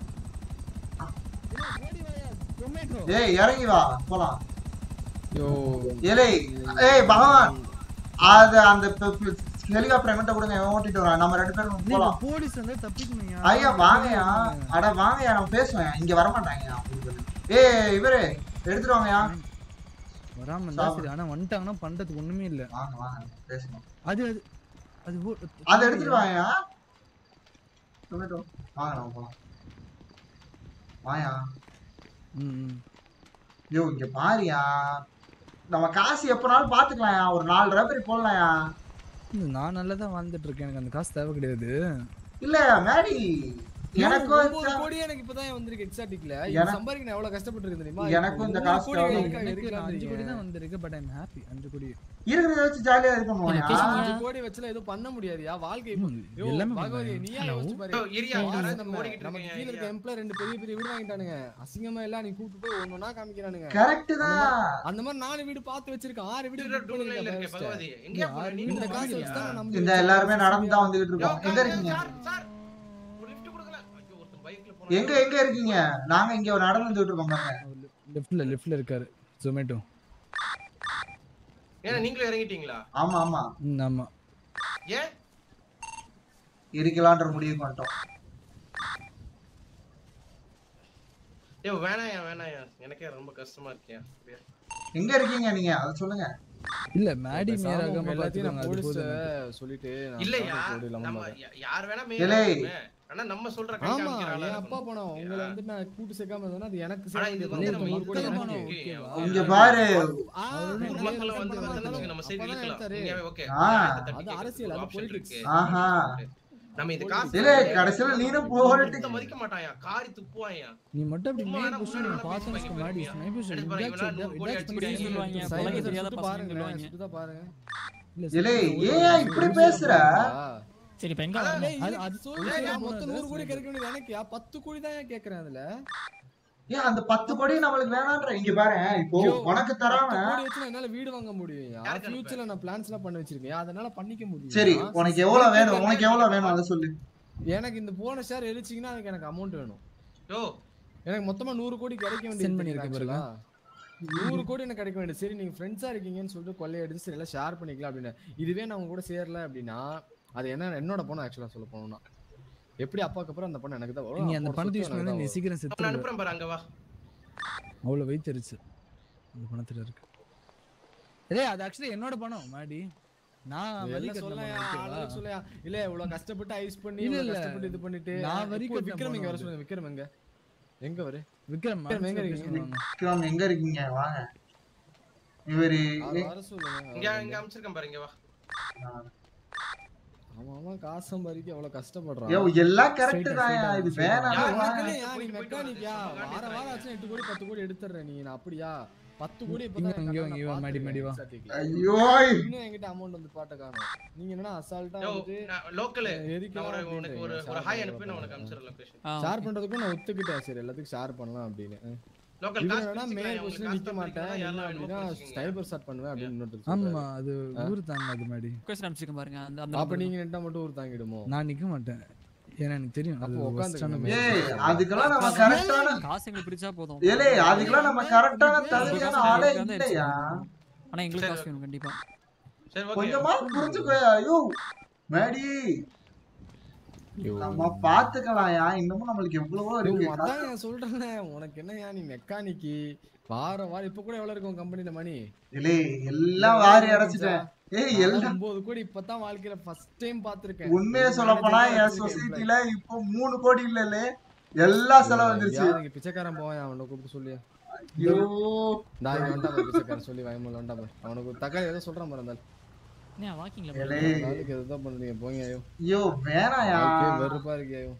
ஏய் இறங்கி வா போலாம் யோ ஏலே ஏய் பகவான் அது அந்த ஹெலிகாப்டர் என்கிட்ட கொடுங்க இவன் ஓட்டிட்டு வரான் நம்ம ரெண்டு பேரும் நீங்க போலாம் போலீஸ் வந்து தப்பிக்கணும்யா. ஐயா வாங்கயா அட வாங்கயா நம்ம பேசுவேன் இங்க வர மாட்டாங்க ஏய் இவரு எடுத்துட்டு வாங்கயா வராம இருந்தா சரி ஆனா வந்துட்டாங்கன்னா பண்றதுக்கு ஒண்ணுமே இல்ல வாங்க வாங்க பேசணும் அது அது அது ஓ- அதை எடுத்துட்டு வாங்கயா டொமேட்டோ வாங்க நம்ம போலாம் வாயா ம், ம். யோ இங்க பாரியா நம்ம காசு எப்பனாலும் பாத்துக்கலாம்யா ஒரு நாலு ரூபாய் போடலாம்யா நான் நல்லா தான் வாழ்ந்துட்டு இருக்கேன் எனக்கு அந்த காசு தேவை கிடையாது இல்ல மேடி எனக்கும் ஒன்பது இந்த- கோடியே எனக்கு இப்பதான் வந்திருக்கு எக்ஸாட்டிக்ல எனக்கு- சம்பாதிக்க நான் எவ்வளவு கஷ்டப்பட்டிருக்கேன் தெரியுமா எனக்கும் இந்த ஒன்பது காசு கோடி தேவை. எதுக்காக எனக்கு எடுக்கலாம்னு அஞ்சு கோடி இருக்கீங்க? தான் வந்திருக்கு பட் ஐம் ஹாப்பி அஞ்சு கோடி இருக்கிறத வச்சு ஜாலியா இது பண்ணுவாங்க அஞ்சு கோடி வச்சுல எதுவும் பண்ண முடியாதுயா வாழ்க்கை இப்போ- யோ, எல்லாமே பகவதி பண்ணலாம். நீயா யோசிச்சு பாரு யோ, இரியா, பாரு, யாராச்சும் நம்ம- ஓடிக்கிட்டு நமக்கு இருக்கீங்க, கீழ இருக்க இரியா. எம்ப்ளாய் ரெண்டு பெரிய பெரிய வீடு வாங்கிட்டானுங்க அசிங்கமா எல்லாம் நீ கூப்பிட்டு போய் ஒண்ணு ஒண்ணா காமிக்கிறானுங்க கரெக்ட் தான் அந்த மாதிரி நாலு வீடு பார்த்து வச்சிருக்கேன் ஆறு வீடு திருட book டூ லைன்ல பண்ணிருக்கேன் இருக்க first. பகவதி எங்கயா போற நீ இந்த காசு வச்சு தான் நான் நம்பி இந்த வச்சேன். எல்லாருமே நடந்து தான் வந்துகிட்டு இருக்கோம் யோ, எங்க இருக்கீங்க சார், சார், ஒரு lift கொடுக்கல. ஐயோ, ஒருத்தன் bikeல போனான். எங்க எங்க இருக்கீங்க நாங்க இங்க நடந்து வந்துட்டு இருக்கோம் பாருங்க லெஃப்ட்ல லெஃப்ட்ல இருக்காரு ஜொமேட்டோ ஏன்னா நீங்களும் இறங்கிட்டீங்களா ஆமா ஆமா ம் ஆமா ஏன் இருக்கலான்ற முடிவுக்கு வந்துட்டோம் ஏ வேணாயா வேணாயா எனக்கே ரொம்ப கஷ்டமா இருக்கியா எங்க இருக்கீங்க நீங்க அதை சொல்லுங்க இல்ல மேடி பேசாம மேராகாம உங்க எல்லாத்தையும் நான் பாத்துக்கோங்க அது போலீஸ்ல போதும் சொல்லிட்டு நான் இல்லையா சாப்பிட போயிடலாமா நம்ம பாத்தேன். யா- யார் வேணா இலே. மேல ஆனா நம்ம சொல்ற கை ஆமா காமிக்கிற ஆளா என் அப்பா இருக்கணும். பணம் உங்களை வந்து நான் கூட்டு சேர்க்காம இருந்தேன்னா அது எனக்கு ஆனா சேர இது வேண்டிய வந்து பணம். நம்ம நூறு கோடி இத்தனை எனக்கு. பணம் ஓகே இங்க பாரு ஆ, ஊர் நான் மக்களை ஏன் வந்து பணம் வந்து தரேன்? நம்ம சைடு அப்பதான் இழுக்கலாம் எடுத்தாரு. உண்மையாவே ஓகே ஆ. அது அரசியல், அது ஆப்ஷன் politics. இருக்கு ஆஹா நம்ம இது காசு இல்ல கடைசியில நீனும் போலிட்டு சுத்தம் மதிக்க மாட்டாயா காரி துப்புவாயா நீ மட்டும் அப்படி சும்மா மேல் வேணா பொசிஷன் முன்னாடி பார்த்தா போய் மாடி போய் ஸ்னைப்பர் ஷாட் எடுத்து பாருங்க, இண்டாக்ஸ் இவனா நூறு கோடி அடிச்சு இண்டாக்ஸ் போய் சொல்லுவாங்க. சைலன்ஸை உலகம் தெரியாத சுட்டு பசங்க பாருங்க, சொல்லுவாங்க. சுட்டு தான் பாருங்க. இலே ஏன் இப்படி பேசுற சரி இப்போ எங்க இல்ல, வரணும்? இது- அது- அது அது சொல்லுங்க, சொல்லுங்க, மொத்தம் போனது நூறு கோடி கிடைக்க வேண்டியது எனக்குயா? பத்து கோடி தான் ஏன் கேக்குறேன் அதுல ஏன் அந்த பத்து கோடி நம்மளுக்கு வேணான்ற இங்க பாரு இப்போ ஐயோ, உனக்கு பத்து தராம கோடி வச்சு நான் என்னால வீடு வாங்க முடியும் யாருக்கு ஃபியூச்சர்ல நான் பிளான்ஸ் எல்லாம் பண்ணி வச்சிருக்கேன் அதனால பண்ணிக்க முடியும் சரி உனக்கு எவ்வளவு வேணும் உனக்கு எவ்வளவு வேணும் அதை சொல்லு எனக்கு இந்த போன ஷேர் எழுச்சிங்கன்னா எனக்கு எனக்கு அமௌண்ட் வேணும் யோ எனக்கு மொத்தமா நூறு கோடி கிடைக்க Send வேண்டியது பண்ணிருக்கேன் actually. நூறு கோடி எனக்கு கிடைக்க வேண்டியது சரி நீங்க ஃப்ரெண்ட்ஸா இருக்கீங்கன்னு சொல்லிட்டு கொள்ளையடிச்சு சரி எல்லாம் ஷேர் பண்ணிக்கலாம் அப்படின்னு இதுவே நான் உங்க கூட சேரல அப்படின்னா அது என்ன என்னோட பணம் ஆக்சுவலா சொல்ல போனோம்னா எப்படி அப்பாக்கு அப்புறம் அந்த பணம் எனக்கு தான் வரும் நீ அந்த அப்பாவோட பணத்தை சொத்து யூஸ் எனக்கு பண்ணி தான் நீ வரும். சீக்கிரம் நான் செத்துருவ அனுப்புறேன் பாரு அங்க வா அவ்வளவு வைத்தறிச்சு அந்த பணத்துல இருக்கு ஏய் அது ஆக்சுவலி என்னோட பணம் மாடி நான் வரி இதெல்லாம் கட்டின சொல்லலையா, பணம், okay ஆளுங்களுக்கு வா? சொல்லலையா? இல்ல இவ்வளவு கஷ்டப்பட்டு ஐஸ் பண்ணி இல்ல, இவ்வளவு இல்ல. கஷ்டப்பட்டு இது பண்ணிட்டு நான் வரி இப்போ கட்டின விக்ரம் இங்க வர பணம் சொல்லுங்க விக்ரம் எங்க எங்க வரு விக்ரம் விக்ரம் எங்க மான்சர் இருக்கீங்க? பேசுவாங்க. விக்ரம் எங்க இருக்கீங்க வாங்க இவரு அவரை வர சொல்லுங்க இங்க அவர் இங்க அமைச்சிருக்கேன் பாரு இங்க வா அவன் அவன் காசு சம்பாதிக்க எவ்வளவு கஷ்டப்படுறான் யோ எல்லாம் கரெக்ட் தான் இது வேணாம் யார் வாங்க. உனக்கு இல்லையா, நீ போயிட்டு போயிட்டு மெக்கானிக்கா வருது, வார சும்மா வாரம் ஆச்சு எட்டு கோடி பத்து கோடி எடுத்துறேன் நீ நான் அப்படியா பத்து கோடி இங்க இப்பதான் இங்க நான் இங்க வா, மாடி மாடி வா பார்த்திருக்கேன். ஐயோ இன்னும் என்கிட்ட அமௌண்ட் வந்து பாட்ட காணும் நீங்க என்னன்னா அசால்ட்டா யோ வந்துட்டு லோக்கல் எதுக்கு நான் ஒரு உனக்கு ஒரு ஒரு ஹாய் அனுப்பி நான் உனக்கு அனுப்பிச்சிடுறேன் லொகேஷன் ஆ, ஷேர் பண்றதுக்கும் நான் ஒத்துக்கிட்டேன் சரி எல்லாத்துக்கும் ஷேர் பண்ணலாம் அப்படின்னு லோக்கல் இவன் காசு என்னன்னா மேல் மேல் பொசிஷன் நிக்க மாட்டேன் என்ன அப்படின்னா ஸ்னைப்பர் ஷாட் பண்ணுவேன் அப்படின்னு இன்னொருத்தர் ஆமா சொல்றாரு. அது ஊர் தாங்க அது மாடி request அனுப்பிச்சிருக்கேன் பாருங்க அந்த அந்த அப்ப நீங்க நின்றா மட்டும் ஒரு தாங்கிடுமோ நான் நிக்க மாட்டேன் ஏன்னா எனக்கு தெரியும் அது அப்போ worst ஆன உட்காந்துக்கங்க. match. ஏய் அதுக்கெல்லாம் நம்ம கரெக்டான காசு எங்களுக்கு பிடிச்சா போதும் ஏலே அதுக்கெல்லாம் நம்ம கரெக்டான தகுதியான ஆளே இல்லையா ஆனா எங்களுக்கு காசு வேணும் கண்டிப்பா சரி ஓகே கொஞ்சமா புரிஞ்சுக்கோ ஐயோ மேடி நம்ம பாத்துக்கலாம்யா இன்னமும் நம்மளுக்கு எவ்வளவோ இருக்கு அதான் நான் சொல்றேன்ல உனக்கு என்னய்யா நீ மெக்கானிக்கி வாரம் வாரம் இப்ப கூட எவ்வளவு இருக்கும் கம்பெனில மணி இல்லே எல்லாம் வாரி அடைச்சிட்டேன் ஏய் எல்லாம் ஒன்பது கோடி இப்பதான் வாழ்க்கையில ஃபர்ஸ்ட் டைம் பாத்திருக்கேன் உண்மையை சொல்ல போனா என் சொசைட்டில இப்போ மூணு கோடி இல்ல எல்லா செலவு வந்துருச்சு பிச்சைக்காரன் போவான் அவனை கூப்பிட்டு சொல்லி ஐயோ நான் இங்க வந்துட்டா பாரு பிச்சைக்காரன் சொல்லி வயமுல வந்துட்டா பாரு அவனுக்கு ஒரு தக்காளி ஏதோ சொல்றான் பாரு அந்த ஆளு. என்ன வாக்கிங்ல ஏலே அந்த ஆளுக்கு எதுதான் பண்றீங்க போங்க ஐயோ ஐயோ வேணாயா வாழ்க்கையே வெறுப்பா இருக்கு ஐயோ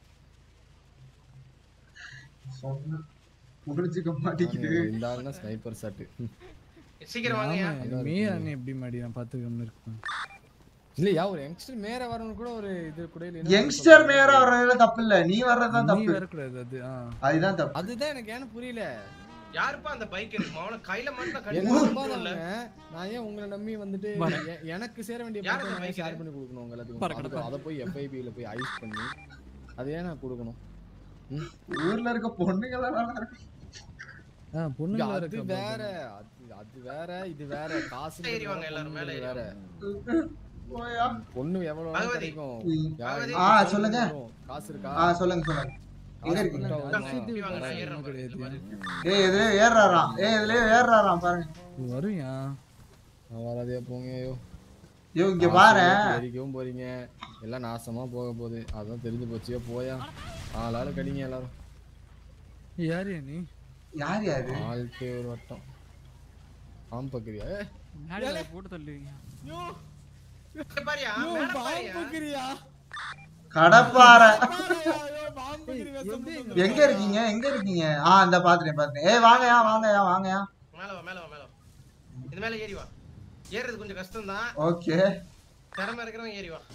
சொன்ன புரிஞ்சுக்க மாட்டேங்குது இந்த ஆளுனா ஸ்னைப்பர் ஷாட் சீக்கிரம் வாங்க ஆமா மே அண்ணன் எப்படி மாடி நான் பாத்துக்காம இருக்கேன் இல்லையா ஒரு யங்ஸ்டர் மேல வரவனு கூட ஒரு இது கூட இல்ல யங்ஸ்டர் மேயரா வர்றதுல தப்பு இல்ல நீ வர்றதுதான் நீ தப்பு வரக்கூடாது அது ஆ அதுதான் தப்பு அதுதான் எனக்கு ஏன்னு புரியல யாருப்பா அந்த பைக் இருக்கு அவன கையில மட்டும் என்ன கண்டிப்பா நம்பாதவங்க, நான் ஏன் உங்களை நம்பி வந்துட்டு எ- எனக்கு சேர வேண்டிய யார் பணத்தை அந்த நான் bike ஷேர் இது? பண்ணி கொடுக்கணும் உங்க பாரு, எல்லாத்துக்கும் கிடப்பா. அதை போய் FIB ல போய் ஐஸ் பண்ணி அதை ஏன் நான் கொடுக்கணும் ஊர்ல இருக்க பொண்ணுங்கள நல்லா இருக்கு ஆ இங்க பொண்ணுங்களா அது இருக்கா வேற அது அது வேற இது வேற காசு ஏறி வாங்க எல்லாரும், மேல ஏறி வேற போயா. பொண்ணு எவ்வளவு வேணா பகவதி. கிடைக்கும் ம். யாரு- ஆ, சொல்லுங்க. காசு இருக்கா ஆ சொல்லுங்க சொல்லுங்க எங்க காசு இருக்கீங்க கொடுத்தா வருமா? இப்படி வாங்க நான் ஏறுறேன் பாரு, கிடையாது. இதுல பாரு. ஏய் இதுலயே ஏறாராம் ஏய் இதுலயே ஏறாராம் பாருங்க வருயா நான் வராதே போங்க ஐயோ ஐயோ இங்க காசு பாரு ஏத்தி எரிக்கவும் போறீங்க எல்லாம் நாசமா போக போகுது அதான் தெரிஞ்சு போச்சு போயா நாலு ஆளு கடிங்க எல்லாரும் யாரியா நீ யார் யாரு வாழ்க்கை ஒரு வட்டம் ஆம் பக்கிரியா ஏ மேடையில போட்டு தள்ளுவீங்க இங்க பாரியா ஐயோ, மேல பாரியா பாம்புக்கிரியா? கடப்பார பாருயா, ஐயோ, பாம்புக்கிரி விஷம் போட்டு எங்க இருக்கீங்க எங்க இருக்கீங்க ஆ இந்த பாத்துட்டேன் பாத்துட்டேன் ஏய் வாங்கயா வாங்கயா வாங்கயா மேல வா மேல வா மேல வா இது மேல ஏறி வா ஏறுறது கொஞ்சம் கஷ்டம் தான் ஓகே திறமை இருக்கிறவன் ஏறி வா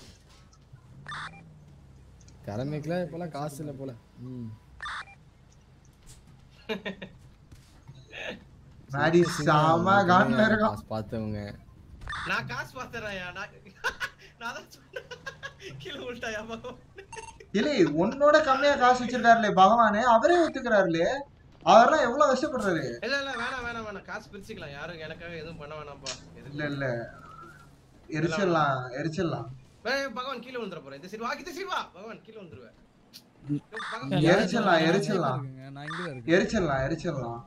திறமைக்குலாம் இப்பெல்லாம் காசு இல்ல போல ம். மாடி சாம கான்ல இருக்கும் காசு பார்த்தவங்க நான் காசு பார்த்தேன்யா நான் நான் தான் சொன்னேன் கீழே விட்டாயா பகவான் இல்ல உன்னோட கம்மியா காசு வச்சிருக்காருலே பகவானே அவரே ஒத்துக்கிறாருலே அவரெல்லாம் எவ்வளவு கஷ்டப்படுறாரு இல்ல இல்ல வேணாம் வேணாம் வேணாம் காசு பிரிச்சுக்கலாம் யாரும் எனக்காக எதுவும் பண்ண வேணாம்ப்பா இல்ல இல்ல எரிச்சிடலாம் எரிச்சிடலாம் ஏய், பகவான் கீழே விழுந்துற போறேன் இந்த சைடு வா இந்த சைடு வா பகவான் கீழே விழுந்துருவேன் எரிச்சிடலாம் எரிச்சிடலாம் இருக்குங்க, நான் இங்க தான் இருக்கேன் எரிச்சிடலாம் எரிச்சிடலாம்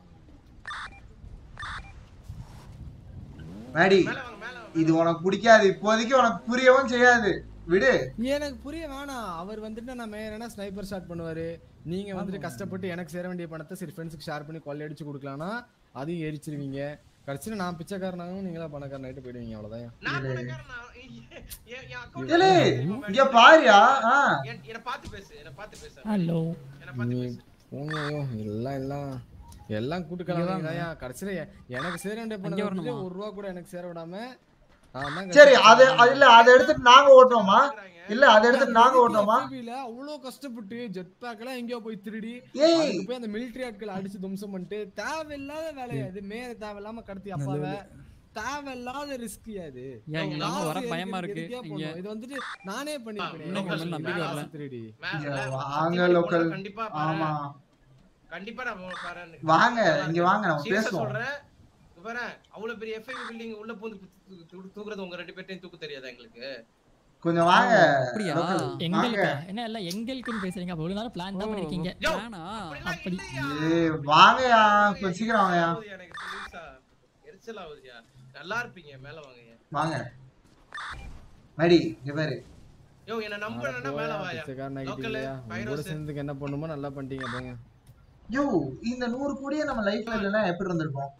மேடி இது உனக்கு பிடிக்காது இப்போதைக்கு உனக்கு புரியவும் செய்யாது விடு எனக்கு புரிய வேணாம் அவர் வந்துட்டு நான் மேயரனா ஸ்னைப்பர் ஷாட் பண்ணுவாரு நீங்க வந்துட்டு கஷ்டப்பட்டு எனக்கு சேர வேண்டிய பணத்தை சரி ஃப்ரெண்ட்ஸுக்கு ஷேர் பண்ணி கொள்ளையடிச்சு கொடுக்கலாம்னா அதையும் எரிச்சிருவீங்க கடைசியில நான் பிச்சைக்காரனாகவும் நீங்களா பணக்காரன் ஆயிட்டு போயிடுவீங்க அவ்வளவுதான் ஏலே இங்க பாரியா ஆ என்ன பார்த்து பேசு என்ன பார்த்து பேசு ஹலோ என்ன பார்த்து நீ பேசு போங்க ஐயோ, எல்லாம் எல்லாம் எல்லாம் கூட்டுக்கலாம் கடைசியில எ- எனக்கு சேர வேண்டிய பணம் வந்துட்டு ஒரு ரூபா கூட எனக்கு சேர விடாம நான் தான் சரி கஷ்டப்பட்டு அது அது இல்ல அதை எடுத்துட்டு நாங்க ஓட்டுவோமா இல்ல அதை எடுத்துட்டு நாங்க ஓட்டுவோமா FIB-ல அவ்வளவு கஷ்டப்பட்டு ஜெட் பேக் எல்லாம் எங்கேயோ போய் திருடி ஏய். அதுக்கு போய் அந்த மிலிட்டரி ஆட்களை அடிச்சு தும்சம் பண்ணிட்டு தேவையில்லாத வேலையா இது மேல தேவையில்லாம கடத்தி அப்பாவை தேவையில்லாத ரிஸ்க் அது ஏன் இங்க நம்ம வர காசு பயமா எதுக்கு- இருக்கு எதுக்கே இங்க போடணும். இது வந்துட்டு நானே பண்ணிருப்பேன் இன்னும் கொஞ்சம் நம்பிக்கை வரல. திருடி இங்க வாங்க லோக்கல் கண்டிப்பா ஆமா கண்டிப்பா நான் உங்களை பாரேன். வாங்க, இங்க வாங்க, நம்ம Serious ஆ பேசுவோம். சொல்றேன். இங்க பாரேன், அவ்வளவு பெரிய FIB building உள்ள பூந்து தூ- தூ- தூக்குறது உங்க ரெண்டு பேர்ட்டையும் தூக்க தெரியாதா எங்களுக்கு கொஞ்சம் வாங்க அப்படியா? local. வாங்க எங்களுக்கு என்ன எல்லாம் எங்களுக்குன்னு பேசுறீங்க அப்ப இவ்வளவு நேரம் பிளான் தான் பண்ணிருக்கீங்க யோ, வேணா அப்படி ஏய் வாங்கயா கொஞ்சம் சீக்கிரம் வாங்கயா ஆகுது எனக்கு serious ஆ. எரிச்சல் ஆகுதுயா. நல்லா இருப்பீங்க மேல வாங்கய்யா வாங்க மேடி இங்க பாரு யோ என்ன நம்புறேன்னா மேல வாயா பிச்சைக்காரன் ஆகிட்டீங்க லோக்கல் இல்லையா? உங்க கூட பைரோஸ் சேர்ந்துக்கு என்ன பண்ணுமோ நல்லா பண்ணிட்டீங்க போங்க யோ இந்த நூறு கோடியே நம்ம லைஃப்ல இல்லைன்னா எப்படி இருந்திருக்கும்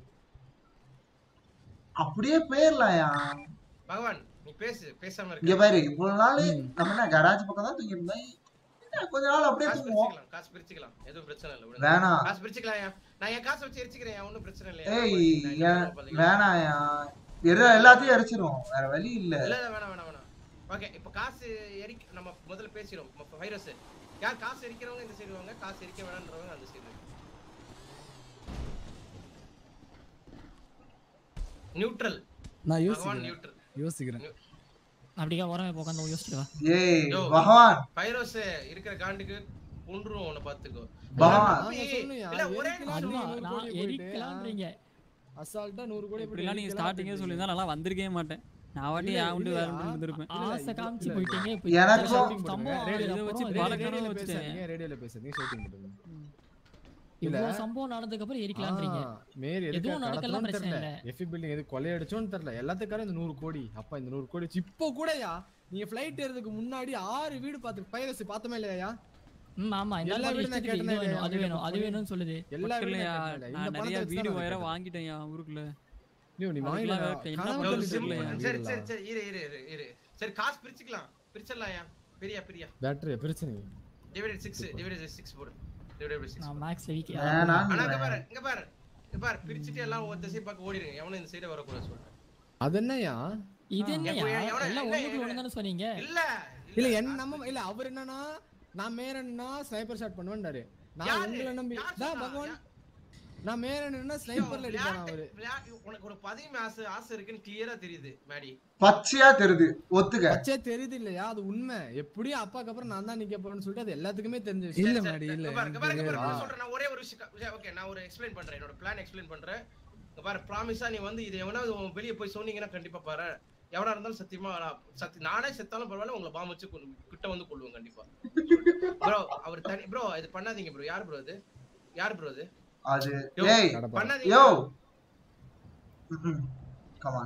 அப்படியே போயிடலாம்யா பகவான் நீ பேசு பேசாம இங்க இருக்க பாரு இவ்வளவு நாள் நம்ம என்ன கராஜ் பக்கம் தான் தூங்கி இருந்தோம் என்ன, கொஞ்ச நாள் அப்படியே காசு தூங்குவோம் பிரிச்சுக்கலாம் காசு பிரிச்சுக்கலாம் எதுவும் பிரச்சனை இல்ல விடுங்க. வேணாம். காசு பிரிச்சுக்கலாம் நான் என் காசை வச்சு எரிச்சுக்கிறேன் ஒன்னும் பிரச்சனை இல்லையா ஏய் நான் என்ன ஏன் பண்ணுவேன் வேணாம்யா எர- எல்லாத்தையும் எரிச்சிரும் வேற வழி இல்ல இல்ல இல்ல வேணாம் வேணாம் வேணாம் ஓகே இப்போ காசு எரிக்க நம்ம முதல்ல பேசிரோம் வைரஸ் யார் காசு எரிக்கிறவங்க இந்த சைடு வாங்க காசு எரிக்க வேணான்றவங்க அந்த சைடு நியூட்ரல் நான் பகவான் யோசிக்கிறேன் நியூட்ரல் யோசிக்கிறேன் அப்படியே உரமே உட்காந்து யோசிச்சுட்டு வா ஏய் யோ. பகவான் பைரோஸ் இருக்கிற காண்டுக்கு கொன்றுவோம் உன்னை பாத்துக்கோ பகவான் நாங்க சொல்லணும்யா, இல்ல ஒரே எரிக்கலாம் நிமிஷம். நூறு நான் கோடி போயிட்டு, எரிக்கலான்றீங்க அசால்ட்டா நூறு கோடி போயிட்டு இப்படிலாம் நீங்க எரிக்கலாம் ஸ்டார்டிங்கே அப்படின்றீங்க. சொல்லியிருந்தா நல்லா வந்திருக்கவே மாட்டேன் நான் வாட்டி இல்ல, ஏன் உண்டு வேற இல்லையா? உண்டு இருந்திருப்பேன் இல்ல, ஆசை இல்ல, காமிச்சு இல்ல, போயிட்டீங்க இல்ல. இப்ப எனக்கும் shouting சம்பவம் போடுங்க. ஆனதுக்கு இதை வச்சு அப்புறம் பழக்கம் ரேடியோல வச்சுட்டேன். பேசாதீங்க, ரேடியோல பேசாதீங்க, shouting போடுங்க. இவ்வளவு சம்பவம் நடந்ததுக்கு அப்புறம் எரிக்கலான்றீங்க ஆ, மேரி எதுக்கு எதுவும் நடக்கலாம் கடத்தணும்னு பிரச்சனை தெரியல. இல்ல. FE building எதுக்கு கொள்ளையடிச்சோன்னு தெரியல. எல்லாத்துக்காரும் இந்த நூறு கோடி அப்பா இந்த நூறு கோடி வச்சு இப்போ கூடயா நீங்க ஃபிளைட் ஏறதுக்கு முன்னாடி ஆறு வீடு பார்த்து பைரசி பார்த்தமே இல்லையா ம் ஆமா இந்த எல்லா மாதிரி வீடும் நான் இஷ்டத்துக்கு இது கேட்டேனே வேணும் அது இல்லையா? வேணும் அது வேணும்னு சொல்லுது எல்லா வீடும் இல்லையா நான் கேட்டேன்ல. இந்த நான் நிறைய பணத்தை வச்சு வீடு தான் நான் வயர கேட்டேன். வாங்கிட்டேன் என் ஊருக்குள்ள நீ நீ அதுக்கெல்லாம் வாங்கில வேற என்ன கனவு பண்றது கண்டு தெரியல. வச்சிருக்கீங்க சரி வீடெல்லாம். சரி சரி இரு இரு இரு இரு சரி காசு பிரிச்சுக்கலாம் பிரிச்சிடலாம் பெரியா பெரியா பேட்டரி பிரச்சனை டிவைடட் சிக்ஸ் டிவைடட் சிக்ஸ் போடு டிவைடட் சிக்ஸ் நான் மேக்ஸ் வீக் வேணாம் ஆனா இங்க பாரு இங்க பாரு இங்க பாரு பிரிச்சுட்டு எல்லாம் ஒரு திசை பக்கம் ஓடிடுங்க எவனும் இந்த சைடு வரக்கூடாது சொல்றேன் அது என்னயா இது என்னயா எவ்வளவு- எவ்வளவு- எல்லாம் இல்ல, ஒண்ணுக்கு இல்ல. ஒண்ணு தானே சொன்னீங்க இல்ல இல்ல என்ன நம்ம இல்ல அவர் என்னன்னா நான் மேரன்னா ஸ்னைப்பர் ஷாட் பண்ணுவேன்டாரு நான் யாரு? உங்களை நம்பி யார் தான் சொன்னா? பகவான் நான் மேரன்னா ஸ்னைப்பர்ல அடிப்பான் அவரு விளையாட்டு- உனக்கு ஒரு பதவி ஆசை ஆசை இருக்குன்னு கிளியரா தெரியுது மேடி பச்சையா தெரியுது ஒத்துக்க பச்சே தெரியுது இல்லையா அது உண்மை எப்படியும் அப்பாக்கு அப்புறம் நான் தான் நிக்க போறேன்னு சொல்லிட்டு அது எல்லாத்துக்குமே தெரிஞ்ச இல்ல விஷயம் மாடி இல்ல இங்க பாரு, இங்க பாரு, இங்க பாரு, ஆ. நான் சொல்றேன் நான் ஒரே ஒரு விஷயம் ஓகே நான் ஒரு எக்ஸ்பிளைன் பண்றேன் என்னோட பிளான் எக்ஸ்பிளைன் பண்றேன் இங்க பாரு ப்ராமிஸா நீ வந்து இது எவனாவது உன் வெளிய போய் சொன்னீங்கன்னா கண்டிப்பா பாரு எவனா இருந்தாலும் சத்தியமா நான் சத்தி நானே செத்தாலும் பரவாயில்ல உங்களை பாம்பு வச்சு கொன்னு- கிட்ட வந்து கொள்ளுவேன் கண்டிப்பா ப்ரோ அவர் தனி ப்ரோ இது பண்ணாதீங்க ப்ரோ யார் ப்ரோ இது யார் ப்ரோ இது அது யோ, ஏய் கடப்பா. பண்ணாதீங்க யோ கமான்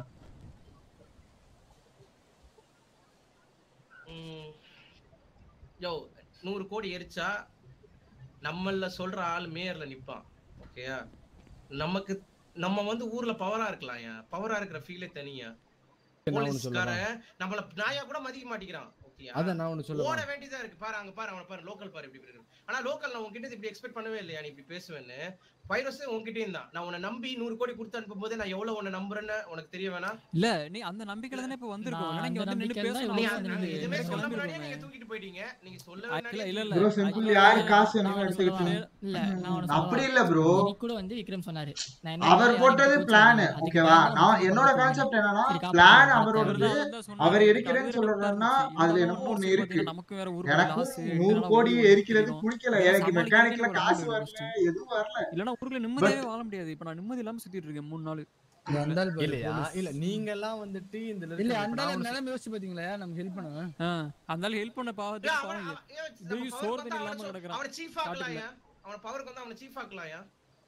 ம். யோ நூறு கோடி எரிச்சா நம்மள சொல்ற ஆள் மேயர்ல நிப்பான் ஓகேயா நமக்கு நம்ம வந்து ஊர்ல பவரா இருக்கலாம் பவரா இருக்கிற ஃபீலே தனியா நான் ஒண்ணு சொல்லவா? போலீஸ்காரன் நம்மள நாயா கூட மதிக்க மாட்டேங்கிறான் ஓகேயா அதான் நான் ஒண்ணு சொல்லவா? ஓட வேண்டியதா இருக்கு பாரு அங்க பாரு அவன பாரு லோக்கல் பாரு இப்படி இப்படி இருக்கு ஆனா லோக்கல் நான் உன்கிட்ட இப்படி எக்ஸ்பெக்ட் பண்ணவே இல்லையா நீ இப்படி பேசுவேன்னு வைரஸ் உன்கிட்டயும் தான் நான் உன்னை நம்பி நூறு கோடி கொடுத்து அனுப்பும் போதே நான் எவ்வளவு உன்னை நம்புறேன்னு உனக்கு தெரிய வேணாம் இல்ல நீ அந்த நம்பிக்கையில தானே இப்ப வந்திருக்கோம் நான் இல்லைன்னா இங்க அந்த வந்து நின்னு நம்பிக்கையில தான் பேசணும் நீ இவ்வளவு அவசியம் அந்த- இருந்தது. இதுவே இங்க சொல்ல வந்திருக்கோம். முன்னாடியே நீங்க தூக்கிட்டு போயிட்டீங்க நீங்க சொல்ல இல்ல இல்ல இல்ல ப்ரோ சிம்பிள் யாரு காசு என்ன எடுத்துக்கிட்டு இல்ல நான் ஒண்ணு அப்படி சொல்லவா? இல்ல ப்ரோ இன்னைக்கு கூட வந்து விக்ரம் சொன்னாரு நான் என்ன அவர் மாதிரி போட்டது யாருக்கு பிளான் கோச் அதுக்கு ஓகேவா மேல நான் நம்ம என்னோட கோச் கான்செப்ட் என்னன்னா சரி, காப்பாத்து, பிளான் காப்பாத்து. அவரோடது இவர்தான் வந்தா சொன்னாரு, அவர் எனக்கு எரிக்கிறேன்னு அதுவே சொல்றதுன்னா டவுட்டா அதுல இருந்துச்சு. என்னமோ ஒண்ணு இவ்வளவு இருக்கு போட்டு நமக்கு வேற ஊருக்கு எனக்கும் loss, நூறு இதனால கோடி ஊருக்கு எரிக்கிறது போயிடும். பிடிக்கல இதை எனக்கு சமாளிக்கிறதுக்கே மெக்கானிக்ல ஒரு காசு நாள் வரல வேணும். எதுவும் வரல இல்லன்னா ஊருக்குள்ள நிம்மதியாவே வாழ முடியாது இப்ப நான் நிம்மதி இல்லாம சுத்திட்டு இருக்கேன் மூணு நாள் வந்தால் பாரு, இல்லையா police. இல்ல நீங்க எல்லாம் வந்துட்டு இந்த இல்ல இப்ப அந்த நான் ஒண்ணு நிலைமை யோசிச்சு பாத்தீங்களா நமக்கு ஹெல்ப் பண்ணுவேன் அந்த ஹெல்ப் பண்ண பாவத்துக்கு ஏன் அவன் பாவம் அவன் ஏன் நம்ம டெய்லி power சோறு வந்தா தண்ணி அவனை இல்லாம சொ- கிடக்குறான். அவனை chief ஆக்கலாம்யா. அவன பவருக்கு வந்து அவனை சீஃப் ஆக்கலாம்யா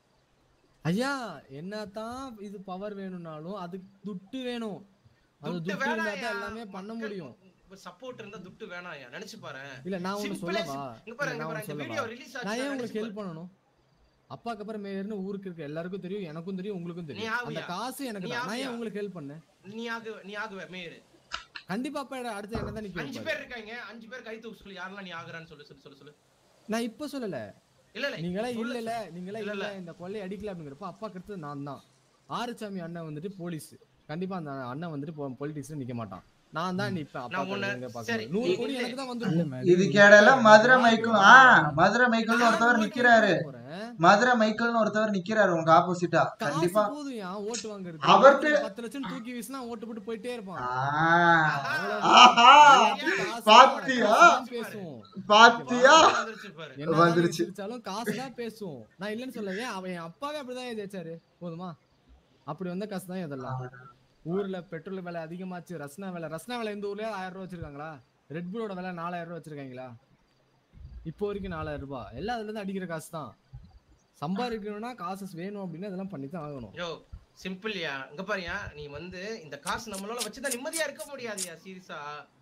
ஐயா என்னதான் இது பவர் வேணும்னாலும் அதுக்கு துட்டு வேணும் அது துட்டு துட்டு இருந்தா வேணாம்யா. தான் எல்லாமே பண்ண முடியும் சப்போர்ட் இருந்தா துட்டு வேணாம்யா நினைச்சு பாரு இல்ல நான் ஒண்ணு Simple as- சொல்லவா இங்க பாரு, இல்ல, இங்க நான் பாரு, ஒண்ணு இந்த சொல்லவா video release நான் ஆச்சுன்னா ஏன் உங்களுக்கு நினைச்சு ஹெல்ப் பண்ணணும் அப்பாக்கு அப்புறம் மேயர்னு ஊருக்கு இருக்க எல்லாருக்கும் தெரியும் எனக்கும் தெரியும் உங்களுக்கும் நீ தெரியும் அந்த ஆவியா? காசு எனக்கு நீ தான் நான் ஆவியா? ஏன் உங்களுக்கு ஹெல்ப் பண்ணேன் நீ ஆகு நீ ஆகுவ மேயர் கண்டிப்பா அப்பா அடுத்து என்ன தான் நிக்க அஞ்சு வைப்பாரு. பேர் இருக்காங்க அஞ்சு பேர் கை தூக்கு சொல்லு யாரெல்லாம் நீ ஆகுறான்னு சொல்லு சொல்லு சொல்லு சொல்லு நான் இப்ப சொல்லல இல்ல இல்ல நீங்களா சொல்லு, இல்ல நீங்களா இல்ல, இல்ல இல்ல. இந்த கொள்ளை அடிக்கல அப்படிங்கிறப்ப அப்பா அடுத்தது நான் தான் ஆறுசாமி அண்ணன் வந்துட்டு போலீஸ் கண்டிப்பா அந்த அண்ணன் வந்துட்டு பொலிட்டிக்ஸ்ல நிக்க மாட்டான் நான் தான் நிப்பேன் அப்பா நான் உன்னை- எங்க சரி, பாக்குறது நூறு கோடி இல்ல. எனக்கு தான் வந்துரும் இதுக்கு இடையில மதுரை மைக்கிள் ஆ மதுரை மைக்கிள்னு ஒருத்தவர் நிக்கிறாரு மதுரை மைக்கிள்னு ஒருத்தவர் நிக்கிறாரு உங்க ஆப்போசிட்டா காசு கண்டிப்பா போதும் ஏன் ஓட்டு வாங்குறது அவர்ட்ட- பத்து லட்சம் தூக்கி வீசினா ஓட்டு போட்டு போயிட்டே இருப்பான் ஆ, அவ்வளவுதான். ஆஹா, எல்லாத்தையும் காசு பாத்தியா தான் பேசுவோம் பாத்தியா வந்துருச்சு பாரு என்னதான் வந்துருச்சு. எதிர்த்தாலும் காசு தான் பேசுவோம் நான் இல்லைன்னு சொல்லவே அவன் என் அப்பாவே அப்படிதான் எதிர்த்தாரு போதுமா அப்படி வந்த காசு தான் இதெல்லாம் ஊர்ல பெட்ரோல் விலை அதிகமாச்சு ரஸ்னா விலை ரஸ்னா விலை இந்த ஊர்லயே ஆயிரம் ரூபாய் வச்சிருக்காங்களா ரெட் புல்லோட விலை நாலாயிரம் ரூபாய் வச்சிருக்காங்களா இப்போ வரைக்கும் நாலாயிரம் ரூபாய் எல்லாம் அதுல இருந்து அடிக்கிற காசு தான் சம்பாதிக்கணும்னா காசு வேணும் அப்படின்னா இதெல்லாம் பண்ணி தான் ஆகணும் யோ சிம்பிள்யா இங்க பாருயா நீ வந்து இந்த காசு நம்மளால வச்சுதான் நிம்மதியா இருக்க முடியாதுயா சீரியஸா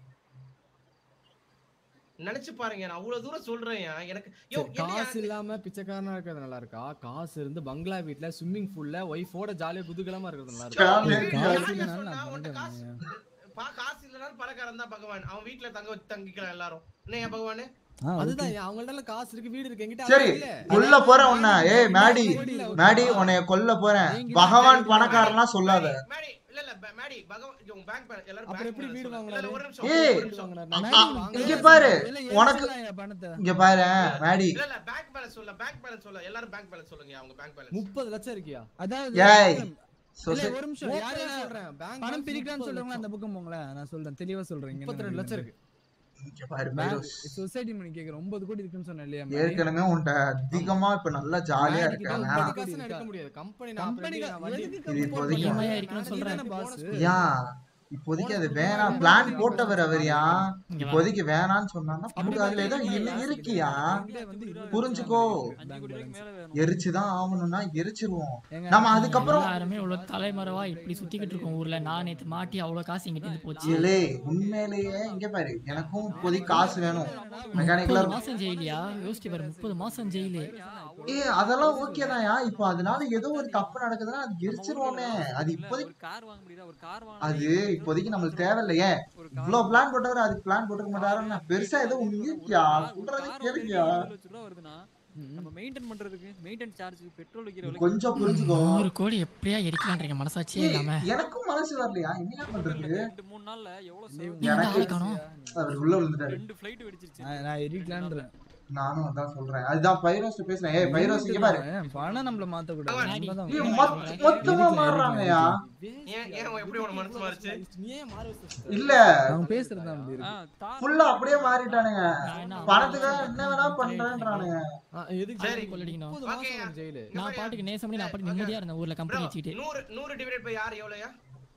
நினைச்சு பாருங்க நான் அவ்வளவு தூரம் சொல்றேன்யா எனக்கு யோ சரி, காசு இல்லாம பிச்சைக்காரனா இருக்கிறது நல்லா இருக்கா காசு இருந்து பங்களா வீட்ல ஸ்விம்மிங் பூல்ல ஒய்ஃபோட ஜாலியா குதூகலமா இருக்கிறது நல்லா இருக்கா காசு இல்லைனாலும் நான் பண்ணிட்டேன் பா காசு இல்லனாலும் பணக்காரன் தான் பகவான் அவன் வீட்ல தங்க வச்சு தங்கிக்கலாம் எல்லாரும் என்ன ஏன் பகவானு ஆ, அதுதான் ஏன் அவங்கள்ட்ட காசு இருக்கு வீடு இருக்கு என்கிட்ட சரி அது இல்ல. கொல்ல போறேன் உன்ன ஏய் மேடி மேடி உன்னைய கொல்ல போறேன் பகவான் பணக்காரன்லாம் சொல்லாத மேடி இல்ல இல்ல ப- மேடி பகவான் இங்க உங்க பேங்க் பேலன்ஸ் எல்லாரும் அப்புறம் பேங்க் எப்படி வீடு இல்ல வாங்கினாரு இல்ல, ஒரு நிமிஷம் ஏய், ஒரு நிமிஷம் அ- இங்க பாரு உனக்கு பணத்தை இங்க பாரு மேடி இல்ல இல்ல பேங்க் பேலன்ஸ் சொல்ல பேங்க் பேலன்ஸ் சொல்ல எல்லாரும் பேங்க் பேலன்ஸ் சொல்லுங்க அவங்க பேங்க் பேலன்ஸ் முப்பது லட்சம் இருக்கியா அதாவது ஏய் இல்ல, சொசை- ஒரு நிமிஷம் Open யாரு ஆ சொல்றேன் பேங்க் பணம் பிரிக்கிறான்னு சொல்றவங்களா அந்த பக்கம் போங்களேன் நான் சொல்றேன் தெளிவா சொல்றேன் இங்க முப்பத்தி ரெண்டு லட்சம் இருக்கு இங்க பாரு பைரோஸ். சொசைட்டி மணி கேக்குறேன் ஒன்பது கோடி இருக்குன்னு சொன்னேன் இல்லையா மாதிரி? ஏற்கனவே உன்கிட்ட அதிகமா இப்ப நல்லா ஜாலியா மேடிக்கு இருக்க தான் வேணாம் முப்பது காசு நான் எடுக்க முடியாது கம்பெனி நான் அப்புறம் கம்பெனி எப்படி நான் வண்டி எதுக்கு இது கம்பெனி இப்போதைக்கு போடுறீங்க? EMI இருக்குன்னு சொல்றேன். நீ தானே bonus யா இப்போதைக்கு அது வேணாம் பிளான் போட்டவர் அவரியா இப்போதைக்கு வேணாம்னு சொன்னான்னா அப்படி அதுல ஏதோ இல்ல இருக்கியா புரிஞ்சுக்கோ அஞ்சு கோடி ரூபாய்க்கு மேல வேணும் எரிச்சுதான் ஆகணும்னா எரிச்சிருவோம் ஏங்க, நம்ம அதுக்கப்புறம் எல்லாருமே இவ்வளவு தலைமறைவா இப்படி சுத்திக்கிட்டு இருக்கோம் ஊர்ல நான் நேத்து மாட்டி அவ்வளவு காசு எங்கிட்ட இருந்து போச்சு இல்லே உண்மையிலேயே இங்க பாரு எனக்கும் இப்போதைக்கு காசு வேணும் மெக்கானிக்கலா முப்பது மாசம் ஜெயிலியா யோசிச்சு பாரு முப்பது மாசம் ஜெயிலு ஏ அதெல்லாம் ஓகே தான்யா இப்போ அதனால ஏதோ ஒரு தப்பு நடக்குதுன்னா அது எரிச்சிருவோமே அது இப்போதைக்கு ஒரு கார் வாங்க முடியுதா ஒரு கார் அது இப்போதைக்கு நம்மளுக்கு தேவையில்லையே இவ்வளவு பிளான் போட்டவர் அதுக்கு பிளான் போட்டுக்க மாட்டாருன்னா பெருசா ஏதோ ஒண்ணு இருக்கியா சொல்றது கேளுக்கியா வருதுன்னா நம்ம மெயின்டைன் பண்றதுக்கு மெயின்டைன் சார்ஜ் பெட்ரோல் வைக்கிற விலைக்கு கொஞ்சம் புரிஞ்சுக்கோ நூறு கோடி எப்படியா எரிக்கலான்றீங்க மனசாட்சியே ஏய், இல்லாம எனக்கும் மனசு வரலையா என்ன பண்றது ரெண்டு மூணு நாள்ல எவ்வளவு செலவு? நீ வந்து எனக்கு ஆளை காணோம் அவர் உள்ள விழுந்துட்டாரு ரெண்டு ஃபிளைட் வெடிச்சிருச்சு நான் நான் எரிக்கலான்றேன் நானும் அதான் சொல்றேன் அதுதான் பைரோஸ் பேசுறேன் ஏய் பைரோஸ் இங்க பாரு பணம் நம்மள மாத்த கூடாது மேடி. நம்ம தான் ஏய், மொத்த- மொத்தமா மாறுறாங்கயா ஏன் ஏன் அவன் எப்படி உன மனசு மாறுச்சு நீ ஏன் மாற வச்ச? இல்ல அவங்க பேசுறது தான் அப்படி ஆ, இருக்கு தார் ஃபுல்லா அப்படியே மாறிட்டானுங்க நான் என்ன பணத்துக்காக என்ன வேணா பண்றேன்றானுங்க ஆ, எதுக்கு சரி. ஜெயிலுக்கு கொள்ளடிக்கணும். முப்பது மாசம் ஓகேயா. அவன் ஜெயிலு நான் பாட்டுக்கு நேசம் பண்ணி நான் பாட்டுக்கு நிம்மதியா இருந்தேன் ஊர்ல Bro, கம்பெனி வச்சுக்கிட்டு நூறு நூறு டிவைட் பை யார் எவ்வளோயா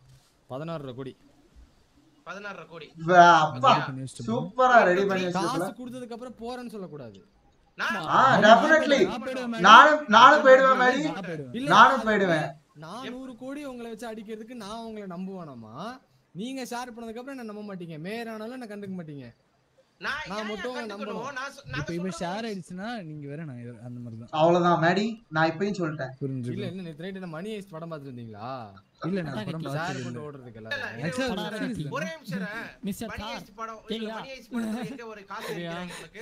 பதினாறு கோடி பதினாறு கோடி வ- அப்பா பண்ணி வச்சுட்டு போ. சூப்பரா ரெடி பண்ணி வச்சிருக்கல காசு கொடுத்ததுக்கு அப்புறம் போறேன்னு சொல்லக்கூடாது நான் ஆ டெஃபினெட்லி நான் போயிடுவேன் மேடம். நானும் நானும் போயிடுவேன் மேடி நான் போயிடுவேன். இல்ல நானும் போயிடுவேன் நான் நூறு கோடி உங்களை வச்சு அடிக்கிறதுக்கு நான் உங்களை நம்புவானாமா நீங்க ஷேர் பண்ணதுக்கு அப்புறம் என்ன நம்ப மாட்டீங்க மேயர் ஆனாலும் என்ன கண்டுக்க மாட்டீங்க நான் நான் ஏன் மட்டும் கத்துக்கணும்? நம்பணும். நான் சொ- இப்போ நாங்க இப்போ சொல்றது ஷேர் ஆயிடுச்சுன்னா நீங்க வேற நான் வேற, அந்த மாதிரி தான் அவ்வளவுதான் மேடி நான் இப்பயும் சொல்லிட்டேன் இல்ல புரிஞ்சு என்ன நேத்து நைட் என்ன மணி ஐஸ் படம் பார்த்துட்டு இருந்தீங்களா இல்ல நான் படம் அதான் ஷேர் பார்த்துட்டு போட்டு இருந்தேன் ஓடுறதுக்கு இல்ல, இல்ல, எல்லாம் இது Actually, ஒரு- web series இல்ல. ஒரே நிமிஷம் இரு. மிஸ்டர் மணி தார் ஹெய்ஸ்ட் படம் இல்ல, கேக்குதா? மணி ஹெய்ஸ்ட் படத்துல எங்க ஒரு காசு இருக்கிறாங்க உங்களுக்கு?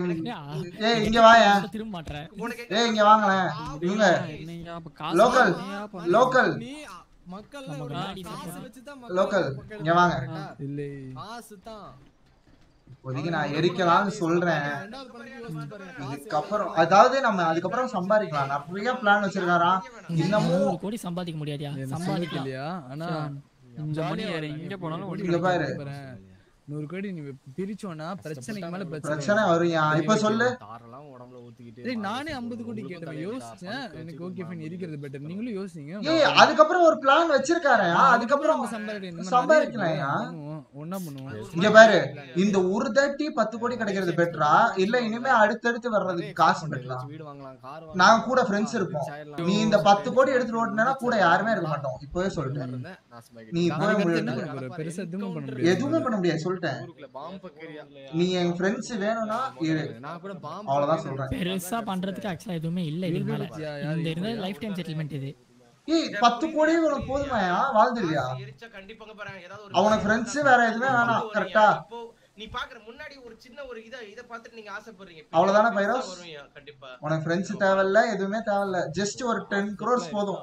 இவ்- ஏய் இங்க வாயா திரும்ப மாட்டேன் உனக்கு ஏய் இங்க வாங்களேன் இவங்க என்னய்யா, அப்ப காசு Local. என்னய்யா பண்ண- லோக்கல் நீ அ, மக்கள் நம்ம ஒரு முன்னாடி காசு சொல்றோம். வச்சுதான் Local. மக்கள் இங்க வாங்க. correct ஆ? இல்லை காசு தான் இப்போதைக்கு நான் எரிக்கலாம்னு சொல்றேன் ரெண்டாவது படத்துக்கு யோசிச்சு பாருங்க காசு அதுக்கப்புறம் அதாவது நம்ம அதுக்கப்புறம் சம்பாதிக்கலாம் நிறைய பிளான் வச்சிருக்காராம் இன்னமும் நூறு கோடி சம்பாதிக்க முடியாதியா சம்பாதிக்கலாம் இல்லையா ஆனா இந்த மணி வேற எங்க போனாலும் ஒரு இங்க பாரு நூறு கோடி நீ பிரிச்சோன்னா பிரச்சனைக்கு மேல பிரச்சனை பிரச்சனை வருயா இப்ப சொல்லு தாரெல்லாம் உடம்புல ஊத்திக்கிட்டு ஏய் நானே 50 கோடி கேட்டேன் யோசிச்சேன் எனக்கு ஓகே ஃபைன் இருக்கிறது பெட்டர் நீங்களும் யோசிங்க ஏய் அதுக்கப்புறம் ஒரு பிளான் வச்சிருக்காரு அதுக்கப்புறம் நம்ம சம்பாதிக்கலாம் சம்பாதிக்கலாம்யா. ஒண்ணா பண்ணுவோம் இங்க பாரு இந்த ஒரு தட்டி பத்து கோடி கிடைக்கிறது பெட்டரா இல்ல இனிமே அடுத்தடுத்து வர்றதுக்கு காசு பெட்டரா வீடு வாங்கலாம் கார் நாங்க கூட friends இருப்போம். நீ இந்த பத்து கோடி எடுத்துட்டு ஓட்டுனா கூட யாருமே இருக்க மாட்டோம் இப்பவே சொல்லிட்டேன் நீ இப்பவே அதுக்கு அடுத்து என்ன முடிவு பண்ண போற? பெருசா எதுவும் பண்ண முடியாது. எதுவுமே பண்ண முடியாது சொல்லிட்டேன் ஊருக்குள்ள பாம்பு பக்கரியா நீ என் ஃப்ரெண்ட்ஸ் வேணும்னா இரு நான் கூட பாம்பு அவ்வளவுதான் சொல்றேன் பெருசா பண்றதுக்கு ஆக்சுவலா எதுவுமே இல்ல இதுக்கு மேல யா, யாரு இந்த இருந்தது லைஃப் டைம் செட்டில்மெண்ட் இது ஏய் பத்து கோடியே உனக்கு போதுமாயா வாழ்ந்துருவியா எரிச்சா கண்டிப்பாங்க பாருங்க ஏதாவது ஒரு அவனுக்கு friends வேற எதுவுமே வேணாம், ஒரு correct ஆ? இப்போ நீ பாக்குற முன்னாடி ஒரு சின்ன ஒரு இத இத பார்த்துட்டு நீங்க ஆசைப்படுறீங்க அவ்வளவுதானே பெருசா பைரோஸ்? வருவீங்க, கண்டிப்பா உனக்கு ஃப்ரெண்ட்ஸ் தேவையில்ல எதுவுமே தேவையில்ல ஜஸ்ட் ஒரு டென் crores போதும்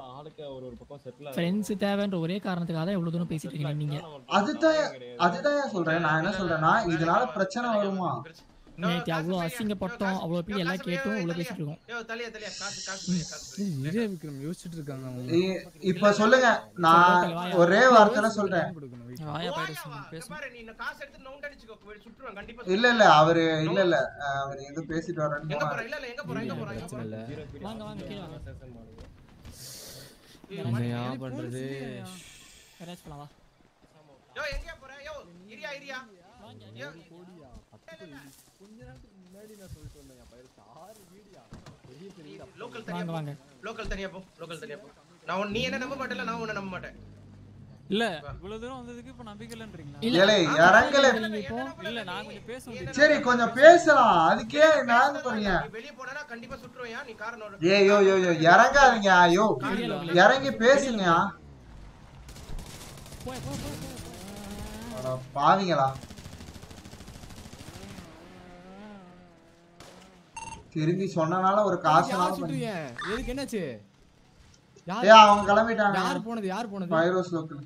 ஃப்ரெண்ட்ஸ் தேவைன்ற ஒரே காரணத்துக்காக தான் இவ்வளவு தூரம் பேசிட்டு இருக்கீங்க நீங்க அதுதான் அதுதான் சொல்றேன் நான் என்ன சொல்றேன்னா இதனால பிரச்சனை வருமா நேத்து அவ்வளவு அசிங்கப்பட்டோம் அவ்வளவு பேர் எல்லாம் கேட்டும் இவ்வளவு பேசிட்டு இருக்கோம் யோ தலியா தலியா காசு காசு புரியுது, காசு புரியுது. ஏய், விஜய் விக்ரம் யோசிச்சுட்டு இருக்காங்க அவங்க இ- இப்ப சொல்லுங்க நான் ஒரே வார்த்தையில சொல்றேன் கொடுக்கணும் wait. வாயா வாயா பைரஸ் வா. பேசு இங்க பாரு நீ இந்த காசு எடுத்து நவுண்ட் அடிச்சுக்கோ போய் சுற்றுவேன் கண்டிப்பா இல்ல இல்ல அவரு இல்ல இல்ல அஹ், அவரு எது பேசிட்டு வரேன்னு எங்க போனாரு. போற இல்ல இல்ல எங்க போற எங்க போற எங்க போற வாங்க வாங்க கீழே வாங்க ஏய், என்னையா மணி- பண்றது யாராச்சும் போலாம் வா யோ எங்க போற யோ இரியா இரியா யோ, லோக்கல் தனியா வாங்க போ. வாங்க லோக்கல் தனியா போ லோக்கல் தனியா போ நான் உன்னை- நீ என்ன நம்ப மாட்டல நான் உன்னை நம்ப மாட்டேன் இல்ல இவ்வளவு தூரம் வந்ததுக்கு இப்ப நம்பிக்கை இல்லன்றீங்களா இல்ல ஏலே இறங்கல இப்போ இல்ல நான் கொஞ்சம் பேச முடியும் சரி கொஞ்சம் பேசலாம் அதுக்கே நான் போறீங்க நீ வெளிய போனா கண்டிப்பா சுற்றுவையா நீ காரணம் ஏ யோ யோ யோ இறங்காதீங்க ஐயோ இறங்கி பேசுங்க போய் போ போ போ. அட பாவிங்களா திரும்பி சொன்னனால ஒரு காசு யார் சுட்டுறீங்க எதுக்கு என்னாச்சு யார் ஏ அவங்க கிளம்பிட்டாங்க யார் போனது யார் போனது பைரோஸ் லோக்கல்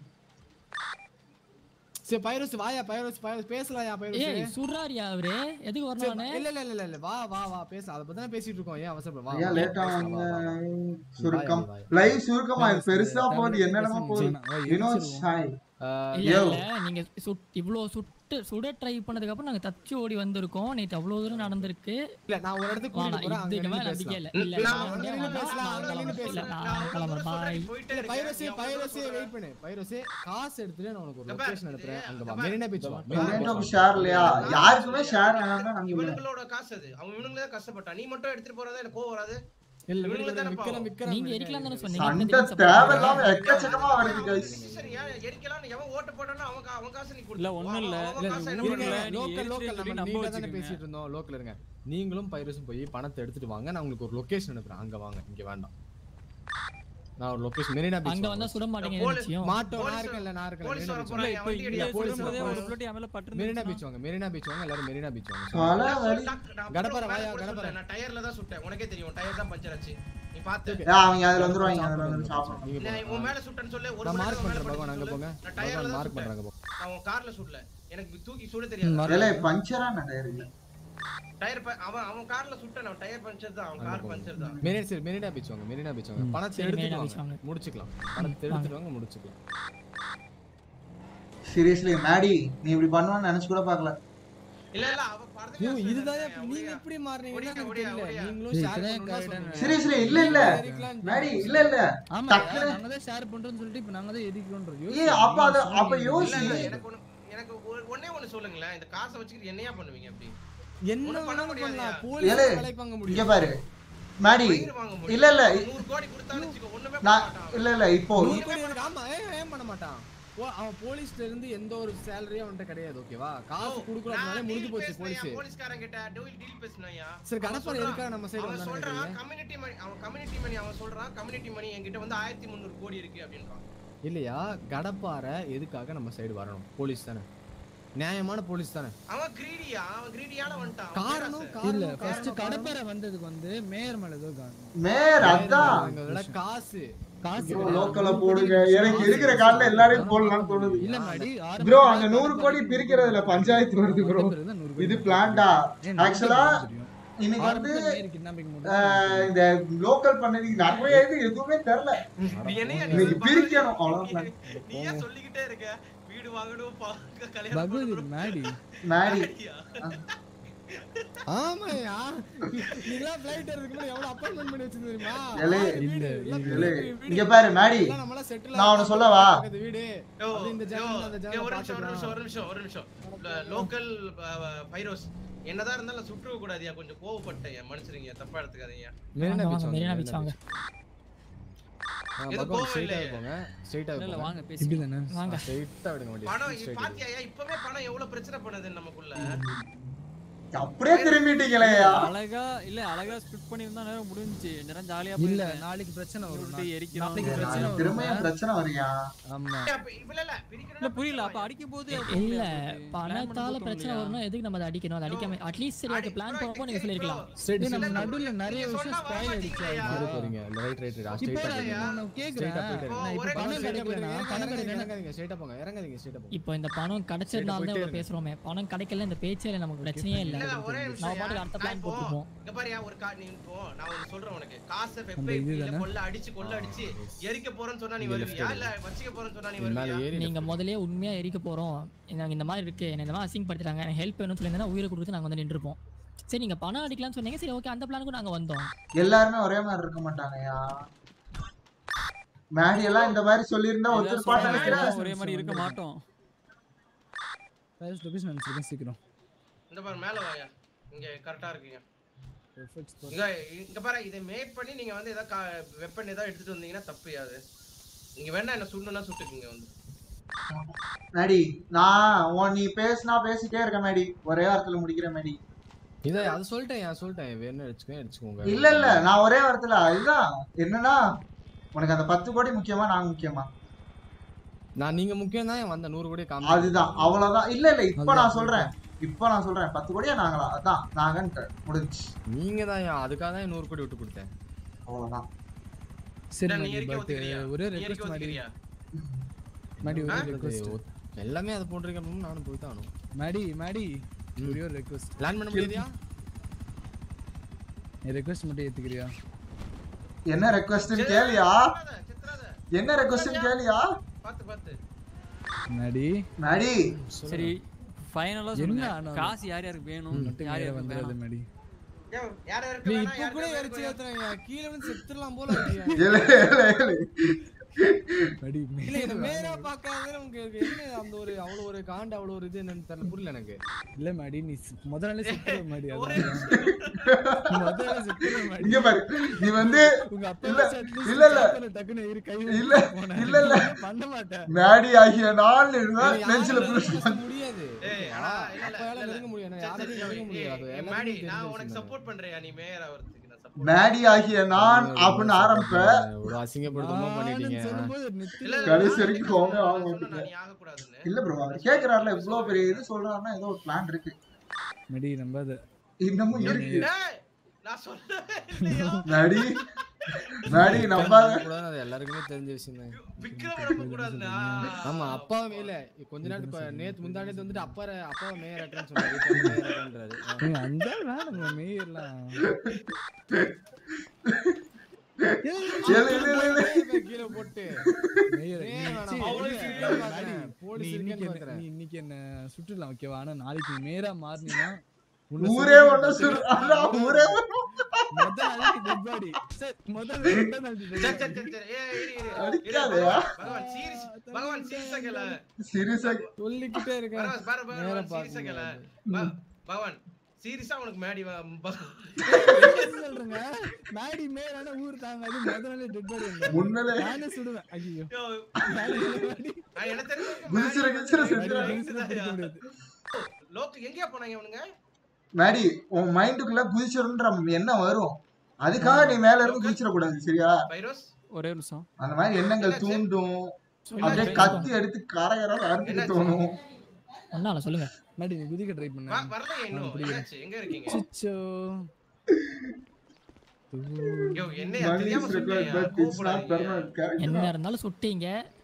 சரி பைரோஸ் வாயா பைரோஸ் பைரோஸ் பேசலாம்யா ஏய் பைரோஸ் சுடுறாரியா அவரு எதுக்கு சரி, வரணும் இல்ல இல்ல இல்ல இல்ல, இல்ல வா வா வா பேச அத பத்தி தான் பேசிட்டு இருக்கோம் ஏன் அவசரம் வா ஐயா வா, லேட்டா பேசலாம், வாங்க வா, வா, வா. சுருக்கம் வாயா, லைவ் சுருக்கமா இது பெருசா தமிழ் போகுது என்னென்னமோ போகுது பேச முடியும். வினோத் சாய் ஆஹ், இல்ல யோ. இல்ல நீங்க சுட் இவ்ளோ சுட்டு சுட ட்ரை பண்ணதுக்கு அப்புறம் நாங்க தப்பிச்சு ஓடி வந்திருக்கோம் நேத்து அவ்வளவு தூரம் நடந்திருக்கு இல்ல நான் ஒரு இடத்துக்கு வாடா கூட்டிட்டு போறேன் அங்க இதுக்கு மேல நின்னு நம்பிக்கை பேசலாம் இல்ல இல்ல நான் நான் வந்து இங்கே நின்னு வரேன். பேசலாம், நான் அங்க நின்னு கிளம்புறேன். இல்ல பேசலாம். நான் கிளம்புறேன் பாய் போயிட்டே இல்ல, இருக்கேன். பைரோஸே நீ அவ்வளவு பைரோஸே சொல்ற. வெயிட் பண்ணு பைரோஸே காசு எடுத்துட்டு நான் உனக்கு ஒரு இந்த பாரு, லொகேஷன் அனுப்புறேன் அங்க வா இந்த மெரினா பீச் வா மெரினா ஷேர் இல்லையா யாருக்குமே ஷேர் வேணாம்னா நம்பி இவனுங்களோட காசு அது அவன் இவனுங்களே தான் கஷ்டப்பட்டான் நீ மட்டும் எடுத்துட்டு போறதா எனக்கு கோவம் வராது இல்ல இவனுங்க விடுங்க, தானே விக்கலாம் பாவம். விக்கலாம் நீங்க எரிக்கலாம் தானே சொன்னீங்க சண்டை இந்த திடீர்னு தேவையில்லாம எக்கச்சக்கமா வருது கைஸ் சரியா எரிக்கலாம்னு எவன் ஓட்டு போட்டானோ அவன் கா- அவன் காசு நீ கொடுத்து இல்ல, ஒண்ணும் இல்ல. அவன் இல்ல, காசை என்ன ஊருக்குள்ள பண்ணுவ? நீங்க லோக்கல் எரிச்சு லோக்கல் சொல்லி நம்ம நம்ப நீங்க தானே வச்சுக்கோங்க. பேசிட்டு இருந்தோம் லோக்கல் இருங்க நீங்களும் பைரஸும் போய் பணத்தை எடுத்துட்டு வாங்க நான் உங்களுக்கு ஒரு லொகேஷன் அனுப்புறேன் அங்க வாங்க இங்க வேண்டாம் நான் ஒரு லொகேஷன் மெரினா பீச் அங்க வந்தா சுட மாட்டீங்க போலீஸ் நிச்சயம் மாட்டோம் நான் போலீஸ் இருக்கேன்ல நான் இருக்கேன் போலீஸ் மெரினா வர பீச் போறாங்க. இல்ல இப்ப வண்டி இங்க அடியா, போலீஸ் சொல்லும்போதே வர ஒரு போறாங்க. புள்ளட்டி அவன் மேல பட்டு மெரினா பீச் வாங்க மெரினா பீச் வாங்க எல்லாரும் மெரினா பீச் வாங்க பல நான் வழி டக்கு- நான் கடப்பாரை அப்புறம் வாயா, மேல கூட கடப்பாரை. சுட்டேன். நான் டயர்ல தான் சுட்டேன் உனக்கே தெரியும் டயர் தான் பஞ்சர் ஆச்சு நீ பாத்து ஏ, அவங்க அதுல வந்துருவாங்க அதுல வந்து சாப்பிடணும் நீங்க நான் போங்க. உன் மேல சுட்டேன்னு சொல்லு ஒரு நான் மணி மார்க் நேரம் மேல பண்றேன் பகவான் அங்க படுத்து போங்க சொல்லு. நான் டயர்ல தான் மார்க் சுட்டேன் பண்றாங்க போ நான் உன் கார்ல சுடல எனக்கு தூக்கி சுட தெரியாது ஏலே பஞ்சரா டயர் இல்ல டயர் ப- அவன் அவன் கார்ல சுட்டேன் அவன் டயர் பஞ்சர் தான் அவன் கார் பஞ்சர் தான் மெரினா சரி மெரினா பீச் வாங்க மெரினா பீச் வாங்க பணத்தை சரி, எடுத்துட்டு மெரினா பீச் வாங்க வாங்க. முடிச்சுக்கலாம் பணத்தை எடுத்துட்டு வாங்க முடிச்சுக்கலாம் சீரியஸ்லி மேடி நீ இப்படி பண்ணுவான்னு நினைச்சு கூட பார்க்கல இல்ல இல்ல அவன் பறந்து ஐயோ பேசுறான். இதுதான் ஏன் நீங்க ஒடியா? எப்படி மாறுறீங்கன்னு ஒடியா, எனக்கு ஒடியா, தெரியல ஒடியா. நீங்களும் ஏய், ஷேர் இப்பதான் பண்ணணும்னா correct ஆ சொல்லுங்க. சீரியஸ்லி இல்ல இல்ல எரிக்கலாம்னு மேடி இல்ல இல்ல ஆமா டக்குனு- நாங்க தான் ஷேர் பண்றோம்னு சொல்லிட்டு இப்ப நாங்க தான் எரிக்கிறோம்ன்றோம் ஏய் அப்ப அத அப்ப இல்ல யோசி இல்ல எனக்கு ஒண்ணு எனக்கு ஒரு- ஒண்ணே ஒண்ணு சொல்லுங்களேன் இந்த காசை வச்சுக்கிட்டு என்னையா பண்ணுவீங்க அப்படி என்ன ஒண்ணும் பண்ண வேணாலும் முடியாதுயா. பண்ணலாம் போலீஸ் ஏலே, வேலைக்கு வாங்க இங்க முடியும் பாரு மேடி பயிர் வாங்க முடியும். இல்ல இல்ல ஒரு நூறு கோடி கொடுத்தாலும் வச்சுக்கோ, ஒண்ணுமே பண்ண நான் மாட்டான். இல்ல இல்ல இப்போ நூறு கோடி எதுக்கு? ஆமா ஏன் ஏன் பண்ண மாட்டான் போ- அவன் போலீஸ்ல இருந்து எந்த ஒரு சேலரியும் அவன்கிட்ட கிடையாது ஓகேவா காசு கொடுக்கறதுனால நான் முடிஞ்சு deal போச்சு பேசுனேன்யா, போலீஸ் போலீஸ்காரன் கிட்ட டூல் டீல் பேசுனேன்யா. சரி அவன் கடப்பாறை சொல்றான், எதுக்காக நம்ம சைடு அவன் வந்தான்னு சொல்றான் நினைக்கிறீங்க? கம்யூனிட்டி மணி அவன் கம்யூனிட்டி மணி அவன் சொல்றான் கம்யூனிட்டி மணி என்கிட்ட வந்து ஆயிரத்தி முந்நூறு கோடி இருக்கு அப்படின்றான் இல்லையா கடப்பாறை எதுக்காக நம்ம சைடு வரணும் போலீஸ் தானே நியாயமான போலீஸ் தானே அவன் கிரீடியா அவன் கிரீடியால வந்துட்டான் அவன் காரணம் பேராசை. இல்ல காரணம் ஃபர்ஸ்ட் காரணம், கடப்பரை வந்ததுக்கு வந்து மேயர் மேல ஏதோ காரணம் மேயர் அதான் இங்க விட காசு காசு லோக்கல்ல போடுங்க எனக்கு இருக்கிற கார்டுல எல்லாரையும் போடலாம்னு தோணுது இல்ல மாடி ப்ரோ அங்க நூறு கோடி பிரிக்கிறதுல பஞ்சாயத்து வருது ப்ரோ இது பிளான்டா ஆக்சுவலா இன்னைக்கு வந்து ஆஹ், இந்த லோக்கல் பண்ணதுக்கு நிறைய இது எதுவுமே தெரியல நீ என்னையா நீ இன்னைக்கு ஒரு பிரிக்கணும் பா- அவ்வளவுதான் நீ ஏன் சொல்லிக்கிட்டே இருக்க வீடு வாங்கணும் பா- கல்யாணம் பகவதி பண்ணணும். மேடி மேடி ஐயா. ஆமாயா நீங்களா ஃளைட் ஏறதுக்கு முன்னாடி எவ்வளவு அப்பாயின்மெண்ட் பண்ணி வச்சிருந்தீங்க தெரியுமா எலே, ஆறு வீடு, எல்லாம் எலே, பெரிய வீடு. இங்க பாரு மேடி எல்லாம் நம்மளா settle நான் உன்னை ஆகி சொல்லவா? பக்கத்து வீடு யோ, அப்படி இந்த யோ, ஜன்னல் அந்த யோ, ஜன்னல் ஒரு நிமிஷம் ஒரு நிமிஷம் பார்த்துக்கலாம். ஒரு நிமிஷம் ஒரு நிமிஷம் லோக்கல் பைரோஸ் என்னதான் இருந்தாலும் சுற்றுவ கூடாதியா கொஞ்சம் கோவப்பட்டேன் மனுஷருங்க தப்பா எடுத்துக்காதீங்க மெரினா வாங்க, பீச் வாங்க, மெரினா மெரினா பீச் வாங்க. ஆ, எதுவும் பக்கம் கோவம் straight ஆ இல்லையே. போங்க ஸ்ட்ரைட்டா இல்ல, இல்ல, போங்க வாங்க பேசி இப்படி தானே வாங்க ஸ்ட்ரைட்டா விடுங்க வண்டி பணம் straight ஆ. பாத்தியா இப்பவே பணம் எவ்வளவு பிரச்சனை பண்ணுது நமக்குள்ள அப்படியே திரும்பிட்டீங்களேயா அழகா இல்ல அழகா ஸ்பிட் பண்ணிருந்தா நேரம் முடிஞ்சுச்சு நேரம் ஜாலியா இல்ல போயிருந்தேன். நாளைக்கு பிரச்சனை வரும் விட்டு எரிக்கிறோம். நாளைக்கு பிரச்சனை நாளைக்கு திரும்பியும் வரும் பிரச்சனை வரியா ஆமா அப்ப இல்ல இல்ல பிரிக்கணும் இல்ல புரியல அப்ப அடிக்கும் போது இல்ல பணத்தால பிரச்சனை வரும்னா எதுக்கு நம்ம அதை அடிக்கணும் அதை அடிக்காம அட்லீஸ்ட் சரி ஓகே பிளான் போறப்போ நீங்க சொல்லிருக்கலாம் Straight, ஏய், நம்ம straight. நடுவுல நிறைய நீங்க விஷயம் சொன்னா ஸ்பாயில் வரமாட்டீங்களேயா? ஆயிடுச்சு மாறி போறீங்க இல்ல ரைட் ரைட் ரைட் இப்போ ஸ்ட்ரைட்டா இல்லையா? நான் Straight ஆ கேக்குறேன் போயிட்டு நான் இப்போ ஒரே பணம் நிமிஷம் கிடைக்கலனா பணம் கிடைக்கலனா இறங்காதீங்க ஸ்ட்ரைட்டா போங்க இறங்காதீங்க ஸ்ட்ரைட்டா போங்க இப்போ இந்த பணம் கிடைச்சதுனால தான் போயிட்டே இவ்வளவு பேசுறோமே பணம் கிடைக்கல இந்த பேச்சே இல்ல நமக்கு பிரச்சனையே இல்ல இல்ல ஒரே நம்ம நிமிஷம் பாட்டுக்கு அடுத்த நான் பிளான் இப்போ போட்டுப்போம் இங்க பாரியா ஒரு கா நீ இப்போ நான் ஒன்னு சொல்றேன் உனக்கு காசை அந்த வெப்பை இது இல்ல தானே? கொல்ல அடிச்சு கொல்ல அடிச்சு எரிக்க போறேன்னு சொன்னா நீ இங்க வருவியா left இல்ல வச்சுக்க போறேன்னு சொன்னா நீ மேல வருவியா ஏறி நீங்க முதல்லயே உண்மையா எரிக்க போறோம் நாங்க இந்த மாதிரி இருக்கு என்ன இந்த மாதிரி அசிங்கப்படுத்திட்டாங்க எனக்கு ஹெல்ப் வேணும்னு சொல்லியிருந்தா உயிரை கொடுத்து நாங்க வந்து நின்றுப்போம் சரி நீங்க பணம் அடிக்கலாம்னு சொன்னீங்க சரி ஓகே அந்த பிளானுக்கு நாங்க வந்தோம் எல்லாருமே ஒரே மாதிரி இருக்க மாட்டாங்கயா மேடி எல்லாம் இந்த மாதிரி சொல்லியிருந்தா ஏதாவது ஒத்துருப்பான்னு சொன்னா நினைக்கிறேன் எல்லாம் ஒரே மாதிரி இருக்க மாட்டோம் லொகேஷன் அனுப்பிச்சிருக்கேன் சீக்கிரம் இந்த பாரு மேல வாயா இங்க கரெக்டா இருக்கீங்க Perfect spot. இங்க இங்க பாரு இதை மேக் பண்ணி நீங்க வந்து ஏதாவது வெப்பன் ஏதாவது எடுத்துட்டு வந்தீங்கன்னா தப்பு அது நீங்க வேணா என்ன சுடணும்னா சுட்டுக்குங்க வந்து மேடி நான் உன் நீ பேசினா பேசிட்டே இருக்க மேடி ஒரே வாரத்துல முடிக்கிற மேடி இதை அது சொல்லிட்டேன் ஏன் சொல்லிட்டேன் வேணும் அடிச்சுக்கோங்க அடிச்சுக்கோங்க இல்ல இல்ல நான் ஒரே வாரத்துல இதுதான் என்னன்னா உனக்கு அந்த பத்து கோடி முக்கியமா நான் முக்கியமா நான் நீங்க முக்கியம் தான் வந்த நூறு கோடி காமி அதுதான் அவ்வளவுதான் இல்ல இல்ல இப்ப நான் சொல்றேன் இப்ப நான் சொல்றேன் பத்து கோடியா நாங்களா அதான் நாங்கன்ட்டு முடிஞ்சு நீங்க தான் ஏன் அதுக்காக தான் நூறு கோடி விட்டு கொடுத்தேன் அவ்வளவுதான் சரி நீ மாடி எரிக்க பட் ஒத்துக்கிறியா ஒரே நீ எரிக்க ரெக்வஸ்ட் மாடி ஒத்துக்கிறியா மாடி ஒரே ஆ? ரெக்வஸ்ட் எல்லாமே அதை போட்டிருக்க அப்படின்னு நானும் போய் தான் ஆகணும் மாடி மாடி ஒரே ஒரு ரெக்வஸ்ட் பிளான் பண்ண முடியாதியா என் ரெக்வஸ்ட் மட்டும் ஏத்துக்கிறியா என்ன ரெக்வஸ்ட்னு கேளியா சித்ராத, சித்ராத. என்ன ரெக்வஸ்ட்னு கேளியா பாத்து பாத்து மாடி மேடி சரி ஃபைனலா என்ன சொல்லுங்க ஆனாலும்? காசு யார் யாருக்கு வேணும் மட்டும் யார் நேரா யாருக்கு வந்துடாத வேணாம் மாடி ஏய், யார் யாருக்கு நீ வேணா, இப்ப யாருக்கு கூட வேணா எரிச்சு வேணா. ஏத்துறாங்க கீழே வந்து செத்துடலாம் போல இருக்கியா? ஏழு ஏழு ஏழு மாடி இல்ல இந்த மேரா பார்க்காத நமக்கு என்ன அந்த ஒரு அவ்வளவு ஒரு காண்டு அவ்வளவு ஒரு இது என்னன்னு தெரியல புரியல எனக்கு இல்ல மாடி நீ சி- முத நாளே செத்துற மாடி ஒரே அதான் முத நாளே செத்துற மாடி இங்க பாரு நீ வந்து உங்க அப்பா இல்ல, at least இல்ல, இல்ல. சாப்பாடு டக்குன்னு இரு கை இல்ல, போனா இல்ல, இல்ல. பண்ண மாட்டேன் மேடி ஆகிய நாள் இருந்தா இது நெஞ்சில யாராலையும் புடிச்சு பேச முடியாது ஏய், ஆனா, இல்ல, இல்ல, அப்பயால இல்ல, நெருங்க முடியாது சரி, யாராலையும் சரி, நெருங்க முடியாது அது ஏய், எல்லாருக்கும் மாடி, தெரிஞ்ச நான் விஷயம் உனக்கு தானே. support பண்றேன், நீ மேயர் ஆவறதுக்கு நான் support மேடி ஆகிய நான் அப்படின்னு ஆரம்பிப்ப ஒரு அசிங்கப்படுத்தமா பண்ணிட்டீங்க நானும் சொல்லும்போது நெத்தில இல்ல, இல்ல, கடைசி நான் வரைக்கும் வந்து கோவமே ஆக நான் மாட்டேங்குது. சொன்னேன், நீ ஆகக்கூடாதுன்னு. இல்ல ப்ரோ அவர் கேக்குறாருல இவ்வளவு பெரிய இது சொல்றாருன்னா ஏதோ ஒரு பிளான் இருக்கு மடி நம்பாத இன்னமும் இருக்கு ஏய், நான் சொல்லவே இல்லையா? மேடி மேடி நம்பாத கூடாது அது எல்லாருக்குமே தெரிஞ்ச விஷயம் தான் விக்ரம் அனுப்பக்கூடாதுடா. ஆமா அப்பாவே இல்ல கொஞ்ச நேரத்துக்கு நேத்து முந்தா நேத்து வந்துட்டு அப்பா அப்பாவை மேயர் ஆட்டுறேன்னு சொன்னாரு இப்ப வந்து மேயர் ஆட்டுன்றாரு ஏய், அந்த ஆள் வேணுங்க மேயர்லாம் ஏழு, ஏழு, ஏழு, ஏழு. கீழே போட்டு மேயர் மேயர் வேணாம், சீ, போலீஸ் நீ இருக்கேன்னு மாடி, பார்க்கறேன். நீ போலீஸ் இன்னைக்கு இருக்கேன்னு என்ன- பார்க்கறேன். நீ இன்னைக்கு என்ன சுட்டுலாம் ஓகேவா ஆனா நாளைக்கு நீ மேயரா மாறினீங்கன்னா உன்னை ஊரே சுட்டு ஒண்ணு பார்த்து- சொல்லு அதான் ஊரே ஒண்ணு. முத நாள் நீ dead body. சரி, முதல் நாள் ரெண்டாம் நாள் நீ dead சரி, body. சரி, சரி, சரி. ஏய், இரு, இரு, இரு. அடிக்காதயா? பகவான் serious- பகவான் serious ஆ கேளு. சீரியஸா சொல்லிக்கிட்டே இருக்கேன் பரவாயில்ல, பாரு, பாரு, நேரா பகவான் serious ஆ கேளு. பார்க்கணும் ப- பகவான் சீரியஸா உனக்கு மேடி வ- ப- சொல்றேங்க மேடி மேலான ஊர் தாங்க அது முத நாளே டெட் பாடி முன்னாலே நானே சுடுவேன் ஐயோ யோ, மேடி நான் எனக்கு தெரிஞ்ச வரைக்கும் குதிச்சிர, மேடி குதிச்சிர, வந்து குதிச்சிர. ரைட்டு தான்யா. முடியாது லோக்கு எங்கேயா போனாங்க அவனுங்க மேடி உன் மைண்டுக்குள்ள குதிச்சிருன்ற எண்ணம் வரும் அதுக்காக நீ மேல இருந்து குதிச்சிடக்கூடாது சரியா பைரோஸ் ஒரே நிமிஷம் அந்த மாதிரி எண்ணங்கள் என்னாச்சு? தூண்டும் என்னாச்சு? அப்படியே கத்தி எடுத்து கரையற அறுத்துட்டு என்னாச்சு? தோணும் ஒன்னால சொல்லுங்க மேடி நீ குதிக்க ட்ரை பண்ண வ- வரலையே இன்னும் என்னாச்சு எங்க இருக்கீங்க சிச்சோ யோ என்னையா தெரியாம Money is required, சொல்றீங்க but it's not permanent. Correct என்ன தான். இருந்தாலும் சுட்டீங்க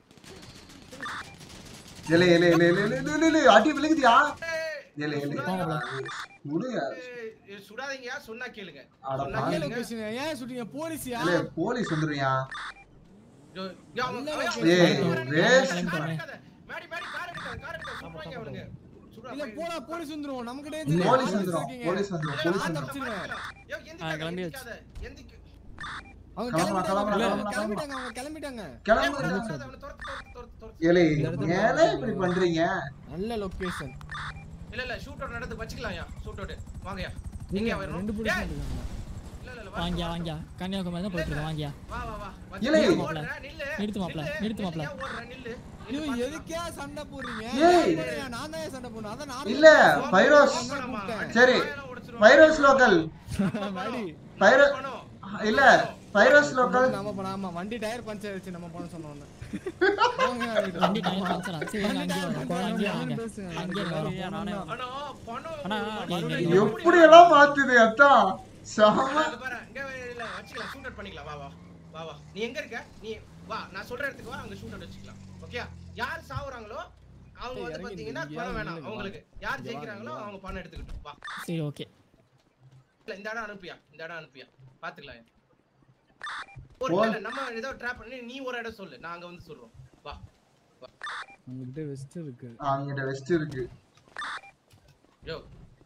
ஏலே, ஏலே, ஏலே, ஏலே, ஏலே, ஏலே, ஏலே, அடி விழுகுதியா ஏலே, ஏலே. விடுங்க. சுடாதீங்கயா சொன்னா கேளுங்க அட சொன்னா பாவி. கேளுங்க லொகேஷன் ஏன் சுட்டீங்க போலீஸ்யா ஏலே, போலீஸ் வந்துருவியா யோ, யோ, அவங்க- நல்ல அவன் ஏய், கார் எடுக்காத, waste. கார் எடுக்காத. மேடி, மேடி, கார் எடுக்காத, கார் எடுக்காத, சுடுவாங்க அவனுங்க. சுடுவா, இல்ல போய். போடா போலீஸ் வந்துரும் நமக்கு போலீஸ் டேஞ்சர் வந்துரும் போலீஸ் வந்துரும் போலீஸ் நான் வந்துரும் தப்பிச்சிருவேன். யோ, எந்திரிக்காத, ஆ, கிளம்பியாச்சு. எந்திரிக்காத, எந்திரிக்க- அவங்க கிளம்பலாம், கிளம்பிட்டாங்க கிளம்பலாம், கிளம்பிட்டாங்க கிளம்பலாம். அவங்க கிளம்பிட்டாங்க ஏய், கிளம்பு விடாத, விடாத, அவனை துரத்து, துரத்து, துரத்து, துரத்து. ஏலே ஏலே இப்படி பண்றீங்க நல்ல லொகேஷன் இல்ல இல்ல ஷூட் அவுட் நடந்து வச்சுக்கலாம்யா ஷூட் அவுட் வாங்கயா எங்கயா வரணும் ரெண்டு போலீஸ் ஏய், வந்துருக்காங்க இல்ல இல்ல இல்ல வாங்கியா வாங்கியா கன்னியாகுமரி தான் போயிட்டு இருக்கோம் வாங்கியா வா வா வா இல்லை. வச்சு ஓடுற, நில்லு நிறுத்து மாப்ள, நில்லு, நிறுத்து மாப்ள. நில்லு, ஏன் ஓடுற, நில்லு ஐயோ நில்லு, எதுக்கே சண்டை போடுறீங்க ஏய். ஏய், நான் தான் ஏன் சண்டை போடணும் அதான் நான் இல்ல பைரோஸ் போனோமா? சரி வாயெல்லாம் உடைச்சிருவோம். பைரோஸ் லோக்கல் மேடி பைரோ பணம். இல்ல பைரோஸ் லோக்கல் நம்ம போன ஆமா வண்டி டயர் பஞ்சர் வச்சு நம்ம போன சொன்னோம் வண்டி டயர் பஞ்சரா சரி வாங்க, அங்கேயே வாங்க அங்கேயே வாங்க அங்கேயே வரோம் ஐயா, நானே அண்ணா, பணம் அண்ணா, மறுபடியும் எப்படி எல்லாம் மாத்துது அத்தான் சாம இங்க பாரு, இங்க இல்ல, வச்சுக்கலாம், shoot out பண்ணிக்கலாம், வா, வா. வா, வா. நீ எங்க இருக்க நீ வா நான் சொல்ற இடத்துக்கு வா அங்க ஷூட் அவுட் வச்சுக்கலாம் ஓகே யார் சாவுறாங்களோ அவங்க வந்து இறங்கி பாத்தீங்கன்னா நில்லு, பணம் இங்க வேணாம் நில்லுங்க, அவங்களுக்கு யார் இங்க ஜெயிக்கிறாங்களோ வாங்க. அவங்க பணம் எடுத்துக்கிட்டோம் வா சரி ஓகே இல்ல இந்த இடம் அனுப்பியா இந்த இடம் அனுப்பியா பாத்துக்கலாம் ஒரு ஓ. இல்ல, நம்ம ஏதோ ட்ராப் பண்ணி நீ ஒரு இடம் சொல்லு நாங்க வந்து சொல்றோம் வா நம்மகிட்ட வெஸ்ட் இருக்கு அவங்கிட்ட வெஸ்ட் இருக்கு யோ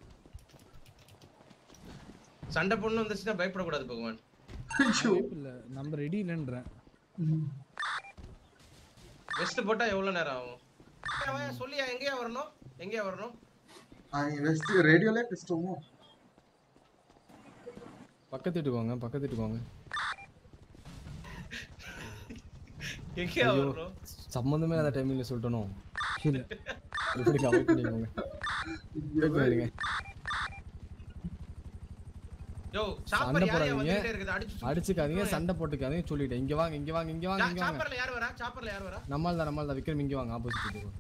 சண்டை பொண்ணு வந்துச்சுன்னா பயப்படக்கூடாது பகவான் ஐயோ. இல்ல நம்ம ரெடி இல்லன்றேன் வெஸ்ட் போட்டா எவ்வளவு நேரம் ஆகும் ஏய், வாயா, சொல்லியா எங்கேயா வரணும் எங்கேயா வரணும் அவங்க வெஸ்ட் ரேடியோல கஷ்டமோ பக்கத்து வீட்டுக்கு வாங்க பக்கத்து வீட்டுக்கு வாங்க எங்கேயா ஐயோ. வரணும் சம்மந்தமே அந்த டைமிங்ல சொல்லிட்டணும் இல்ல எப்படி அவாய்ட் பண்ணிக்கோங்க Wait பண்ணிடுங்க. யோ சாப்பர் சண்டை யாரையா போடாதீங்க. வந்துட்டே இருக்குது அடிச்சு சுட்டு அடிச்சுக்காதீங்க சுட்டுருவேன். சண்டை போட்டுக்காதீங்க சொல்லிட்டேன் இங்க வாங்க இங்க வாங்க இங்க வாங்க சா- இங்க வாங்க சாப்பர்ல யார் வரா சாப்பர்ல யார் வரா நம்மால் தான் நம்மால் தான் விக்ரம் இங்க வாங்க ஆப்போசிட் வீட்டுக்கு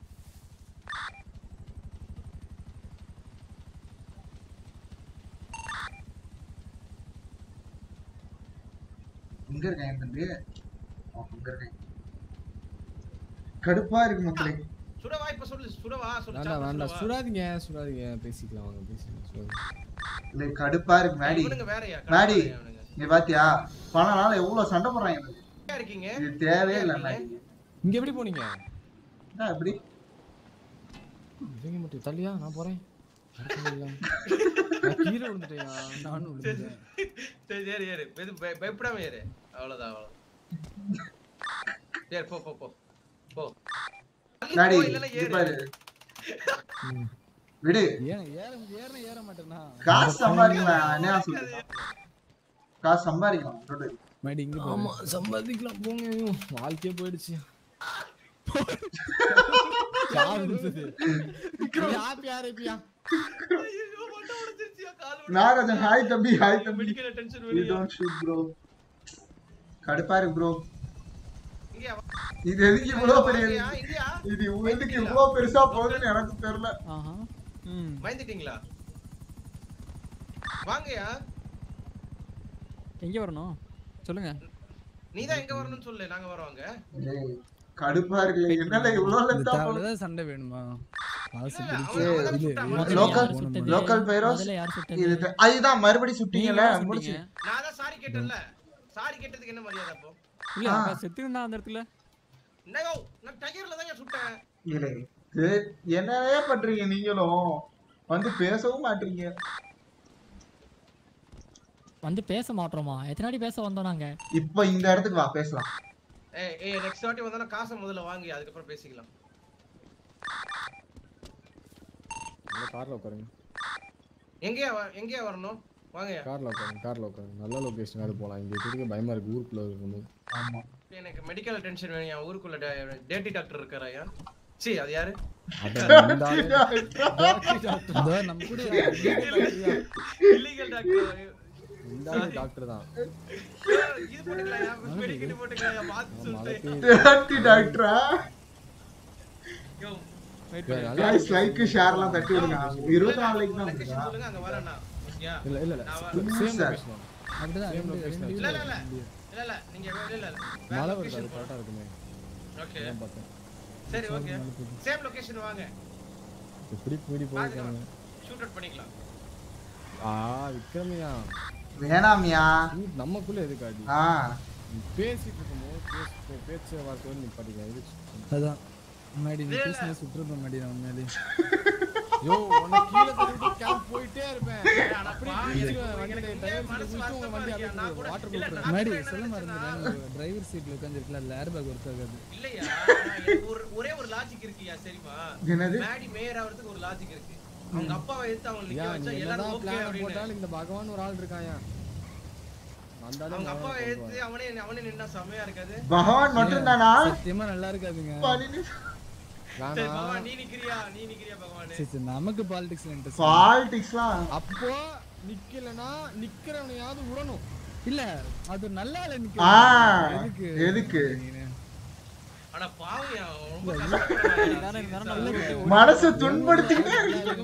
இங்க இருக்கேன் என் தம்பி ஆ, இங்க இருக்கேன் கடுப்பா இருக்கு மக்களே சுடவா இப்ப சொல்லு சுடவா சொல்லு வேண்டாம் சாப்பர் வேண்டாம் சுடவா. சுடாதீங்க சுடாதீங்க பேசிக்கலாம் வாங்க பேசிக்கலாம் சுடாதீங்க. இல்ல கடுப்பா இருக்கு மேடி இவனுங்க வேறயா மேடி கடுப்பாயா இவனுங்க. நீ பாத்தியா பணம்னால எவ்வளவு சண்டை போடுறாங்க எனக்கு. எங்கேயா இருக்கீங்க இது தேவையே இல்ல மேடி இங்க எப்படி போனீங்க என்ன எப்படி இவங்க மட்டும் தள்ளியா நான் போறேன் அடுத்தது நான் கீழே விழுந்துட்டேயா நானும் விழுந்துட்டேன் சரி சரி சரி எது பய- பயப்படாம ஏறு அவ்வளவுதான் அவ்வளவு சரி போ போ போ போ மேடி போ, இல்லைன்னா இது ஏறு. பாரு விடு ஏன் ஏற ஏற ஏற மாட்டேனா காசு சம்பாதிக்கலாம் என்ன சொல்லுங்க காசு சம்பாதிக்கலாம் சொல்லு மேடி இங்க பாரு. ஆமா சம்பாதிக்கலாம் போங்க ஐயோ, வாழ்க்கையே போயிடுச்சு யார் இருந்தது ஹாப்பி ஆரம்பியா ஐயோ, மண்டை உடைஞ்சிருச்சுயா, கால் உடைஞ்சிருச்சு. நாகராஜன் ஹாய் தம்பி ஹாய் தம்பி மெடிக்கல் attention யூ வேணும்யா. டோன்ட் ஷூட் ப்ரோ கடுப்பா இருக்கு ப்ரோ இங்கேயா வா. இது எதுக்கு இவ்வளவு பெரிய இங்கேயா, இங்கேயா? இது எதுக்கு இவ்வளவு பெருசா போகுதுன்னு எனக்கு தெரியல ஆஹா ம் பயந்துட்டீங்களா வாங்கயா எங்க வரணும் சொல்லுங்க நீதான் எங்க வரணும்னு சொல்லு நாங்க வரோங்க டேய், கடுப்பா இருக்கு என்னல இவ்வளவு இந்த லெத்தா போகுது தேவையில்லாத சண்டை வேணுமா காசு இல்ல, பிடிச்சு அவன் அவன் இது சுட்டான். முதல்ல லோக்கல் யார் சுட்டது? லோக்கல் பைரோஸ் முதல்ல யார் சுட்டது? இது த- அதுதான் மறுபடி சுட்டீங்கல்ல நீங்க முடிச்சு சுட்டீங்க. நான் தான் சாரி கேட்டேன்ல சாரி கேட்டதுக்கு என்ன மரியாதை அப்போ இல்ல ஆ. அப்ப செத்து இருந்தா அந்த இடத்துல என்னகோ நான் டயர்ல தான் சுட்டேன் இல்லை இது என்னவே பண்றீங்க நீங்களும் வந்து பேசவும் மாட்டீங்க வந்து பேச மாட்டோமா எத்தனை வாட்டி பேச வந்தோம் நாங்க இப்ப இந்த இடத்துக்கு வா பேசலாம் ஏய் ஏய் நெக்ஸ்ட் வாட்டி வந்தா காசை முதல்ல வாங்கி அதுக்கப்புறம் பேசிக்கலாம் இந்த கார்ல உட்காருங்க எங்கேயா வ- எங்கேயா வரணும் வாங்கயா கார்ல உட்காருங்க கார்ல உட்காருங்க நல்ல லொகேஷன் அது போலாம் இங்க இருக்க பயமா இருக்கு ஊருக்குள்ள இருக்கும்போது ஆமா எனக்கு மெடிக்கல் அட்டென்ஷன் வேணும் என் ஊருக்குள்ள டேட்டி டாக்டர் இருக்காராயா சி அது யாரு அதான் இந்த ஆளு- அதோ நம்ம கூட இல்லீகல் டாக்டர் இந்த ஆளு டாக்டர் தான் இது போட்டுக்கலாம் மெடிக்கல் போட்டுக்கலாம் பார்த்து சொல்லிட்டு டேட்டி டாக்டரா யோ வெயிட் இல்ல, பண்ணு நல்லா கைஸ் லைக் ஷேர்லாம் தட்டி விடுங்க இருபத்தி நாலு லைக் தான் லொகேஷன் சொல்லுங்க அங்க வரேன் நான் ஓகேயா இல்ல இல்ல இல்ல நான் சேம் சார். லொகேஷன் அப்படிதான் Same ரெண்டு- location ரெண்டு இல்ல இது இல்ல இல்ல இல்ல இல்ல நீங்க இல்ல இல்ல இல்ல வேற மழை வருது லொகேஷன் அது கரெக்டா இருக்குமே ஓகே அதான் பார்த்தேன் சரி ஓகே சேம் லொகேஷன் வாங்க எப்படி கூடி போயிருக்காங்க ஷூட் அவுட் பண்ணிக்கலாம் ஆ விக்ரமியா வேணாமியா நீ நமக்குள்ள எதுக்காடி ஆ நீ பேசிட்டு இருக்கும்போது பேச பேச்ச வார்த்தை வந்து நிப்பாட்டிக்க இது அதான் முன்னாடி நீ பேசினா சுற்றுப்ப மாடி நான் உண்மையிலே யோ உன்னை கீழே தள்ளிட்டு கேம்ப் போயிட்டே இருப்பேன் ஆனா அப்படியே பா, பிடிச்சிருவேன் எனக்கு- வண்டியில எனக்கு டயர் மனசு குடிச்சு உங்க வருத்தமா வண்டி இருக்கு. நான் கூட- வாட்டர் இல்ல, ப்ரூஃப் நான் முன்னாடி கூட சொல்ல என்ன மறந்துட்டேன் டிரைவர் சீட்ல உட்காந்துருக்கல அதுல ஏர் பேக் ஒர்க் ஆகாது இல்லையா எனக்கு ஒரு ஒரே ஒரு லாஜிக் இருக்குயா சரிமா என்னது மேடி மேயர் ஆகிறதுக்கு ஒரு லாஜிக் இருக்கு அவங்க அப்பாவை எடுத்து அவங்க நிக்க ஏன் வச்சா நீ எல்லாரும் என்னதான் ஓகே பிளான் அப்படின்னு போட்டாலும் இந்த பகவான் ஒரு ஆள் இருக்கான் ஏன் அந்த ஆளு அவங்க மகனை அப்பாவை கொண்டு எடுத்து அவனே அவனே நின்னா செமையா இருக்காது பகவான் மட்டும் தானா சத்தியமா நல்லா இருக்காதுங்க வா. சரி வேணாம் பகவான் நீ நிக்கிறியா நீ நிக்கிறியா பகவான் சரி சரி நமக்கு பாலிடிக்ஸ்ல இன்ட்ரெஸ்ட் பாலிடிக்ஸ்லாம் அப்போ நிக்கலனா நிக்கிறவனையாவது விடணும் இல்ல அது நல்லா இல்ல ஆ எதுக்கு எதுக்கு ஆனா பாவியா ரொம்ப கஷ்டப்படுறான் வேற வேற நல்ல கேட்டு மனசு துன்படுத்திக்கிட்டே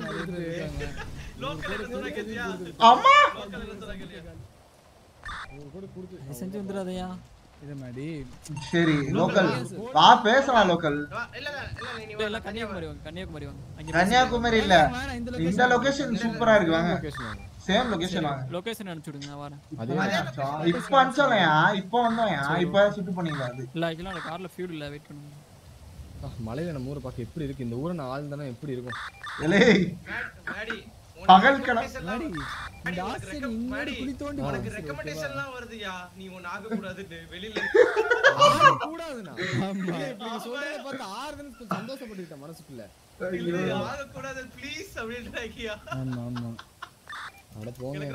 லோக்கல் என்ன சொன்னா கேட்டியா அம்மா லோக்கல் என்ன சொன்னா கேட்டியா ஒரு கூட கொடுத்து செஞ்சு வந்துடாதயா இது மாதிரி சரி லோக்கல் வா பேசலாம் லோக்கல் வா, இல்ல இல்ல இல்ல நீ இல்ல வா இல்ல கன்னியாகுமரி வாங்க கன்னியாகுமரி வாங்க அங்க கன்னியாகுமரி இல்ல இந்த லொகேஷன் சூப்பரா இருக்கு வாங்க லொகேஷன் வாங்க சேம் லொகேஷன் வாங்க லொகேஷன் அனுப்பிச்சு விடுங்க நான் வரேன் அதே அதே அனுப்பிச்சோம். இப்ப அனுப்பிச்சோம்லையா இப்ப வந்தோம்யா இப்ப சுட்டு பண்ணிக்கலாம் அது இல்ல ஆக்சுவலா அந்த கார்ல ஃபியூல் இல்ல வெயிட் பண்ணுங்க ஆ, மலையில நம்ம ஊரை பார்க்க எப்படி இருக்கு இந்த ஊரை நான் ஆழ்ந்தானே எப்படி இருக்கும் எலே மேடி பகல் கனவு. மாடி இந்த ஆசிரியர் இங்கோட குழி தோண்டி உனக்கு போடுறது ரெக்கமெண்டேஷன்லாம் வருதுயா நீ ஒன்னு ஆக கூடாதுன்னு வெளியில ஆறு கூடாதுண்ணா ஆமா. இல்ல, இப்ப நீங்க சொல்றத பார்த்து ஆறுதுன்னு கொஞ்சம் சந்தோஷப்பட்டுக்கிட்டேன் மனசுக்குள்ள இல்ல ஆக கூடாது ப்ளீஸ் அப்படின்றாக்கியா ஆமா ஆமா அட போங்க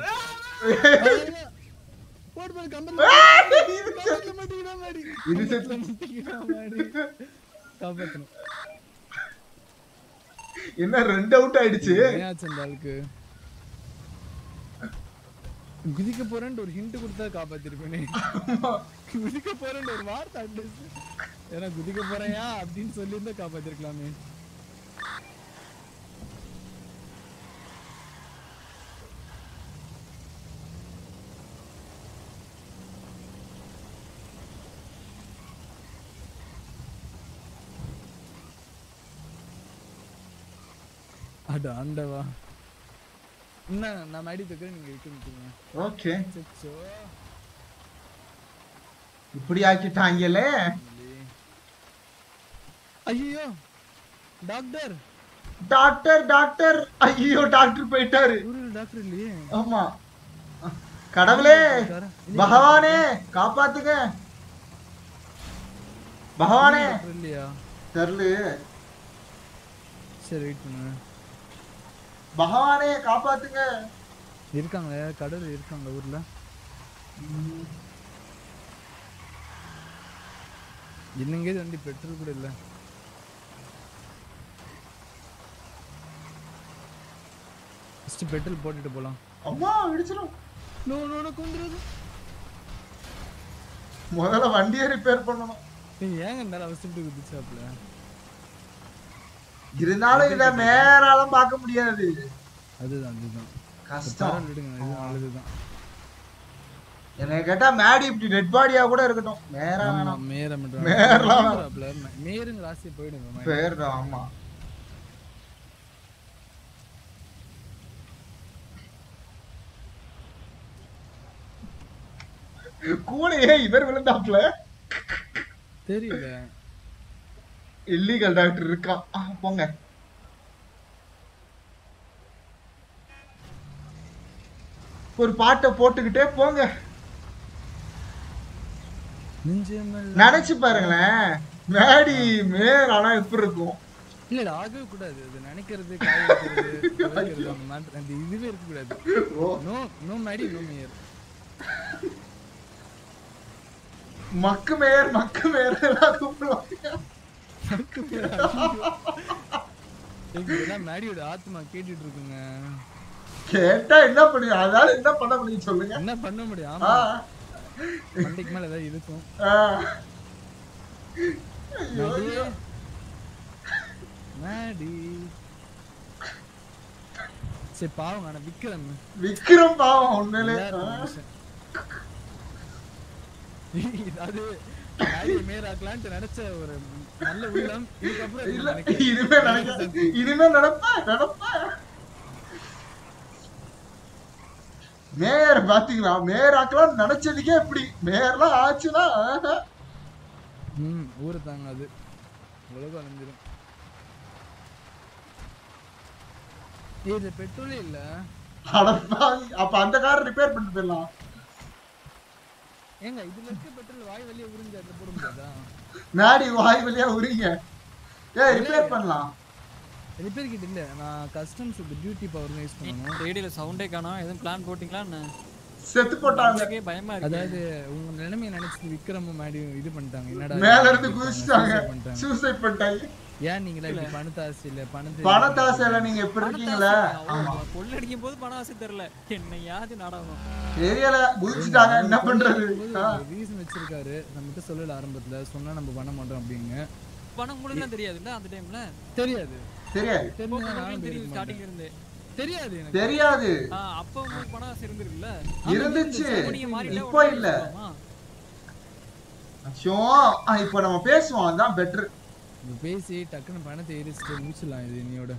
போடு போடு கம்பெனி கம்பெனி மாட்டிக்கிட்டா மாடி இது செத்து மாட்டிக்கிட்டா மாடி காப்பாத்தணும் என்ன ரெண்டு அவுட் ஆயிடுச்சு ஏனாச்சு அந்த ஆளுக்கு குதிக்க போறேன்ட்டு ஒரு ஹிண்ட் கொடுத்தா காப்பாத்திருப்பேனே குதிக்க போறேன்னு ஒரு வார்த்தை அட்வைஸ் ஏன்னா குதிக்க போறேயா அப்படின்னு சொல்லியிருந்தா காப்பாத்திருக்கலாமே அட ஆண்டவா என்ன நான் மடி தக்கிறேன் நீங்க விட்டு நிற்கிறீங்க ஓகே சச்சோ இப்படி ஆக்கிட்டாங்கலே ஐயோ டாக்டர் டாக்டர் டாக்டர் ஐயோ டாக்டர் போயிட்டாரு ஒரு டாக்டர் இல்லையே ஆமா கடவுளே பகவானே காப்பாத்துங்க பகவானே டாக்டர் இல்லையா தெரியல சரி வெயிட் பண்ணுங்க பகவானே காப்பாத்துங்க இருக்காங்களே கடவுள் இருக்காங்க ஊர்ல இன்னங்க வண்டி பெட்ரோல் கூட இல்ல ஃபர்ஸ்ட் பெட்ரோல் போட்டுட்டு போலாம் அம்மா இடிச்சிரும் நோ நோ நோ கொண்டுறது முதல்ல வண்டியை ரிப்பேர் பண்ணணும் நீங்க ஏங்க இந்த அவசரப்பட்டு குதிச்சாப்ல இருந்தாலும் இத நேராலாம் பார்க்க முடியாது அதுதான் அதுதான் கஷ்டம் பரவாயில்ல விடுங்க இது நல்லதுதான் என்னை கேட்டா மேடி இப்படி டெட் பாடியா கூட இருக்கட்டும் நேரா ஆமா வேணாம் மேர மட்டும் மேரெல்லாம் வேணாம். மேருங்க ராசி போயிடுங்க பேர் ஆமா கூடையே இவர் விழுந்தாப்ல தெரியல இல்லீகல் டாக்டர் இருக்கான் ஆ, போங்க ஒரு பாட்டை போட்டுக்கிட்டே போங்க நெஞ்சமெல்லாம் நினைச்சு பாருங்களேன் மேடி மேர் ஆனா எப்படி இருக்கும் இல்ல ஆகவே கூடாது அது நினைக்கிறது காய வைக்கிறது துவைக்கிறது, அந்த மாதிரி அந்த இதுவே இருக்க கூடாது no no Maddy no mayor மக்கு மேயர் மக்கு மேயர் எல்லாம் கூப்பிடுவாங்க இதெல்லாம் மேடியோட ஆத்மா கேட்டுட்டு இருக்குங்க கேட்டா என்ன பண்ணுவீங்க அதால என்ன பண்ண முடியும் சொல்லுங்க என்ன பண்ண முடியும் ஆ. ஆமா மண்டைக்கு மேல ஏதாவது இருக்கும் ஆ. மேடி மேடி சரி பாவம் ஆனா விக்ரம் விக்ரம் பாவம் உண்மையிலே எல்லாரும் ஆ. மனுஷன். அது மேடியை மேலாக்கலான்ட்டு நினைச்ச ஒரு நல்ல உள்ளம் இதுக்கப்புறம் இது இல்ல நினைக்கிறேன். இனிமே நினைக்க இனிமே நடப்பா நடப்பா மேயர் பாத்தீங்களா மேயர் ஆக்கலாம் நினைச்சதுக்கே இப்படி மேயர்லாம் ஆச்சுன்னா ஆஹா. ம் ஊரு தாங்க அது உலகம் அழிஞ்சிரும் ஏய், இதுல பெட்ரோலே இல்ல அடப்பாவி. அப்ப அந்த கார் ரிப்பேர் பண்ணிட்டு போயிடலாம் ஏங்க இதுல இருக்க பெட்ரோல் வாய் வழியா உறிஞ்சு அதுல போட முடியாதா நாடி வாய் வழியா உரிங்க ஏய் ரிப்பேர் பண்ணலாம் ரிப்பேர் கிட்ட இல்ல நான் கஸ்டம்ஸ் டியூட்டி பவர் யூஸ் பண்ணணும் ரேடியோல சவுண்டே காணோம் எதுவும் பிளான் போட்டிங்களா என்ன செத்து போட்டாங்க எனக்கே பயமா இருக்கு அதாவது உங்க நிலைமையை நினைச்சிட்டு விக்ரமும் மேடியும் இது பண்ணிட்டாங்க என்னடா மேல இது இருந்து குதிச்சிட்டாங்க suicide பண்ணிட்டாங்க. சூசைட் பண்ணிட்டாங்க ஏன் நீங்களா இப்படி பணத்தாசை இல்ல பணத்தை பணத்தாசையில நீங்க எப்படி இருக்கீங்களே ஆமா கொள்ளடிக்கும் போது பணம் ஆசை தெரியல என்னையாவது நாடகம் தெரியல குதிச்சுட்டாங்க என்ன பண்றது ஆ. ரீசன் வச்சிருக்காரு நம்மகிட்ட சொல்லல ஆரம்பத்துல சொன்னா நம்ம பண்ண மாட்டோம் அப்படின்னு பணம் உங்களுக்கு தான் தெரியாதுல்ல அந்த டைம்ல தெரியாது தெரியாது தெரிஞ்சா நானும் தெரியும் போயிருக்க ஸ்டார்டிங்ல மாட்டேன். இருந்து தெரியாது எனக்கு தெரியாது ஆ, அப்ப உங்களுக்கு பணம் ஆசை இருந்திருக்குல்ல இருந்துச்சு அப்ப நீங்க மாறிட்டா இப்போ உடனே இல்ல ஆமா. அச்சோ ஆ, இப்போ நம்ம பேசுவோம் அதான் பெட்டர் இப்ப பேசி டக்குன்னு பணத்தை எரிச்சிட்டு முடிச்சிடலாம் இது இன்னையோட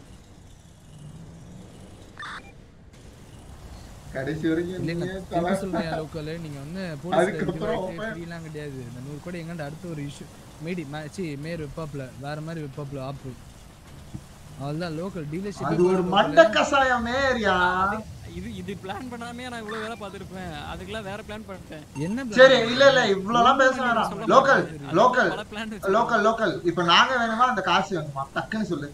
கடைசி வரைக்கும் இல்ல நீயே நான் தலை. திரும்ப சொல்றேன் லோக்கல் நீங்க வந்து போலீஸ் அதுக்கப்புறம் ஃப்ரீலாம் கிடையாது இந்த நூறு கோடி எங்கண்ட அடுத்த ஒரு இஷ்யூ மேடி சி மேயர் வெப்பாப்ல வேற மாதிரி வெப்பாப்ல ஆப்பு அதுதான் லோக்கல் டீலர்ஷிப் அது ஒரு மண்ட கசாயம் மேரியா இது இது பிளான் பண்ணாமே நான் இவ்வளவு வேலை பார்த்திருப்பேன் அதுக்கெல்லாம் வேற பிளான் பண்ணிட்டேன் என்ன சரி இல்ல இல்ல இவ்வளவுலாம் பேச வேணாம் லோக்கல் லோக்கல் பல பிளான் லோக்கல் லோக்கல் இப்ப நாங்க வேணுமா அந்த காசு வேணுமா டக்குன்னு சொல்லு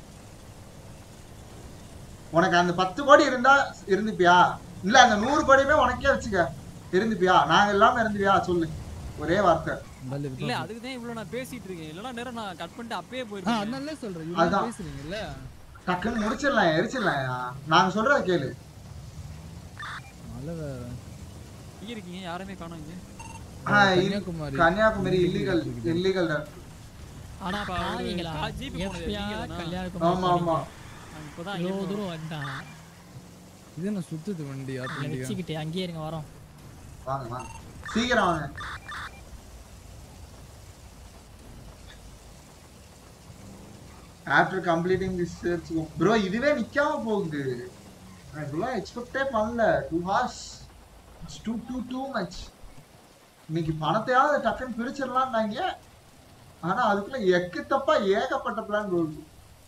உனக்கு அந்த பத்து கோடி இருந்தா இருந்துப்பியா இல்ல அந்த நூறு கோடியுமே உனக்கே வச்சுக்க இருந்துப்பியா நாங்க இல்லாம இருந்துப்பியா சொல்லு ஒரே வார்த்தை இல்ல அதுக்கு தான் இவ்வளவு நான் பேசிட்டு இருக்கேன் இல்லனா நேரம் நான் கட் பண்ணிட்டு அப்பயே ஆ போயிருக்கேன் அதனால சொல்றேன் இவ்வளவு அதான். பேசுறீங்கல்ல டக்குன்னு முடிச்சிடலாம் எரிச்சிடலாம் நாங்க சொல்றத கேளு மழை வேற இங்க இருக்கீங்க யாருமே காணோம் இங்க ஆ, இ- கன்னியாகுமரி. கன்னியாகுமரி இல்லீகல் இல்லீகல் ஆனா அப்ப அவரு பாவீங்களா கா- ஜீப் போனது எப்பயா நீங்க தானா? கல்யாணம் ஆமா ஆமா நான் இப்பதான் இவ்வளோ இங்க தூரம் வந்தா இது என்ன சுத்துது வண்டி இதை ஆட்டோமேட்டிக்கா வச்சுக்கிட்டு அங்கேயே இருங்க வரோம் வாங்க வாங்க சீக்கிரம் வாங்க after completing this church bro இதுவே நிக்காம போகுது நான் இதெல்லாம் எக்ஸ்பெக்டே பண்ணல two hours it's too too too much இன்னைக்கு பணத்தையாவது டக்குன்னு பிரிச்சிடலாம்னாங்க ஆனா அதுக்குள்ள எக்கு தப்பா ஏகப்பட்ட பிளான் போகுது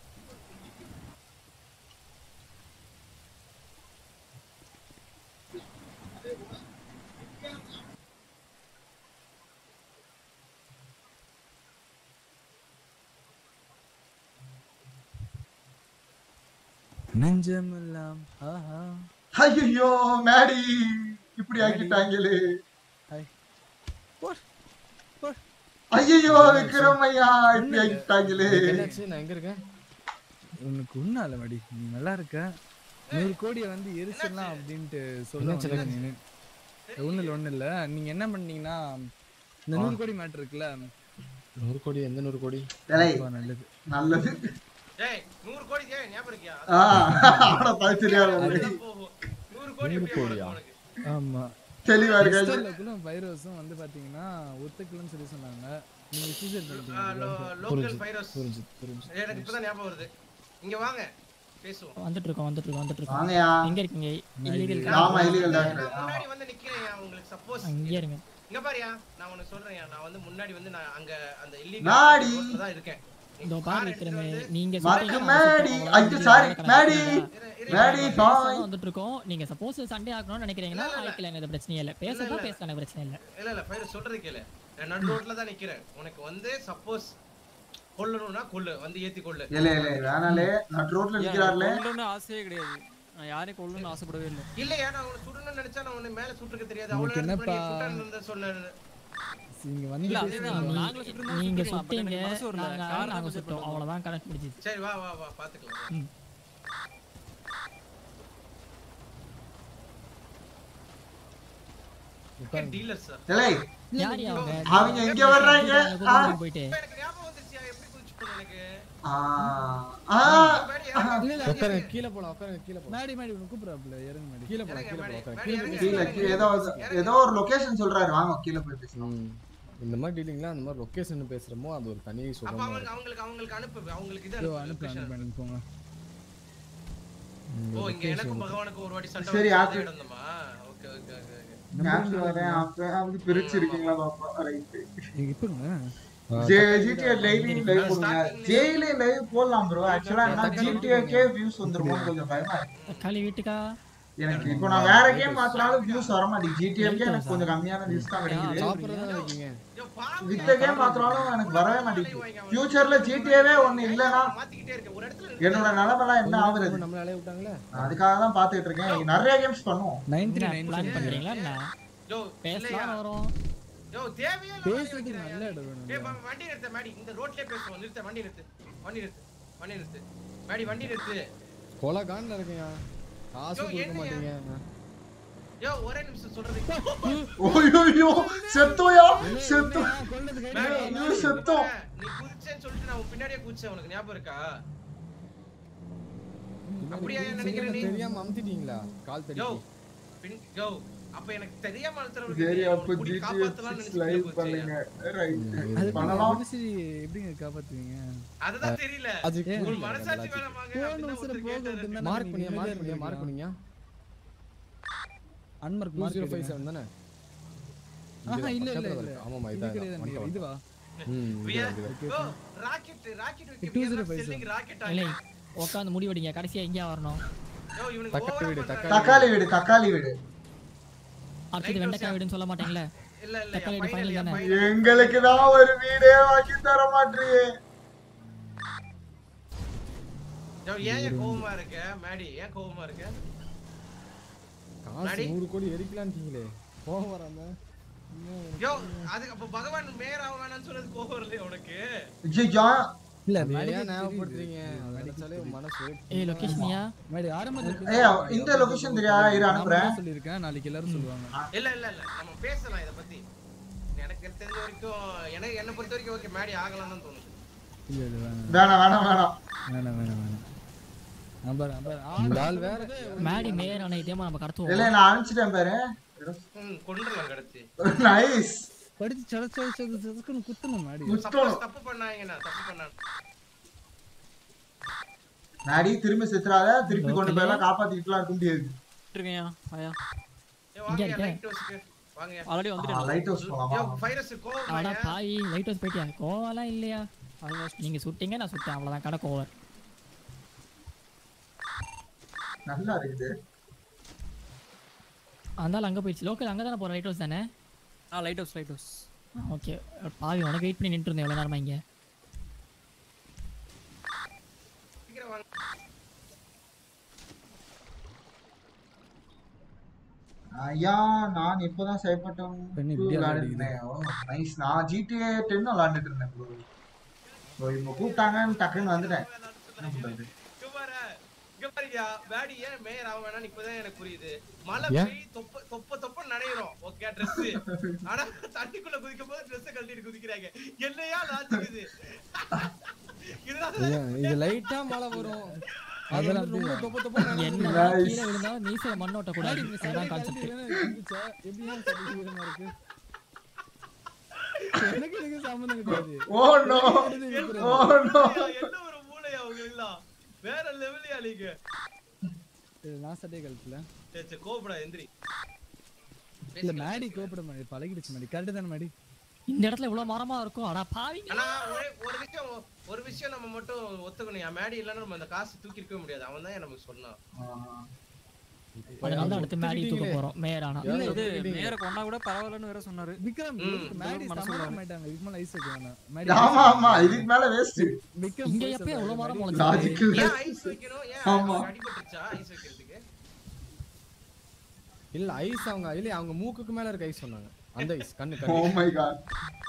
நெஞ்சமெல்லாம் ஆஹா ஐயோ மேடி இப்படி ஆக்கிட்டாங்களே ஹாய் ஐயோ விக்ரம் ஐயா இப்படி ஆக்கிட்டாங்களே என்னாச்சு நான் எங்க இருக்கேன் உனக்கு ஒன்றும் இல்லை மடி நீ நல்லா இருக்க நூறு கோடியை வந்து எரிச்சிடலாம் அப்படின்ட்டு சொல்ல என்னாச்சு, வந்தேன் நீனு ஒன்றும் இல்லை ஒன்றும் இல்லை நீங்கள் என்ன பண்ணீங்கன்னா இந்த நூறு கோடி மேட்ரு இருக்குல்ல நூறு கோடி எந்த நூறு கோடி ஏய், ரொம்ப நல்லது நல்லது ஏய் நூறு கோடி ஏய் ஞாபகம் இருக்கியா ஆ ஆனா பழு தெரியாது அதுதான் போகும் நூறு கோடி நூறு எப்படியா கோடியா? உனக்கு? ஆமா தெளிவா இருக்காது லோக்கலும் வைரஸும் வந்து பாத்தீங்கன்னா ஒத்துக்கலன்னு சொல்லி சொன்னாங்க நீங்க சூசைட் ஆ, பண்ணிட்டீங்க லோ- லோக்கல் புரிஞ்சு ஃபைரோஸ் புரிஞ்சு புரிஞ்சு எனக்கு இப்பதான் ஞாபகம் வருது இங்க வாங்க பேசுவோம் வந்துட்டு இருக்கோம் வந்துட்டு இருக்கோம் வந்துட்டு இருக்கோம் வாங்கயா எங்க இருக்கீங்க illegal ஆமா illegal நான் டாக்டர் முன்னாடி வந்து நிக்கிறேன்யா உங்களுக்கு சப்போஸ் அங்கேயே இருங்க இங்க பாரியா நான் உனக்கு சொல்றேன்யா நான் வந்து முன்னாடி வந்து நான் அங்க அந்த நாடி. இல்லீகல் தான் இருக்கேன் நீ இதோ car பாரு எடுத்துட்டு விக்ரமே வந்து- நீங்க மக்கு சொல்றீங்க, மேடி நாங்க ஐயோ சொல்றோம், சாரி அவ்வளவுதான் மேடி இரு, இரு, மேடி இரு. பாய் பேசதான் வந்துட்டு இருக்கோம் நீங்க சப்போஸ் சண்டே ஆகணும்னு நினைக்கிறீங்கன்னா இல்ல, இல்ல. ஆயிக்கலாம் எனக்கு பிரச்சனையே இல்ல பேசதான் இல்ல. பேசலாம் எனக்கு பிரச்சனை இல்ல இல்ல இல்ல ஃபைரோஸ் சொல்றது கேளு நான் நடு ரோட்ல தான் நிக்கிறேன் உனக்கு வந்து சப்போஸ் கொல்லணும்னா கொல்லு வந்து ஏத்தி கொல்லு இல்ல இல்ல வேணாலே நான் ரோட்ல நிக்கிறாருல கொல்லணும்னு ஆசையே கிடையாது நான் யாரையும் கொல்லணும்னு ஆசைப்படவே இல்லை இல்லையா நான் உன்னை சுடணும்னு நினைச்சா நான் உன்னை மேல சுட்டுக்க தெரியாது உனக்கு அவ்வளவு நேரத்துக்கு என்னப்பா? முன்னாடி சுட்டேன்னு இருந்தா சொன்னேன் இங்க இல்ல வந்து அதேதான் நாங்களும் சுட்டுருந்தா நீங்க சுட்டுக்கலாம். but சுட்டீங்க எனக்கு மனசு வரல. நாங்க காரணம் நாங்க கொஞ்சம் சுட்டோம் பண்ணணும். அவ்வளவுதான் கணக்கு முடிஞ்சிச்சு சரி வா வா வா பாத்துக்கலாம் டீலர் சார் இல்லை யார் அவங்க அவங்க எங்க வர்றாங்க ஆ, போயிட்டு எனக்கு ஞாபகம் வந்துருச்சியா எப்படி குதிச்சு போன எனக்கு ஆ, ஆ. இல்ல இல்ல உட்காருங்க கீழே போலாம் உட்காருங்க கீழே போலாம் மேடி மேடி உனக்கு கூப்பிடுறாப்ல இறங்க மேடி கீழே போலாம் கீழே போலாம் உட்காருங்க கீழே போய் கீழே கீழே ஏதோ ஏதோ ஒரு லொகேஷன் சொல்றாரு வாங்க கீழே போய் பேசலாம் ம். இந்த மாதிரி டீலிங்லாம் அந்த மாதிரி லொகேஷன் பேசுறோமோ அது ஒரு தனி அப்ப சுகமா அவங்களுக்கு அவங்களுக்கு அவங்களுக்கு அனுப்பு அவங்களுக்கு இது இதோ அனுப்பு அனுப்பு location. அனுப்பு அனுப்பு போங்க ஓ இங்க எனக்கும் பகவானுக்கும் ஒரு வாட்டி சண்டை சரி, வந்து ஆக்கு. அதே இடம்மா ஓகே ஓகே ஓகே மேட்ச் வரேன் அப்ப அப்படி பிரிச்சு இருக்கீங்களா பாப்பா ரைட் இங்க இப்பங்க ஜிடிஏ லைவ் லைவ் போடுங்க ஜெயிலே லைவ் போடலாம் ப்ரோ ஆக்சுவலா என்ன ஜிடிஏக்கே வியூஸ் வந்துருமோ கொஞ்சம் பயமா இருக்கு தக்காளி வீட்டுக்கா எனக்கு இப்போ நான் வேற கேம் மாத்தினாலும் வியூஸ் வர மாட்டேங்குது ஜிடிஏக்கே எனக்கு கொஞ்சம் கம்மியான வியூஸ் தான் கிடைக்குது சாப்பிடுறதா இருக்கீங்க வித்த கேம் மாத்தினாலும் எனக்கு வரவே மாட்டேங்குது ஃபியூச்சர்ல ஜிடிஏவே ஒண்ணு இல்லனா மாத்திக்கிட்டே இருக்கேன் ஒரு இடத்துல என்னோட நிலைமைலாம் என்ன ஆகுறது நம்மள அலைய விட்டாங்களே நான் அதுக்காக தான் பாத்துட்டு இருக்கேன் நிறைய கேம்ஸ் பண்ணுவோம் நைன் த்ரீ நைன் பிளான் பண்றீங்களா என்ன யோ பேசலாம் வரும் யோ தேவையே இல்ல பேசுறதுக்கு நல்ல இடம் வேணும் ஏய் பா- வண்டி நிறுத்த மேடி இந்த ரோட்லயே பேசுவோம் நிறுத்த வண்டி நிறுத்து வண்டி நிறுத்து வண்டி நிறுத்து மேடி வண்டி நிறுத்து கொலை காண்டில் இருக்கீங்க காசு யோ, கொடுக்க என்னய்யா? மாட்டீங்க யோ ஒரே நிமிஷம் சொல்றது ஓய்யோ செத்தோயா செத்தோ மேடி, ஐயோ, மேடி, செத்தோம். நீ குதிச்சேன்னு சொல்லிட்டு நான் உன் பின்னாடியே குதிச்சேன் உனக்கு ஞாபகம் இருக்கா அப்படியா நினைக்கிற நீ தெரியாம அமுத்திட்டீங்களா கால் யோ தடி பின் யோ அப்ப எனக்கு தெரியாம சரி அப்ப அழுத்துறவங்க ஜிடிஏ காப்பாத்தலாம்னு சிக்ஸ் லைவ் நினைச்சு பண்ணுங்க ரைட் அது பண்ணலாம் மனசு எப்படிங்க காப்பாத்துவீங்க அதுதான் தெரியல அது உங்களுக்கு மனசாட்சி வேணாமாங்க போன அப்படின்னு அவசரம் ஒருத்தர் போக கேட்டாரு. விட்டுருந்தா மார்க் நீங்க பண்ணியா மார்க் நிம்மதியா பண்ணியா மார்க் பண்ணியா unmark two mark zero five seven தானே ஆஹா இல்ல இல்ல பக்கத்துல இல்ல இருக்கு. ஆமாமா இது இதான் கிடையாது இதான். நீங்க இதுவா ம் பிரியா, இதுதான், இதுதான். யோ, ராக்கெட் ராக்கெட் வைக்க Two we are zero not five selling rocket இல்லை ஆகி. உட்காந்து முடிவெடிங்க கடைசியா எங்கேயா வரணும் யோ, இவனுக்கு தக்காளி over ஆ வீடு, பண்றாங்க. தக்காளி வீடு தக்காளி வீடு அடுத்தது வெண்டைக்காய் வீடுன்னு சொல்ல மாட்டீங்களே இல்ல இல்ல தக்காளி வீடு final, final தானே? final. எங்களுக்கு தான் ஒரு வீடே வாங்கி தர மாட்டியே யோ, ஏன் ஏன் கோவமா இருக்க மேடி ஏன் கோவமா இருக்க காசு நடி. நூறு கோடி எரிக்கலான்ட்டீங்களே கோவம் வராம யோ அது அப்ப பகவான் மேயர் ஆக வேணாம்னு சொன்னது கோவம் வரலையா உனக்கு ஐயோ இல்ல அதை மேடி ஏன் ஞாபகப்படுத்துறீங்க அதை நினைச்சாலே உன் மனசு ஏய் லொகேஷன்யா மேடி ஆரம்பத்துல ஏய் இந்த லொகேஷன் தெரியா இரு அனுப்புறேன் சொல்லிருக்கேன் நாளைக்கு எல்லாரும் சொல்லுவாங்க இல்ல இல்ல இல்ல நம்ம பேசலாம் இத பத்தி எனக்கு தெரிஞ்ச வரைக்கும் எனக்கு என்ன பொறுத்த வரைக்கும் ஓகே மேடி ஆகலாம் தான் தோணுது இல்ல இல்ல வேணாம் வேணாம் வேணாம் வேணாம் வேணாம் வேணாம் வேணாம் நம்பர் நம்பர் இந்த ஆள் வேற மேடி மேயர் ஆன இதே மாதிரி நம்ம இல்ல கடத்துவோம் நான் அனுப்பிச்சிட்டேன் பாரு ம் கொண்டுலாம் கடத்தி நைஸ் படிச்சு சட சட சட சடக்குன்னு குத்தணும் மேடி சப்போஸ் தப்பு பண்ணாங்கன்னா தப்பு பண்ணாங்க நாடி திரும்பி செத்துறாத திருப்பி கொண்டு போய் எல்லாம் காப்பாத்திட்டுலாம் இருக்க முடியாது இருக்கேன்யா ஆயா ஏய் வாங்க இருக்க? லைட் ஹவுஸ்க்கு வாங்க ஆல்ரெடி வந்துட்டேன் லைட் ஹவுஸ் போலாமா யோ வைரஸ் கோவம் அடா பாய் லைட் ஹவுஸ் போயிட்டியா கோவலாம் இல்லையா நீங்க சுட்டீங்க நான் சுட்டேன் அவ்வளவுதான் கடை கோவர் நல்லா இருக்குது அதனால அங்க போயிடுச்சு லோக்கல் அங்க தானே போற லைட் ஹவுஸ் தானே ஆ lighthouse lighthouse okay பாவி உனக்கு வெயிட் பண்ணி நின்று இருந்தேன் எவ்வளவு நேரமா இங்க சீக்கிரம் வாங்க ஐயா நான் இப்பதான் செயல்பட்டம் பெண்ணு இப்படியா நைஸ் நான் ஜிடிஏ டென் விளாண்டுட்டு இருந்தேன் ப்ரோ ஸோ இவங்க கூப்பிட்டாங்கன்னு டக்குன்னு வந்துட்டேன் என்ன பண்றது இங்க பாரு இங்க பாருயா பேடி ஏன் மேயர் ஆக வேணாம்னு இப்பதான் எனக்கு புரியுது மழை ஏன்? பெய்ய் தொப்ப தொப்ப தொப்ப நனையிறோம் ஓகே ட்ரெஸ் ஆனா தண்ணிக்குள்ள குதிக்கும் போது ட்ரெஸ் கழட்டிட்டு குதிக்கிறாங்க என்னையா லாஜிக் இது இதனால ஏன், இது லைட்டா மழை வரும் அது அதெல்லாம் வந்து ரொம்ப அப்படிதான். தொப்ப தொப்ப என்ன கீழே விழுந்தாலும் மீசையில மண் ஓட்டக்கூடாது அதுதான் கான்செப்ட் எப்படியா சதவீதமா இருக்கு எனக்கு எனக்கு சம்மந்தம் கிடையாது ஓ நோ ஓ நோ என்ன ஒரு மூளையா உங்களுக்குலாம் வேற லெவலியா நீங்க இது நான் சட்டையை கழுத்துல சரி சரி கோபப்படா எந்திரி இல்ல மேடி கோபப்பட மாடி பழகிடுச்சு மேடி கரெக்ட் தானே மேடி இந்த இடத்துல இவ்வளவு மரமா இருக்கும் அடா பாவி ஆனா ஒரே- ஒரு விஷயம் ஒரு விஷயம் நம்ம மட்டும் ஒத்துக்கணும் என் மேடி இல்லைன்னா நம்ம அந்த காசு தூக்கி இருக்கவே முடியாது அவன் தான் நமக்கு சொன்னான் அதனால தான் அடுத்து மேடி தூக்க திட்டிட்டீங்களே. போறோம் மேயர் ஆனா இல்ல, இது இது மேயரை கொண்டா கூட பரவாயில்லன்னு வேற சொன்னாரு விக்ரம் ம். மேடி மனசு சமாதானம் வராது. ஆயிட்டாங்க இதுக்கு மேல ஐஸ் வைக்க வேணாம் மேடி ஆமா ஆமா இதுக்கு மேல வேஸ்ட் விக்ரம் இங்க போய் எப்ப சொல்றாரு, எவ்வளவு வாரம் மேடி- முளைச்சிருக்கு? லாஜிக்கல் ஏன் ஐஸ் வைக்கணும் ஏன் ஆமா. அவங்களுக்கு அடிபட்டுச்சா ஐஸ் வைக்கிறதுக்கு இல்ல ஐஸ் அவங்க இல்ல அவங்க மூக்குக்கு மேல இருக்க ஐஸ் சொன்னாங்க அந்த ஐஸ் கண்ணு ஓ கண்ணு மை காட்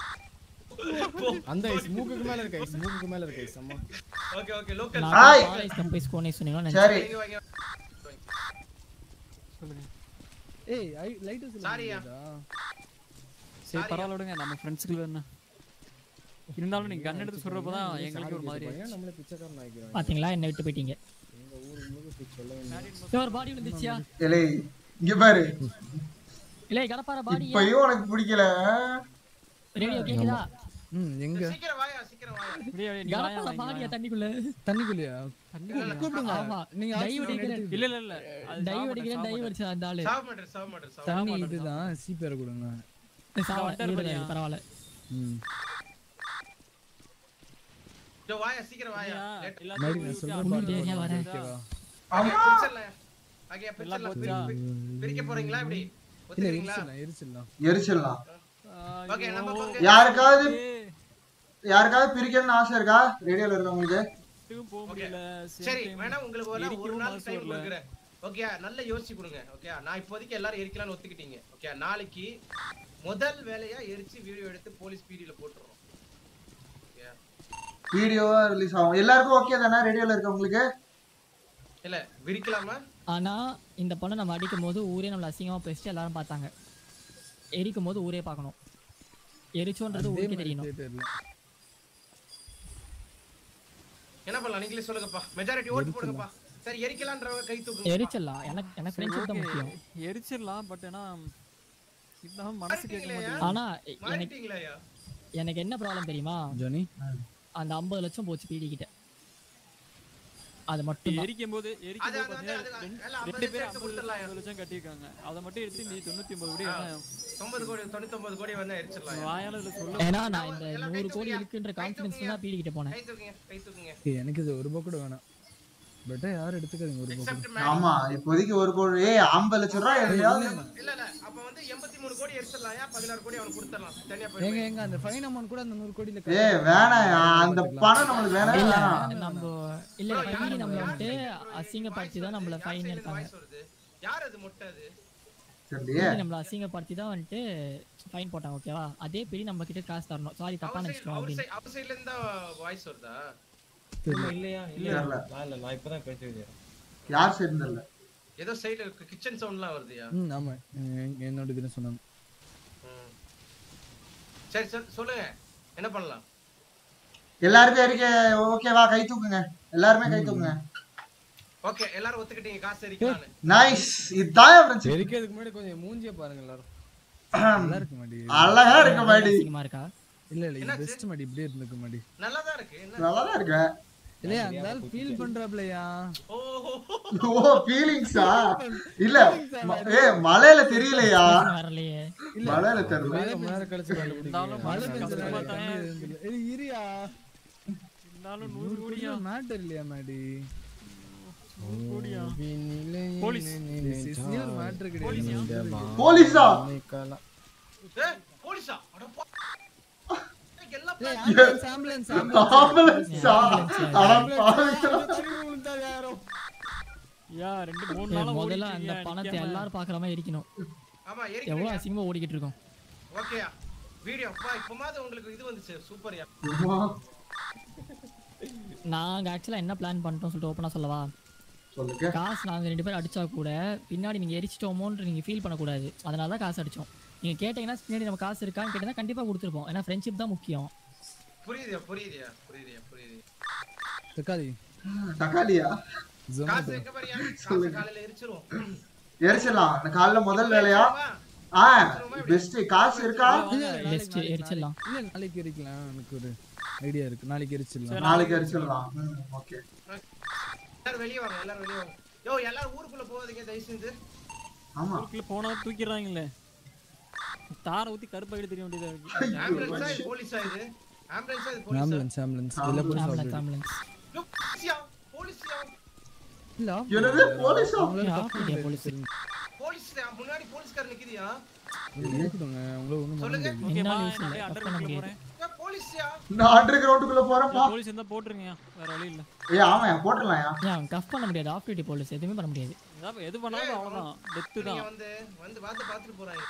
அந்த ஐஸ் மூக்குக்கு மேல இருக்க ஐஸ் மூக்குக்கு மேல இருக்க ஐஸ் அம்மா ஓகே ஓகே லோக்கல் நான் ஹாய். காலேஜ் கம்பைஸ் கோனே சொன்னீங்களா சரி இங்க வாங்க சொல்லுங்க ஏய் ஐ லைட் சாரியா. சரி பரவாயில்ல விடுங்க நம்ம ஃப்ரெண்ட்ஸுக்கு என்ன இருந்தாலும் நீங்க கன் எடுத்து சொல்றப்பதான் எங்களுக்கு ஒரு மாதிரி ஆயிடுச்சு. நம்மள பிச்சைக்காரன் ஆகிக்கிறோம் பாத்தீங்களா என்ன விட்டு போயிட்டீங்க எங்க ஊர் முழுக்க சொல்ல வேண்டிய ஏய், ஒரு பாடி விழுந்துச்சியா ஏலே இங்க பாரு இல்ல கடப்பார பாடி இப்பயும் உனக்கு பிடிக்கல ரேடியோ கேக்குதா ம் எங்க சீக்கிரம் வாயா சீக்கிரம் வாயா அப்படியே அப்படியே நீ வாயா, கடப்பார வாங்க, பாடியா வாங்க. தண்ணிக்குள்ள தண்ணிக்குள்ளயா தண்ணிக்குள்ள. கூப்பிடுங்க ஆமா நீங்க டைவ் ஆக்சிஜன் அடிக்கிறேன் எடுத்து- இல்ல இல்ல இல்ல அது டைவ் சாப்பிட, அடிக்கிறேன் டைவ் சாப்பிட. அடிச்ச அந்த ஆளு சாவ மாட்டேன் சாவ மாட்டேன் சாவ தண்ணி சாப்பாடு இதுதான் சீப்பேர கொடுங்க சாவ வந்துட்டாரு வீடு பாரியா. பரவாயில்ல ம் இதோ வாயா சீக்கிரம் வாயா ஐயா, லேட் எல்லாத்தையும் மேடி நான் ஊத்தி சொல்ற அப்படியே பாட்டு ஏன் வரேன்? ஓகேவா ஆகிய பிரிச்சிடலாம் ஆகிய எல்லாம் பிரிச்சிடலாம் போச்சா? பிரி- பிரி- பிரிக்க போறீங்களா இப்படி இல்ல ஒத்துக்கிறீங்களா எரிச்சிடலாம் எரிச்சிடலாம் எரிச்சிடலாம் ஓகே நம்ம ஐயோ, பக்கம் யாருக்காவது ஏய், யாருக்காவது பிரிக்கணும்னு ஆசை இருக்கா ரேடியோல இருக்கவங்களுக்கு வீட்டுக்கும் போக ஓகே. முடியல same சரி time. வேணா உங்களுக்கு ஒரு நாள் ஒரு எரிக்கவும் நாள் மனசு டைம் வரல. கொடுக்குறேன் ஓகே நல்லா யோசிச்சு கொடுங்க ஓகே நான் இப்போதைக்கு எல்லாரும் எரிக்கலாம்னு ஒத்துக்கிட்டீங்க ஓகே நாளைக்கு முதல் வேலையா எரிச்சு வீடியோ எடுத்து போலீஸ் பீடியில போட்டுறோம் ஓகே வீடியோவா ரிலீஸ் ஆகும் எல்லாருக்கும் ஓகே தானே ரேடியோல இருக்கவங்களுக்கு இல்ல விரிக்கலாமா ஆனா இந்த பொண்ணை நம்ம அடிக்கும் போது ஊரே நம்மள அசிங்கமா பேசிட்டு எல்லாரும் பார்த்தாங்க எரிக்கும் போது ஊரே பார்க்கணும் எரிச்சோன்றது அதே ஊருக்கே மாதிரி தெரியணும் தெரியல என்ன பண்ணலாம் நீங்களே சொல்லுங்கப்பா மெஜாரிட்டி ஓட்டு போடுங்கப்பா சரி எரிக்கலான்றவங்க கை தூக்குங்க எரிச்சிடலாம் எனக்கு எனக்கு சரி, ஃப்ரெண்ட்ஷிப் தான் okay. முக்கியம் எரிச்சிடலாம் பட் ஆனா இருந்தாலும் மனசு கேட்க மாட்டிங்களேயா? மாட்டேங்குது ஆனா எனக்கு மாறிட்டீங்களா எனக்கு என்ன ப்ராப்ளம் தெரியுமா ஜானி அந்த ஐம்பது லட்சம் போச்சு பீடி கிட்ட அது மட்டும் எரிக்கும் போது எரிக்கும் அது போது அது பாத்தீங்கன்னா அது ரெண்டு- எல்லாம் ரெண்டு ஐம்பது பேர் லட்சம் ஐம்பது கொடுத்துடலாம். ஐம்பது லட்சம் கட்டியிருக்காங்க அதை மட்டும் எடுத்து நீ தொண்ணூத்தி ஒன்பது கோடி ஆ. வேணா தொண்ணூறு கோடி தொண்ணூத்தொன்பது கோடி வந்தா எரிச்சிடலாம் வாயால இதுல சொல்ல ஏன்னா நான் இந்த எல்லாம் நூறு கை கோடி தூக்குங்க. இருக்குன்ற கை கான்ஃபிடன்ஸ் தூக்குங்க. தான் பீடி கிட்ட போனேன் கை தூக்குங்க கை தூக்குங்க ஏய், எனக்கு இது ஒரு ரூபா கூட வேணாம் பட் யாரும் எடுத்துக்காதீங்க ஒரு ரூபா கூட எக்ஸப்ட் ஆமா இப்போதைக்கு ஒரு கோடி ஏய் ஐம்பது லட்சம் ரூபாய் எதையாவது இல்ல இல்ல அப்ப வந்து எண்பத்தி மூணு கோடி எடுத்துடலாம் பதினாறு கோடி அவனுக்கு கொடுத்துடலாம் தனியா ஏங்க போய் எங்க அந்த ஃபைன் அமௌண்ட் கூட அந்த நூறு கோடியில ஏய் வேணாம் அந்த பணம் நம்மளுக்கு வேணாம் இல்ல வேணாம் நம்ம இல்ல Bro, பீடி யாரு- நம்மள யாரு வந்துட்டு side bro? அசிங்கப்படுத்தி Voice தான் நம்மள வருது. ஃபைன் யார் side ல எடுத்தாங்க voice வருது? யார் அது மொட்டை அது தெரியலையே பீடி நம்மள அசிங்கப்படுத்தி தான் வந்துட்டு ஃபைன் போட்டாங்க ஓகேவா அதே பீடி நம்ம கிட்ட காசு தரணும் சாரி தப்பா அவர் side- நினைச்சிட்டோம் அவர் அப்படின்னு side- அவர் சைடுல இருந்தா வாய்ஸ் வருதா இல்லையா தெரியல. நான் இல்ல நான் இப்பதான் பேசுறேன் யார் சேர்ந்தல ஏதோ சைடுல கிச்சன் சவுண்ட்லாம் வருதுயா ம் ஆமா எ- என்னோட இதுன்னு சொன்னாங்க ம். சரி சொல்- சொல்லுங்க என்ன பண்ணலாம் எல்லாருக்கும் இருக்க ஓகேவா கை தூக்குங்க எல்லாருமே கை தூக்குங்க ஓகே எல்லாரும் ஒத்துக்கிட்டீங்க காசு எரிக்கலாம்னு நைஸ் இதுதான் ஃப்ரெண்ட்ஸ் எரிக்கிறதுக்கு முன்னாடி கொஞ்சம் மூஞ்சிய பாருங்க எல்லாரும் நல்லா இருக்கு மாடி அழகா இருக்க மாடி அசிங்கமா இருக்கா இல்ல இல்ல இது என்னாச்சு? பெஸ்ட் மாடி இப்படியே இருந்துக்கு மாடி நல்லா தான் இருக்கு என்ன நல்லா தான் இருக்க இல்லையா அந்த ஃபீல் பண்றாப்லையா ஓஹோ ஓ ஃபீலிங்ஸா இல்ல ம- ஏ மலையில தெரியலையா வரலையே மலையில தெரியல ஒரே ரொம்ப நேரம் கழிச்சு இருந்தாலும் மழை மனசு பெஞ்சதுனால கஷ்டமா கண்ணு தான் இருந்தது. ஏய், இரியா இருந்தாலும் நூறு கோடியா மேட்டர் இல்லையா மாடி நூறு கோடியா police This is your matter கிடையாது போலீஸா ஏய், போலீஸா அட பா- ஏய், எல்லாம் ஏய், plan- ambulance, ambulance, ambulance. ஆம்புலன்ஸா அட பாவிங்களா. யா ரெண்டு மூணு ஏய், நாளா முதல்ல ஓடிட்டு அந்த இருக்கீங்க, பணத்தை நிக்காம. எல்லாரும் பாக்குற மாதிரி இருக்கணும் ஆமா எவ்வளவு எரிக்கிறீங்க அசிங்கமா ஓடிக்கிட்டு இருக்கோம் ஓகேயா வீடியோ அப்பா இப்பமாவது உங்களுக்கு இது வந்துச்சு சூப்பர்யா அம்மா. நாங்க ஆக்சுவலா என்ன பிளான் பண்ணிட்டோம் சொல்லிட்டு ஓப்பனா சொல்லவா சொல்லுங்க காசு நாங்க ரெண்டு பேரும் அடிச்சா கூட பின்னாடி நீங்க எரிச்சிட்டோமோன்னு நீங்க ஃபீல் பண்ணக்கூடாது அதனால தான் காசு அடிச்சோம் நீங்க கேட்டீங்கன்னா பின்னாடி நம்ம காசு இருக்கான்னு கேட்டீங்கன்னா கண்டிப்பா கொடுத்துருப்போம் ஏன்னா ஃப்ரெண்ட்ஷிப் தான் முக்கியம் புரியுதுயா புரியுதுயா புரியுதுயா புரியுது தக்காளி தக்காளியா காசு ஜொமேட்டோ எங்க பாரியா காசு காலையில எரிச்சிருவோம் எரிச்சிடலாம் இந்த காலைல முதல் வேலையா ஆ பெஸ்ட் காசு இருக்கா பெஸ்ட் எரிச்சிடலாம் இல்ல நாளைக்கு எரிக்கலாம் எனக்கு ஒரு ஐடியா இருக்கு நாளைக்கு எரிச்சிடலாம் நாளைக்கு எரிச்சிடலாம் ஓகே எல்லாரும் வெளிய வாங்க எல்லாரும் வெளிய வாங்க யோ எல்லாரும் ஊருக்குள்ள போகாதீங்க தயவு செஞ்சு ஆமா ஊருக்குள்ள போனா தூக்கிடுறாங்களே தார ஊத்தி கருப்பாக்கிட்டு தெரிய வேண்டியதா இருக்கு ஆம்புலன்ஸா இது போலீஸா இது ஆம்புலன்ஸா இது போலீஸா ஆம்புலன்ஸ் ஆம்புலன்ஸ் இல்ல போய் ஆம்புலன்ஸ் சாப்பிடு ஆம்புலன்ஸ் யோ, போலீஸியா போலீஸியா இல்ல என்னது போலீஸா அவங்கள ஆ, தப்பு அப்படியா, போலீஸ் போலீஸ் முன்னாடி போலீஸ்கார் நிக்குதியா இருக்குதுங்க உங்களை ஒண்ணும் பண்ண சொல்லுங்க. முடியாது ஓகேப்பா என்னால யூஸ் நான் இல்லை அப்படியே பண்ண அண்டர் முடியாது போறேன் ஏன் போலீஸ்யா நான் அண்டர் கிரவுண்டுக்குள்ள போறேன்ப்பா போலீஸ் இருந்தா போட்டுருங்கயா வேற வழி இல்ல ஏய் ஆமாயா போட்டுடலாம்யா ஏன் டஃப் பண்ண முடியாது ஆஃப் டியூட்டி போலீஸ் எதுவுமே பண்ண முடியாது ஏதாவது எது பண்ணாலும் அவ்வளவுதான் டெத்து நீங்க தான் வந்து வந்து பார்த்து பார்த்துட்டு போறாங்க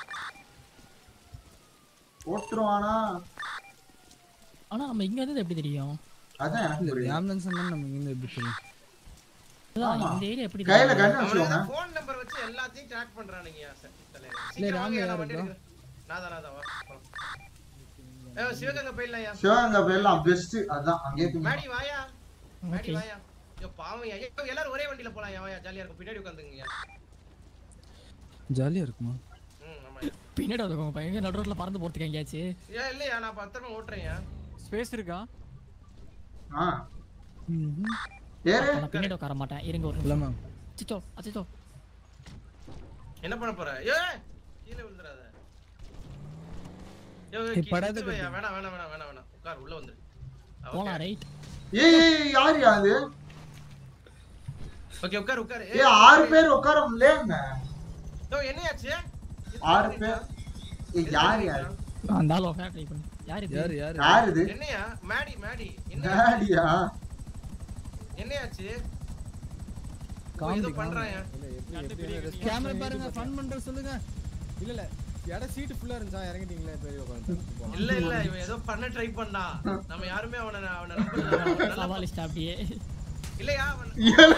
போட்டுருவானா ஆனா நம்ம இங்க இருந்தது எப்படி தெரியும் அதான் எனக்கு இல்ல புரியல. ஆம்புலன்ஸ் நம்ம இங்க இருந்து எப்படி தெரியும் அதான் ஆமா. இந்த ஏரியா எப்படி கையில தெரியும் கண்ணு வச்சுக்கோங்க அவனுக்கு ஃபோன் நம்பர் வச்சு எல்லாத்தையும் ட்ராக் பண்றானுங்க சார் இல்ல, சீக்கிரம் ராம் வாங்க யார் நான் வண்டி இருக்கா? எடுக்கிறேன் நான் தான் நான் தான் வா போலாம். ஏய், சிவகங்கை போயிடலாம்யா சிவகங்கை போயிடலாம் பெஸ்ட் அதான் அங்கேயே தூங்க மேடி வாயா மேடி ஓகே வாயா ஐயோ பாவம் ஐயா ஐயோ, எல்லாரும் ஒரே வண்டியில போலாம் வாயா ஜாலியா இருக்கும் பின்னாடி உட்காந்துங்க ஜாலியா இருக்குமா ம் ஆமாய்யா பின்னாடி வந்து பையன் நடு ரோட்ல பறந்து போறதுக்கு எங்கேயாச்சு ஏன் இல்லையா நான் பத்திரமா ஓட்டுறேன்யா ஸ்பேஸ் இருக்கா ஆ ஏறு நான் பின்னாடி உட்கார மாட்டேன் இருங்க ஒரு இல்ல நிமிஷம் மேம் அச்சிச்சோ அச்சிச்சோ என்ன பண்ண போற ஏ கீழே விழுந்துறாத யோ, யோ, ஏய், கீ- படாத சுத்து வையா. கட்டு. வேணாம் வேணாம் வேணாம் வேணாம் வேணாம் உட்கார் உள்ள வந்துரு போலாம் ரைட் ஏய் ஏய் யாருயா அது ஓகே உட்கார் உட்கார் ஏய் ஆறு பேர் உட்கார முடியல யோ என்னையாச்சு ஆறு பேர் ஏய் யார் யார் அந்த ஆள் உட்கார ட்ரை பண்ணு யார் இது யாரு யாரு யார் இது என்னையா மேடி மேடி என்ன டாடியா என்னையாச்சு காமெடி, ஏதோ பண்றாயா கேமரா பாருங்க ஃபன் பண்ற சொல்லுங்க இல்ல இல்ல இடம் சீட்டு ஃபுல்லா இருந்துச்சா இறங்கிட்டீங்களே பெரிய உட்காந்து இல்ல இல்ல இவன் ஏதோ பண்ண ட்ரை பண்ணா நம்ம யாருமே அவனை அவனை நம்பல அவன் நல்லா- சவாலிஸ்ட் அப்படியே இல்லையா அவன்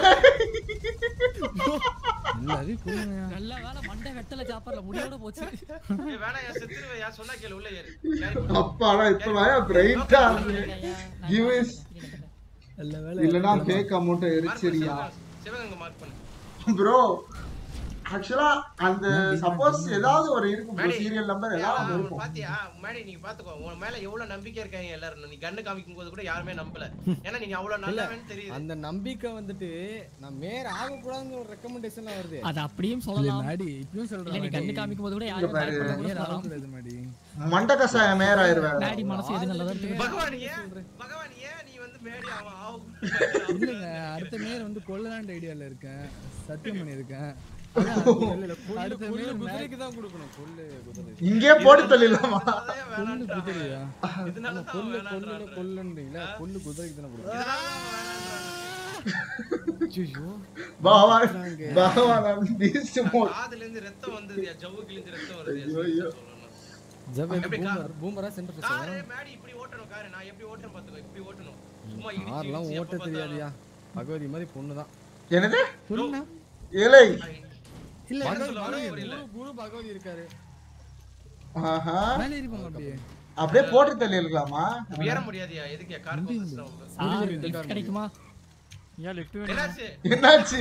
எல்லாரையும் சொல்லுங்க நல்ல வேலை மண்டை வெட்டல சாப்பாடுல முடியோட போச்சு ஏய், வேணாம் யா செத்துருவேன் யா சொன்னா கேளு உள்ள ஏறு ஏறி அப்பாடா இப்ப வாயா பிரைட்டா Give us- நல்ல வேலை இல்லனா ஃபேக் அமௌண்ட் மார்க் எரிச்சரியா பண்ணு, சிவகங்கை மார்க் பண்ணு ப்ரோ ஆக்சுவலா அந்த சப்போஸ் ஏதாவது ஒரு இருக்கும் மேடி, சீரியல் நம்பர் ஏதாவது அவன் இருக்கும் பாத்தியா மேடி நீங்க பாத்துக்கோ உன் மேல எவ்வளவு நம்பிக்கை இருக்காங்க எல்லாரும் நீ கண்ணு காமிக்கும் போது கூட யாருமே நம்பல ஏன்னா நீங்க அவ்வளவு நல்லவன்னு தெரியுது அந்த நம்பிக்கை வந்துட்டு நான் மேயர் ஆகக்கூடாதுன்னு ஒரு ரெக்கமெண்டேஷன்லாம் வருது அது அப்படியும் இல்ல சொல்லலாம் மாடி இப்பயும் இல்ல நீ சொல்றேன் கண்ணு காமிக்கும் போது கூட இங்க யாரும் பாரு. பயப்பட கூட ஏன் சொல்லலாம். ஆகக்கூடாது மாடி மண்ட கசாயம் மேயர் ஆயிருவேன் மேடி மனசு எது நல்லதா இருக்கு பகவான் ஏன் பகவான் ஏன் நீ வந்து மேடி அவன் ஆகும் இல்லங்க அடுத்த மேயர் வந்து கொல்லலான்ற ஐடியால இருக்கேன் சத்தியம் பண்ணிருக்கேன் இல்ல, இல்ல, கொள்ளு- அடுத்த கொள்ளு மேயர் குதிரைக்கு தான் கொடுக்கணும் கொள்ளு குதிரை இங்கே போட்டு தள்ளிடலாமா அதே வேணான்றான் அவன். குதிரையா இதனால தான் கொள்ளு அவன் கொள்ளு வேணான்றான். கொல்லுன்றீங்களா கொள்ளு குதிரைக்கு தானே கொடுக்கணும் இதனால தான் அவன் வேணான்றான். ஐயோ பகவான் பகவான் பீஸ்ட் மோட் காதுல இருந்து ரத்தம் வந்ததுயா ஜவ்வுக்குல இருந்து ரத்தம் வருது ஐயோ, ஐயோ. ஜப் எப்படி கா- பூமர் பூமரா சென்டர் காரு மேடி இப்படி ஓட்டணும் காரு நான் எப்படி ஓட்டணும் பாத்துக்கோ இப்படி ஓட்டணும் சும்மா இடிச்சு கார்லாம் இடிச்சு ஓட்ட எப்ப தெரியாதியா பகவதி மாதிரி பொண்ணு தான் என்னது சொல்லுங்க இலை பார்த்தாலும் இல்ல என்ன பகவதி சொல்லுவாங்க குரு புரியல குரு பகவதி இருக்காரு ஆஹா மேலே இருப்போம் அப்படியே அப்படியே போட்டு தள்ளிடலாமா ஏற முடியாதியா எதுக்கு கார் சார் lift கிடைக்குமா ஏன் லெஃப்ட் என்னாச்சு என்னாச்சு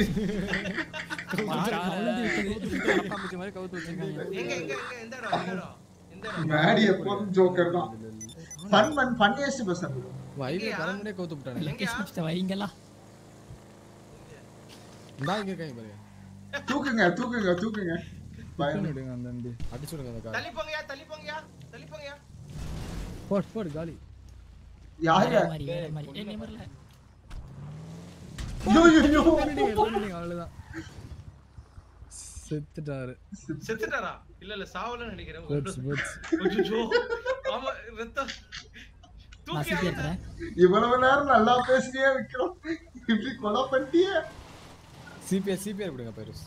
காமிச்ச மாதிரி கவுத்து வச்சிருக்காங்க எங்க எங்க எங்க எந்த இடம் எந்த இடம் எந்த இடம் மேடி எப்போதும் ஜோக்கர் தான் ஃபன் ஃபன் ஃபன்னியஸ்ட் பர்சன் வைவே பரமுடியே கவுத்து விட்டானே எங்கயா வைங்களா இந்தா இங்க இருக்காங்க பாருங்க தூக்குங்க தூக்குங்க தூக்குங்க பயம் விடுங்க அந்த வண்டி அடிச்சு விடுங்க அந்த கார் தள்ளி போங்கயா தள்ளி போங்கயா தள்ளி போங்கயா போடு போடு காலி யார் வேற யார் மாதிரி வேற மாதிரி ஏய் நிமிர்ல ஐயோ ஐயோ பண்ணிட்டீங்க, பண்ணிட்டீங்க, அவ்வளவுதான் செத்துட்டாரு செத்துட்டாரா இல்ல இல்ல சாவலன்னு நினைக்கிறேன் போச்சு போச்சு அச்சச்சோ. ஆமா ரத்தம் நான் தூக்கி சிட்டி ஆளுங்க. எடுத்துறேன் இவ்வளவு நேரம் நல்லா பேசினே விக்கிறோம் இப்படி கொலை பண்ணிட்டியே சிபிஆர் சிபிஆர் விடுங்க பைரஸ்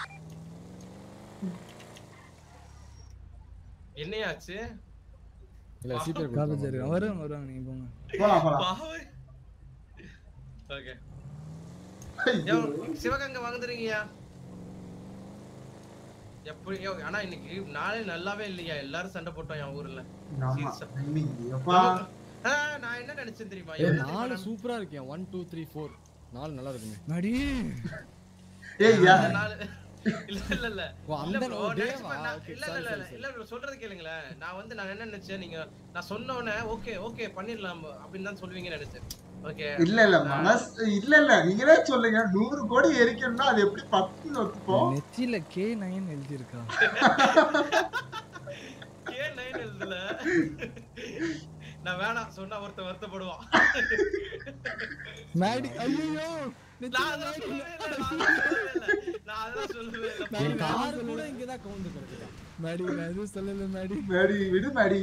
என்னையாச்சு இல்ல சிபிஆர் காலேஜ் வருவாங்க வருவாங்க நீங்க போங்க போலாம் போலாம் பாவை ஓகே ஐயோ. சிவகங்கை வாங்குறீங்கயா எப்படி யோ, ஆனா இன்னைக்கு நாளே நல்லாவே இல்லையா எல்லாரும் சண்டை போட்டோம் என் ஊர்ல ஆமா Serious ஆ. இன்னைக்கு எப்பா ஆ, நான் என்ன நினைச்சேன் தெரியுமா ஏய் என்ன நாலு தெரியுமா? சூப்பரா இருக்கேன் ஒன் டூ த்ரீ ஃபோர் நாலு நல்லா இருக்குங்க மாடி ஏய் யா அந்த நாலு இல்ல இல்ல இல்ல ஓ, அந்த இல்ல bro, ஒரு day நினைச்சு வா? பாரு, நான்- Okay, இல்ல sorry, இல்ல இல்ல sorry, இல்ல bro, சொல்றது கேளுங்களேன் நான் வந்து நான் என்ன நினைச்சேன் நீங்க நான் சொன்ன உடனே ஓகே ஓகே பண்ணிடலாம் அப்படின்னு தான் சொல்லுவீங்கன்னு நினைச்சேன் ஓகே இல்ல இல்ல மனசு இல்ல இல்ல நீங்களே சொல்லுங்க நூறு கோடி எரிக்கணும்னா அது எப்படி பத்து ஒத்துப்போம் நெத்தியில கே நைன் எழுதியிருக்கா ஏன் நைன் எழுதல நான் வேணாம் சொன்னா ஒருத்தன் வருத்தப்படுவான் மாடி ஐயோ நான் அதெல்லாம் சொல்லவே இல்ல, நான் அதெல்லாம் சொல்லவே இல்ல. நான் அதெல்லாம் சொல்லவே இல்ல. என் கார் கூட இங்கதான் கவுந்து கிடக்குதா மேடி நான் எதுவும் சொல்லல மேடி மேடி விடு மேடி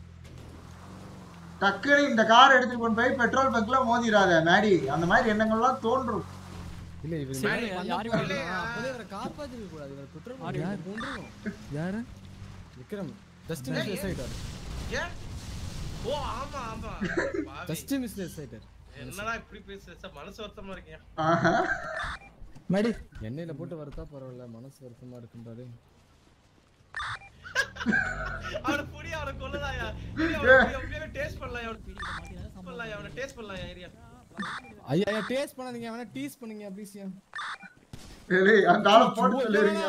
டக்குனு இந்த கார் எடுத்துட்டு கொண்டு போய் பெட்ரோல் பங்க்ல மோதிராத மேடி அந்த மாதிரி எண்ணங்கள்லாம் தோன்றும் இல்ல இவர் சரி, மேல பண்ண யாரையும் போறாரு. இல்லையா? அப்போதே இவரை காப்பாத்திருக்க கூடாது இவர் பெட்ரோல் யாரு? பங்க் கொண்டுருவோம் யாரு விக்ரம் ஜஸ்ட் மிஸ் ஆயிட்டார் ஏன்? ஓ ஆமா ஆமா பாவி. ஜஸ்ட் மிஸ் ஆயிட்டார் என்னடா இப்படி பேசுற சார் மனசு வருத்தமா இருக்கேன் ஆஹா. மேடி எண்ணெயில போட்டு வறுத்தா பரவாயில்ல மனசு வருத்தமா இருக்குன்றாரு அவனை புடி அவனை கொல்லலாயா அவனை டேஸ்ட் பண்ணலாம் அவனை பண்ணலாம் அவனை டேஸ்ட் பண்ணலாம் ஏரியா ஐயா ஐயா டேஸ்ட் பண்ணாதீங்க வேணா டீஸ் பண்ணுங்க ப்ளீஸ் ஏய், அந்த ஆளை போட்டு சொல்லிடுறீங்க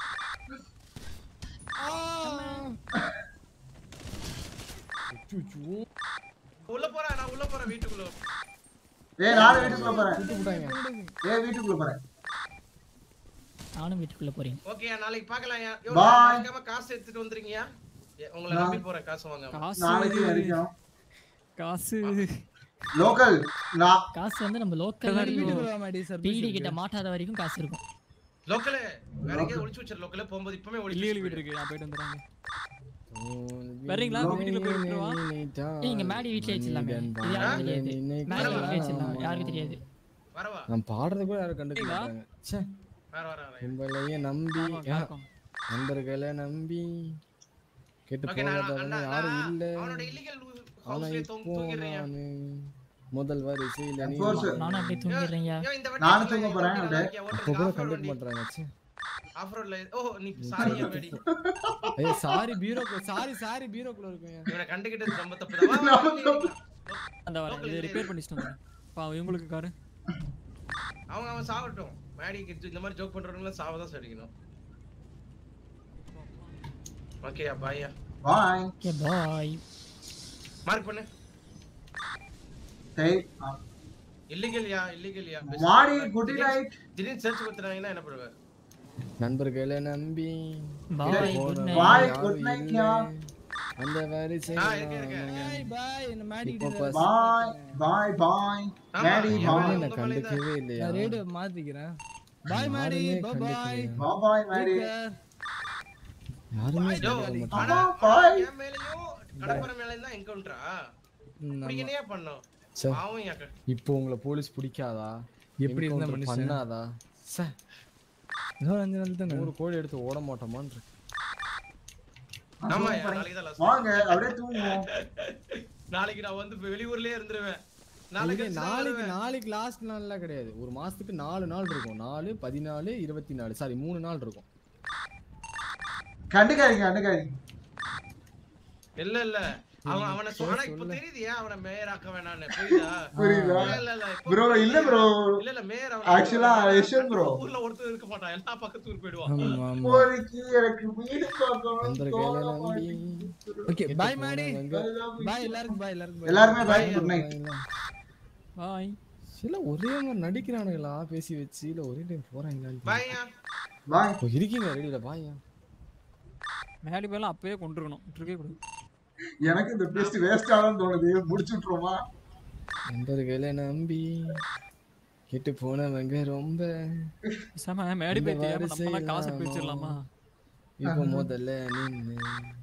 உள்ள போறேன் நான் உள்ள போறேன் வீட்டுக்குள்ள ஏய் நானும் வீட்டுக்குள்ள போறேன் விட்டு விட்டாங்க ஏய் வீட்டுக்குள்ள போறேன் நானும் வீட்டுக்குள்ள போறேன் ஓகே நாளைக்கு பார்க்கலாம்யா Bye. மறக்காம காசு எடுத்துட்டு வந்துருங்கயா ஏ, உங்களை நம்பி போறேன் காசு வாங்க காசு நாளைக்கு அடிக்கும் காசு லோக்கல் நான் காசு வந்து நம்ம லோக்கல் வீட்டுக்குள்ள வா மேடி சார் பிடி கிட்ட மாட்டாத வரைக்கும் காசு இருக்கும் லோக்கலே வேற எங்கேயும் ஒளிச்சு வச்சிரு லோக்கலே போகும்போது இப்பவே ஒளிச்சு இல்லீகல் வச்சிரு வீடு இருக்கு நான் போயிட்டு வந்துடுறாங்க வர்றீங்களா? வீட்டுக்குள்ள போய் விட்டுருவா? ஏய், இங்க மேடி வீட்லயே வச்சிடலாமே. இது யாருக்கும் தெரியாது. மேடி வீட்லயே வச்சிடலாம். யாருக்கும் தெரியாது. வரவா நான் பாடுறது கூட யாரும் கண்டுக்க சரிங்களா? மாட்டாங்க ச்சே வர வர வர உங்களையே நம்பி ஆமா, ஆ, வணக்கம். நண்பர்களை நம்பி கேட்டு ஓகே நான் போகாதவங்க அண்ணா யாரும் நான் இல்ல அவனோட இல்லீகல் ஆனா ஹவுஸ்லயே இப்போ தூங்கிடுறேன் நானு முதல் வரிசையில நீ Of course. நானும் அப்படியே தூங்கிடுறேன்யா. ஏன் இந்த நானும் தூங்க போறேன், அப்படியே. அப்ப கூட கண்டுக்க மாட்டாங்க ச்சே. ஆஃப் ரோட்ல ஓ நீ சாரியா மேடி ஐயா சாரி பீரோக்குள்ள சாரி சாரி பீரோக்குள்ள இருக்குங்க இவனை கண்டுக்கிட்டது ரொம்ப தப்பு தான் வா, வா, வா, வா. அந்த வரேன் இதை ரிப்பேர் பண்ணிட்டு வந்துடுறேன் பா இவங்களுக்கு காரு அவங்க அவன் சாவட்டும் மேடிக்கு இந்த மாதிரி ஜோக் பண்றவங்கள சாவ தான் அடிக்கணும் ஓகேயா பாய்யா பாய் ஓகே பாய் மார்க் பண்ணு சரி ஆ. இல்லீகல்யா இல்லீகல்யா மாடி குட் நைட் திடீர்னு சர்ச் கொடுத்துறாங்கன்னா என்ன பண்ணுவ நண்பர்களை நம்பி பாய் கேட்டு குட் போனவங்க நைட் Bye, யாரும் good night, இல்ல. யா. அந்த வரிசையில ஆ இருக்க இருக்க இருக்க பாய் பாய் என்ன மேடி இப்போ கிட்ட பஸ் பாய் பாய் பாய் ஆமா, மேடி எவன் பாய் என்ன உங்க மேல தான் கண்டுக்கவே இல்லையா நான் ரேடியோ மாத்திக்கிறேன் பாய் மேடி யாருமே பாய் கண்டுக்கலையா? பாய் மேடி யாருமே யோ, கண்டுக்க மாட்டாங்க ஆனா ஆமா, பாய். என் மேலயும் கடற்பரை மேலயும் தான் என்கவுண்டரா இப்படி என்னையா பண்ணோம் ச்சே. பாவம் யாக்க இப்போ உங்களை போலீஸ் பிடிக்காதா எப்படி இருந்தா Encounter மனுஷன்? பண்ணாதா சே இன்னொரு அஞ்சு நாள் தானே நூறு கோடி எடுத்து ஓட மாட்டோமான்னு இருக்கு. ஆமா நாளைக்கு தான் last. வாங்க அப்படியே தூங்குவோம் நாளைக்கு நான் வந்து இப்ப வெளியூர்லயே இருந்துருவேன் நாளைக்கு இல்லைங்க, நாளைக்கு நாளைக்கு லாஸ்ட் நாள்லாம் கிடையாது ஒரு மாசத்துக்கு நாலு நாள் இருக்கும் நாலு பதினாலு இருபத்தி நாலு சாரி மூணு நாள் இருக்கும் கண்டுக்காதீங்க கண்டுக்காதீங்க இல்ல இல்ல அவன் அவனை சொ- ஆனா இப்ப தெரியுது ஏன் அவனை மேயர் ஆக்க வேணாம்னு புரியுதா புரியுதா இல்ல, இல்ல, இல்ல, இப்ப ப்ரோ இல்ல ப்ரோ இல்ல இல்ல மேயர் Actually, யஷ்வந்த் bro. ஊர்ல ஒருத்தர் இருக்க மாட்டான் எல்லா பக்கத்து ஊர் போயிடுவான் ஆமா ஆமா இப்போதைக்கு எனக்கு வீடு பார்க்கணும் நண்பர்களை தோண நம்பி மாட்டேங்குது. ஓகே கெட்டு பாய் மேடி போனவங்க பாய் எல்லாருக்கும் பாய் எல்லாருக்கும் bye. எல்லாருமே பாய் குட் நைட் பாய் இல்ல ஒரே மாதிரி நடிக்கிறானுங்களா பேசி வச்சு இல்ல ஒரே டைம் போறாங்களான்னு பாய்யா பாய் இப்போ இருக்கீங்க ரெடியில பாயா மேடி பேர்லாம் அப்பயே கொண்டிருக்கணும் விட்டுருக்கே கூடாது எனக்கு இந்த பேஸ்ட் வேஸ்ட் ஆகும் தோணுது முடிச்சு விட்டுருமா நண்பர்களை நம்பி கெட்டு போனவங்க ரொம்ப சாம மேடி இந்த போய் தெரியாம நம்மளா வரிசையில காசை பிரிச்சிடலாமா இப்போ முதல்ல நின்னு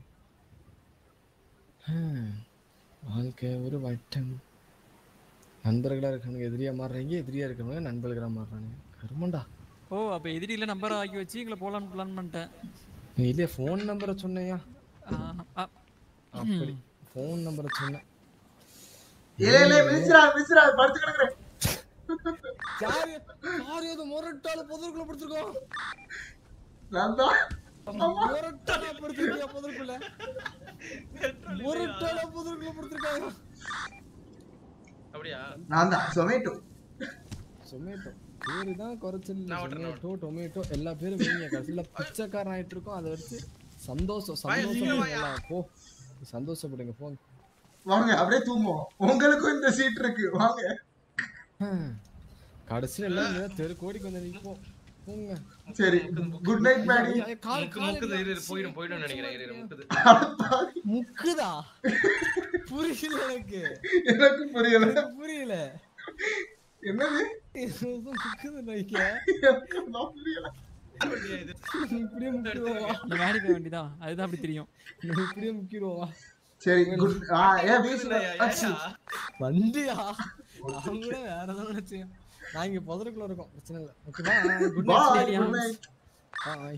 ஹம், வாழ்க்கை ஒரு வட்டம் நண்பர்களா இருக்கானுங்க எதிரியா மாறுறாங்க எதிரியா இருக்கிறவங்க நண்பர்களா மாறுறானுங்க கருமண்டா ஓ அப்ப எதிரில நம்பர் ஆக்கி வச்சு எங்களை போலான்னு பிளான் பண்ணிட்டேன் நீ இல்லையா ஃபோன் நம்பரை சொன்னையா ஆ, ஆ, அப்படி ஃபோன் நம்பரை சொன்னேன் இல்ல இல்ல மிஸ்ரா மிஸ்ரா படுத்து கிடக்குறேன் யாரு யாரு ஏதோ முரட்டால புதருக்குள்ள படுத்திருக்கோம் நான் தான் முரட்டால படுத்திருக்கியா புதருக்குள்ள முரட்டால புதருக்குள்ள படுத்திருக்காங்க அப்படியா நான் தான் சொமேட்டோ சொமேட்டோ பேரு தான் குறைச்சல் நான் விட்டுறேன், நான் சொமேட்டோ டொமேட்டோ எல்லா பேரும் வீங்க கடைசியில் பிச்சைக்காரன் ஆயிட்டு இருக்கோம் அதை வச்சு சந்தோஷம் வாயா, சந்தோஷம் சீக்கிரம் வாயா. எல்லாம் போ சந்தோஷப்படுங்க போங்க வாங்க அப்படியே தூங்குவோம் உங்களுக்கும் இந்த சீட் இருக்கு வாங்க கடைசியில் எல்லாம் இந்த தெரு கோடிக்கு வந்து நிற்போம் போங்க சரி குட் நைட் மேடி ஐயா, கால் முக்கு கால் முக்குது இரு இரு, போயிடும் போயிடும் நினைக்கிறேன் இரு, இரு, முக்குது முக்குதா புரியல எனக்கு எனக்கு புரியல எனக்கு புரியல என்னது முக்குதுன்னு வைக்க. நான் புரியல. இப்படியே முக்கிடுவோம் இந்த மேடி போய் வேண்டியதா அதுதான் அப்படி தெரியும் இப்படியே முக்கிடுவோம் சரி குட் ஆ ஏன் வீசுல வண்டியா நான் கூட வேற ஏதோ நினைச்சேன் நான் இங்க புதருக்குள்ள இருக்கோம் பிரச்சனை இல்ல ஓகேவா good Bye, night good night. Bye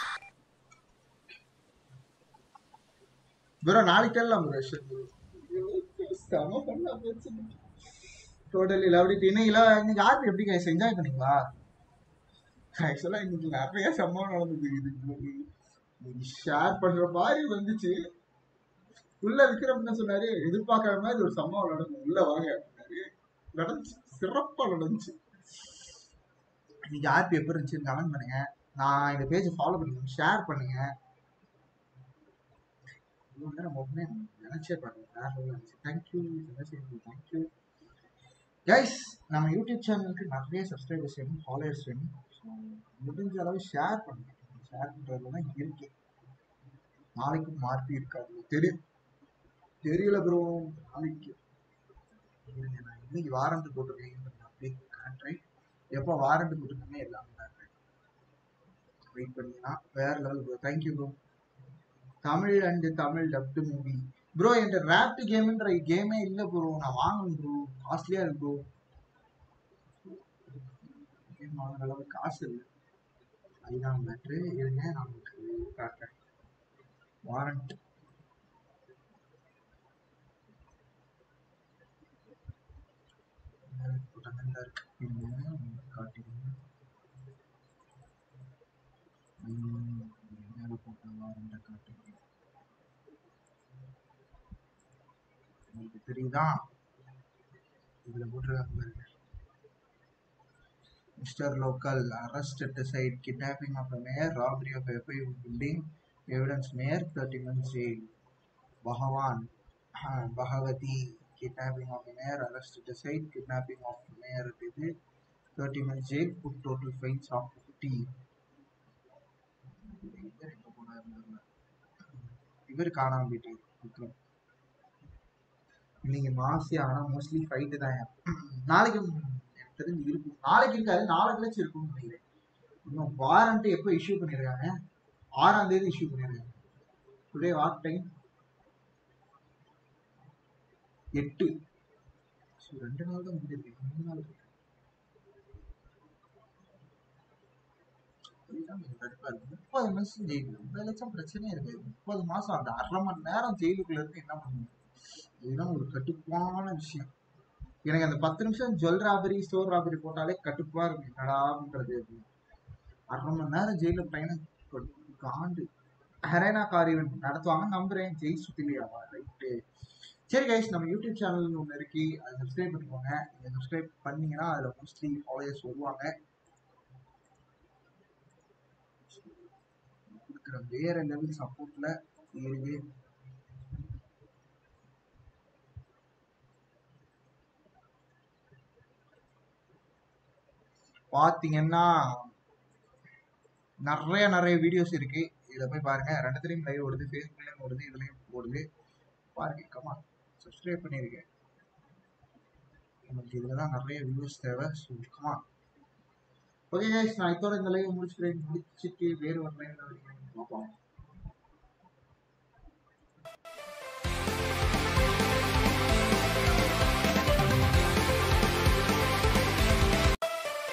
bro நாளைக்கு தெரியலாம் ப்ரோ செம பண்ணா போச்சு டோட்டலி லவ் இட் இன்னைக்கு இல்ல இன்னைக்கு ஆர்பி எப்படி கைஸ் என்ஜாய் பண்ணீங்களா ஆக்சுவலா இன்னைக்கு நிறைய சம்பவம் நடந்தது இது ஷேர் பண்ற மாதிரி வந்துச்சு உள்ள விக்ரம் என்ன சொன்னாரு எதிர்பார்க்காத மாதிரி ஒரு சம்பவம் நடக்கும் உள்ள வாங்க அப்படின்னாரு. நடந்துச்சு சிறப்பா நடந்துச்சு இன்னைக்கு ஆர்பி எப்படி இருந்துச்சுன்னு கமெண்ட் பண்ணுங்க நான் இந்த பேஜை ஃபாலோ பண்ணுங்க ஷேர் பண்ணுங்க இவ்வளவு நேரம் ஒண்ணே நினைச்சே பாருங்க வேற level இருந்துச்சு தேங்க்யூ தேங்க்யூ கைஸ் நம்ம யூடியூப் சேனலுக்கு நிறைய சப்ஸ்கிரைபர்ஸ் வேணும் ஃபாலோவர்ஸ் வேணும் ஸோ முடிஞ்ச அளவு ஷேர் பண்ணுங்க ஷேர் பண்றதுல தான் இருக்கு நாளைக்கு மார்பி இருக்காது தெரியும் தெரியல ப்ரோ நாளைக்கு இருங்க நான் இன்னைக்கு வாரண்ட் போட்டிருக்கேன் அப்படியே காட்டுறேன் எப்போ வாரண்ட் போட்டிருக்கேன்னு எல்லாமே காட்டுறேன் வெயிட் பண்ணீங்கன்னா வேற level bro thank you bro Tamil and Tamil dubbed movie bro என்கிட்ட ரேப்ட் கேம்ன்ற கேமே இல்லை ப்ரோ நான் வாங்கணும் ப்ரோ காஸ்ட்லியா இருக்கு ப்ரோ கேம் வாங்குற அளவுக்கு காசு இல்லை அதுதான் மேட்ரு இருங்க நான் உங்களுக்கு காட்டுறேன் வாரண்ட் போட்டாங்க இருக்கு இருங்க உங்களுக்கு காட்டுறேன் ம், மேல போட்ட வாரண்ட காட்டுறேன் உங்களுக்கு தெரியுதா இதுல போட்டிருக்காங்க பாருங்க mister local arrest at site kidnapping of a mayor robbery of a FIU building evidence mayor 30 months jail பகவான் Bhagavathi kidnapping of a mayor arrest at site kidnapping of mayor இது 30 months jail put total fines of 50 இவர் எங்க போனாருன்னு இவர் காணாம போயிட்டு விக்ரம் இன்னைக்கு மாசி ஆனா mostly fight தான் நாளைக்கு எனக்கு தெரிஞ்சு இருக்கும் நாளைக்கு இருக்காது நாளை கழிச்சு இருக்கும்னு நினைக்கிறேன் இன்னும் வாரண்ட் எப்போ இஷ்யூ பண்ணிருக்காங்க ஆறாம் தேதி இஷ்யூ பண்ணிருக்காங்க டுடே வாட் டைம் எட்டு So, ரெண்டு நாள் தான் முடிஞ்சிருக்கு மூணு நாள் இருக்கு இதுதான் கொஞ்சம் கடுப்பா இருக்கு. முப்பது மாசம் ஜெயிலு முப்பது லட்சம் பிரச்சனையே இருக்காது முப்பது மாசம் அந்த அரை மணி நேரம் ஜெயிலுக்குள்ள இருந்து என்ன பண்ணுவீங்க இதுதான் ஒரு கட்டுப்பான விஷயம் எனக்கு அந்த பத்து நிமிஷம் ஜுவல் ராபரி ஸ்டோர் ராபரி போட்டாலே கட்டுப்பா இருக்கு என்னடான்றது அப்படின்னு அரை மணி நேரம் ஜெயில பயணம் கட்டு- காண்டு ஹரேனா காரியவன் நடத்துவாங்க நம்புறேன் ஜெய் சுத்திலியாவா ரைட்டு சரி கைஸ் நம்ம யூடியூப் சேனல் ஒன்று இருக்கு அதை சப்ஸ்கிரைப் பண்ணிக்கோங்க நீங்கள் சப்ஸ்கிரைப் பண்ணீங்கன்னா அதில் மோஸ்ட்லி ஃபாலோயர்ஸ் வருவாங்க கொடுக்குற வேற லெவல் சப்போர்ட்ல இருக்கு பாத்தீங்கன்னா நிறைய நிறைய வீடியோஸ் இருக்கு இதை போய் பாருங்க ரெண்டுத்துலயும் லைவ் ஓடுது ஃபேஸ்புக்லயும் ஓடுது இதுலயும் ஓடுது பாருங்க கமா சப்ஸ்கிரைப் பண்ணிருக்கேன் நமக்கு இதுல தான் நிறைய வியூஸ் தேவை ஸோ கமா ஓகே கைஸ் நான் இதோட இந்த லைவ் முடிச்சுக்கிறேன் முடிச்சுட்டு வேறு ஒரு லைவ்ல பார்ப்போம்